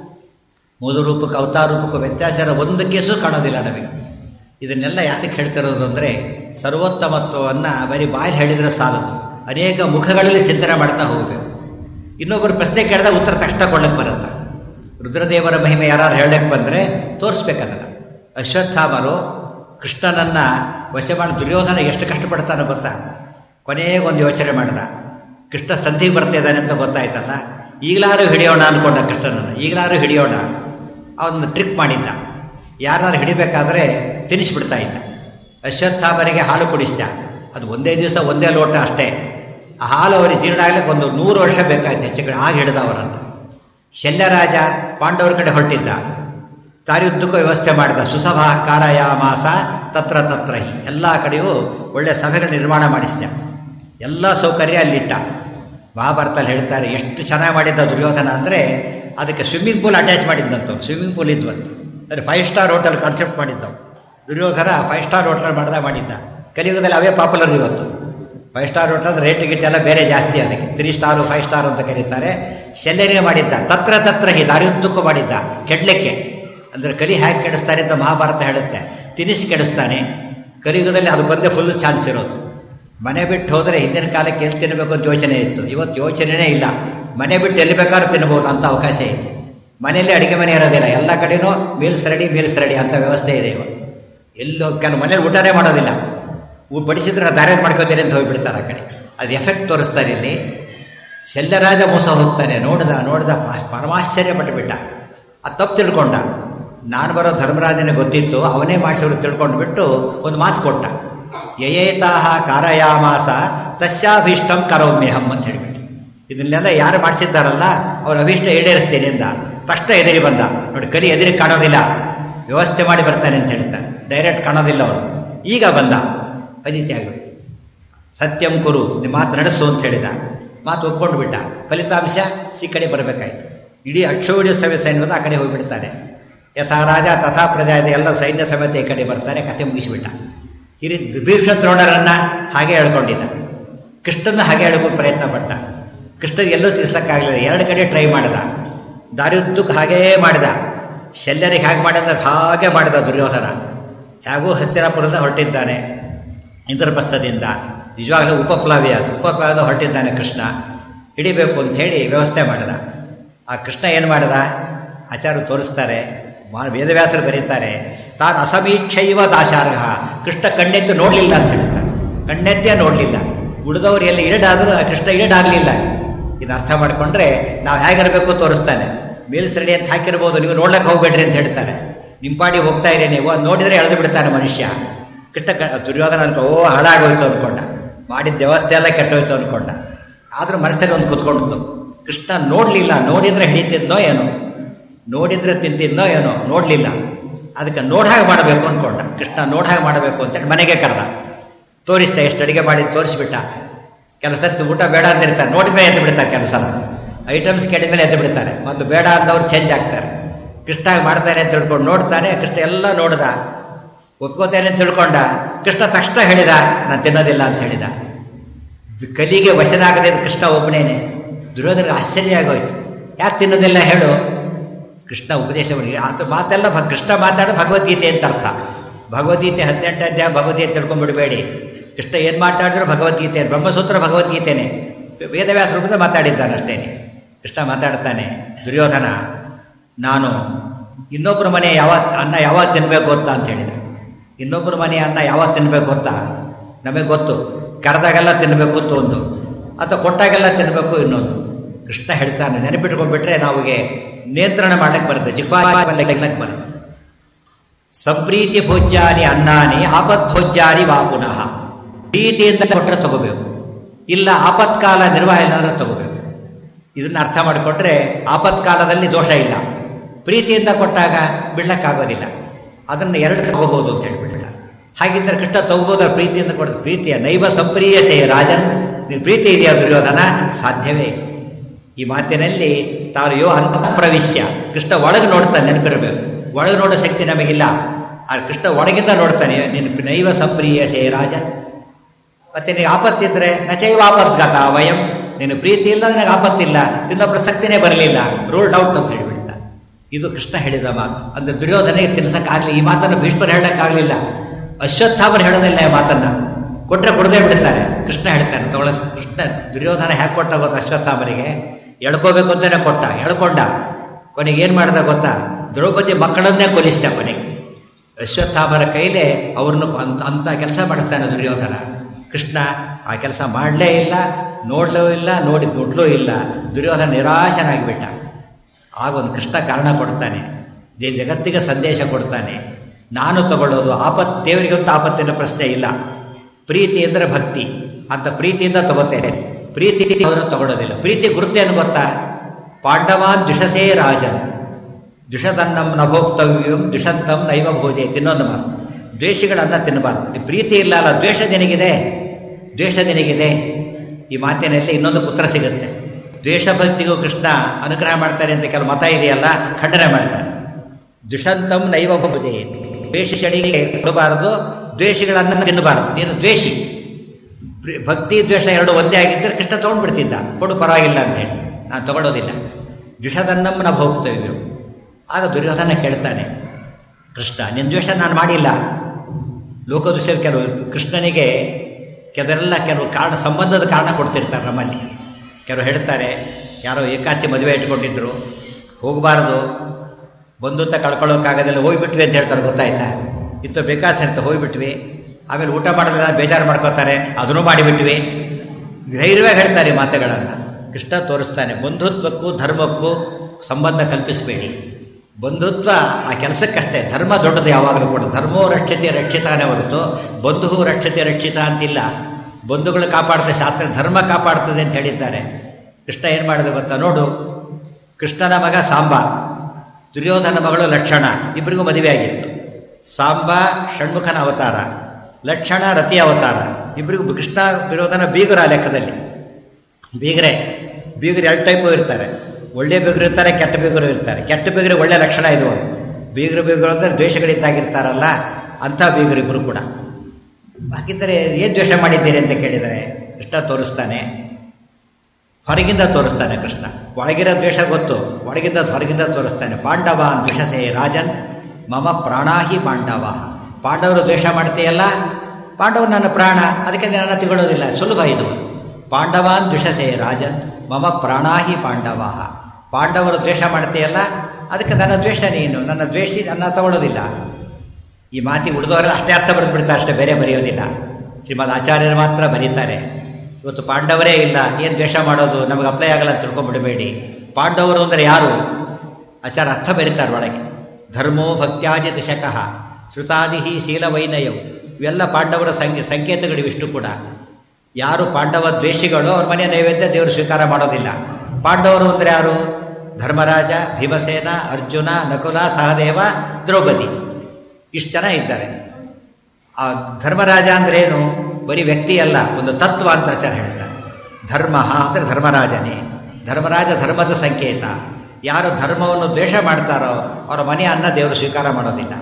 ಮೂಲ ರೂಪಕ್ಕೆ ಅವತಾರ ರೂಪಕ್ಕೂ ವ್ಯತ್ಯಾಸ ಇರೋ ಒಂದು ಕೇಸು ಕಾಣೋದಿಲ್ಲ ನಮಗೆ ಇದನ್ನೆಲ್ಲ ಯಾತಕ್ಕೆ ಹೇಳ್ತಿರೋದು ಅಂದರೆ ಸರ್ವೋತ್ತಮತ್ವವನ್ನು ಬರೀ ಬಾಯಲ್ಲಿ ಹೇಳಿದರೆ ಸಾಲದು ಅನೇಕ ಮುಖಗಳಲ್ಲಿ ಚಿಂತನೆ ಮಾಡ್ತಾ ಹೋಗಬೇಕು ಇನ್ನೊಬ್ಬರು ಪ್ರಶ್ನೆ ಕೇಳಿದಾಗ ಉತ್ತರ ತಕ್ಷಣ ಕೊಳ್ಳಕ್ಕೆ ಬರುತ್ತೆ ರುದ್ರದೇವರ ಮಹಿಮೆ ಯಾರು ಹೇಳಕ್ಕೆ ಬಂದರೆ ತೋರಿಸ್ಬೇಕದನ್ನು ಅಶ್ವತ್ಥಾಮರು ಕೃಷ್ಣನನ್ನು ವಶ ಮಾಡಿ ದುರ್ಯೋಧನ ಎಷ್ಟು ಕಷ್ಟಪಡ್ತಾನೋ ಗೊತ್ತಾ ಕೊನೆಗೊಂದು ಯೋಚನೆ ಮಾಡಿದ ಕೃಷ್ಣ ಸಂಧಿಗೆ ಬರ್ತಾ ಇದ್ದಾನೆ ಅಂತ ಗೊತ್ತಾಯ್ತಲ್ಲ ಈಗಲಾರು ಹಿಡಿಯೋಣ ಅಂದ್ಕೊಂಡ ಕೃಷ್ಣನನ್ನು ಈಗಲಾರು ಹಿಡಿಯೋಣ ಅವನು ಟ್ರಿಕ್ ಮಾಡಿದ್ದ ಯಾರು ಹಿಡಿಬೇಕಾದ್ರೆ ತಿನ್ನಿಸ್ಬಿಡ್ತಾ ಇದ್ದ ಅಶ್ವತ್ಥಾಮರಿಗೆ ಹಾಲು ಕುಡಿಸ್ದ ಅದು ಒಂದೇ ದಿವಸ ಒಂದೇ ಲೋಟ ಅಷ್ಟೇ ಆ ಹಾಲು ಅವರಿಗೆ ಜೀರ್ಣ ಆಗ್ಲಿಕ್ಕೆ ಒಂದು ನೂರು ವರ್ಷ ಬೇಕಾಯ್ತು ಹೆಚ್ಚು ಕಡೆ ಆಗ ಹಿಡಿದ ಅವರನ್ನು ಶಲ್ಯರಾಜ ಪಾಂಡವರ ಕಡೆ ಹೊರಟಿದ್ದ ದಾರಿಯುದ್ದಕ್ಕೂ ವ್ಯವಸ್ಥೆ ಮಾಡಿದ ಸುಸಭಾ ಕಾರಯಾಮಾಸ ತತ್ರ ತತ್ರ ಹಿ ಎಲ್ಲ ಕಡೆಯೂ ಒಳ್ಳೆಯ ಸಭೆಗಳ ನಿರ್ಮಾಣ ಮಾಡಿಸಿದ ಎಲ್ಲ ಸೌಕರ್ಯ ಅಲ್ಲಿಟ್ಟ ಮಹಾಭಾರತಲ್ಲಿ ಹೇಳ್ತಾರೆ ಎಷ್ಟು ಚೆನ್ನಾಗಿ ಮಾಡಿದ್ದ ದುರ್ಯೋಧನ ಅಂದರೆ ಅದಕ್ಕೆ ಸ್ವಿಮ್ಮಿಂಗ್ ಪೂಲ್ ಅಟ್ಯಾಚ್ ಮಾಡಿದ್ದಂತು ಸ್ವಿಮ್ಮಿಂಗ್ ಪೂಲ್ ಇದ್ವಂತ ಅಂದರೆ ಫೈವ್ ಸ್ಟಾರ್ ಹೋಟೆಲ್ ಕಾನ್ಸೆಪ್ಟ್ ಮಾಡಿದ್ದವು ದುರ್ಯೋಧನ ಫೈವ್ ಸ್ಟಾರ್ ಹೋಟೆಲ್ ಮಾಡ್ದ ಮಾಡಿದ್ದ ಕಲಿಯುಗದಲ್ಲಿ ಅವೇ ಪಾಪ್ಯುಲರ್ ಇವತ್ತು ಫೈವ್ ಸ್ಟಾರ್ ಹೋಟೆಲ್ ರೇಟ್ ಗಿಟ್ ಎಲ್ಲ ಬೇರೆ ಜಾಸ್ತಿ ಅದಕ್ಕೆ ತ್ರೀ ಸ್ಟಾರು ಫೈವ್ ಸ್ಟಾರ್ ಅಂತ ಕರೀತಾರೆ ಶಲ್ಯರಿಗೆ ಮಾಡಿದ್ದ ತತ್ರ ತತ್ರ ಹಿ ದಾರಿಯುದ್ದಕ್ಕೂ ಮಾಡಿದ್ದ ಕೆಡ್ಲಿಕ್ಕೆ ಅಂದರೆ ಕಲಿ ಹೇಗೆ ಕೆಡಿಸ್ತಾರೆ ಅಂತ ಮಹಾಭಾರತ ಹೇಳುತ್ತೆ ತಿನಿಸಿ ಕೆಡಿಸ್ತಾನೆ ಕಲಿಯುಗದಲ್ಲಿ ಅದು ಬಂದೇ ಫುಲ್ ಚಾನ್ಸ್ ಇರೋದು ಮನೆ ಬಿಟ್ಟು ಹೋದರೆ ಹಿಂದಿನ ಕಾಲಕ್ಕೆ ಎಲ್ಲಿ ತಿನ್ನಬೇಕು ಅಂತ ಯೋಚನೆ ಇತ್ತು ಇವತ್ತು ಯೋಚನೆನೇ ಇಲ್ಲ ಮನೆ ಬಿಟ್ಟು ಎಲ್ಲಿ ಬೇಕಾದ್ರೂ ತಿನ್ಬೋದು ಅಂತ ಅವಕಾಶ ಇದೆ ಮನೆಯಲ್ಲಿ ಅಡುಗೆ ಮನೆ ಇರೋದಿಲ್ಲ ಎಲ್ಲ ಕಡೆನೂ ಮೀಲ್ಸ್ ರೆಡಿ ಮೀಲ್ಸ್ ರೆಡಿ ಅಂತ ವ್ಯವಸ್ಥೆ ಇದೆ ಇವಾಗ ಎಲ್ಲೋ ಕೆಲವು ಮನೇಲಿ ಊಟನೇ ಮಾಡೋದಿಲ್ಲ ಊಟ ಬಡಿಸಿದ್ರೆ ದಾರ್ಯಾಗ ಮಾಡ್ಕೋತೀನಿ ಅಂತ ಹೋಗಿಬಿಡ್ತಾರೆ ಆ ಕಡೆ ಅದು ಎಫೆಕ್ಟ್ ತೋರಿಸ್ತಾರೆ ಇಲ್ಲಿ ಶಲ್ಯರಾಜ ಮೋಸ ಹೋಗ್ತಾನೆ ನೋಡ್ದ ನೋಡ್ದ ಪರಮಾಶ್ಚರ್ಯ ಪಟ್ಟುಬಿಟ್ಟ ಅದು ತಪ್ಪು ತಿಳ್ಕೊಂಡ ನಾನು ಬರೋ ಧರ್ಮರಾಜನೇ ಗೊತ್ತಿತ್ತು ಅವನೇ ಮಾಡಿಸಿದ್ರು ತಿಳ್ಕೊಂಡು ಬಿಟ್ಟು ಒಂದು ಮಾತು ಕೊಟ್ಟ ಯಯೇತಾಹ ಕಾರಯಾಮಾಸ ತಸ್ಯಾಭೀಷ್ಟಂ ಕರೋಮ್ಯಹಂ ಅಂತ ಹೇಳಿಬಿಟ್ಟು ಇದನ್ನೆಲ್ಲ ಯಾರು ಮಾಡಿಸಿದ್ದಾರಲ್ಲ ಅವ್ರ ಅಭೀಷ್ಟ ಈಡೇರಿಸ್ತೇನೆ ಎಂದ ತಕ್ಷಣ ಎದುರಿ ಬಂದ ನೋಡಿ ಕಲಿ ಎದುರಿ ಕಾಣೋದಿಲ್ಲ ವ್ಯವಸ್ಥೆ ಮಾಡಿ ಬರ್ತಾನೆ ಅಂತ ಹೇಳ್ತಾರೆ ಡೈರೆಕ್ಟ್ ಕಾಣೋದಿಲ್ಲ ಅವನು ಈಗ ಬಂದ ಅದಿತಿ ಆಗುತ್ತೆ ಸತ್ಯಂ ಕುರು ನಿಮ್ಮ ಮಾತು ನಡೆಸು ಅಂತ ಹೇಳಿದ ಮಾತು ಒಪ್ಕೊಂಡು ಬಿಟ್ಟ ಫಲಿತಾಂಶ ಸಿ ಕಡೆ ಬರಬೇಕಾಯ್ತು ಇಡೀ ಅಕ್ಷೋಹಿಡಿ ಸಭೆ ಸೈನ್ಯದ ಆ ಕಡೆ ಹೋಗಿಬಿಡ್ತಾರೆ ಯಥಾ ರಾಜ ತಥಾ ಪ್ರಜಾ ಇದೆ ಎಲ್ಲ ಸೈನ್ಯ ಸಮೇತ ಈ ಕಡೆ ಬರ್ತಾರೆ ಕತೆ ಮುಗಿಸಿಬಿಟ್ಟ ಹಿರಿ ವಿಭೀಷಣ ದ್ರೋಣರನ್ನ ಹಾಗೆ ಹೇಳ್ಕೊಂಡಿದ್ದ ಕೃಷ್ಣನ ಹಾಗೆ ಹೇಳ್ಕೊಂಡು ಪ್ರಯತ್ನ ಪಟ್ಟ ಕೃಷ್ಣ ಎಲ್ಲೂ ತಿಳಿಸೋಕ್ಕಾಗಲಿಲ್ಲ ಎರಡು ಕಡೆ ಟ್ರೈ ಮಾಡಿದ ದಾರಿಯುದ್ದಕ್ಕೆ ಹಾಗೇ ಮಾಡಿದ ಶಲ್ಯರಿಗೆ ಹಾಗೆ ಮಾಡಿದ ಹಾಗೆ ಮಾಡಿದ ದುರ್ಯೋಧನ ಹೇಗೂ ಹಸ್ತಿನಾಪುರದಿಂದ ಹೊರಟಿದ್ದಾನೆ ಇಂದ್ರಪ್ರಸ್ಥದಿಂದ ನಿಜವಾಗಲೂ ಉಪಪ್ಲಾವಿ ಅದು ಉಪಪ್ಲಾವಿದ ಹೊರಟಿದ್ದಾನೆ ಕೃಷ್ಣ ಹಿಡಿಬೇಕು ಅಂತ ಹೇಳಿ ವ್ಯವಸ್ಥೆ ಮಾಡಿದ ಆ ಕೃಷ್ಣ ಏನು ಮಾಡಿದ ಆಚಾರ್ಯರು ತೋರಿಸ್ತಾರೆ ಮಾ ವೇದವ್ಯಾಸರು ಬರೀತಾರೆ ತಾನು ಅಸಮೀಕ್ಷೈವ ದಾಶಾರ್ಹ ಕೃಷ್ಣ ಕಣ್ಣೆದ್ದು ನೋಡಲಿಲ್ಲ ಅಂತ ಹೇಳ್ತಾರೆ ಕಣ್ಣೆದ್ದೇ ನೋಡಲಿಲ್ಲ ಉಳಿದವರು ಎಲ್ಲಿ ಈಡಾದರೂ ಆ ಕೃಷ್ಣ ಈಡಾಗಲಿಲ್ಲ ಇದು ಅರ್ಥ ಮಾಡಿಕೊಂಡ್ರೆ ನಾವು ಹೇಗಿರಬೇಕು ತೋರಿಸ್ತಾನೆ ಮೀಲ್ಸ್ ರೆಡಿ ಅಂತ ಹಾಕಿರ್ಬೋದು ನೀವು ನೋಡ್ಲಿಕ್ಕೆ ಹೋಗ್ಬೇಡ್ರಿ ಅಂತ ಹೇಳ್ತಾರೆ ನಿಮ್ಮ ಪಾಡಿ ಹೋಗ್ತಾ ಇರಿ ನೀವು ಅದು ನೋಡಿದರೆ ಎಳೆದು ಬಿಡ್ತಾನೆ ಮನುಷ್ಯ ಕೃಷ್ಣ ಕ ದುರ್ಯೋಧನ ಅನ್ಕೊ ಓ ಹಾಳಾಗೋಯ್ತು ಅಂದ್ಕೊಂಡ ಮಾಡಿದ ವ್ಯವಸ್ಥೆ ಎಲ್ಲ ಕೆಟ್ಟೋಯ್ತು ಅಂದ್ಕೊಂಡ ಆದರೂ ಮನಸ್ಸಲ್ಲಿ ಒಂದು ಕುತ್ಕೊಂಡಿತ್ತು ಕೃಷ್ಣ ನೋಡಲಿಲ್ಲ ನೋಡಿದರೆ ಹಿಡಿತಿದ್ನೋ ಏನೋ ನೋಡಿದರೆ ತಿಂತಿದ್ನೋ ಏನೋ ನೋಡಲಿಲ್ಲ ಅದಕ್ಕೆ ನೋಡ ಹಾಗೆ ಮಾಡಬೇಕು ಅಂದ್ಕೊಂಡ ಕೃಷ್ಣ ನೋಡ ಹಾಗೆ ಮಾಡಬೇಕು ಅಂತೇಳಿ ಮನೆಗೆ ಕರೆದ ತೋರಿಸ್ತಾ ಎಷ್ಟು ಅಡುಗೆ ಮಾಡಿ ತೋರಿಸ್ಬಿಟ್ಟ ಕೆಲವು ಸರ್ತಿ ಊಟ ಬೇಡ ಅಂದಿರ್ತಾರೆ ನೋಡಿದ ಮೇಲೆ ಎದ್ದು ಬಿಡ್ತಾರೆ ಕೆಲವು ಸಲ ಐಟಮ್ಸ್ ಕೇಳಿದ ಮೇಲೆ ಎದ್ದು ಬಿಡ್ತಾರೆ ಮತ್ತು ಬೇಡ ಅಂದವ್ರು ಚೇಂಜ್ ಆಗ್ತಾರೆ ಕೃಷ್ಣ ಮಾಡ್ತಾನೆ ಅಂತ ತಿಳ್ಕೊಂಡು ನೋಡ್ತಾನೆ ಕೃಷ್ಣ ಎಲ್ಲ ನೋಡ್ದ ಒಪ್ಕೋತೇನೆ ಅಂತ ತಿಳ್ಕೊಂಡ ಕೃಷ್ಣ ತಕ್ಷಣ ಹೇಳಿದ ನಾನು ತಿನ್ನೋದಿಲ್ಲ ಅಂತ ಹೇಳಿದ ಕಲಿಗೆ ವಶನಾಗದೆ ಕೃಷ್ಣ ಒಬ್ಬನೇನೆ ದುರ್ಯೋಧನಿಗೆ ಆಶ್ಚರ್ಯ ಆಗೋಯ್ತು ಯಾಕೆ ತಿನ್ನೋದಿಲ್ಲ ಹೇಳು ಕೃಷ್ಣ ಉಪದೇಶವನಿಗೆ ಆತ ಮಾತೆಲ್ಲ ಭ ಕೃಷ್ಣ ಮಾತಾಡೋ ಭಗವದ್ಗೀತೆ ಅಂತ ಅರ್ಥ ಭಗವದ್ಗೀತೆ ಹದಿನೆಂಟು ಅಧ್ಯಾಯ ಭಗವದ್ಗೀತೆ ತಿಳ್ಕೊಂಡ್ಬಿಡಬೇಡಿ ಕೃಷ್ಣ ಏನು ಮಾತಾಡಿದ್ರು ಭಗವದ್ಗೀತೆ ಬ್ರಹ್ಮಸೂತ್ರ ಭಗವದ್ಗೀತೆನೆ ವೇದವ್ಯಾಸ ರೂಪದ ಮಾತಾಡಿದ್ದಾನೆ ಅಷ್ಟೇನೆ ಕೃಷ್ಣ ಮಾತಾಡ್ತಾನೆ ದುರ್ಯೋಧನ ನಾನು ಇನ್ನೊಬ್ಬರ ಮನೆ ಯಾವತ್ತು ಅನ್ನ ಯಾವಾಗ ತಿನ್ನಬೇಕು ಗೊತ್ತಾ ಅಂತ ಹೇಳಿದ ಇನ್ನೊಬ್ಬರ ಮನೆ ಅನ್ನ ಯಾವಾಗ ತಿನ್ನಬೇಕು ಗೊತ್ತಾ ನಮಗೆ ಗೊತ್ತು ಕರೆದಾಗೆಲ್ಲ ತಿನ್ನಬೇಕು ಅಂತ ಒಂದು ಅಥವಾ ಕೊಟ್ಟಾಗೆಲ್ಲ ತಿನ್ನಬೇಕು ಇನ್ನೊಂದು ಕೃಷ್ಣ ಹೇಳ್ತಾನೆ ನೆನಪಿಟ್ಕೊಂಡ್ಬಿಟ್ರೆ ನಾವಿಗೆ ನಿಯಂತ್ರಣ ಮಾಡ್ಲಿಕ್ಕೆ ಬರುತ್ತೆ ಜಿಹ್ವಾಲೆಕ್ಕೆ ಬರುತ್ತೆ ಸಪ್ರೀತಿ ಭೋಜ್ಯಾನಿ ಅನ್ನಾನಿ ಆಪತ್ ಭೋಜ್ಯಾನಿ ವಾ ಪುನಃ ಪ್ರೀತಿಯಿಂದ ಕೊಟ್ಟರೆ ತಗೋಬೇಕು ಇಲ್ಲ ಆಪತ್ಕಾಲ ನಿರ್ವಹಣೆ ತಗೋಬೇಕು ಇದನ್ನು ಅರ್ಥ ಮಾಡಿಕೊಂಡ್ರೆ ಆಪತ್ಕಾಲದಲ್ಲಿ ದೋಷ ಇಲ್ಲ ಪ್ರೀತಿಯಿಂದ ಕೊಟ್ಟಾಗ ಬಿಡ್ಲಕ್ಕಾಗೋದಿಲ್ಲ ಅದನ್ನು ಎರಡು ತಗೋಬೋದು ಅಂತ ಹೇಳ್ಬಿಟ್ಟಿಲ್ಲ ಹಾಗಿದ್ದರೆ ಕೃಷ್ಣ ತಗೋಬೋದ್ರ ಪ್ರೀತಿಯಿಂದ ಕೊಡ ಪ್ರೀತಿಯ ನೈವ ಸಂಪ್ರಿಯಸೇ ರಾಜನ್ ನೀನು ಪ್ರೀತಿ ಇದೆಯಾ ದುರ್ಯೋಧನ ಸಾಧ್ಯವೇ ಈ ಮಾತಿನಲ್ಲಿ ತಾನು ಯೋ ಅಂತ ಪ್ರವಿಶ್ಯ ಕೃಷ್ಣ ಒಳಗೆ ನೋಡ್ತಾನೆ ನೆನಪಿರಬೇಕು ಒಳಗೆ ನೋಡೋ ಶಕ್ತಿ ನಮಗಿಲ್ಲ ಆ ಕೃಷ್ಣ ಒಳಗಿಂದ ನೋಡ್ತಾನೆ ನಿನ್ನ ನೈವ ಸಂಪ್ರಿಯಸೇ ರಾಜನ್ ಮತ್ತೆ ನಿನಗೆ ಆಪತ್ತಿದ್ರೆ ನಚೈವ ಆಪದ್ಗತ ವಯಂ ನೀನು ಪ್ರೀತಿ ಇಲ್ಲ ನನಗೆ ಆಪತ್ತಿಲ್ಲ ತಿನ್ನೋ ಪ್ರಸಕ್ತಿನೇ ಬರಲಿಲ್ಲ ರೂಲ್ಡ್ ಔಟ್ ಅಂತ ಹೇಳಿಬಿಡ್ತ ಇದು ಕೃಷ್ಣ ಹೇಳಿದ ಮಾತು ಅಂದರೆ ದುರ್ಯೋಧನೆಗೆ ತಿನ್ಸಕ್ಕಾಗಲಿ ಈ ಮಾತನ್ನು ಭೀಷ್ಮರು ಹೇಳಕ್ಕಾಗಲಿಲ್ಲ ಅಶ್ವತ್ಥಾಮರು ಹೇಳೋದಿಲ್ಲ ಈ ಮಾತನ್ನು ಕೊಟ್ಟರೆ ಕೊಡದೇ ಬಿಡ್ತಾರೆ ಕೃಷ್ಣ ಹೇಳ್ತಾನೆ ತಗೊಳ ಕೃಷ್ಣ ದುರ್ಯೋಧನ ಹ್ಯಾಕೆ ಕೊಟ್ಟ ಗೊತ್ತಾ ಅಶ್ವತ್ಥಾಮರಿಗೆ ಎಳ್ಕೋಬೇಕು ಅಂತಾನೆ ಕೊಟ್ಟ ಎಳ್ಕೊಂಡ ಕೊನೆಗೆ ಏನು ಮಾಡ್ದ ಗೊತ್ತಾ ದ್ರೌಪದಿ ಮಕ್ಕಳನ್ನೇ ಕೊಲಿಸ್ದ ಕೊನೆಗೆ ಅಶ್ವತ್ಥಾಮರ ಕೈಲೇ ಅವ್ರನ್ನು ಅಂತ ಅಂಥ ಕೆಲಸ ಮಾಡಿಸ್ತಾನೆ ದುರ್ಯೋಧನ ಕೃಷ್ಣ ಆ ಕೆಲಸ ಮಾಡಲೇ ಇಲ್ಲ ನೋಡ್ಲೂ ಇಲ್ಲ ನೋಡಿ ಮುಟ್ಲೂ ಇಲ್ಲ ದುರ್ಯೋಧನ ನಿರಾಶನಾಗಿಬಿಟ್ಟ ಆಗ ಒಂದು ಕೃಷ್ಣ ಕಾರಣ ಕೊಡ್ತಾನೆ ದೇ ಜಗತ್ತಿಗೆ ಸಂದೇಶ ಕೊಡ್ತಾನೆ ನಾನು ತಗೊಳ್ಳೋದು ಆಪತ್ ದೇವರಿಗಂತ ಆಪತ್ತಿನ ಪ್ರಶ್ನೆ ಇಲ್ಲ ಪ್ರೀತಿ ಅಂದರೆ ಭಕ್ತಿ ಅಂತ ಪ್ರೀತಿಯಿಂದ ತಗೋತೇನೆ ಪ್ರೀತಿ ಅವರು ತಗೊಳ್ಳೋದಿಲ್ಲ ಪ್ರೀತಿ ಗುರುತೇನು ಗೊತ್ತಾ ಪಾಂಡವಾನ್ ದ್ವಿಷಸೇ ರಾಜನ್ ದ್ವಿಷತನ್ನಂ ನಭೋಕ್ತವ್ಯಂ ದ್ವಿಷಂತಂ ನೈವ ಭೋಜೆ ತಿನ್ನೋದು ಮಾತು ದ್ವೇಷಗಳನ್ನ ತಿನ್ನಬಾರ್ದು ಈ ಪ್ರೀತಿ ಇಲ್ಲ ಅಲ್ಲ ದ್ವೇಷ ನಿನಗಿದೆ ದ್ವೇಷ ನಿನಗಿದೆ ಈ ಮಾತಿನಲ್ಲಿ ಇನ್ನೊಂದು ಉತ್ತರ ಸಿಗುತ್ತೆ ದ್ವೇಷ ಭಕ್ತಿಗೂ ಕೃಷ್ಣ ಅನುಗ್ರಹ ಮಾಡ್ತಾರೆ ಅಂತ ಕೆಲವು ಮತ ಇದೆಯಲ್ಲ ಖಂಡನೆ ಮಾಡ್ತಾರೆ ದ್ವಿಷಂತಂ ನೈವ ಭೋಜೆ ದ್ವೇಷ ಚಳಿಗೆ ಕೊಡಬಾರದು ದ್ವೇಷಗಳನ್ನು ತಿನ್ನಬಾರದು ನೀನು ದ್ವೇಷಿ ಭಕ್ತಿ ದ್ವೇಷ ಎರಡು ಒಂದೇ ಆಗಿದ್ದರೆ ಕೃಷ್ಣ ತೊಗೊಂಡ್ಬಿಡ್ತಿದ್ದ ಕೊಡು ಪರವಾಗಿಲ್ಲ ಅಂತ ಹೇಳಿ ನಾನು ತಗೊಳ್ಳೋದಿಲ್ಲ ದ್ವಿಷದನ್ನಮ್ಮನ ಭೋಗ್ತವ್ಯವು ಆಗ ದುರ್ಯೋಧನ ಕೇಳ್ತಾನೆ ಕೃಷ್ಣ ನಿನ್ನ ದ್ವೇಷ ನಾನು ಮಾಡಿಲ್ಲ ಲೋಕದೃಷ್ಟಿಯಲ್ಲಿ ಕೆಲವು ಕೃಷ್ಣನಿಗೆ ಕೆಲವೆಲ್ಲ ಕೆಲವು ಕಾರಣ ಸಂಬಂಧದ ಕಾರಣ ಕೊಡ್ತಿರ್ತಾರೆ ನಮ್ಮಲ್ಲಿ ಕೆಲವು ಹೇಳ್ತಾರೆ ಯಾರೋ ಏಕಾಸಿ ಮದುವೆ ಇಟ್ಕೊಂಡಿದ್ರು ಹೋಗಬಾರ್ದು ಬಂಧುತ್ವ ಕಳ್ಕೊಳ್ಳೋಕ್ಕಾಗೋದಿಲ್ಲ ಹೋಗ್ಬಿಟ್ವಿ ಅಂತ ಹೇಳ್ತಾರೆ ಗೊತ್ತಾಯ್ತಾ ಇತ್ತು ಬೇಕಾಸಿರುತ್ತೆ ಹೋಗ್ಬಿಟ್ವಿ ಆಮೇಲೆ ಊಟ ಮಾಡೋದಿಲ್ಲ ಬೇಜಾರು ಮಾಡ್ಕೋತಾರೆ ಅದನ್ನು ಮಾಡಿಬಿಟ್ವಿ ಧೈರ್ಯವಾಗಿ ಹೇಳ್ತಾರೆ ಈ ಮಾತುಗಳನ್ನು ಕೃಷ್ಣ ತೋರಿಸ್ತಾನೆ ಬಂಧುತ್ವಕ್ಕೂ ಧರ್ಮಕ್ಕೂ ಸಂಬಂಧ ಕಲ್ಪಿಸಬೇಡಿ ಬಂಧುತ್ವ ಆ ಕೆಲಸಕ್ಕಷ್ಟೇ ಧರ್ಮ ದೊಡ್ಡದು ಯಾವಾಗಲೂ ಕೂಡ ಧರ್ಮೋ ರಕ್ಷತೆ ರಕ್ಷಿತಾನೇ ಹೊರತು ಬಂಧು ರಕ್ಷತೆ ರಕ್ಷಿತ ಅಂತಿಲ್ಲ ಬಂಧುಗಳು ಕಾಪಾಡ್ತದೆ ಶಾಸ್ತ್ರ ಧರ್ಮ ಕಾಪಾಡ್ತದೆ ಅಂತ ಹೇಳಿದ್ದಾರೆ ಕೃಷ್ಣ ಏನು ಮಾಡಿದ ಗೊತ್ತಾ ನೋಡು ಕೃಷ್ಣನ ಮಗ ಸಾಂಬ ದುರ್ಯೋಧನ ಮಗಳು ಲಕ್ಷಣ ಇಬ್ಬರಿಗೂ ಮದುವೆ ಆಗಿತ್ತು ಸಾಂಬ ಷಣ್ಮುಖನ ಅವತಾರ ಲಕ್ಷಣ ರತಿ ಅವತಾರ ಇಬ್ಬರಿಗೂ ಕೃಷ್ಣ ದುರ್ಯೋಧನ ಬೀಗರ ಆ ಲೆಕ್ಕದಲ್ಲಿ ಬೀಗರೆ ಬೀಗರು ಎರಡು ಟೈಪು ಇರ್ತಾರೆ ಒಳ್ಳೆ ಬೀಗರು ಇರ್ತಾರೆ ಕೆಟ್ಟ ಬೀಗರು ಇರ್ತಾರೆ ಕೆಟ್ಟ ಬೀಗರಿಗೆ ಒಳ್ಳೆ ಲಕ್ಷಣ ಇದು ಬೀಗರು ಬೀಗರು ಅಂದರೆ ದ್ವೇಷಗಳಿದ್ದಾಗಿರ್ತಾರಲ್ಲ ಅಂಥ ಬೀಗರು ಇಬ್ಬರು ಕೂಡ ಹಾಗಿದ್ದರೆ ಏನು ದ್ವೇಷ ಮಾಡಿದ್ದೀರಿ ಅಂತ ಕೇಳಿದರೆ ಕೃಷ್ಣ ತೋರಿಸ್ತಾನೆ ಹೊರಗಿಂದ ತೋರಿಸ್ತಾನೆ ಕೃಷ್ಣ ಒಳಗಿರೋ ದ್ವೇಷ ಗೊತ್ತು ಒಳಗಿಂದ ಹೊರಗಿಂದ ತೋರಿಸ್ತಾನೆ ಪಾಂಡವ ದ್ವೇಷಸೇ ರಾಜನ್ ಮಮ ಪ್ರಾಣಾಹಿ ಪಾಂಡವ ಪಾಂಡವರು ದ್ವೇಷ ಮಾಡ್ತೀಯಲ್ಲ ಪಾಂಡವರು ನನ್ನ ಪ್ರಾಣ ಅದಕ್ಕೆ ನನ್ನ ತಿಗೊಳ್ಳೋದಿಲ್ಲ ಸುಲಭ ಇದು ಪಾಂಡವಾನ್ ದ್ವಿಷಸೇ ರಾಜನ್ ಮಮ ಪ್ರಾಣಾಹಿ ಪಾಂಡವ ಪಾಂಡವರು ದ್ವೇಷ ಮಾಡ್ತೀಯಲ್ಲ ಅದಕ್ಕೆ ನನ್ನ ದ್ವೇಷ ನೀನು ನನ್ನ ದ್ವೇಷ ನನ್ನ ತಗೊಳ್ಳೋದಿಲ್ಲ ಈ ಮಾತಿಗೆ ಉಳಿದವರೆಲ್ಲ ಅಷ್ಟೇ ಅರ್ಥ ಬರೆದು ಬಿಡ್ತಾರೆ ಅಷ್ಟೇ ಬೇರೆ ಬರೆಯೋದಿಲ್ಲ ಶ್ರೀಮದ್ ಆಚಾರ್ಯರು ಮಾತ್ರ ಬರೀತಾರೆ ಇವತ್ತು ಪಾಂಡವರೇ ಇಲ್ಲ ಏನು ದ್ವೇಷ ಮಾಡೋದು ನಮಗೆ ಅಪ್ಲೈ ಆಗಲ್ಲ ಅಂತ ತಿಳ್ಕೊಂಡ್ಬಿಡಬೇಡಿ ಪಾಂಡವರು ಅಂದರೆ ಯಾರು ಆಚಾರ ಅರ್ಥ ಬರೀತಾರೆ ಒಳಗೆ ಧರ್ಮೋ ಭಕ್ತ್ಯಾದಿ ದಶಕಃ ಶ್ರುತಾದಿಹಿ ಶೀಲವೈನಯವು ಇವೆಲ್ಲ ಪಾಂಡವರ ಸಂಕೇ ಸಂಕೇತಗಳಿವಿಷ್ಟು ಕೂಡ ಯಾರು ಪಾಂಡವ ದ್ವೇಷಿಗಳು ಅವ್ರ ಮನೆ ನೈವೇದ್ಯ ದೇವರು ಸ್ವೀಕಾರ ಮಾಡೋದಿಲ್ಲ ಪಾಂಡವರು ಅಂದರೆ ಯಾರು ಧರ್ಮರಾಜ ಭೀಮಸೇನ ಅರ್ಜುನ ನಕುಲ ಸಹದೇವ ದ್ರೌಪದಿ ಇಷ್ಟು ಜನ ಇದ್ದಾರೆ ಆ ಧರ್ಮರಾಜ ಅಂದ್ರೆ ಏನು ಬರೀ ವ್ಯಕ್ತಿ ಅಲ್ಲ ಒಂದು ತತ್ವ ಅಂತ ಆಚಾರ ಹೇಳ್ತಾರೆ ಧರ್ಮ ಅಂದರೆ ಧರ್ಮರಾಜನೇ ಧರ್ಮರಾಜ ಧರ್ಮದ ಸಂಕೇತ ಯಾರು ಧರ್ಮವನ್ನು ದ್ವೇಷ ಮಾಡ್ತಾರೋ ಅವರ ಮನೆ ಅನ್ನ ದೇವರು ಸ್ವೀಕಾರ ಮಾಡೋದಿಲ್ಲ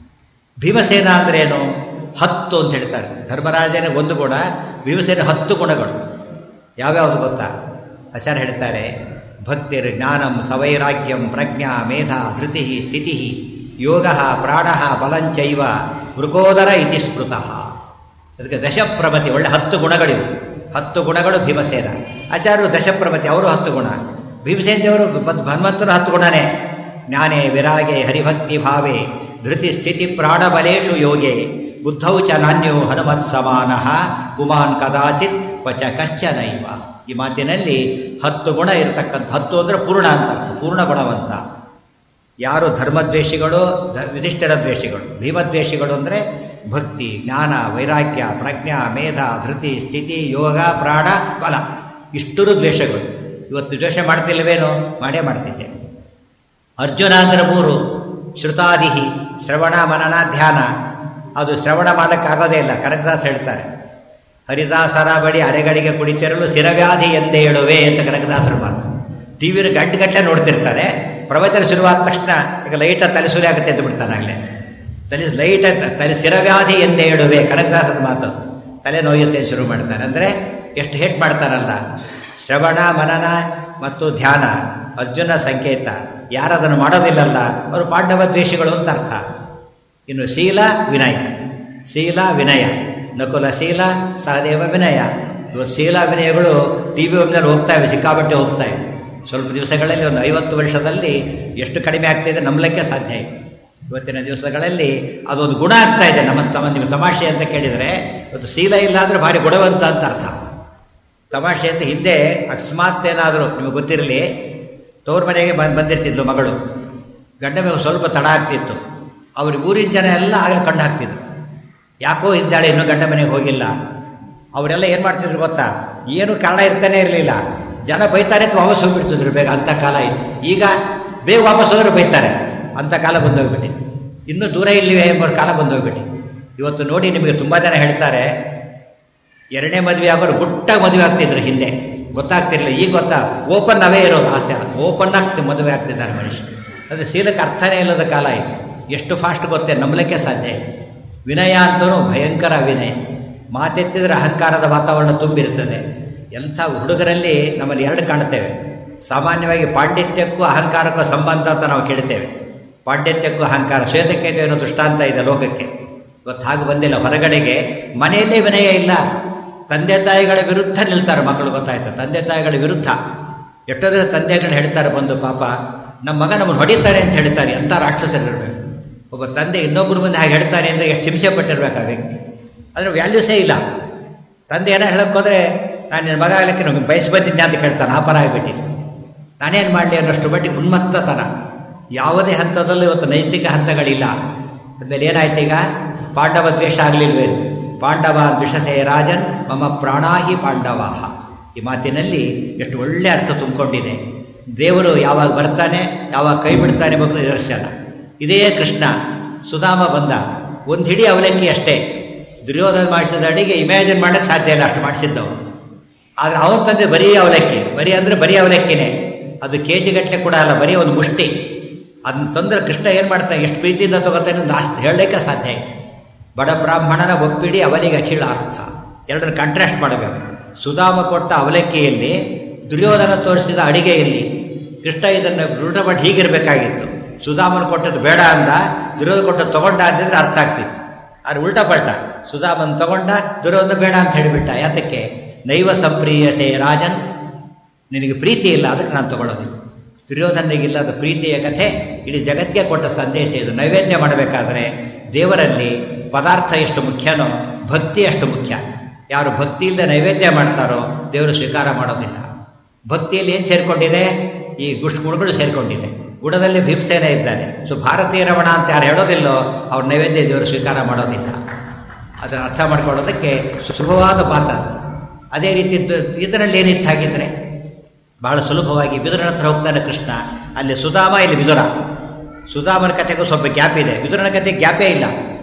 ಭೀಮಸೇನ ಅಂದ್ರೇನು ಹತ್ತು ಅಂತ ಹೇಳ್ತಾರೆ ಧರ್ಮರಾಜನ ಒಂದು ಗುಣ ಭೀಮಸೇನ ಹತ್ತು ಗುಣಗಳು ಯಾವ್ಯಾವುದು ಗೊತ್ತಾ ಆಚಾರ್ಯ ಹೇಳ್ತಾರೆ ಭಕ್ತಿರ್ ಜ್ಞಾನಂ ಸವೈರಾಗ್ಯಂ ಪ್ರಜ್ಞಾ ಮೇಧ ಧೃತಿ ಸ್ಥಿತಿ ಯೋಗ ಪ್ರಾಣ ಬಲಂಚೈವ ಮೃಗೋದರ ಇತಿ ಸ್ಮೃತಃ ಅದಕ್ಕೆ ದಶಪ್ರಮತಿ ಒಳ್ಳೆ ಹತ್ತು ಗುಣಗಳಿವು ಹತ್ತು ಗುಣಗಳು ಭೀಮಸೇನ ಆಚಾರ್ಯರು ದಶಪ್ರಮತಿ ಅವರು ಹತ್ತು ಗುಣ ಭೀಮಸೇನ ದೇವರು ಹನುಮಂತರು ಹತ್ತು ಗುಣನೇ ಜ್ಞಾನೇ ವಿರಾಗೆ ಹರಿಭಕ್ತಿ ಭಾವೆ ಧೃತಿ ಸ್ಥಿತಿ ಪ್ರಾಣಬಲೇಶು ಯೋಗೆ ಬುದ್ಧೌ ಚ ನಾನ್ಯೋ ಹನುಮತ್ ಸಮಾನ ಪುಮಾನ್ ಕದಾಚಿತ್ ವಚ ಕಶ್ಚನೈವ ಈ ಮಾತಿನಲ್ಲಿ ಹತ್ತು ಗುಣ ಇರತಕ್ಕಂಥ ಹತ್ತು ಅಂದರೆ ಪೂರ್ಣ ಅಂತ ಪೂರ್ಣ ಗುಣವಂತ ಯಾರು ಧರ್ಮದ್ವೇಷಿಗಳು ಧ ಯುಧಿಷ್ಠಿರ ದ್ವೇಷಿಗಳು ಭೀಮದ್ವೇಷಿಗಳು ಅಂದರೆ ಭಕ್ತಿ ಜ್ಞಾನ ವೈರಾಗ್ಯ ಪ್ರಜ್ಞಾ ಮೇಧ ಧೃತಿ ಸ್ಥಿತಿ ಯೋಗ ಪ್ರಾಣ ಬಲ ಇಷ್ಟರು ದ್ವೇಷಗಳು ಇವತ್ತು ದ್ವೇಷ ಮಾಡ್ತಿಲ್ಲವೇನೋ ಮಾಡೇ ಮಾಡ್ತಿದ್ದೆ ಅರ್ಜುನ ಅಂದರೆ ಮೂರು ಶ್ರುತಾದಿಹಿ ಶ್ರವಣ ಮನನ ಧ್ಯಾನ ಅದು ಶ್ರವಣ ಮಾಡಲಿಕ್ಕಾಗೋದೇ ಇಲ್ಲ ಕನಕದಾಸ್ ಹೇಳ್ತಾರೆ ಹರಿದಾಸರ ಬಳಿ ಅರೆಗಳಿಗೆ ಕುಡಿತಿರಲು ಶಿರವ್ಯಾಧಿ ಎಂದೇ ಹೇಳುವೆ ಅಂತ ಕನಕದಾಸರ ಮಾತು ಟಿ ವಿಲಿ ಗಂಟೆ ಗಟ್ಟಲೆ ನೋಡ್ತಿರ್ತಾರೆ ಪ್ರವಚನ ಶುರುವಾದ ತಕ್ಷಣ ಈಗ ಲೈಟ ತಲೆ ಸುರಿ ಆಗುತ್ತೆ ಅಂತ ಬಿಡ್ತಾನೆ ಆಗಲೇ ತಲೆ ಲೈಟ ತಲೆ ಶಿರವ್ಯಾಧಿ ಎಂದೇ ಹೇಳುವೆ ಕನಕದಾಸದ ಮಾತು ತಲೆ ನೋಯುತ್ತೆ ಶುರು ಮಾಡ್ತಾನೆ ಅಂದರೆ ಎಷ್ಟು ಹೇಟ್ ಮಾಡ್ತಾರಲ್ಲ ಶ್ರವಣ ಮನನ ಮತ್ತು ಧ್ಯಾನ ಅರ್ಜುನ ಸಂಕೇತ ಯಾರದನ್ನು ಮಾಡೋದಿಲ್ಲಲ್ಲ ಅವರು ಪಾಂಡವ ದ್ವೇಷಿಗಳು ಅಂತ ಅರ್ಥ ಇನ್ನು ಶೀಲ ವಿನಯ ಶೀಲ ವಿನಯ ನಕುಲ ಶೀಲ ಸಹದೇವ ವಿನಯ ಇವತ್ತು ಶೀಲ ವಿನಯಗಳು ಟಿ ವಿ ಒಮ್ನಲ್ಲಿ ಹೋಗ್ತಾ ಇವೆ ಸಿಕ್ಕಾಪಟ್ಟೆ ಹೋಗ್ತಾ ಇವೆ ಸ್ವಲ್ಪ ದಿವಸಗಳಲ್ಲಿ ಒಂದು ಐವತ್ತು ವರ್ಷದಲ್ಲಿ ಎಷ್ಟು ಕಡಿಮೆ ಆಗ್ತಾಯಿದೆ ನಂಬಲಿಕ್ಕೆ ಸಾಧ್ಯ ಇದೆ ಇವತ್ತಿನ ದಿವಸಗಳಲ್ಲಿ ಅದೊಂದು ಗುಣ ಆಗ್ತಾ ಇದೆ ನಮ್ಮ ತಮ್ಮ ನೀವು ತಮಾಷೆ ಅಂತ ಕೇಳಿದರೆ ಇವತ್ತು ಶೀಲ ಇಲ್ಲ ಅಂದರೆ ಭಾರಿ ಗುಣವಂತ ಅಂತ ಅರ್ಥ ತಮಾಷೆ ಅಂತ ಹಿಂದೆ ಅಕಸ್ಮಾತ್ ಏನಾದರೂ ನಿಮಗೆ ಗೊತ್ತಿರಲಿ ತವ್ರ ಮನೆಗೆ ಬಂದು ಬಂದಿರ್ತಿದ್ಲು ಮಗಳು ಗಂಡ ಮೇಲೆ ಸ್ವಲ್ಪ ತಡ ಆಗ್ತಿತ್ತು ಅವ್ರಿಗೆ ಊರಿನ ಜನ ಎಲ್ಲ ಆಗಲೇ ಕಣ್ಣು ಹಾಕ್ತಿದ್ರು ಯಾಕೋ ಇದ್ದಾಳೆ ಇನ್ನೂ ಗಂಡ ಮನೆಗೆ ಹೋಗಿಲ್ಲ ಅವರೆಲ್ಲ ಏನು ಮಾಡ್ತಿದ್ರು ಗೊತ್ತಾ ಏನು ಕಾರಣ ಇರ್ತಾನೆ ಇರಲಿಲ್ಲ ಜನ ಬೈತಾರೆ ಅಂತ ವಾಪಸ್ ಹೋಗ್ಬಿಡ್ತಿದ್ರು ಬೇಗ ಅಂಥ ಕಾಲ ಇತ್ತು ಈಗ ಬೇಗ ವಾಪಸ್ ಹೋದ್ರೆ ಬೈತಾರೆ ಅಂಥ ಕಾಲ ಬಂದೋಗ್ಬಿಟ್ಟು ಇನ್ನೂ ದೂರ ಇಲ್ಲಿವೆ ಎಂಬ ಕಾಲ ಬಂದೋಗ್ಬಿಟ್ಟು ಇವತ್ತು ನೋಡಿ ನಿಮಗೆ ತುಂಬ ಜನ ಹೇಳ್ತಾರೆ ಎರಡನೇ ಮದುವೆ ಆಗೋರು ಗುಟ್ಟಾಗಿ ಮದುವೆ ಆಗ್ತಿದ್ರು ಹಿಂದೆ ಗೊತ್ತಾಗ್ತಿರ್ಲಿಲ್ಲ ಈಗ ಗೊತ್ತಾ ಓಪನ್ ಅವೇ ಇರೋದು ಆ ಥರ ಓಪನ್ ಆಗ್ತಿ ಮದುವೆ ಆಗ್ತಿದ್ದಾರೆ ಮನುಷ್ಯ ಅಂದರೆ ಶೀಲಕ್ಕೆ ಅರ್ಥನೇ ಇಲ್ಲದ ಕಾಲ ಇದು ಎಷ್ಟು ಫಾಸ್ಟ್ ಗೊತ್ತೇ ನಂಬಲಿಕ್ಕೆ ಸಾಧ್ಯ ವಿನಯ ಅಂತೂ ಭಯಂಕರ ವಿನಯ ಮಾತೆತ್ತಿದ್ರೆ ಅಹಂಕಾರದ ವಾತಾವರಣ ತುಂಬಿರ್ತದೆ ಎಂಥ ಹುಡುಗರಲ್ಲಿ ನಮ್ಮಲ್ಲಿ ಎರಡು ಕಾಣ್ತೇವೆ ಸಾಮಾನ್ಯವಾಗಿ ಪಾಂಡಿತ್ಯಕ್ಕೂ ಅಹಂಕಾರಕ್ಕೂ ಸಂಬಂಧ ಅಂತ ನಾವು ಕೇಳ್ತೇವೆ ಪಾಂಡಿತ್ಯಕ್ಕೂ ಅಹಂಕಾರ ಶ್ವೇತಕೇತು ಏನೋ ದೃಷ್ಟಾಂತ ಇದೆ ಲೋಕಕ್ಕೆ ಇವತ್ತು ಹಾಗೆ ಬಂದಿಲ್ಲ ಹೊರಗಡೆಗೆ ಮನೆಯಲ್ಲೇ ವಿನಯ ಇಲ್ಲ ತಂದೆ ತಾಯಿಗಳ ವಿರುದ್ಧ ನಿಲ್ತಾರೆ ಮಕ್ಕಳು ಗೊತ್ತಾಯ್ತು ತಂದೆ ತಾಯಿಗಳ ವಿರುದ್ಧ ಎಷ್ಟೋದ್ರೆ ತಂದೆಗಳು ಹೇಳ್ತಾರೆ ಬಂದು ಪಾಪ ನಮ್ಮ ಮಗ ನಮ್ಮನ್ನು ಹೊಡಿತಾರೆ ಅಂತ ಹೇಳ್ತಾರೆ ಎಂಥ ರಾಕ್ಷಸರಿರಬೇಕು ಒಬ್ಬ ತಂದೆ ಇನ್ನೊಬ್ಬರು ಮುಂದೆ ಹಾಗೆ ಹೇಳ್ತಾನೆ ಅಂದರೆ ಎಷ್ಟು ಹಿಂಸೆ ಪಟ್ಟಿರ್ಬೇಕು ಆ ವ್ಯಕ್ತಿ ಆದರೆ ವ್ಯಾಲ್ಯೂಸೇ ಇಲ್ಲ ತಂದೆ ಏನೋ ಹೇಳಕ್ಕೆ ಹೋದರೆ ನಾನು ನಿನ್ನ ಮಗ ಆಗಲಿಕ್ಕೆ ನಮಗೆ ಬಯಸಿ ಬಂದಿದ್ದೆ ಅಂತ ಕೇಳ್ತಾನೆ ಆ ಪರ ಆಗಿಬಿಟ್ಟಿದ್ದೆ ನಾನೇನು ಮಾಡಲಿ ಅನ್ನೋಷ್ಟು ಮಟ್ಟಿಗೆ ಉನ್ಮತ್ತತನ ಯಾವುದೇ ಹಂತದಲ್ಲೂ ಇವತ್ತು ನೈತಿಕ ಹಂತಗಳಿಲ್ಲ ಆಮೇಲೆ ಏನಾಯ್ತು ಈಗ ಪಾಂಡವ ದ್ವೇಷ ಆಗಲಿಲ್ವೇನು ಪಾಂಡವ ದ್ವಿಷಸೇ ರಾಜನ್ ಮಮ ಪ್ರಾಣಾಹಿ ಪಾಂಡವಾಹ ಈ ಮಾತಿನಲ್ಲಿ ಎಷ್ಟು ಒಳ್ಳೆ ಅರ್ಥ ತುಂಬಿಕೊಂಡಿದೆ ದೇವರು ಯಾವಾಗ ಬರ್ತಾನೆ ಯಾವಾಗ ಕೈ ಬಿಡ್ತಾನೆ ಬಗ್ಗೆ ನಿದರ್ಶನ ಇದೇ ಕೃಷ್ಣ ಸುಧಾಮ ಬಂದ ಒಂದು ಹಿಡಿ ಅವಲಕ್ಕಿ ಅಷ್ಟೇ ದುರ್ಯೋಧನ ಮಾಡಿಸಿದ ಅಡಿಗೆ ಇಮ್ಯಾಜಿನ್ ಮಾಡೋಕ್ಕೆ ಸಾಧ್ಯ ಇಲ್ಲ ಅಷ್ಟು ಮಾಡಿಸಿದ್ದವು ಆದರೆ ಅವನ ತಂದೆ ಬರೀ ಅವಲಕ್ಕಿ ಬರೀ ಅಂದರೆ ಬರೀ ಅವಲಕ್ಕಿನೇ ಅದು ಕೆ ಜಿ ಗಟ್ಟಲೆ ಕೂಡ ಅಲ್ಲ ಬರೀ ಒಂದು ಮುಷ್ಟಿ ಅದನ್ನ ತಂದ್ರೆ ಕೃಷ್ಣ ಏನು ಮಾಡ್ತಾನೆ ಎಷ್ಟು ಪ್ರೀತಿಯಿಂದ ತಗೋತಾನೆ ಅಷ್ಟು ಹೇಳಲಿಕ್ಕೆ ಸಾಧ್ಯ ಇಲ್ಲ ಬಡ ಬ್ರಾಹ್ಮಣನ ಒಪ್ಪಿಡಿ ಅವಲಿಗೆ ಅಖಿಳ ಅರ್ಥ ಎರಡನ್ನು ಕಾಂಟ್ರಾಸ್ಟ್ ಮಾಡಬೇಕು ಸುಧಾಮ ಕೊಟ್ಟ ಅವಲಕ್ಕಿಯಲ್ಲಿ ದುರ್ಯೋಧನ ತೋರಿಸಿದ ಅಡಿಗೆಯಲ್ಲಿ ಕೃಷ್ಣ ಇದನ್ನು ರೂಢ ಮಾಡಿ ಹೀಗಿರಬೇಕಾಗಿತ್ತು ಸುಧಾಮನ ಕೊಟ್ಟದ್ದು ಬೇಡ ಅಂದ ದುರ್ಯೋಧನ ಕೊಟ್ಟದ್ದು ತಗೊಂಡ ಅಂದಿದ್ರೆ ಅರ್ಥ ಆಗ್ತಿತ್ತು ಅದು ಉಲ್ಟಾ ಪಲ್ಟ ಸುಧಾಮನ್ ತಗೊಂಡ ದುರ್ಯೋಧನ ಬೇಡ ಅಂತ ಹೇಳಿಬಿಟ್ಟ ಯಾತಕ್ಕೆ ನೈವ ಸಂಪ್ರೀಯಸೆ ರಾಜನ್ ನಿನಗೆ ಪ್ರೀತಿ ಇಲ್ಲ ಅದಕ್ಕೆ ನಾನು ತಗೊಳ್ಳೋದಿಲ್ಲ ದುರ್ಯೋಧನಿಗಿಲ್ಲದ ಪ್ರೀತಿಯ ಕಥೆ ಇಡೀ ಜಗತ್ತಿಗೆ ಕೊಟ್ಟ ಸಂದೇಶ ಇದು ನೈವೇದ್ಯ ಮಾಡಬೇಕಾದ್ರೆ ದೇವರಲ್ಲಿ ಪದಾರ್ಥ ಎಷ್ಟು ಮುಖ್ಯನೋ ಭಕ್ತಿ ಅಷ್ಟು ಮುಖ್ಯ ಯಾರು ಭಕ್ತಿ ಇಲ್ಲದೆ ನೈವೇದ್ಯ ಮಾಡ್ತಾರೋ ದೇವರು ಸ್ವೀಕಾರ ಮಾಡೋದಿಲ್ಲ ಭಕ್ತಿಯಲ್ಲಿ ಏನು ಸೇರಿಕೊಂಡಿದೆ ಈ ಗುಷ್ಟು ಗುಣಗಳು ಸೇರಿಕೊಂಡಿದೆ ಗುಣದಲ್ಲಿ ಭೀಮಸೇನ ಇದ್ದಾನೆ ಸೊ ಭಾರತೀಯ ರಮಣ ಅಂತ ಯಾರು ಹೇಳೋದಿಲ್ಲೋ ಅವ್ರ ನೈವೇದ್ಯ ದೇವರು ಸ್ವೀಕಾರ ಮಾಡೋದಿಲ್ಲ ಅದನ್ನು ಅರ್ಥ ಮಾಡ್ಕೊಳ್ಳೋದಕ್ಕೆ ಸುಲಭವಾದ ಮಾತು ಅದೇ ರೀತಿ ಇದರಲ್ಲಿ ಏನಿತ್ತು ಹಾಗಿದ್ರೆ ಬಹಳ ಸುಲಭವಾಗಿ ವಿದುರನ ಹತ್ರ ಹೋಗ್ತಾನೆ ಕೃಷ್ಣ ಅಲ್ಲಿ ಸುಧಾಮ ಇಲ್ಲಿ ವಿದುರ ಸುಧಾಮನ ಕಥೆಗೂ ಸ್ವಲ್ಪ ಗ್ಯಾಪ್ ಇದೆ ವಿದುರನ ಕಥೆ ಗ್ಯಾಪೇ ಇಲ್ಲ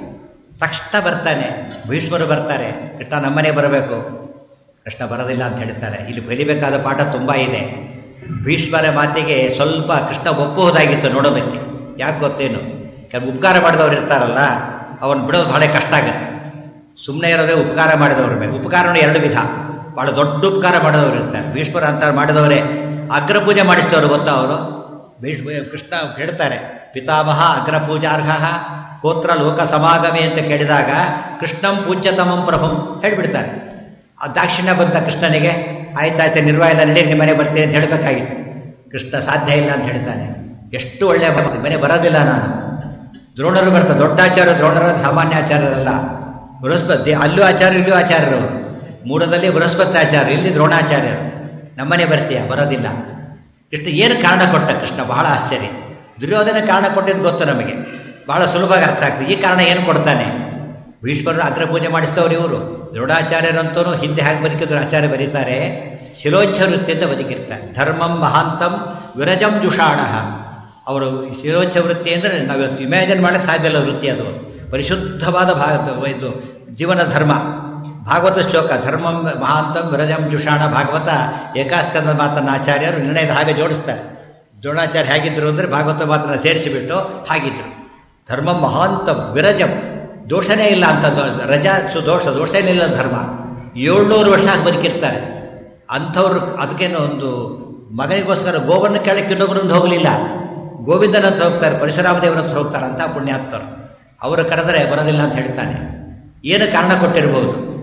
ತಕ್ಷಣ ಬರ್ತಾನೆ ಭೀಷ್ಮರು ಬರ್ತಾರೆ ಕೃಷ್ಣ ನಮ್ಮನೆ ಬರಬೇಕು ಕೃಷ್ಣ ಬರೋದಿಲ್ಲ ಅಂತ ಹೇಳ್ತಾರೆ ಇಲ್ಲಿ ಕಲಿಬೇಕಾದ ಪಾಠ ತುಂಬ ಇದೆ ಭೀಷ್ಮರ ಮಾತಿಗೆ ಸ್ವಲ್ಪ ಕೃಷ್ಣ ಒಪ್ಪಬಹುದಾಗಿತ್ತು ನೋಡೋದಕ್ಕೆ ಯಾಕೆ ಗೊತ್ತೇನು ಕೆಲವು ಉಪಕಾರ ಮಾಡಿದವ್ರು ಇರ್ತಾರಲ್ಲ ಅವನು ಬಿಡೋದು ಭಾಳ ಕಷ್ಟ ಆಗುತ್ತೆ ಸುಮ್ಮನೆ ಇರೋದೇ ಉಪಕಾರ ಮಾಡಿದವ್ರ ಮೇಲೆ ಉಪಕಾರನೂ ಎರಡು ವಿಧ ಭಾಳ ದೊಡ್ಡ ಉಪಕಾರ ಮಾಡಿದವರು ಇರ್ತಾರೆ ಭೀಷ್ಮರ ಅಂತ ಮಾಡಿದವರೇ ಅಗ್ರಪೂಜೆ ಮಾಡಿಸಿದವರು ಗೊತ್ತಾ ಅವರು ಭೀಷ್ಮ ಕೃಷ್ಣ ಹೇಳ್ತಾರೆ ಪಿತಾಮಹ ಅಗ್ರಪೂಜಾರ್ಹ ಕೋತ್ರ ಲೋಕ ಸಮಾಗಮಿ ಅಂತ ಕೇಳಿದಾಗ ಕೃಷ್ಣಂ ಪೂಜ್ಯತಮಂ ಪ್ರಭುಂ ಹೇಳಿಬಿಡ್ತಾರೆ ಆ ದಾಕ್ಷಿಣ್ಯ ಬಂತ ಕೃಷ್ಣನಿಗೆ ಆಯ್ತಾಯ್ತು ನಿರ್ವಾಹ ಇಲ್ಲ ನಡಿ ನಿಮ್ಮ ಮನೆ ಬರ್ತೀನಿ ಅಂತ ಹೇಳಬೇಕಾಗಿತ್ತು ಕೃಷ್ಣ ಸಾಧ್ಯ ಇಲ್ಲ ಅಂತ ಹೇಳ್ತಾನೆ ಎಷ್ಟು ಒಳ್ಳೆಯ ಮನೆ ಬರೋದಿಲ್ಲ ನಾನು ದ್ರೋಣರು ಬರ್ತಾರೆ ದೊಡ್ಡ ಆಚಾರ್ಯ ದ್ರೋಣರ ಸಾಮಾನ್ಯ ಆಚಾರ್ಯರಲ್ಲ ಬೃಹಸ್ಪತಿ ಅಲ್ಲೂ ಆಚಾರ್ಯ ಇಲ್ಲೂ ಆಚಾರ್ಯರು ಮೂಡದಲ್ಲಿ ಬೃಹಸ್ಪತಿ ಆಚಾರ್ಯ ಇಲ್ಲಿ ದ್ರೋಣಾಚಾರ್ಯರು ನಮ್ಮನೆ ಬರ್ತೀಯ ಬರೋದಿಲ್ಲ ಇಷ್ಟು ಏನು ಕಾರಣ ಕೊಟ್ಟ ಕೃಷ್ಣ ಬಹಳ ಆಶ್ಚರ್ಯ ದುರ್ಯೋಧನ ಕಾರಣ ಕೊಟ್ಟಿದ್ದು ಗೊತ್ತು ನಮಗೆ ಬಹಳ ಸುಲಭವಾಗಿ ಅರ್ಥ ಆಗ್ತದೆ ಈ ಕಾರಣ ಏನು ಕೊಡ್ತಾನೆ ಭೀಷ್ಮರನ್ನು ಅಗ್ರಪೂಜೆ ಮಾಡಿಸ್ತವ್ರು ಇವರು ದೃಢಾಚಾರ್ಯರಂತೂ ಹಿಂದೆ ಹಾಗೆ ಬದುಕಿದ್ರು ಆಚಾರ್ಯ ಬರೀತಾರೆ ಶಿರೋಚ್ಛ ವೃತ್ತಿಯಿಂದ ಬದುಕಿರ್ತಾರೆ ಧರ್ಮಂ ಮಹಾಂತಂ ವಿರಜಂ ಜುಷಾಣ ಅವರು ಶಿರೋಚ್ಛ ವೃತ್ತಿ ಅಂದರೆ ನಾವು ಇಮ್ಯಾಜಿನ್ ಮಾಡೋಕ್ಕೆ ಸಾಧ್ಯ ಇಲ್ಲ ವೃತ್ತಿ ಅದು ಪರಿಶುದ್ಧವಾದ ಭಾಗ ಇದು ಜೀವನ ಧರ್ಮ ಭಾಗವತ ಶ್ಲೋಕ ಧರ್ಮಂ ಮಹಾಂತಂ ವಿರಜಂ ಜುಷಾಣ ಭಾಗವತ ಏಕಾಸ್ಕಂದ ಮಾತನ್ನು ಆಚಾರ್ಯರು ನಿರ್ಣಯದ ಹಾಗೆ ಜೋಡಿಸ್ತಾರೆ ದ್ರೋಣಾಚಾರ್ಯ ಹೇಗಿದ್ದರು ಅಂದರೆ ಭಾಗವತ ಮಾತನ್ನು ಸೇರಿಸಿಬಿಟ್ಟು ಹಾಗಿದ್ದರು ಧರ್ಮಂ ಮಹಾಂತಂ ವಿರಜಂ ದೋಷನೇ ಇಲ್ಲ ಅಂತ ರಜಾ ಸು ದೋಷ ದೋಷನೇ ಇಲ್ಲ ಧರ್ಮ ಏಳ್ನೂರು ವರ್ಷ ಆಗಿ ಬದುಕಿರ್ತಾರೆ ಅಂಥವ್ರು ಅದಕ್ಕೇನು ಒಂದು ಮಗನಿಗೋಸ್ಕರ ಗೋವನ್ನು ಕೆಳಕ್ಕೆ ಇನ್ನೊಬ್ಬರೊಂದು ಹೋಗಲಿಲ್ಲ ಗೋವಿಂದನ ಹತ್ರ ಹೋಗ್ತಾರೆ ಪರಶುರಾಮ ದೇವರ ಹತ್ರ ಹೋಗ್ತಾರೆ ಅಂತ ಪುಣ್ಯಾತ್ಮರು ಅವರು ಕರೆದರೆ ಬರೋದಿಲ್ಲ ಅಂತ ಹೇಳ್ತಾನೆ ಏನು ಕಾರಣ ಕೊಟ್ಟಿರ್ಬೋದು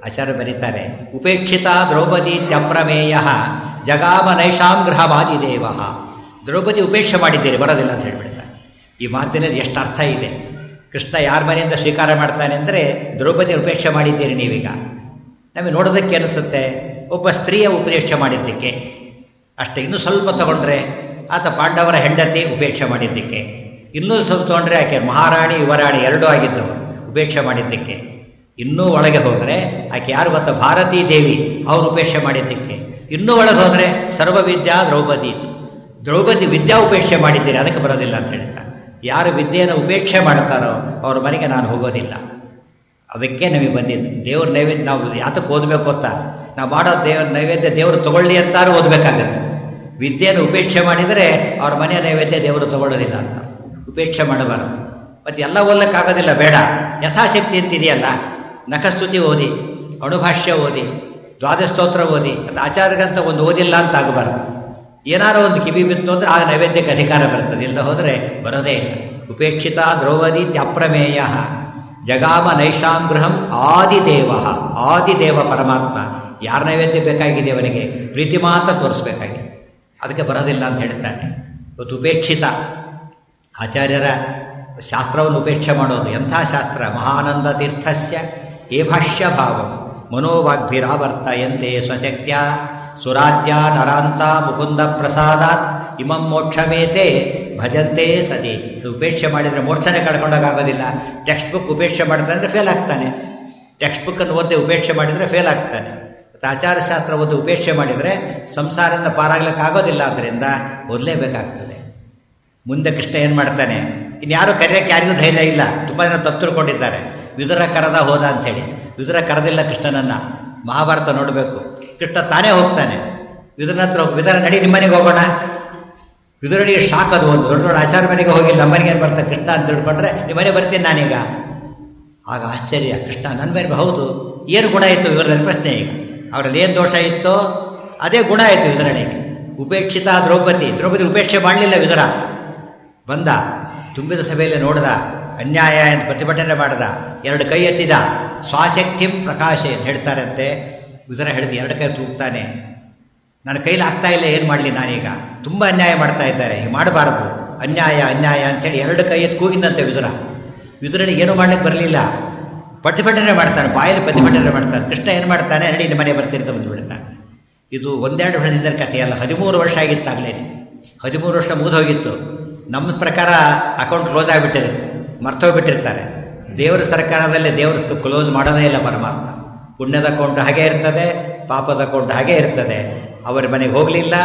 ಆಚಾರ್ಯ ಬರೀತಾರೆ ಉಪೇಕ್ಷಿತ ದ್ರೌಪದಿ ತ್ಯಪ್ರಮೇಯ ಜಗಾಮ ನೈಷಾಂ ಗೃಹಮಾದಿದೇವ ದ್ರೌಪದಿ ಉಪೇಕ್ಷೆ ಮಾಡಿದ್ದೀರಿ ಬರೋದಿಲ್ಲ ಅಂತ ಹೇಳ್ಬಿಡ್ತಾರೆ ಈ ಮಾತಿನಲ್ಲಿ ಎಷ್ಟು ಅರ್ಥ ಇದೆ ಕೃಷ್ಣ ಯಾರ ಮನೆಯಿಂದ ಸ್ವೀಕಾರ ಮಾಡ್ತಾನೆ ಅಂದರೆ ದ್ರೌಪದಿ ಉಪೇಕ್ಷೆ ಮಾಡಿದ್ದೀರಿ ನೀವೀಗ ನಮಗೆ ನೋಡೋದಕ್ಕೆ ಅನಿಸುತ್ತೆ ಒಬ್ಬ ಸ್ತ್ರೀಯ ಉಪದೇಶ ಮಾಡಿದ್ದಕ್ಕೆ ಅಷ್ಟೇ ಇನ್ನೂ ಸ್ವಲ್ಪ ತಗೊಂಡ್ರೆ ಆತ ಪಾಂಡವರ ಹೆಂಡತಿ ಉಪೇಕ್ಷೆ ಮಾಡಿದ್ದಕ್ಕೆ ಇನ್ನೂ ಸ್ವಲ್ಪ ತಗೊಂಡ್ರೆ ಆಕೆ ಮಹಾರಾಣಿ ಯುವರಾಣಿ ಎರಡೂ ಆಗಿದ್ದವು ಉಪೇಕ್ಷೆ ಮಾಡಿದ್ದಕ್ಕೆ ಇನ್ನೂ ಒಳಗೆ ಹೋದರೆ ಆಕೆ ಯಾರು ಗೊತ್ತಾ ಭಾರತೀ ದೇವಿ ಅವರು ಉಪೇಕ್ಷೆ ಮಾಡಿದ್ದಕ್ಕೆ ಇನ್ನೂ ಒಳಗೆ ಹೋದರೆ ಸರ್ವವಿದ್ಯಾ ದ್ರೌಪದಿ ಇದು ದ್ರೌಪದಿ ವಿದ್ಯಾ ಉಪೇಕ್ಷೆ ಮಾಡಿದ್ದೀರಿ ಅದಕ್ಕೆ ಬರೋದಿಲ್ಲ ಅಂತ ಹೇಳ್ತಾರೆ ಯಾರು ವಿದ್ಯೆಯನ್ನು ಉಪೇಕ್ಷೆ ಮಾಡ್ತಾರೋ ಅವ್ರ ಮನೆಗೆ ನಾನು ಹೋಗೋದಿಲ್ಲ ಅದಕ್ಕೆ ನಮಗೆ ಬಂದಿದ್ದು ದೇವ್ರ ನೈವೇದ್ಯ ನಾವು ಯಾತಕ್ಕೆ ಓದಬೇಕು ಅಂತ ನಾವು ಮಾಡೋ ದೇವ್ರ ನೈವೇದ್ಯ ದೇವರು ತಗೊಳ್ಳಿ ಅಂತಾರು ಓದಬೇಕಾಗತ್ತೆ ವಿದ್ಯೆಯನ್ನು ಉಪೇಕ್ಷೆ ಮಾಡಿದರೆ ಅವ್ರ ಮನೆಯ ನೈವೇದ್ಯ ದೇವರು ತಗೊಳ್ಳೋದಿಲ್ಲ ಅಂತ ಉಪೇಕ್ಷೆ ಮಾಡಬಾರದು ಮತ್ತು ಎಲ್ಲ ಓದಲಿಕ್ಕಾಗೋದಿಲ್ಲ ಬೇಡ ಯಥಾಶಕ್ತಿ ಅಂತಿದೆಯಲ್ಲ ನಖಸ್ತುತಿ ಓದಿ ಅಣುಭಾಷ್ಯ ಓದಿ ದ್ವಾದಸ್ತೋತ್ರ ಓದಿ ಮತ್ತು ಆಚಾರ್ಯಗಂತ ಒಂದು ಓದಿಲ್ಲ ಅಂತ ಆಗಬಾರ್ದು ಏನಾರೋ ಒಂದು ಕಿವಿ ಬಿತ್ತು ಅಂದರೆ ಆಗ ನೈವೇದ್ಯಕ್ಕೆ ಅಧಿಕಾರ ಬರ್ತದೆ ಇಲ್ಲದೆ ಹೋದರೆ ಬರೋದೇ ಇಲ್ಲ ಉಪೇಕ್ಷಿತ ದ್ರೌಪದಿ ತ್ಯಪ್ರಮೇಯ ಜಗಾಮ ನೈಷಾಂ ಗೃಹಂ ಆದಿದೇವ ಆದಿದೇವ ಪರಮಾತ್ಮ ಯಾರ ನೈವೇದ್ಯ ಬೇಕಾಗಿದೆ ಅವನಿಗೆ ಪ್ರೀತಿ ಮಾತ್ರ ತೋರಿಸ್ಬೇಕಾಗಿದೆ ಅದಕ್ಕೆ ಬರೋದಿಲ್ಲ ಅಂತ ಹೇಳ್ತಾನೆ ಇವತ್ತು ಉಪೇಕ್ಷಿತ ಆಚಾರ್ಯರ ಶಾಸ್ತ್ರವನ್ನು ಉಪೇಕ್ಷೆ ಮಾಡೋದು ಎಂಥ ಶಾಸ್ತ್ರ ಮಹಾನಂದ ತೀರ್ಥಸ್ಯ ಏ ಭಾಷ್ಯ ಭಾವಂ ಮನೋವಾಗ್ಭಿರಾವರ್ತಯಂತೆ ಸ್ವಶಕ್ತ್ಯ ಸುರಾಜ್ಯ ನರಾಂತ ಮುಕುಂದ ಪ್ರಸಾದಾತ್ ಇಮಂ ಮೋಕ್ಷಮೇತೆ ಭಜಂತೆ ಸದಿ ಉಪೇಕ್ಷೆ ಮಾಡಿದರೆ ಮೋಕ್ಷನೇ ಕಳ್ಕೊಂಡಾಗೋದಿಲ್ಲ ಟೆಕ್ಸ್ಟ್ ಬುಕ್ ಉಪೇಕ್ಷೆ ಮಾಡಿದ್ರೆ ಫೇಲ್ ಆಗ್ತಾನೆ ಟೆಕ್ಸ್ಟ್ ಬುಕ್ಕನ್ನು ಓದಿ ಉಪೇಕ್ಷೆ ಮಾಡಿದರೆ ಫೇಲ್ ಆಗ್ತಾನೆ ಮತ್ತು ಆಚಾರಶಾಸ್ತ್ರ ಓದಿ ಉಪೇಕ್ಷೆ ಮಾಡಿದರೆ ಸಂಸಾರದಿಂದ ಪಾರಾಗ್ಲಿಕ್ಕಾಗೋದಿಲ್ಲ ಆದ್ದರಿಂದ ಓದಲೇಬೇಕಾಗ್ತದೆ ಮುಂದೆ ಕೃಷ್ಣ ಏನು ಮಾಡ್ತಾನೆ ಇನ್ಯಾರು ಕರೆಯೋಕ್ಕೆ ಯಾರಿಗೂ ಧೈರ್ಯ ಇಲ್ಲ ತುಂಬ ಜನ ತಪ್ಪು ತಿಳ್ಕೊಂಡಿದ್ದಾರೆ ವಿದುರ ಕರೆದ ಹೋದ ಅಂಥೇಳಿ ವಿದುರ ಕರೆದಿಲ್ಲ ಕೃಷ್ಣನನ್ನು ಮಹಾಭಾರತ ನೋಡಬೇಕು ಕೃಷ್ಣ ತಾನೇ ಹೋಗ್ತಾನೆ ವಿದುರನ ಹತ್ರ ಹೋಗಿ ವಿದುರ ನಡಿ ನಿಮ್ಮನೆಗೆ ಹೋಗೋಣ ವಿದುರನಿಗೆ ಶಾಕ್ ಅದು ಒಂದು ದೊಡ್ಡ ದೊಡ್ಡ ಆಚಾರ ಮನೆಗೆ ಹೋಗಿಲ್ಲ ನಮ್ಮನೆಗೆ ಏನು ಬರ್ತಾರೆ ಕೃಷ್ಣ ಅಂತ ತಿಳ್ಕೊಂಡ್ರೆ ನಿಮ್ಮ ಮನೆ ಬರ್ತೀನಿ ನಾನೀಗ ಆಗ ಆಶ್ಚರ್ಯ ಕೃಷ್ಣ ನನ್ನ ಮೇಲೆ ಹೌದು ಏನು ಗುಣ ಇತ್ತು ಇವರಲ್ಲಿ ಪ್ರಶ್ನೆ ಈಗ ಅವರಲ್ಲಿ ಏನು ದೋಷ ಇತ್ತೋ ಅದೇ ಗುಣ ಆಯಿತು ವಿದುರನಿಗೆ ಉಪೇಕ್ಷಿತ ದ್ರೌಪದಿ ದ್ರೌಪದಿ ಉಪೇಕ್ಷೆ ಮಾಡಲಿಲ್ಲ ವಿದುರ ಬಂದ ತುಂಬಿದ ಸಭೆಯಲ್ಲಿ ನೋಡಿದ ಅನ್ಯಾಯ ಎಂದು ಪ್ರತಿಭಟನೆ ಮಾಡಿದ ಎರಡು ಕೈ ಎತ್ತಿದ ಸ್ವಾಶಕ್ತಿಂ ಪ್ರಕಾಶ ಅಂತ ಹೇಳ್ತಾರಂತೆ ವಿದುರ ಹೇಳಿದ ಎರಡು ಕೈ ತೂಗ್ತಾನೆ ನನ್ನ ಕೈಲಿ ಆಗ್ತಾ ಇಲ್ಲ ಏನು ಮಾಡಲಿ ನಾನೀಗ ತುಂಬ ಅನ್ಯಾಯ ಮಾಡ್ತಾ ಇದ್ದಾರೆ ಹೀಗೆ ಮಾಡಬಾರದು ಅನ್ಯಾಯ ಅನ್ಯಾಯ ಅಂತೇಳಿ ಎರಡು ಕೈ ಎತ್ತು ಕೂಗಿದಂತೆ ವಿದುರ ವಿದುರನಿಗೆ ಏನೂ ಮಾಡ್ಲಿಕ್ಕೆ ಬರಲಿಲ್ಲ ಪ್ರತಿಭಟನೆ ಮಾಡ್ತಾನೆ ಬಾಯಲ್ಲಿ ಪ್ರತಿಭಟನೆ ಮಾಡ್ತಾನೆ ಕೃಷ್ಣ ಏನು ಮಾಡ್ತಾನೆ ನಡಿ ನಿಮ್ಮ ಮನೆ ಬರ್ತೀನಿ ಅಂತ ಬಂದುಬಿಡ್ತಾನೆ ಇದು ಒಂದೆರಡು ಹೊಡೆದಿದ್ದ ಕಥೆಯಲ್ಲ ಹದಿಮೂರು ವರ್ಷ ಆಗಿತ್ತಾಗಲೇ ಹದಿಮೂರು ವರ್ಷ ಮುಗಿದೋಗಿತ್ತು ನಮ್ಮ ಪ್ರಕಾರ ಅಕೌಂಟ್ ಕ್ಲೋಸ್ ಆಗಿಬಿಟ್ಟಿರುತ್ತೆ ಮರ್ತೋಗ್ಬಿಟ್ಟಿರ್ತಾರೆ ದೇವರ ಸರ್ಕಾರದಲ್ಲಿ ದೇವರು ಕ್ಲೋಸ್ ಮಾಡೋದೇ ಇಲ್ಲ ಪರಮಾತ್ಮ ಪುಣ್ಯದ ಅಕೌಂಟ್ ಹಾಗೆ ಇರ್ತದೆ ಪಾಪದ ಅಕೌಂಟ್ ಹಾಗೆ ಇರ್ತದೆ ಅವರ ಮನೆಗೆ ಹೋಗಲಿಲ್ಲ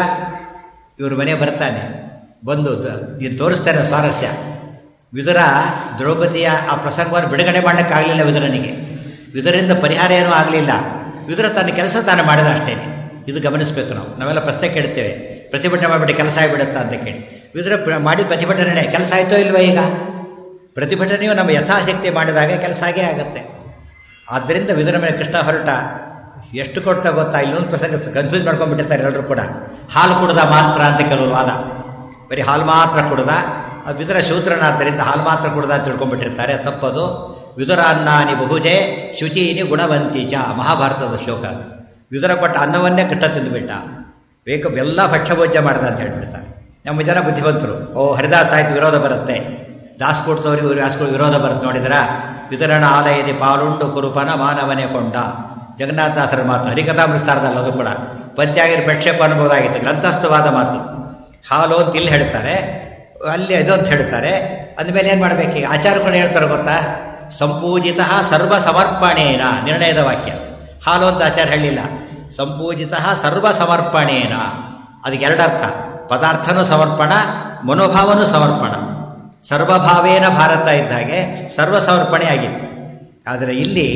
ಇವ್ರ ಮನೆ ಬರ್ತಾನೆ ಬಂದು ನೀನು ತೋರಿಸ್ತಾನೆ ಸ್ವಾರಸ್ಯ ವಿದುರ ದ್ರೌಪದಿಯ ಆ ಪ್ರಸಂಗವನ್ನು ಬಿಡುಗಡೆ ಮಾಡೋಕ್ಕಾಗಲಿಲ್ಲ ವಿದುರನಿಗೆ ವಿದುರಿಂದ ಪರಿಹಾರ ಏನೂ ಆಗಲಿಲ್ಲ ವಿದುರ ತನ್ನ ಕೆಲಸ ತಾನು ಮಾಡಿದ ಅಷ್ಟೇ ಇದು ಗಮನಿಸಬೇಕು ನಾವು ನಾವೆಲ್ಲ ಪ್ರಶ್ನೆ ಕೇಳ್ತೇವೆ ಪ್ರತಿಭಟನೆ ಮಾಡಿಬಿಟ್ಟು ಕೆಲಸ ಆಗಿಬಿಡುತ್ತಾ ಅಂತ ಕೇಳಿ ವಿದುರ ಮಾಡಿದ ಪ್ರತಿಭಟನೆ ಕೆಲಸ ಆಯಿತೋ ಇಲ್ವೋ ಈಗ ಪ್ರತಿಭಟನೆಯು ನಮ್ಮ ಯಥಾಶಕ್ತಿ ಮಾಡಿದಾಗ ಕೆಲಸ ಆಗೇ ಆಗುತ್ತೆ ಆದ್ದರಿಂದ ವಿದುರ ಮೇಲೆ ಕೃಷ್ಣ ಹೊರಟ ಎಷ್ಟು ಕೊಟ್ಟ ಗೊತ್ತಾ ಇಲ್ಲೊಂದು ಪ್ರಸಂಗ ಕನ್ಫ್ಯೂಸ್ ಮಾಡ್ಕೊಂಡ್ಬಿಟ್ಟಿರ್ತಾರೆ ಎಲ್ಲರೂ ಕೂಡ ಹಾಲು ಕುಡ್ದ ಮಾತ್ರ ಅಂತ ಕೆಲವರು ವಾದ ಬರೀ ಹಾಲು ಮಾತ್ರ ಕುಡ್ದ ಆ ವಿದುರ ಶೂದ್ರನಾದ್ದರಿಂದ ಹಾಲು ಮಾತ್ರ ಕುಡ್ದ ಅಂತ ತಿಳ್ಕೊಂಡ್ಬಿಟ್ಟಿರ್ತಾರೆ ತಪ್ಪದು ವಿದುರ ಅನ್ನಾನಿ ಬಹುಜೆ ಶುಚೀನಿ ಗುಣವಂತಿ ಚ ಮಹಾಭಾರತದ ಶ್ಲೋಕ ಅದು ವಿದುರ ಕೊಟ್ಟ ಅನ್ನವನ್ನೇ ಕೃಷ್ಣ ತಿಂದುಬಿಟ್ಟ ಬೇಕು ಎಲ್ಲ ಭಕ್ಷ್ಯಭೋಜ್ಯ ಮಾಡ್ದ ಅಂತ ಹೇಳ್ಬಿಡ್ತಾರೆ ನಮ್ಮ ಜನ ಬುದ್ಧಿವಂತರು ಓ ಹರಿದಾಸ್ ಆಯ್ತು ವಿರೋಧ ಬರುತ್ತೆ ದಾಸ್ ಕೊಡ್ತವ್ರಿಗೆ ಇವ್ರು ವ್ಯಾಸ್ಗಳು ವಿರೋಧ ಬರುತ್ತೆ ನೋಡಿದ್ರ ವಿತರಣ ಆಲಯದಿ ಪಾಲುಂಡು ಕುರುಪನ ಮಾನವನೇ ಕೊಂಡ ಜಗನ್ನಾಥದಾಸರ ಮಾತು ಹರಿಕಥಾಮೃಸ್ತಾರದಲ್ಲ ಅದು ಕೂಡ ಪದ್ಯಾಗಿರ ಪ್ರಕ್ಷೇಪ ಅನ್ಬೋದಾಗಿತ್ತು ಗ್ರಂಥಸ್ಥವಾದ ಮಾತು ಹಾಲು ಅಂತ ಇಲ್ಲಿ ಹೇಳ್ತಾರೆ ಅಲ್ಲಿ ಅದು ಅಂತ ಹೇಳ್ತಾರೆ ಅಂದಮೇಲೆ ಏನು ಮಾಡಬೇಕು ಆಚಾರ್ಯಗಳು ಹೇಳ್ತಾರೆ ಗೊತ್ತಾ ಸಂಪೂಜಿತ ಸರ್ವ ಸಮರ್ಪಣೇನ ನಿರ್ಣಯದ ವಾಕ್ಯ ಹಾಲು ಅಂತ ಆಚಾರ್ಯ ಹೇಳಿಲ್ಲ ಸಂಪೂಜಿತ ಸರ್ವ ಸಮರ್ಪಣೇನ ಅದಕ್ಕೆ ಎರಡರ್ಥ ಪದಾರ್ಥನೂ ಸಮರ್ಪಣ ಮನೋಭಾವನೂ ಸಮರ್ಪಣ ಸರ್ವಭಾವೇನ ಭಾರತ ಇದ್ದ ಹಾಗೆ ಸರ್ವ ಸಮರ್ಪಣೆ ಆಗಿತ್ತು ಆದರೆ ಇಲ್ಲಿ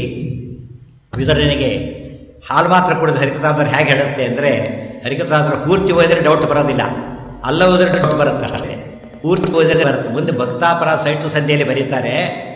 ವಿದುರನಿಗೆ ಹಾಲು ಮಾತ್ರ ಕುಡಿದು ಹರಿಕತಾಂತರ ಹೇಗೆ ಹೇಳುತ್ತೆ ಅಂದರೆ ಹರಿಕತಾಂತರ ಪೂರ್ತಿ ಓದಿದ್ರೆ ಡೌಟ್ ಬರೋದಿಲ್ಲ ಅಲ್ಲ ಓದಿದ್ರೆ ಡೌಟ್ ಬರುತ್ತೆ ಅಷ್ಟೇ ಪೂರ್ತಿ ಓದಿದ್ರೆ ಬರುತ್ತೆ ಮುಂದೆ ಭಕ್ತಾಪರ ಸೈಟು ಸಂಧಿಯಲ್ಲಿ ಬರೀತಾರೆ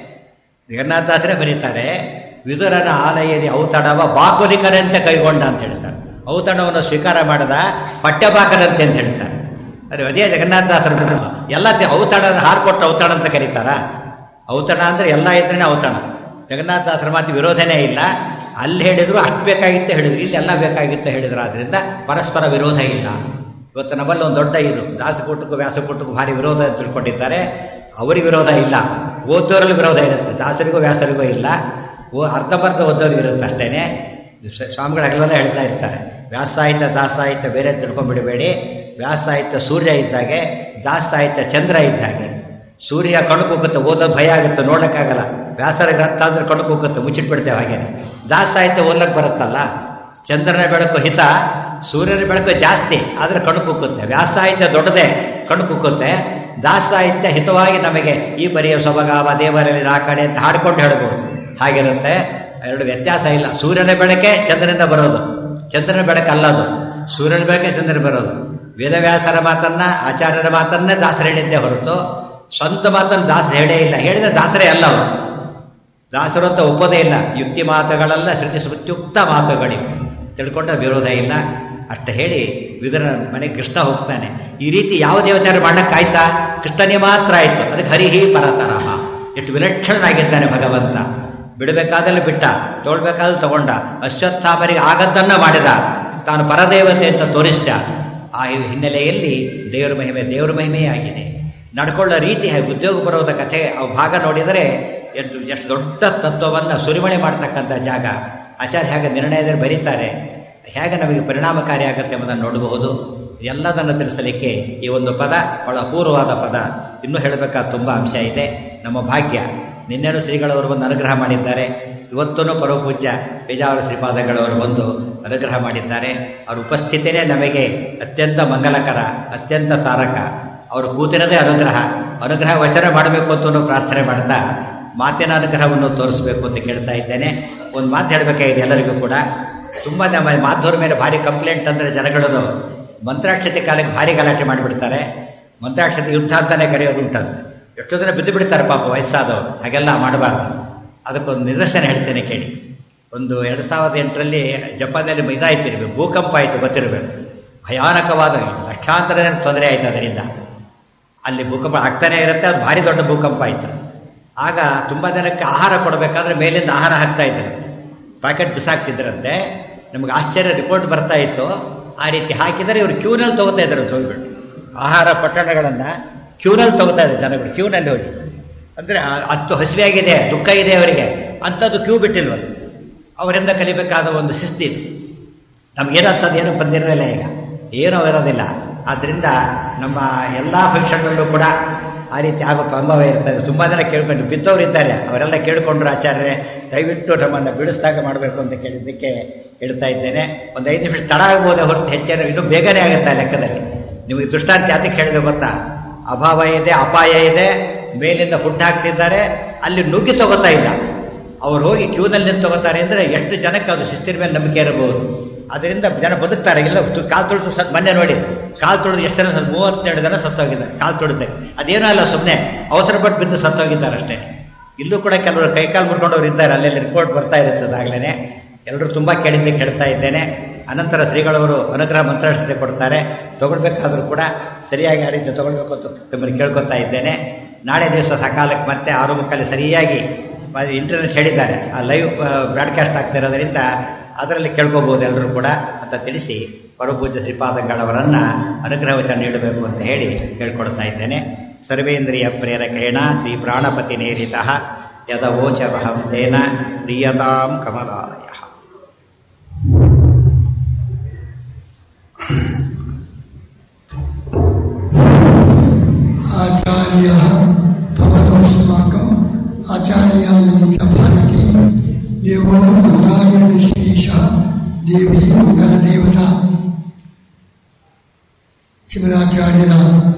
ಜಗನ್ನಾಥಾಸರೇ ಬರೀತಾರೆ ವಿದುರನ ಆಲಯದಿ ಔತಣವ ಬಾಕುಲಿಕರಂತೆ ಕೈಗೊಂಡ ಅಂತ ಹೇಳ್ತಾರೆ ಔತಣವನ್ನು ಸ್ವೀಕಾರ ಮಾಡದ ಪಠ್ಯಪಾಕರಂತೆ ಅಂತ ಹೇಳ್ತಾರೆ ಅದೇ ಅದೇ ಜಗನ್ನಾಥದಾಸರು ಎಲ್ಲ ಔತಣ ಹಾರು ಕೊಟ್ಟು ಔತಣ ಅಂತ ಕರೀತಾರ ಔತಣ ಅಂದರೆ ಎಲ್ಲ ಇದ್ರೇ ಔತಣ ಜಗನ್ನಾಥದಾಸರ ಮಾತು ವಿರೋಧನೇ ಇಲ್ಲ ಅಲ್ಲಿ ಹೇಳಿದ್ರು ಅಷ್ಟು ಬೇಕಾಗಿತ್ತು ಹೇಳಿದ್ರು ಇಲ್ಲಿ ಎಲ್ಲ ಬೇಕಾಗಿತ್ತು ಹೇಳಿದ್ರು ಆದ್ದರಿಂದ ಪರಸ್ಪರ ವಿರೋಧ ಇಲ್ಲ ಇವತ್ತು ನಮ್ಮಲ್ಲಿ ಒಂದು ದೊಡ್ಡ ಇದು ದಾಸಕೂಟಕ್ಕೂ ವ್ಯಾಸಕೂಟಕ್ಕೂ ಭಾರಿ ವಿರೋಧ ಅಂತ ತಿಳ್ಕೊಂಡಿದ್ದಾರೆ ಅವರಿಗೆ ವಿರೋಧ ಇಲ್ಲ ಓದೋರಲ್ಲಿ ವಿರೋಧ ಇರುತ್ತೆ ದಾಸರಿಗೂ ವ್ಯಾಸರಿಗೂ ಇಲ್ಲ ಓ ಅರ್ಧಂಬರ್ಧ ಓದೋರಿಗೆ ಇರುತ್ತೆ ಅಷ್ಟೇನೆ ಸ್ವಾಮಿಗಳು ಹಗಲೆಲ್ಲ ಹೇಳ್ತಾ ಇರ್ತಾರೆ ವ್ಯಾಸ ಸಾಹಿತ್ಯ ದಾಸ ಸಾಹಿತ್ಯ ಬೇರೆ ತಿಳ್ಕೊಂಡ್ಬಿಡಬೇಡಿ ವ್ಯಾಸ ಸಾಹಿತ್ಯ ಸೂರ್ಯ ಇದ್ದಾಗೆ ದಾಸ ಸಾಹಿತ್ಯ ಚಂದ್ರ ಇದ್ದಾಗೆ ಸೂರ್ಯ ಕಣ್ಣು ಕುಕ್ಕುತ್ತೆ ಓದೋದು ಭಯ ಆಗುತ್ತೆ ನೋಡೋಕ್ಕಾಗಲ್ಲ ವ್ಯಾಸರ ಗ್ರಂಥ ಅಂದ್ರೆ ಕಣ್ಣು ಕುಕ್ಕುತ್ತೆ ಮುಚ್ಚಿಟ್ಬಿಡ್ತೇವೆ ಹಾಗೇನೆ ದಾಸ ಸಾಹಿತ್ಯ ಓದಕ್ಕೆ ಬರುತ್ತಲ್ಲ ಚಂದ್ರನ ಬೆಳಕು ಹಿತ ಸೂರ್ಯನ ಬೆಳಕು ಜಾಸ್ತಿ ಆದರೆ ಕಣ್ಣು ಕುಕ್ಕುತ್ತೆ ವ್ಯಾಸ ಸಾಹಿತ್ಯ ದೊಡ್ಡದೇ ಕಣ್ಣು ಕುಕ್ಕುತ್ತೆ ದಾಸ ಸಾಹಿತ್ಯ ಹಿತವಾಗಿ ನಮಗೆ ಈ ಪರಿಯ ಸೊಬಗಾವ ದೇವರಲ್ಲಿ ಆ ಕಡೆ ಅಂತ ಹಾಡ್ಕೊಂಡು ಹೇಳ್ಬೋದು ಹಾಗಿರುತ್ತೆ ಎರಡು ವ್ಯತ್ಯಾಸ ಇಲ್ಲ ಸೂರ್ಯನ ಬೆಳಕೆ ಚಂದ್ರನಿಂದ ಬರೋದು ಚಂದ್ರನ ಬೆಳಕಲ್ಲದು ಸೂರ್ಯನ ಬೆಳಕೆ ಚಂದ್ರನ ಬರೋದು ವೇದವ್ಯಾಸರ ಮಾತನ್ನ ಆಚಾರ್ಯರ ಮಾತನ್ನೇ ದಾಸರು ಹೇಳಿದ್ದೇ ಹೊರತು ಸ್ವಂತ ಮಾತನ್ನು ದಾಸರು ಹೇಳೇ ಇಲ್ಲ ಹೇಳಿದ ದಾಸರೇ ಅಲ್ಲ ಅವರು ದಾಸರು ಅಂತ ಒಪ್ಪೋದೇ ಇಲ್ಲ ಯುಕ್ತಿ ಮಾತುಗಳೆಲ್ಲ ಶ್ರುತಿ ಸ್ಮೃತ್ಯುಕ್ತ ಮಾತುಗಳಿವೆ ತಿಳ್ಕೊಂಡ ವಿರೋಧ ಇಲ್ಲ ಅಷ್ಟು ಹೇಳಿ ವಿದುರ ಮನೆಗೆ ಕೃಷ್ಣ ಹೋಗ್ತಾನೆ ಈ ರೀತಿ ಯಾವ ದೇವತೆಯರು ಮಾಡಕ್ಕಾಯ್ತಾ ಕೃಷ್ಣನೇ ಮಾತ್ರ ಆಯಿತು ಅದಕ್ಕೆ ಹರಿಹಿ ಪರತರಹ ಎಷ್ಟು ವಿಲಕ್ಷಣನಾಗಿದ್ದಾನೆ ಭಗವಂತ ಬಿಡಬೇಕಾದಲ್ಲಿ ಬಿಟ್ಟ ತೊಗೊಳ್ಬೇಕಾದ್ರೆ ತಗೊಂಡ ಅಶ್ವತ್ಥಾಮರಿಗೆ ಆಗದ್ದನ್ನ ಮಾಡಿದ ತಾನು ಪರದೇವತೆ ಅಂತ ತೋರಿಸಿದ ಆ ಹಿನ್ನೆಲೆಯಲ್ಲಿ ದೇವರ ಮಹಿಮೆ ದೇವರ ಮಹಿಮೆಯೇ ಆಗಿದೆ ನಡ್ಕೊಳ್ಳೋ ರೀತಿ ಉದ್ಯೋಗ ಬರೋದ ಕಥೆ ಆ ಭಾಗ ನೋಡಿದರೆ ಎಷ್ಟು ಎಷ್ಟು ದೊಡ್ಡ ತತ್ವವನ್ನು ಸುರಿಮಳೆ ಮಾಡ್ತಕ್ಕಂಥ ಜಾಗ ಆಚಾರ್ಯ ಹೇಗೆ ನಿರ್ಣಯದಲ್ಲಿ ಬರೀತಾರೆ ಹೇಗೆ ನಮಗೆ ಪರಿಣಾಮಕಾರಿ ಆಗುತ್ತೆ ಎಂಬುದನ್ನು ನೋಡಬಹುದು ಎಲ್ಲದನ್ನು ತಿಳಿಸಲಿಕ್ಕೆ ಈ ಒಂದು ಪದ ಬಹಳ ಅಪೂರ್ವವಾದ ಪದ ಇನ್ನೂ ಹೇಳಬೇಕಾದ ತುಂಬ ಅಂಶ ಇದೆ ನಮ್ಮ ಭಾಗ್ಯ ನಿನ್ನೆನೂ ಶ್ರೀಗಳವರು ಬಂದು ಅನುಗ್ರಹ ಮಾಡಿದ್ದಾರೆ ಇವತ್ತೂ ಪರಮಪೂಜ್ಯ ಬೇಜಾವರ ಶ್ರೀಪಾದಗಳವರು ಬಂದು ಅನುಗ್ರಹ ಮಾಡಿದ್ದಾರೆ ಅವರ ಉಪಸ್ಥಿತಿಯೇ ನಮಗೆ ಅತ್ಯಂತ ಮಂಗಲಕರ ಅತ್ಯಂತ ತಾರಕ ಅವರು ಕೂತಿರದೇ ಅನುಗ್ರಹ ಅನುಗ್ರಹ ವಚನ ಮಾಡಬೇಕು ಅಂತ ಪ್ರಾರ್ಥನೆ ಮಾಡ್ತಾ ಮಾತಿನ ಅನುಗ್ರಹವನ್ನು ತೋರಿಸಬೇಕು ಅಂತ ಕೇಳ್ತಾ ಇದ್ದೇನೆ ಒಂದು ಮಾತು ಹೇಳಬೇಕಾಗಿದೆ ಎಲ್ಲರಿಗೂ ಕೂಡ ತುಂಬ ನಮ್ಮ ಮಾಧುರ ಮೇಲೆ ಭಾರಿ ಕಂಪ್ಲೇಂಟ್ ಅಂದರೆ ಜನಗಳದು ಮಂತ್ರಾಕ್ಷತೆ ಕಾಲಕ್ಕೆ ಭಾರಿ ಗಲಾಟೆ ಮಾಡಿಬಿಡ್ತಾರೆ ಮಂತ್ರಾಕ್ಷತೆ ಯುದ್ಧ ಅಂತಾನೆ ಕರೆಯೋದು ಉಂಟಂತ ಎಷ್ಟೋ ಜನ ಬಿದ್ದು ಬಿಡ್ತಾರೆ ಪಾಪ ವಯಸ್ಸಾದವರು ಹಾಗೆಲ್ಲ ಮಾಡಬಾರ್ದು ಅದಕ್ಕೊಂದು ನಿದರ್ಶನ ಹೇಳ್ತೇನೆ ಕೇಳಿ ಒಂದು ಎರಡು ಸಾವಿರದ ಎಂಟರಲ್ಲಿ ಜಪಾನ್ನಲ್ಲಿ ಇದಾಯ್ತು ಇರಬೇಕು ಭೂಕಂಪ ಆಯಿತು ಗೊತ್ತಿರಬೇಕು ಭಯಾನಕವಾದ ಲಕ್ಷಾಂತರ ಜನಕ್ಕೆ ತೊಂದರೆ ಆಯಿತು ಅದರಿಂದ ಅಲ್ಲಿ ಭೂಕಂಪ ಆಗ್ತಾನೆ ಇರುತ್ತೆ ಅದು ಭಾರಿ ದೊಡ್ಡ ಭೂಕಂಪ ಆಯಿತು ಆಗ ತುಂಬ ಜನಕ್ಕೆ ಆಹಾರ ಕೊಡಬೇಕಾದ್ರೆ ಮೇಲಿಂದ ಆಹಾರ ಹಾಕ್ತಾ ಇದ್ರು ಪ್ಯಾಕೆಟ್ ಬಿಸಾಕ್ತಿದ್ರಂತೆ ನಮಗೆ ಆಶ್ಚರ್ಯ ರಿಪೋರ್ಟ್ ಬರ್ತಾ ಇತ್ತು ಆ ರೀತಿ ಹಾಕಿದರೆ ಇವರು ಕ್ಯೂನಲ್ಲಿ ತೊಗೋತಾ ಇದ್ದಾರೆ ಅಂತ ಹೋಗ್ಬಿಟ್ಟು ಆಹಾರ ಪಟ್ಟಣಗಳನ್ನು ಕ್ಯೂನಲ್ಲಿ ತೊಗೋತಾ ಇದ್ದಾರೆ ಜನಗಳು ಕ್ಯೂನಲ್ಲಿ ಹೋಗಿ ಅಂದರೆ ಹತ್ತು ಹಸಿವೆಯಾಗಿದೆ ದುಃಖ ಇದೆ ಅವರಿಗೆ ಅಂಥದ್ದು ಕ್ಯೂ ಬಿಟ್ಟಿಲ್ವಲ್ಲ ಅವರಿಂದ ಕಲಿಬೇಕಾದ ಒಂದು ಶಿಸ್ತಿದು ನಮಗೇನಂಥದ್ದು ಏನು ಬಂದಿರೋದಿಲ್ಲ ಈಗ ಏನೂ ಇರೋದಿಲ್ಲ ಆದ್ದರಿಂದ ನಮ್ಮ ಎಲ್ಲ ಫಂಕ್ಷನ್ನಲ್ಲೂ ಕೂಡ ಆ ರೀತಿ ಆಗೋ ಅನುಭವ ಇರ್ತದೆ ತುಂಬ ಜನ ಕೇಳ್ಕೊಂಡು ಬಿದ್ದವರು ಇದ್ದಾರೆ ಅವರೆಲ್ಲ ಕೇಳಿಕೊಂಡ್ರು ಆಚಾರ್ಯ ದಯವಿಟ್ಟು ನಮ್ಮನ್ನು ಬಿಡಿಸ್ದಾಗ ಮಾಡಬೇಕು ಅಂತ ಕೇಳಿದ್ದಕ್ಕೆ ಹೇಳ್ತಾ ಇದ್ದೇನೆ ಒಂದು ಐದು ನಿಮಿಷ ತಡ ಆಗ್ಬೋದೇ ಹೊರತು ಹೆಚ್ಚೇನು ಇನ್ನೂ ಬೇಗನೆ ಆಗುತ್ತೆ ಆ ಲೆಕ್ಕದಲ್ಲಿ ನಿಮಗೆ ದೃಷ್ಟಾಂತ ಯಾತಕ್ಕೆ ಹೇಳಿದೆ ಗೊತ್ತಾ ಅಭಾವ ಇದೆ ಅಪಾಯ ಇದೆ ಮೇಲಿಂದ ಫುಡ್ ಹಾಕ್ತಿದ್ದಾರೆ ಅಲ್ಲಿ ನುಗ್ಗಿ ತಗೋತಾ ಇಲ್ಲ ಅವ್ರು ಹೋಗಿ ಕ್ಯೂನಲ್ಲಿ ನಿಂತು ತಗೋತಾರೆ ಅಂದರೆ ಎಷ್ಟು ಜನಕ್ಕೆ ಅದು ಶಿಸ್ತಿನ ಮೇಲೆ ನಂಬಿಕೆ ಇರಬಹುದು ಅದರಿಂದ ಜನ ಬದುಕ್ತಾರೆ ಇಲ್ಲ ಕಾಲು ತುಳಿದು ಸತ್ ಮೊನ್ನೆ ನೋಡಿ ಕಾಲು ತುಳಿದು ಎಷ್ಟು ಜನ ಸತ್ ಮೂವತ್ತೆರಡು ಜನ ಸತ್ತೋಗಿದ್ದಾರೆ ಕಾಲು ತುಳಿದೆ ಅದೇನೂ ಅಲ್ಲ ಸುಮ್ಮನೆ ಅವಸರ ಪಟ್ಟು ಬಿದ್ದು ಸತ್ತೋಗಿದ್ದಾರೆ ಅಷ್ಟೇ ಇಲ್ಲೂ ಕೂಡ ಕೆಲವರು ಕೈಕಾಲು ಮುರ್ಕೊಂಡವ್ರು ಇದ್ದಾರೆ ಅಲ್ಲೆಲ್ಲಿ ರಿಪೋರ್ಟ್ ಬರ್ತಾ ಇರುತ್ತದೆ ಆಗಲೇ ಎಲ್ಲರೂ ತುಂಬ ಕೇಳಿದ್ದೆ ಕೇಳ್ತಾ ಇದ್ದೇನೆ ಅನಂತರ ಶ್ರೀಗಳವರು ಅನುಗ್ರಹ ಮಂತ್ರಾಕ್ಷತೆ ಕೊಡ್ತಾರೆ ತಗೊಳ್ಬೇಕಾದ್ರೂ ಕೂಡ ಸರಿಯಾಗಿ ಆ ರೀತಿ ತಗೊಳ್ಬೇಕು ಅಂತ ತಮ್ಮಲ್ಲಿ ಕೇಳ್ಕೊತಾ ಇದ್ದೇನೆ ನಾಳೆ ದಿವಸ ಸಕಾಲಕ್ಕೆ ಮತ್ತೆ ಆರು ಮುಕ್ಕಲ್ಲಿ ಸರಿಯಾಗಿ ಇಂಟರ್ನೆಟ್ ಹೇಳಿದ್ದಾರೆ ಆ ಲೈವ್ ಬ್ರಾಡ್ಕಾಸ್ಟ್ ಆಗ್ತಿರೋದ್ರಿಂದ ಅದರಲ್ಲಿ ಕೇಳ್ಕೋಬೋದು ಎಲ್ಲರೂ ಕೂಡ ಅಂತ ತಿಳಿಸಿ ಪರಪೂಜ್ಯ ಶ್ರೀಪಾದಂಗಳವರನ್ನು ಅನುಗ್ರಹ ವಚನ ನೀಡಬೇಕು ಅಂತ ಹೇಳಿ ಕೇಳ್ಕೊಡ್ತಾ ಇದ್ದೇನೆ ಸರ್ವೇಂದ್ರಿಯ ಪ್ರೇರಕೇಣ ಶ್ರೀ ಪ್ರಾಣಪತಿ ನೇರಿತ ಯದವೋಚವಹಂ ತೇನ ಪ್ರಿಯತಾಂ ಕಮಲಾಲಯ ಆಚಾರ್ಯ ಭವತೋಸ್ಮಾಕಂ ಆಚಾರ್ಯಾಣಿ ಚ ಭಾರತಿ ದೇವೋ ನಾರಾಯಣ ಶ್ರೀಶ ದೇವಿ ಮಂಗಲದೇವತಾ ಶ್ರೀಮದಾಚಾರ್ಯರ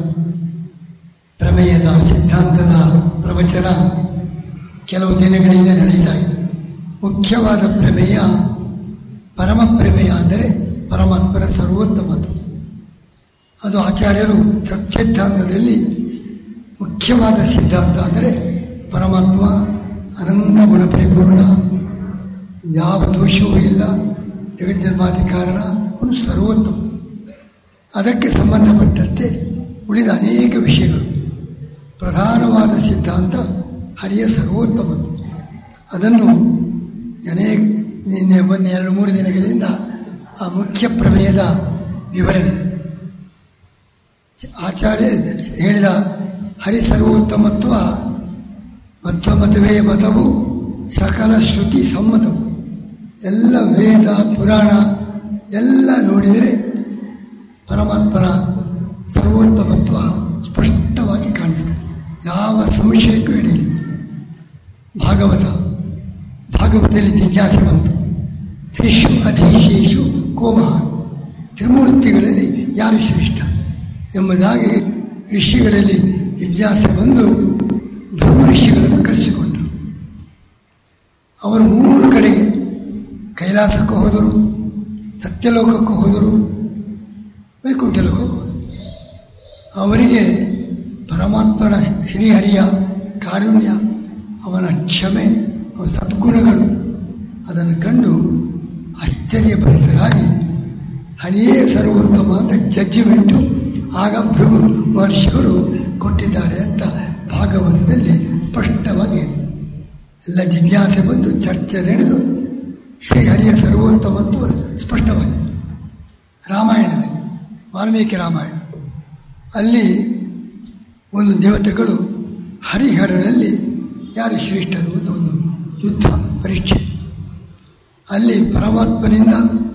ಪ್ರಮೇಯದ ಸಿದ್ಧಾಂತದ ಪ್ರವಚನ ಕೆಲವು ದಿನಗಳಿಂದ ನಡೀತಾ ಇದೆ ಮುಖ್ಯವಾದ ಪ್ರಮೇಯ ಪರಮ ಪ್ರಮೇಯ ಅಂದರೆ ಪರಮಾತ್ಮರ ಸರ್ವೋತ್ತಮತು ಅದು ಆಚಾರ್ಯರು ಸತ್ಸಿದ್ಧಾಂತದಲ್ಲಿ ಮುಖ್ಯವಾದ ಸಿದ್ಧಾಂತ ಅಂದರೆ ಪರಮಾತ್ಮ ಅನಂತ ಗುಣಪರಿಪೂರ್ಣ ಯಾವ ದೋಷವೂ ಇಲ್ಲ ಜಗಜ್ಜನ್ಮಾದಿ ಕಾರಣ ಅವನು ಸರ್ವೋತ್ತಮ ಅದಕ್ಕೆ ಸಂಬಂಧಪಟ್ಟಂತೆ ಉಳಿದ ಅನೇಕ ವಿಷಯಗಳು ಪ್ರಧಾನವಾದ ಸಿದ್ಧಾಂತ ಹರಿಯ ಸರ್ವೋತ್ತಮದ್ದು ಅದನ್ನು ಅನೇಕ ನಿನ್ನೆ ಒಂದು ಎರಡು ಮೂರು ದಿನಗಳಿಂದ ಆ ಮುಖ್ಯ ಪ್ರಮೇಯದ ವಿವರಣೆ ಆಚಾರ್ಯ ಹೇಳಿದ ಹರಿಸರ್ವೋತ್ತಮತ್ವ ಮಧ್ವಮತವೇ ಮತವು ಸಕಲ ಶ್ರುತಿ ಸಮ್ಮತವು ಎಲ್ಲ ವೇದ ಪುರಾಣ ಎಲ್ಲ ನೋಡಿದರೆ ಪರಮಾತ್ಮನ ಸರ್ವೋತ್ತಮತ್ವ ಸ್ಪಷ್ಟವಾಗಿ ಕಾಣಿಸ್ತದೆ ಯಾವ ಸಂಶಯಕ್ಕೂ ಹಿಡಿಯಿಲ್ಲ ಭಾಗವತ ಭಾಗವತದಲ್ಲಿ ಜಿಜ್ಞಾಸೆ ಬಂತು ತ್ರಿಷು ಅಧೀಶೇಷು ಕೋಮಹ ತ್ರಿಮೂರ್ತಿಗಳಲ್ಲಿ ಯಾರು ಶ್ರೇಷ್ಠ ಎಂಬುದಾಗಿ ಋಷಿಗಳಲ್ಲಿ ಜಿಜ್ಞಾಸೆ ಬಂದು ಭೃಗು ಋಷಿಗಳನ್ನು ಕಳಿಸಿಕೊಂಡರು ಅವರು ಮೂರು ಕಡೆಗೆ ಕೈಲಾಸಕ್ಕೆ ಹೋದರು ಸತ್ಯಲೋಕಕ್ಕೆ ಹೋದರು ವೈಕುಂಠಲಕ್ಕೆ ಹೋಗೋದು ಅವರಿಗೆ ಪರಮಾತ್ಮನ ಶ್ರೀಹರಿಯ ಕಾರುಣ್ಯ ಅವನ ಕ್ಷಮೆ ಅವನ ಸದ್ಗುಣಗಳು ಅದನ್ನು ಕಂಡು ಆಶ್ಚರ್ಯಭರಿತರಾಗಿ ಹರಿಯೇ ಸರ್ವೋತ್ತಮ ಅಂತ ಜಡ್ಜಿಮೆಂಟು ಆಗ ಭೃಗು ಮಹರ್ಷಿಗಳು ಕೊಟ್ಟಿದ್ದಾರೆ ಅಂತ ಭಾಗವತದಲ್ಲಿ ಸ್ಪಷ್ಟವಾಗಿ ಹೇಳಿ ಎಲ್ಲ ಜಿಜ್ಞಾಸೆ ಬಂದು ಚರ್ಚೆ ನಡೆದು ಶ್ರೀಹರಿಯ ಸರ್ವೋತ್ತಮತ್ವ ಸ್ಪಷ್ಟವಾಗಿದೆ ರಾಮಾಯಣದಲ್ಲಿ ವಾಲ್ಮೀಕಿ ರಾಮಾಯಣ ಅಲ್ಲಿ ಒಂದು ದೇವತೆಗಳು ಹರಿಹರರಲ್ಲಿ ಯಾರು ಶ್ರೇಷ್ಠರು ಅಂತ ಒಂದು ಯುದ್ಧ ಪರೀಕ್ಷೆ ಅಲ್ಲಿ ಪರಮಾತ್ಮನಿಂದ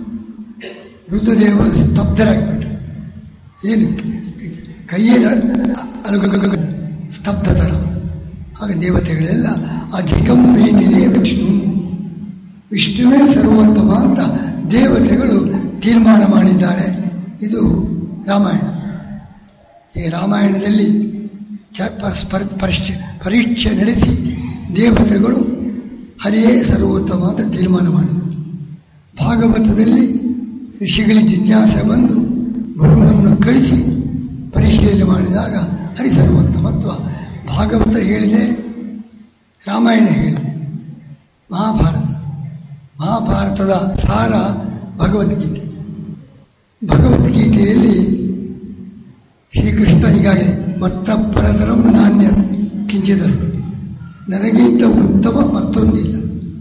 ರುದ್ರದೇವರು ಸ್ತಬ್ಧರಾಗಿಬಿಟ್ರು ಏನು ಕೈಯೇ ಅಲುಗ ಸ್ತಬ್ಧ ಥರ ಆಗ ದೇವತೆಗಳೆಲ್ಲ ಅಧಿಕಂಬೇನಿರೇ ವಿಷ್ಣು ವಿಷ್ಣುವೇ ಸರ್ವೋತ್ತಮ ಅಂತ ದೇವತೆಗಳು ತೀರ್ಮಾನ ಮಾಡಿದ್ದಾರೆ ಇದು ರಾಮಾಯಣ ಈ ರಾಮಾಯಣದಲ್ಲಿ ಚ ಪರ್ ಪರೀಕ್ಷೆ ಪರೀಕ್ಷೆ ನಡೆಸಿ ದೇವತೆಗಳು ಹರಿಯೇ ಸರ್ವೋತ್ತಮ ಅಂತ ತೀರ್ಮಾನ ಮಾಡಿದರು ಭಾಗವತದಲ್ಲಿ ಋಷಿಗಳಿಗೆ ಜಿಜ್ಞಾಸೆ ಬಂದು ಭಗವನ್ನು ಕಳಿಸಿ ಪರಿಶೀಲನೆ ಮಾಡಿದಾಗ ಹರಿ ಸರ್ವೋತ್ತಮತ್ವ ಭಾಗವತ ಹೇಳಿದೆ ರಾಮಾಯಣ ಹೇಳಿದೆ ಮಹಾಭಾರತ ಮಹಾಭಾರತದ ಸಾರ ಭಗವದ್ಗೀತೆ ಭಗವದ್ಗೀತೆಯಲ್ಲಿ ಶ್ರೀಕೃಷ್ಣ ಹೀಗಾಗಿ ಮತ್ತ ಪರತರಂ ನಾಣ್ಯ ಕಿಂಚಿದಸ್ತಿ ನನಗಿಂತ ಉತ್ತಮ ಮತ್ತೊಂದಿಲ್ಲ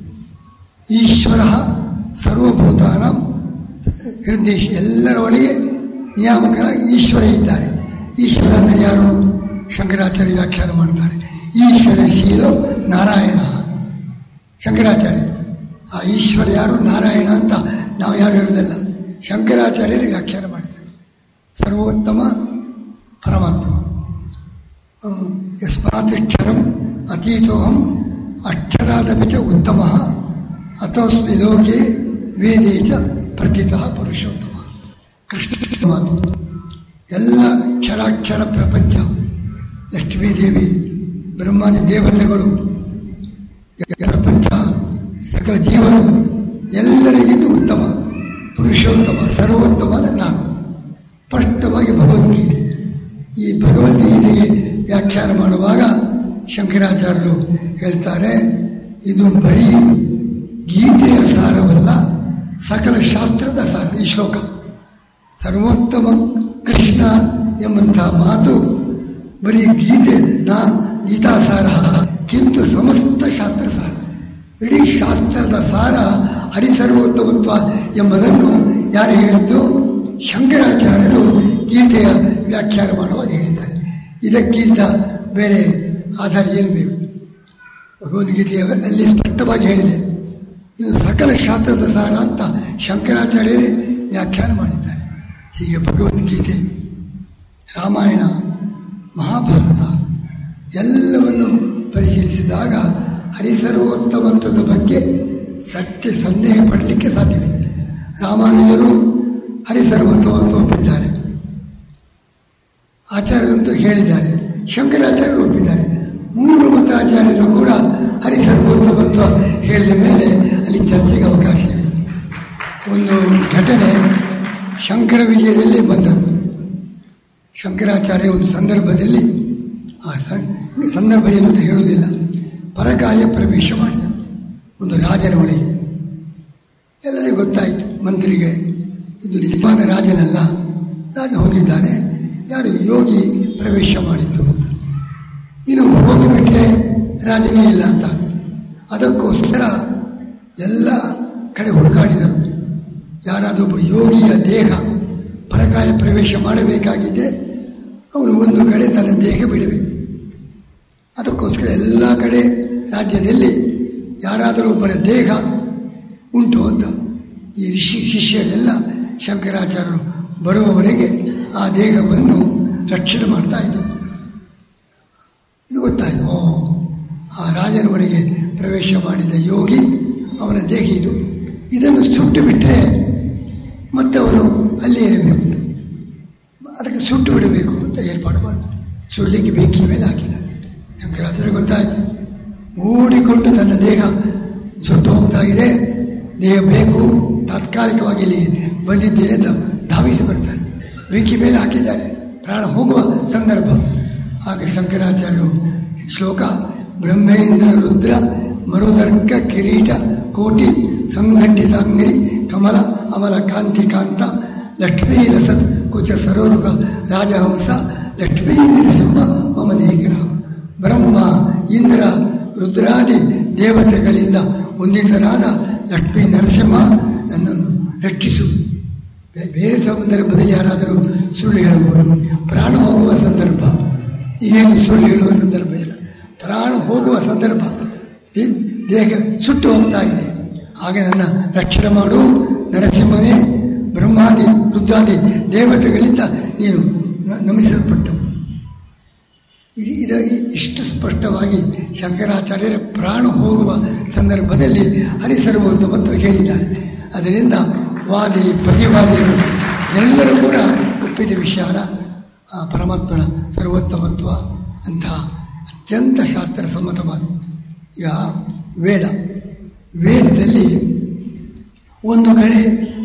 ಈಶ್ವರ ಸರ್ವಭೂತಾನ ಹೃದಯ ಎಲ್ಲರ ಒಳಗೆ ನಿಯಾಮಕರಾಗಿ ಈಶ್ವರ ಇದ್ದಾರೆ ಈಶ್ವರ ಅಂದರೆ ಯಾರು ಶಂಕರಾಚಾರ್ಯ ವ್ಯಾಖ್ಯಾನ ಮಾಡ್ತಾರೆ ಈಶ್ವರ ಶೀಲೋ ನಾರಾಯಣ ಶಂಕರಾಚಾರ್ಯ ಆ ಈಶ್ವರ ಯಾರು ನಾರಾಯಣ ಅಂತ ನಾವು ಯಾರು ಹೇಳೋದಲ್ಲ ಶಂಕರಾಚಾರ್ಯರು ವ್ಯಾಖ್ಯಾನ ಮಾಡಿದ್ದಾರೆ ಸರ್ವೋತ್ತಮ ಪರಮಾತ್ಮ ಯಸ್ಮಾತಿಕ್ಷರಂ ಅತೀತೋಹಂ ಅಕ್ಷರಾದಪಿ ಚ ಉತ್ತಮ ಅಥೋಸ್ಮಿ ಲೋಕೆ ವೇದೇ ಚ ಪ್ರಥಿತಃ ಪುರುಷೋತ್ತಮ ಕೃಷ್ಣ ಮಾತು ಎಲ್ಲ ಕ್ಷರಾಕ್ಷರ ಪ್ರಪಂಚ ಲಕ್ಷ್ಮೀದೇವಿ ಬ್ರಹ್ಮಾನಿ ದೇವತೆಗಳು ಪ್ರಪಂಚ ಸಕಲ ಜೀವನು ಎಲ್ಲರಿಗಿಂತ ಉತ್ತಮ ಪುರುಷೋತ್ತಮ ಸರ್ವೋತ್ತಮದ ನಾನು ಸ್ಪಷ್ಟವಾಗಿ ಭಗವದ್ಗೀತೆ ಈ ಭಗವದ್ಗೀತೆಗೆ ವ್ಯಾಖ್ಯಾನ ಮಾಡುವಾಗ ಶಂಕರಾಚಾರ್ಯರು ಹೇಳ್ತಾರೆ ಇದು ಬರೀ ಗೀತೆಯ ಸಾರವಲ್ಲ ಸಕಲ ಶಾಸ್ತ್ರದ ಸಾರ ಈ ಶ್ಲೋಕ ಸರ್ವೋತ್ತಮ ಕೃಷ್ಣ ಎಂಬಂಥ ಮಾತು ಬರೀ ಗೀತೆ ನಾ ಗೀತಾಸಾರ ಕಿಂತು ಸಮಸ್ತ ಶಾಸ್ತ್ರ ಸಾರ ಇಡೀ ಶಾಸ್ತ್ರದ ಸಾರ ಹರಿಸರ್ವೋತ್ತಮತ್ವ ಎಂಬುದನ್ನು ಯಾರು ಹೇಳಿದ್ದು ಶಂಕರಾಚಾರ್ಯರು ಗೀತೆಯ ವ್ಯಾಖ್ಯಾನ ಮಾಡುವಾಗ ಹೇಳಿದ್ದಾರೆ ಇದಕ್ಕಿಂತ ಬೇರೆ ಆಧಾರ ಏನು ಬೇಕು ಭಗವದ್ಗೀತೆಯ ಅಲ್ಲಿ ಸ್ಪಷ್ಟವಾಗಿ ಹೇಳಿದೆ ಇದು ಸಕಲ ಶಾಸ್ತ್ರದ ಸಾರ ಅಂತ ಶಂಕರಾಚಾರ್ಯರೇ ವ್ಯಾಖ್ಯಾನ ಮಾಡಿದ್ದಾರೆ ಹೀಗೆ ಭಗವದ್ಗೀತೆ ರಾಮಾಯಣ ಮಹಾಭಾರತ ಎಲ್ಲವನ್ನು ಪರಿಶೀಲಿಸಿದಾಗ ಹರಿಸರ್ವೋತ್ತಮತ್ವದ ಬಗ್ಗೆ ಸತ್ಯ ಸಂದೇಹ ಪಡಲಿಕ್ಕೆ ಸಾಧ್ಯವಿದೆ ರಾಮಾನುಜರು ಹರಿಸರ್ವೋತ್ತಮತ್ವ ಒಪ್ಪಿದ್ದಾರೆ ಆಚಾರ್ಯರಂತೂ ಹೇಳಿದ್ದಾರೆ ಶಂಕರಾಚಾರ್ಯರು ಒಪ್ಪಿದ್ದಾರೆ ಮೂರು ಮತಾಚಾರ್ಯರು ಕೂಡ ಹರಿಸರ್ವೋತ್ತಮತ್ವ ಹೇಳಿದ ಮೇಲೆ ಅಲ್ಲಿ ಚರ್ಚೆಗೆ ಅವಕಾಶವಿಲ್ಲ ಒಂದು ಘಟನೆ ಶಂಕರ ವಿಜಯದಲ್ಲಿ ಬಂದದ್ದು ಶಂಕರಾಚಾರ್ಯ ಒಂದು ಸಂದರ್ಭದಲ್ಲಿ ಆ ಸಂದರ್ಭ ಏನು ಅಂತ ಹೇಳುವುದಿಲ್ಲ ಪರಕಾಯ ಪ್ರವೇಶ ಮಾಡಿದ ಒಂದು ರಾಜನ ಒಳಗೆ ಎಲ್ಲರಿಗೂ ಗೊತ್ತಾಯಿತು ಮಂತ್ರಿಗೆ ಇದು ನಿಜವಾದ ರಾಜನಲ್ಲ ರಾಜ ಹೋಗಿದ್ದಾನೆ ಯಾರು ಯೋಗಿ ಪ್ರವೇಶ ಮಾಡಿದ್ದು ಅಂತ ಇನ್ನು ಹೋಗಿಬಿಟ್ರೆ ರಾಜನೇ ಇಲ್ಲ ಅಂತ ಅದಕ್ಕೋಸ್ಕರ ಎಲ್ಲ ಕಡೆ ಹುಡುಕಾಡಿದರು ಯಾರಾದರೂ ಒಬ್ಬ ಯೋಗಿಯ ದೇಹ ಪರಕಾಯ ಪ್ರವೇಶ ಮಾಡಬೇಕಾಗಿದ್ದರೆ ಅವನು ಒಂದು ಕಡೆ ತನ್ನ ದೇಹ ಬಿಡಬೇಕು ಅದಕ್ಕೋಸ್ಕರ ಎಲ್ಲ ಕಡೆ ರಾಜ್ಯದಲ್ಲಿ ಯಾರಾದರೂ ಒಬ್ಬರ ದೇಹ ಉಂಟು ಅಂತ ಈ ಋಷಿ ಶಿಷ್ಯರೆಲ್ಲ ಶಂಕರಾಚಾರ್ಯರು ಬರುವವರೆಗೆ ಆ ದೇಹವನ್ನು ರಕ್ಷಣೆ ಮಾಡ್ತಾ ಇದ್ದರು ಇದು ಗೊತ್ತಾಯಿತು ಓ ಆ ರಾಜನ ಒಳಗೆ ಪ್ರವೇಶ ಮಾಡಿದ ಯೋಗಿ ಅವನ ದೇಹ ಇದು ಇದನ್ನು ಸುಟ್ಟು ಬಿಟ್ಟರೆ ಮತ್ತೆ ಅವನು ಅಲ್ಲೇ ಇರಬೇಕು ಅದಕ್ಕೆ ಸುಟ್ಟು ಬಿಡಬೇಕು ಅಂತ ಏರ್ಪಾಡು ಮಾಡಿ ಸುಳ್ಳಿಗೆ ಬೆಂಕಿ ಮೇಲೆ ಹಾಕಿದ ಶಂಕರಾಚಾರ್ಯ ಗೊತ್ತಾಯಿತು ಓಡಿಕೊಂಡು ತನ್ನ ದೇಹ ಸುಟ್ಟು ಹೋಗ್ತಾ ಇದೆ ದೇಹ ಬೇಕು ತಾತ್ಕಾಲಿಕವಾಗಿ ಇಲ್ಲಿ ಬಂದಿದ್ದೇನೆ ಅಂತ ಧಾವಿಸಿ ಬರ್ತಾರೆ ಬೆಂಕಿ ಮೇಲೆ ಹಾಕಿದ್ದಾರೆ ಪ್ರಾಣ ಹೋಗುವ ಸಂದರ್ಭ ಆಗ ಶಂಕರಾಚಾರ್ಯರು ಶ್ಲೋಕ ಬ್ರಹ್ಮೇಂದ್ರ ರುದ್ರ ಮರುದರ್ಕ ಕಿರೀಟ ಕೋಟಿ ಸಂಘಟಿತ ಅಂಗರಿ ಕಮಲ ಅಮಲ ಕಾಂತಿ ಕಾಂತ ಲಕ್ಷ್ಮೀ ರಸತ್ ಕುಚ ಸರೋರುಗ ರಾಜಹಂಸ ಲಕ್ಷ್ಮೀ ನರಸಿಂಹ ಮಮ ದೇಗಿರ ಬ್ರಹ್ಮ ಇಂದ್ರ ರುದ್ರಾದಿ ದೇವತೆಗಳಿಂದ ಹೊಂದಿತರಾದ ಲಕ್ಷ್ಮೀ ನರಸಿಂಹ ನನ್ನನ್ನು ರಕ್ಷಿಸು ಬೇ- ಬೇರೆ ಸಂದರ್ಭದಲ್ಲಿ ಯಾರಾದರೂ ಸುಳ್ಳು ಹೇಳಬಹುದು ಪ್ರಾಣ ಹೋಗುವ ಸಂದರ್ಭ ಈಗೇನು ಸುಳ್ಳು ಹೇಳುವ ಸಂದರ್ಭ ಇಲ್ಲ ಪ್ರಾಣ ಹೋಗುವ ಸಂದರ್ಭ ಈ ದೇಹ ಸುಟ್ಟು ಹೋಗ್ತಾ ಇದೆ ಆಗ ನನ್ನ ರಕ್ಷಣೆ ಮಾಡು ನರಸಿಂಹನೇ ಬ್ರಹ್ಮಾದಿ ರುದ್ರಾದಿ ದೇವತೆಗಳಿಂದ ನೀನು ನ- ನಮಿಸಲ್ಪಟ್ಟವು ಇದು ಇದು ಇಷ್ಟು ಸ್ಪಷ್ಟವಾಗಿ ಶಂಕರಾಚಾರ್ಯರ ಪ್ರಾಣ ಹೋಗುವ ಸಂದರ್ಭದಲ್ಲಿ ಹರಿಸರ್ವೋತ್ತಮತ್ವ ಹೇಳಿದ್ದಾರೆ ಅದರಿಂದ ವಾದಿ ಪ್ರತಿವಾದಿಗಳು ಎಲ್ಲರೂ ಕೂಡ ಒಪ್ಪಿದ ವಿಚಾರ ಆ ಪರಮಾತ್ಮನ ಸರ್ವೋತ್ತಮತ್ವ ಅಂತಹ ಅತ್ಯಂತ ಶಾಸ್ತ್ರ ಸಮ್ಮತವಾದ ಈಗ ವೇದ ವೇದದಲ್ಲಿ ಒಂದು ಕಡೆ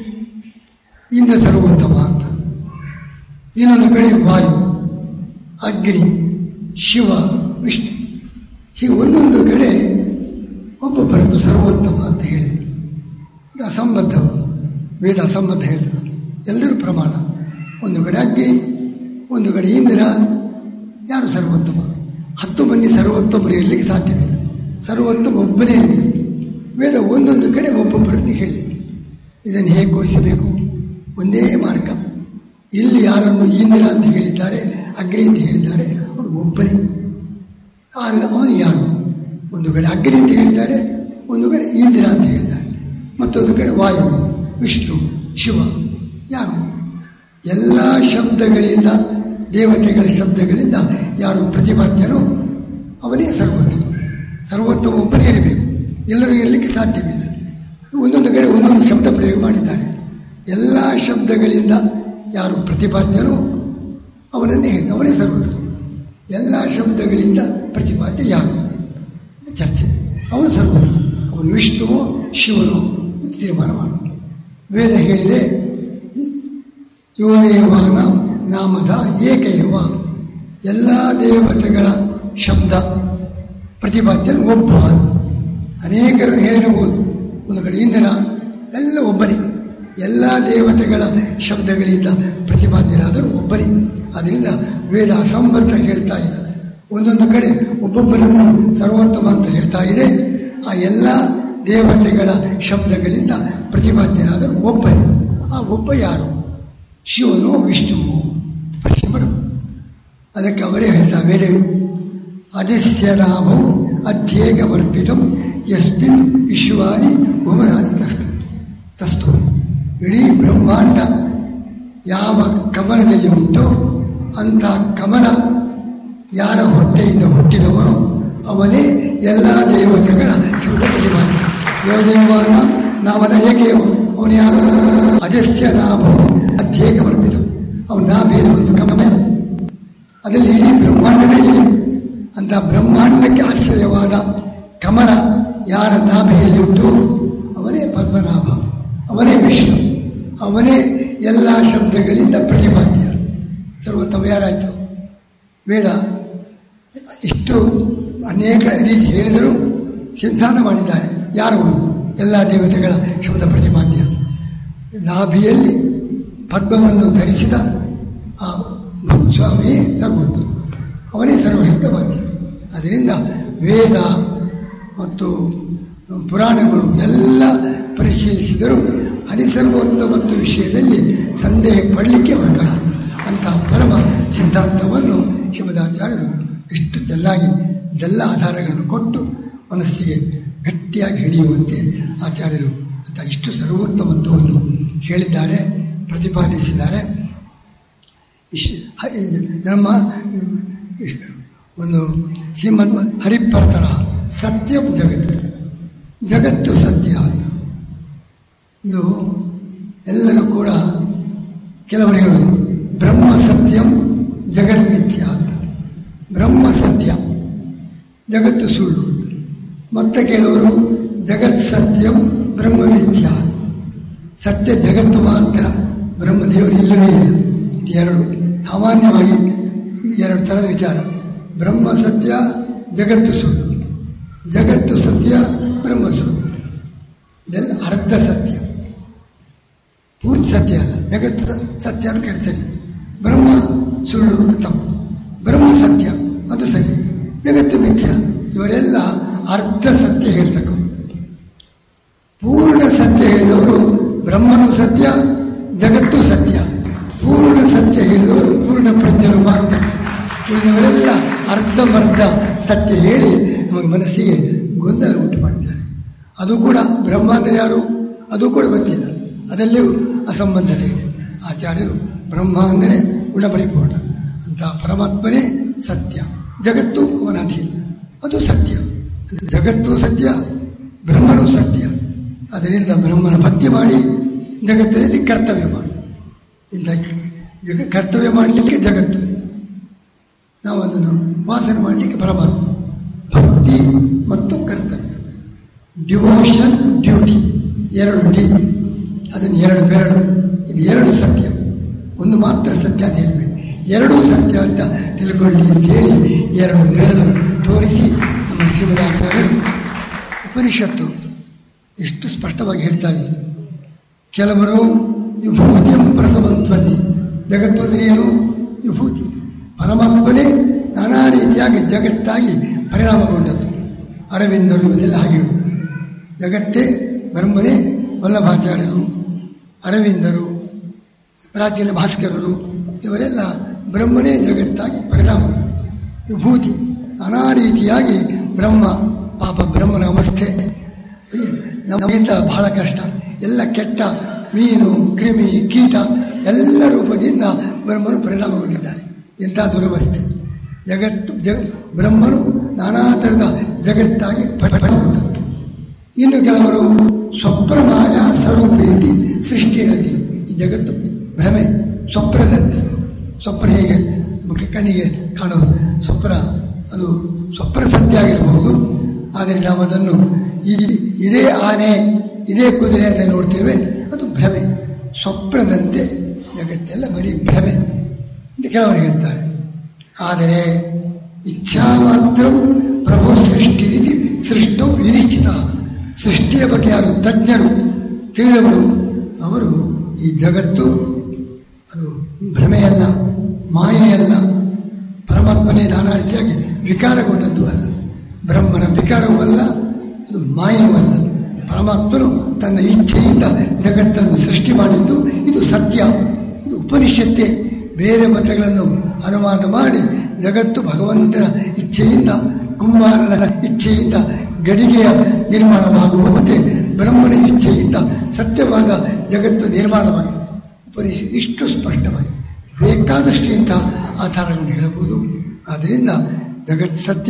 ಇಂದ್ರ ಸರ್ವೋತ್ತಮ ಅಂತ ಇನ್ನೊಂದು ಕಡೆ ವಾಯು ಅಗ್ನಿ ಶಿವ ವಿಷ್ಣು ಹೀಗೆ ಒಂದೊಂದು ಕಡೆ ಒಬ್ಬೊಬ್ಬರನ್ನು ಸರ್ವೋತ್ತಮ ಅಂತ ಹೇಳಿದೆ ಇದು ಅಸಂಬದ್ಧವು ವೇದ ಅಸಂಬದ್ಧ ಹೇಳ್ತದೆ ಎಲ್ಲರೂ ಪ್ರಮಾಣ ಒಂದು ಕಡೆ ಅಗ್ನಿ ಒಂದು ಕಡೆ ಇಂದ್ರ ಯಾರು ಸರ್ವೋತ್ತಮ ಹತ್ತು ಮಂದಿ ಸರ್ವೋತ್ತಮರು ಇರಲಿಕ್ಕೆ ಸಾಧ್ಯವಿಲ್ಲ ಸರ್ವೋತ್ತಮ ಒಬ್ಬನೇ ಇರಬೇಕು ವೇದ ಒಂದೊಂದು ಕಡೆ ಒಬ್ಬೊಬ್ಬರನ್ನು ಹೇಳಿ ಇದನ್ನು ಹೇಗೆ ಕೊಡಿಸಬೇಕು ಒಂದೇ ಮಾರ್ಗ ಇಲ್ಲಿ ಯಾರನ್ನು ಇಂದ್ರ ಅಂತ ಹೇಳಿದ್ದಾರೆ ಅಗ್ನಿ ಅಂತ ಹೇಳಿದ್ದಾರೆ ಅವನು ಒಬ್ಬನೇ ಆರು ಅವನು ಯಾರು ಒಂದು ಕಡೆ ಅಗ್ನಿ ಅಂತ ಹೇಳಿದ್ದಾರೆ ಒಂದು ಕಡೆ ಇಂದ್ರ ಅಂತ ಹೇಳಿದ್ದಾರೆ ಮತ್ತೊಂದು ಕಡೆ ವಾಯು ವಿಷ್ಣು ಶಿವ ಯಾರು ಎಲ್ಲ ಶಬ್ದಗಳಿಂದ ದೇವತೆಗಳ ಶಬ್ದಗಳಿಂದ ಯಾರು ಪ್ರತಿಪಾದ್ಯನೋ ಅವನೇ ಸರ್ವೋತ್ತಮ ಸರ್ವೋತ್ತಮ ಒಬ್ಬನೇ ಇರಬೇಕು ಎಲ್ಲರೂ ಇರಲಿಕ್ಕೆ ಸಾಧ್ಯವಿಲ್ಲ ಒಂದೊಂದು ಕಡೆ ಒಂದೊಂದು ಶಬ್ದ ಪ್ರಯೋಗ ಮಾಡಿದ್ದಾರೆ ಎಲ್ಲ ಶಬ್ದಗಳಿಂದ ಯಾರು ಪ್ರತಿಪಾದ್ಯನೋ ಅವನನ್ನೇ ಹೇಳಿ ಅವನೇ ಸರ್ವೋತ್ತಮ ಎಲ್ಲ ಶಬ್ದಗಳಿಂದ ಪ್ರತಿಪಾದ್ಯ ಯಾರು ಚರ್ಚೆ ಅವನು ಸರ್ವೋತ್ತಮ ಅವನು ವಿಷ್ಣುವೋ ಶಿವನೋ ಅಂತ ತೀರ್ಮಾನ ಮಾಡುವುದು ವೇದ ಹೇಳಿದೆ ಯೋದೇವಾನ ನಾಮದ ಏಕೈವ ಎಲ್ಲ ದೇವತೆಗಳ ಶಬ್ದ ಪ್ರತಿಪಾದ್ಯನು ಒಬ್ಬ ಅನೇಕರು ಹೇಳಿರಬಹುದು ಒಂದು ಕಡೆ ಇಂದಿನ ಎಲ್ಲ ಒಬ್ಬನೇ ಎಲ್ಲ ದೇವತೆಗಳ ಶಬ್ದಗಳಿಂದ ಪ್ರತಿಪಾದ್ಯನಾದರೂ ಒಬ್ಬನೇ ಅದರಿಂದ ವೇದ ಅಸಂಬದ್ಧ ಹೇಳ್ತಾ ಇಲ್ಲ ಒಂದೊಂದು ಕಡೆ ಒಬ್ಬೊಬ್ಬರನ್ನು ಸರ್ವೋತ್ತಮ ಅಂತ ಹೇಳ್ತಾ ಇದೆ ಆ ಎಲ್ಲ ದೇವತೆಗಳ ಶಬ್ದಗಳಿಂದ ಪ್ರತಿಪಾದ್ಯನಾದರೂ ಒಬ್ಬನೇ ಆ ಒಬ್ಬ ಯಾರು ಶಿವನೋ ವಿಷ್ಣುವೋ ಪ್ರಶ್ನೆ ಬರಬಹುದು ಅದಕ್ಕೆ ಅವರೇ ಹೇಳ್ತಾ ವೇದವೇ ಅಜಸ್ಯ ನಾಮವು ಅಧ್ಯೇಕಮರ್ಪಿತಂ ಯಸ್ಮಿನ್ ವಿಶ್ವಾನಿ ಭುವನಾನಿ ತಷ್ಟು ತಸ್ತು ಇಡೀ ಬ್ರಹ್ಮಾಂಡ ಯಾವ ಕಮಲದಲ್ಲಿ ಉಂಟೋ ಅಂಥ ಕಮಲ ಯಾರ ಹೊಟ್ಟೆಯಿಂದ ಹುಟ್ಟಿದವನೋ ಅವನೇ ಎಲ್ಲ ದೇವತೆಗಳ ಶಬ್ದ ಪ್ರತಿಪಾದ್ಯ ಯೋದೇವಾನ ನಾಮದ ಏಕೇವ ಅವನು ಯಾರು ಅಜಸ್ಯ ನಾಮವು ಅಧ್ಯೇಕಮರ್ಪಿತ ಅವನ ನಾಭಿಯಲ್ಲಿ ಒಂದು ಕಮಲ ಇದೆ ಅದರಲ್ಲಿ ಇಡೀ ಬ್ರಹ್ಮಾಂಡವೇ ಇದೆ ಅಂತ ಬ್ರಹ್ಮಾಂಡಕ್ಕೆ ಆಶ್ರಯವಾದ ಕಮಲ ಯಾರ ನಾಭಿಯಲ್ಲಿ ಉಂಟು ಅವನೇ ಪದ್ಮನಾಭ ಅವನೇ ವಿಷ್ಣು ಅವನೇ ಎಲ್ಲ ಶಬ್ದಗಳಿಂದ ಪ್ರತಿಪಾದ್ಯ ಸರ್ವೋತ್ತಮ ಯಾರಾಯಿತು ವೇದ ಇಷ್ಟು ಅನೇಕ ರೀತಿ ಹೇಳಿದರೂ ಸಿದ್ಧಾಂತ ಮಾಡಿದ್ದಾರೆ ಯಾರು ಎಲ್ಲ ದೇವತೆಗಳ ಶಬ್ದ ಪ್ರತಿಪಾದ್ಯ ನಾಭಿಯಲ್ಲಿ ಪದ್ಮವನ್ನು ಧರಿಸಿದ ಆ ಸ್ವಾಮಿಯೇ ಸರ್ವೋತ್ತಮ ಅವನೇ ಸರ್ವಶಬ್ದವಾದ್ಯ ಅದರಿಂದ ವೇದ ಮತ್ತು ಪುರಾಣಗಳು ಎಲ್ಲ ಪರಿಶೀಲಿಸಿದರೂ ಹರಿಸರ್ವೋತ್ತಮತ್ವ ವಿಷಯದಲ್ಲಿ ಸಂದೇಹ ಪಡಲಿಕ್ಕೆ ಅವಕಾಶ ಇಲ್ಲ. ಅಂತಹ ಪರಮ ಸಿದ್ಧಾಂತವನ್ನು ಶಿವದಾಚಾರ್ಯರು ಎಷ್ಟು ಚೆನ್ನಾಗಿ ಇದೆಲ್ಲ ಆಧಾರಗಳನ್ನು ಕೊಟ್ಟು ಮನಸ್ಸಿಗೆ ಗಟ್ಟಿಯಾಗಿ ಹಿಡಿಯುವಂತೆ ಆಚಾರ್ಯರು ಅಂತ ಇಷ್ಟು ಸರ್ವೋತ್ತಮತ್ವವನ್ನು ಹೇಳಿದ್ದಾರೆ ಪ್ರತಿಪಾದಿಸಿದ್ದಾರೆ ಇಶ್ ಹ- ನಮ್ಮ ಒಂದು ಶ್ರೀಮದ್ ಹರಿಪರತರ ಸತ್ಯಂ ಜಗತ್ತು ಜಗತ್ತು ಸತ್ಯ ಅಂತ ಇದು ಎಲ್ಲರೂ ಕೂಡ ಕೆಲವರು ಹೇಳೋದು ಬ್ರಹ್ಮ ಸತ್ಯಂ ಜಗನ್ಮಿಥ್ಯ ಅಂತ ಬ್ರಹ್ಮ ಸತ್ಯ ಜಗತ್ತು ಸುಳ್ಳು ಅಂತ ಮತ್ತೆ ಕೆಲವರು ಜಗತ್ ಸತ್ಯಂ ಬ್ರಹ್ಮ ಮಿಥ್ಯ ಅಂತ. ಸತ್ಯ ಜಗತ್ತು ಮಾತ್ರ ಬ್ರಹ್ಮದೇವರು ಇಲ್ಲವೇ ಇಲ್ಲ ಇದು ಎರಡು ಸಾಮಾನ್ಯವಾಗಿ ಎರಡು ಥರದ ವಿಚಾರ ಬ್ರಹ್ಮ ಸತ್ಯ ಜಗತ್ತು ಸುಳ್ಳು ಜಗತ್ತು ಸತ್ಯ ಬ್ರಹ್ಮ ಸುಳ್ಳು ಇದೆಲ್ಲ ಅರ್ಧ ಸತ್ಯ ಪೂರ್ತಿ ಸತ್ಯ ಅಲ್ಲ ಜಗತ್ತು ಸತ್ಯ ಅದು ಕರೆ ಸರಿ ಬ್ರಹ್ಮ ಸುಳ್ಳು ಅದು ತಪ್ಪು ಬ್ರಹ್ಮ ಸತ್ಯ ಅದು ಸರಿ ಜಗತ್ತು ಮಿಥ್ಯ ಇವರೆಲ್ಲ ಅರ್ಧ ಸತ್ಯ ಹೇಳ್ತಕ್ಕ ಪೂರ್ಣ ಸತ್ಯ ಹೇಳಿದವರು ಬ್ರಹ್ಮನು ಸತ್ಯ ಜಗತ್ತು ಸತ್ಯ ಪೂರ್ಣ ಸತ್ಯ ಹೇಳಿದವರು ಪೂರ್ಣ ಪ್ರಜ್ಞರು ಮಾತ್ರ ಉಳಿದವರೆಲ್ಲ ಅರ್ಧಮರ್ಧ ಸತ್ಯ ಹೇಳಿ ನಮಗೆ ಮನಸ್ಸಿಗೆ ಗೊಂದಲ ಉಂಟು ಮಾಡಿದ್ದಾರೆ ಅದು ಕೂಡ ಬ್ರಹ್ಮ ಅಂದರೆ ಯಾರು ಅದು ಕೂಡ ಗೊತ್ತಿಲ್ಲ ಅದರಲ್ಲಿಯೂ ಅಸಂಬದ್ಧತೆ ಇದೆ ಆಚಾರ್ಯರು ಬ್ರಹ್ಮ ಅಂದರೆ ಗುಣಪರಿಪೂರ್ಣ ಅಂತಹ ಪರಮಾತ್ಮನೇ ಸತ್ಯ ಜಗತ್ತು ಅವನ ಅಧೀನ ಅದು ಸತ್ಯ ಜಗತ್ತು ಸತ್ಯ ಬ್ರಹ್ಮನು ಸತ್ಯ ಅದರಿಂದ ಬ್ರಹ್ಮನ ಭಕ್ತಿ ಮಾಡಿ ಜಗತ್ತಿನಲ್ಲಿ ಕರ್ತವ್ಯ ಮಾಡಿ ಇಂಥ ಜಗ ಕರ್ತವ್ಯ ಮಾಡಲಿಕ್ಕೆ ಜಗತ್ತು ನಾವು ಅದನ್ನು ವಾಸನೆ ಮಾಡಲಿಕ್ಕೆ ಪರಮಾತ್ಮ ಭಕ್ತಿ ಮತ್ತು ಕರ್ತವ್ಯ ಡಿವೋಷನ್ ಡ್ಯೂಟಿ ಎರಡು ಡಿ ಅದನ್ನು ಎರಡು ಬೆರಳು ಇದು ಎರಡು ಸತ್ಯ ಒಂದು ಮಾತ್ರ ಸತ್ಯ ಅಂತ ಹೇಳಬೇಡಿ ಎರಡೂ ಸತ್ಯ ಅಂತ ತಿಳ್ಕೊಳ್ಳಿ ಅಂತೇಳಿ ಎರಡು ಬೆರಳು ತೋರಿಸಿ ನಮ್ಮ ಶ್ರೀಮದಾಚಾರ್ಯರು ಉಪನಿಷತ್ತು ಎಷ್ಟು ಸ್ಪಷ್ಟವಾಗಿ ಹೇಳ್ತಾ ಇದೆ ಕೆಲವರು ವಿಭೂತಿಯಂ ಪ್ರಸವಂತ್ವನ್ನಿ ಜಗತ್ತು ಅಂದರೆ ಏನು ವಿಭೂತಿ ಪರಮಾತ್ಮನೇ ನಾನಾ ರೀತಿಯಾಗಿ ಜಗತ್ತಾಗಿ ಪರಿಣಾಮಗೊಂಡದ್ದು ಅರವಿಂದರು ಇವನ್ನೆಲ್ಲ ಹಾಗೆ ಹೇಳು. ಜಗತ್ತೇ ಬ್ರಹ್ಮನೇ ವಲ್ಲಭಾಚಾರ್ಯರು ಅರವಿಂದರು ಪ್ರಾಚೀನ ಭಾಸ್ಕರರು ಇವರೆಲ್ಲ ಬ್ರಹ್ಮನೇ ಜಗತ್ತಾಗಿ ಪರಿಣಾಮ ವಿಭೂತಿ ನಾನಾ ರೀತಿಯಾಗಿ ಬ್ರಹ್ಮ ಪಾಪ ಬ್ರಹ್ಮನ ಅವಸ್ಥೆ ನಮಗಿಂತ ಬಹಳ ಕಷ್ಟ ಎಲ್ಲ ಕೆಟ್ಟ ಮೀನು ಕ್ರಿಮಿ ಕೀಟ ಎಲ್ಲ ರೂಪದಿಂದ ಬ್ರಹ್ಮನು ಪರಿಣಾಮಗೊಂಡಿದ್ದಾನೆ ಎಂಥ ದುರವಸ್ಥೆ ಜಗತ್ತು ಜಗ ಬ್ರಹ್ಮನು ನಾನಾ ಥರದ ಜಗತ್ತಾಗಿ ಪರಿಣಾಮಗೊಂಡದ್ದು ಇನ್ನು ಕೆಲವರು ಸ್ವಪ್ರಮಾಯ ಸ್ವರೂಪೇತಿ ಸೃಷ್ಟಿಯಲ್ಲಿ ಈ ಜಗತ್ತು ಭ್ರಮೆ ಸ್ವಪ್ನದಂತೆ ಸ್ವಪ್ನ ಹೇಗೆ ನಮಗೆ ಕಣ್ಣಿಗೆ ಕಾಣುವ ಸ್ವಪ್ನ ಅದು ಸ್ವಪ್ನ ಸತ್ಯ ಆಗಿರಬಹುದು ಆದರೆ ನಾವು ಅದನ್ನು ಈ ಇದೇ ಆನೆ ಇದೇ ಕುದುರೆ ಅಂತ ನೋಡ್ತೇವೆ ಅದು ಭ್ರಮೆ ಸ್ವಪ್ನದಂತೆ ಜಗತ್ತೆಲ್ಲ ಬರೀ ಭ್ರಮೆ ಅಂತ ಕೆಲವರು ಹೇಳ್ತಾರೆ ಆದರೆ ಇಚ್ಛಾ ಮಾತ್ರ ಪ್ರಭು ಸೃಷ್ಟಿ ರೀತಿ ಸೃಷ್ಟೋ ವಿನಿಶ್ಚಿತ ಸೃಷ್ಟಿಯ ಬಗ್ಗೆ ಯಾರು ತಜ್ಞರು ತಿಳಿದವರು ಅವರು ಈ ಜಗತ್ತು ಅದು ಭ್ರಮೆಯಲ್ಲ ಮಾಯೆಯಲ್ಲ ಪರಮಾತ್ಮನೇ ನಾನಾ ರೀತಿಯಾಗಿ ವಿಕಾರಗೊಂಡದ್ದು ಅಲ್ಲ ಬ್ರಹ್ಮನ ವಿಕಾರವೂ ಅಲ್ಲ ಅದು ಮಾಯವೂ ಅಲ್ಲ ಪರಮಾತ್ಮನು ತನ್ನ ಇಚ್ಛೆಯಿಂದ ಜಗತ್ತನ್ನು ಸೃಷ್ಟಿ ಮಾಡಿದ್ದು ಇದು ಸತ್ಯ ಇದು ಉಪನಿಷತ್ತೇ ಬೇರೆ ಮತಗಳನ್ನು ಅನುವಾದ ಮಾಡಿ ಜಗತ್ತು ಭಗವಂತನ ಇಚ್ಛೆಯಿಂದ ಕುಂಬಾರನ ಇಚ್ಛೆಯಿಂದ ಗಡಿಗೆಯ ನಿರ್ಮಾಣವಾಗುವಂತೆ ಬ್ರಹ್ಮನ ಇಚ್ಛೆಯಿಂದ ಸತ್ಯವಾದ ಜಗತ್ತು ನಿರ್ಮಾಣವಾಗಿದೆ ಉಪನಿಷತ್ ಇಷ್ಟು ಸ್ಪಷ್ಟವಾಗಿ ಬೇಕಾದಷ್ಟು ಇಂಥ ಆಧಾರಗಳನ್ನು ಹೇಳಬಹುದು ಆದ್ದರಿಂದ ಜಗತ್ ಸತ್ಯ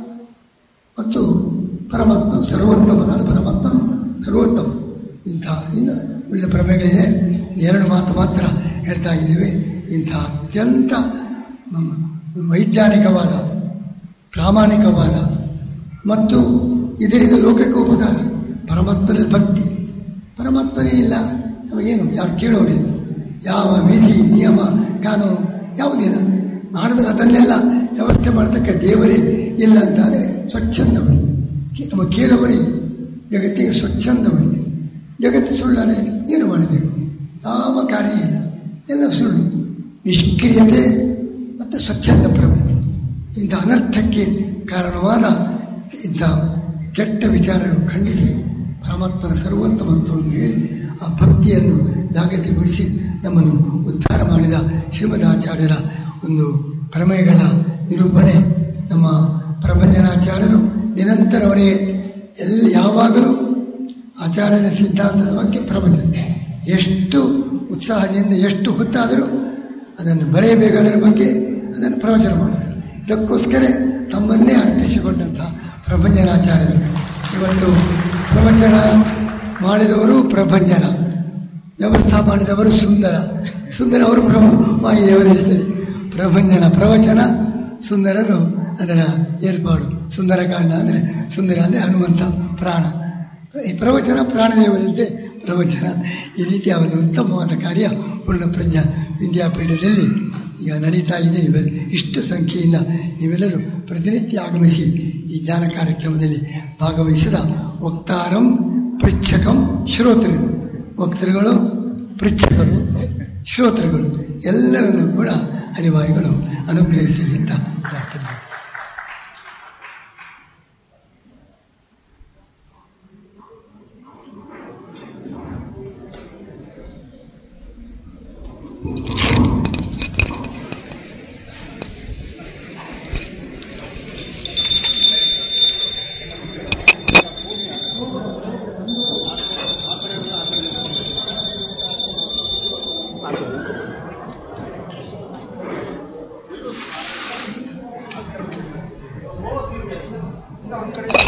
ಮತ್ತು ಪರಮಾತ್ಮ ಸರ್ವೋತ್ತಮನಾದ ಪರಮಾತ್ಮನು ಸರ್ವೋತ್ತಮ ಇಂಥ ಇನ್ನು ಉಳಿದ ಪ್ರಮೇಯಗಳಿದೆ ಎರಡು ಮಾತು ಮಾತ್ರ ಹೇಳ್ತಾ ಇದ್ದೇವೆ ಇಂಥ ಅತ್ಯಂತ ನಮ್ಮ ವೈಜ್ಞಾನಿಕವಾದ ಪ್ರಾಮಾಣಿಕವಾದ ಮತ್ತು ಇದರಿಂದ ಲೋಕಕ್ಕೆ ಉಪಕಾರ ಪರಮಾತ್ಮನ ಭಕ್ತಿ ಪರಮಾತ್ಮನೇ ಇಲ್ಲ ನಮಗೇನು ಯಾರು ಕೇಳೋರಿಲ್ಲ ಯಾವ ವಿಧಿ ನಿಯಮ ಕಾನೂನು ಯಾವುದಿಲ್ಲ ಮಾಡಿದ ಅದನ್ನೆಲ್ಲ ವ್ಯವಸ್ಥೆ ಮಾಡತಕ್ಕ ದೇವರೇ ಇಲ್ಲ ಅಂತಾದರೆ ಸ್ವಚ್ಛಂದ ಬರುತ್ತೆ ನಮ್ಮ ಕೇಳುವವರೇ ಜಗತ್ತಿಗೆ ಸ್ವಚ್ಛಂದ ಬರುತ್ತೆ ಜಗತ್ತು ಸುಳ್ಳಾದರೆ ಏನು ಮಾಡಬೇಕು ಯಾವ ಕಾರ್ಯ ಇಲ್ಲ ಎಲ್ಲ ಸುಳ್ಳು ನಿಷ್ಕ್ರಿಯತೆ ಮತ್ತು ಸ್ವಚ್ಛಂದ ಪ್ರವೃತ್ತಿ ಇಂಥ ಅನರ್ಥಕ್ಕೆ ಕಾರಣವಾದ ಇಂಥ ಕೆಟ್ಟ ವಿಚಾರಗಳನ್ನು ಖಂಡಿಸಿ ಪರಮಾತ್ಮನ ಸರ್ವೋತ್ತಮತ್ವವನ್ನು ಹೇಳಿ ಆ ಭಕ್ತಿಯನ್ನು ಜಾಗೃತಿಗೊಳಿಸಿ ನಮ್ಮನ್ನು ಉದ್ಧಾರ ಮಾಡಿದ ಶ್ರೀಮದಾಚಾರ್ಯರ ಒಂದು ಪ್ರಮೇಯಗಳ ನಿರೂಪಣೆ ನಮ್ಮ ಪ್ರಪಂಚನಾಚಾರ್ಯರು ನಿರಂತರವರೆಗೆ ಎಲ್ಲಿ ಯಾವಾಗಲೂ ಆಚಾರ್ಯನ ಸಿದ್ಧಾಂತದ ಬಗ್ಗೆ ಪ್ರವಚನ ಎಷ್ಟು ಉತ್ಸಾಹದಿಂದ ಎಷ್ಟು ಹೊತ್ತಾದರೂ ಅದನ್ನು ಬರೆಯಬೇಕಾದರ ಬಗ್ಗೆ ಅದನ್ನು ಪ್ರವಚನ ಮಾಡಬೇಕು ಇದಕ್ಕೋಸ್ಕರ ತಮ್ಮನ್ನೇ ಅರ್ಪಿಸಿಕೊಂಡಂತಹ ಪ್ರಭಂಜನಾಚಾರ್ಯರು ಇವತ್ತು ಪ್ರವಚನ ಮಾಡಿದವರು ಪ್ರಭಂಜನ ವ್ಯವಸ್ಥಾ ಮಾಡಿದವರು ಸುಂದರ ಸುಂದರ ಅವರು ಪ್ರಭು ವಾಯುದೇವರ ಹೆಸರು ಪ್ರಭಂಜನ ಪ್ರವಚನ ಸುಂದರರು ಅದರ ಏರ್ಪಾಡು ಸುಂದರಕಾಂಡ ಅಂದರೆ ಸುಂದರ ಅಂದರೆ ಹನುಮಂತ ಪ್ರಾಣ ಈ ಪ್ರವಚನ ಪ್ರಾಣದೇವರಿದ್ದೆ ಪ್ರವಚನ ಈ ರೀತಿಯ ಒಂದು ಉತ್ತಮವಾದ ಕಾರ್ಯ ಪೂರ್ಣಪ್ರಜ್ಞ ವಿದ್ಯಾಪೀಠದಲ್ಲಿ ಈಗ ನಡೀತಾ ಇದೆ ನೀವು ಇಷ್ಟು ಸಂಖ್ಯೆಯಿಂದ ನೀವೆಲ್ಲರೂ ಪ್ರತಿನಿತ್ಯ ಆಗಮಿಸಿ ಈ ಜ್ಞಾನ ಕಾರ್ಯಕ್ರಮದಲ್ಲಿ ಭಾಗವಹಿಸಿದ ವಕ್ತಾರಂ ಪೃಚ್ಛಕಂ ಶ್ರೋತೃ ವಕ್ತೃಗಳು ಪೃಚ್ಛಕರು ಶ್ರೋತೃಗಳು ಎಲ್ಲರನ್ನೂ ಕೂಡ ಅನಿವಾಯಿಗಳು ಅನುಗ್ರಹಿಸಲಿ ಅಂತ ಪ್ರಾರ್ಥನೆ ಮಾಡ್ತೀನಿ. ಒಂದು ಕಡೆ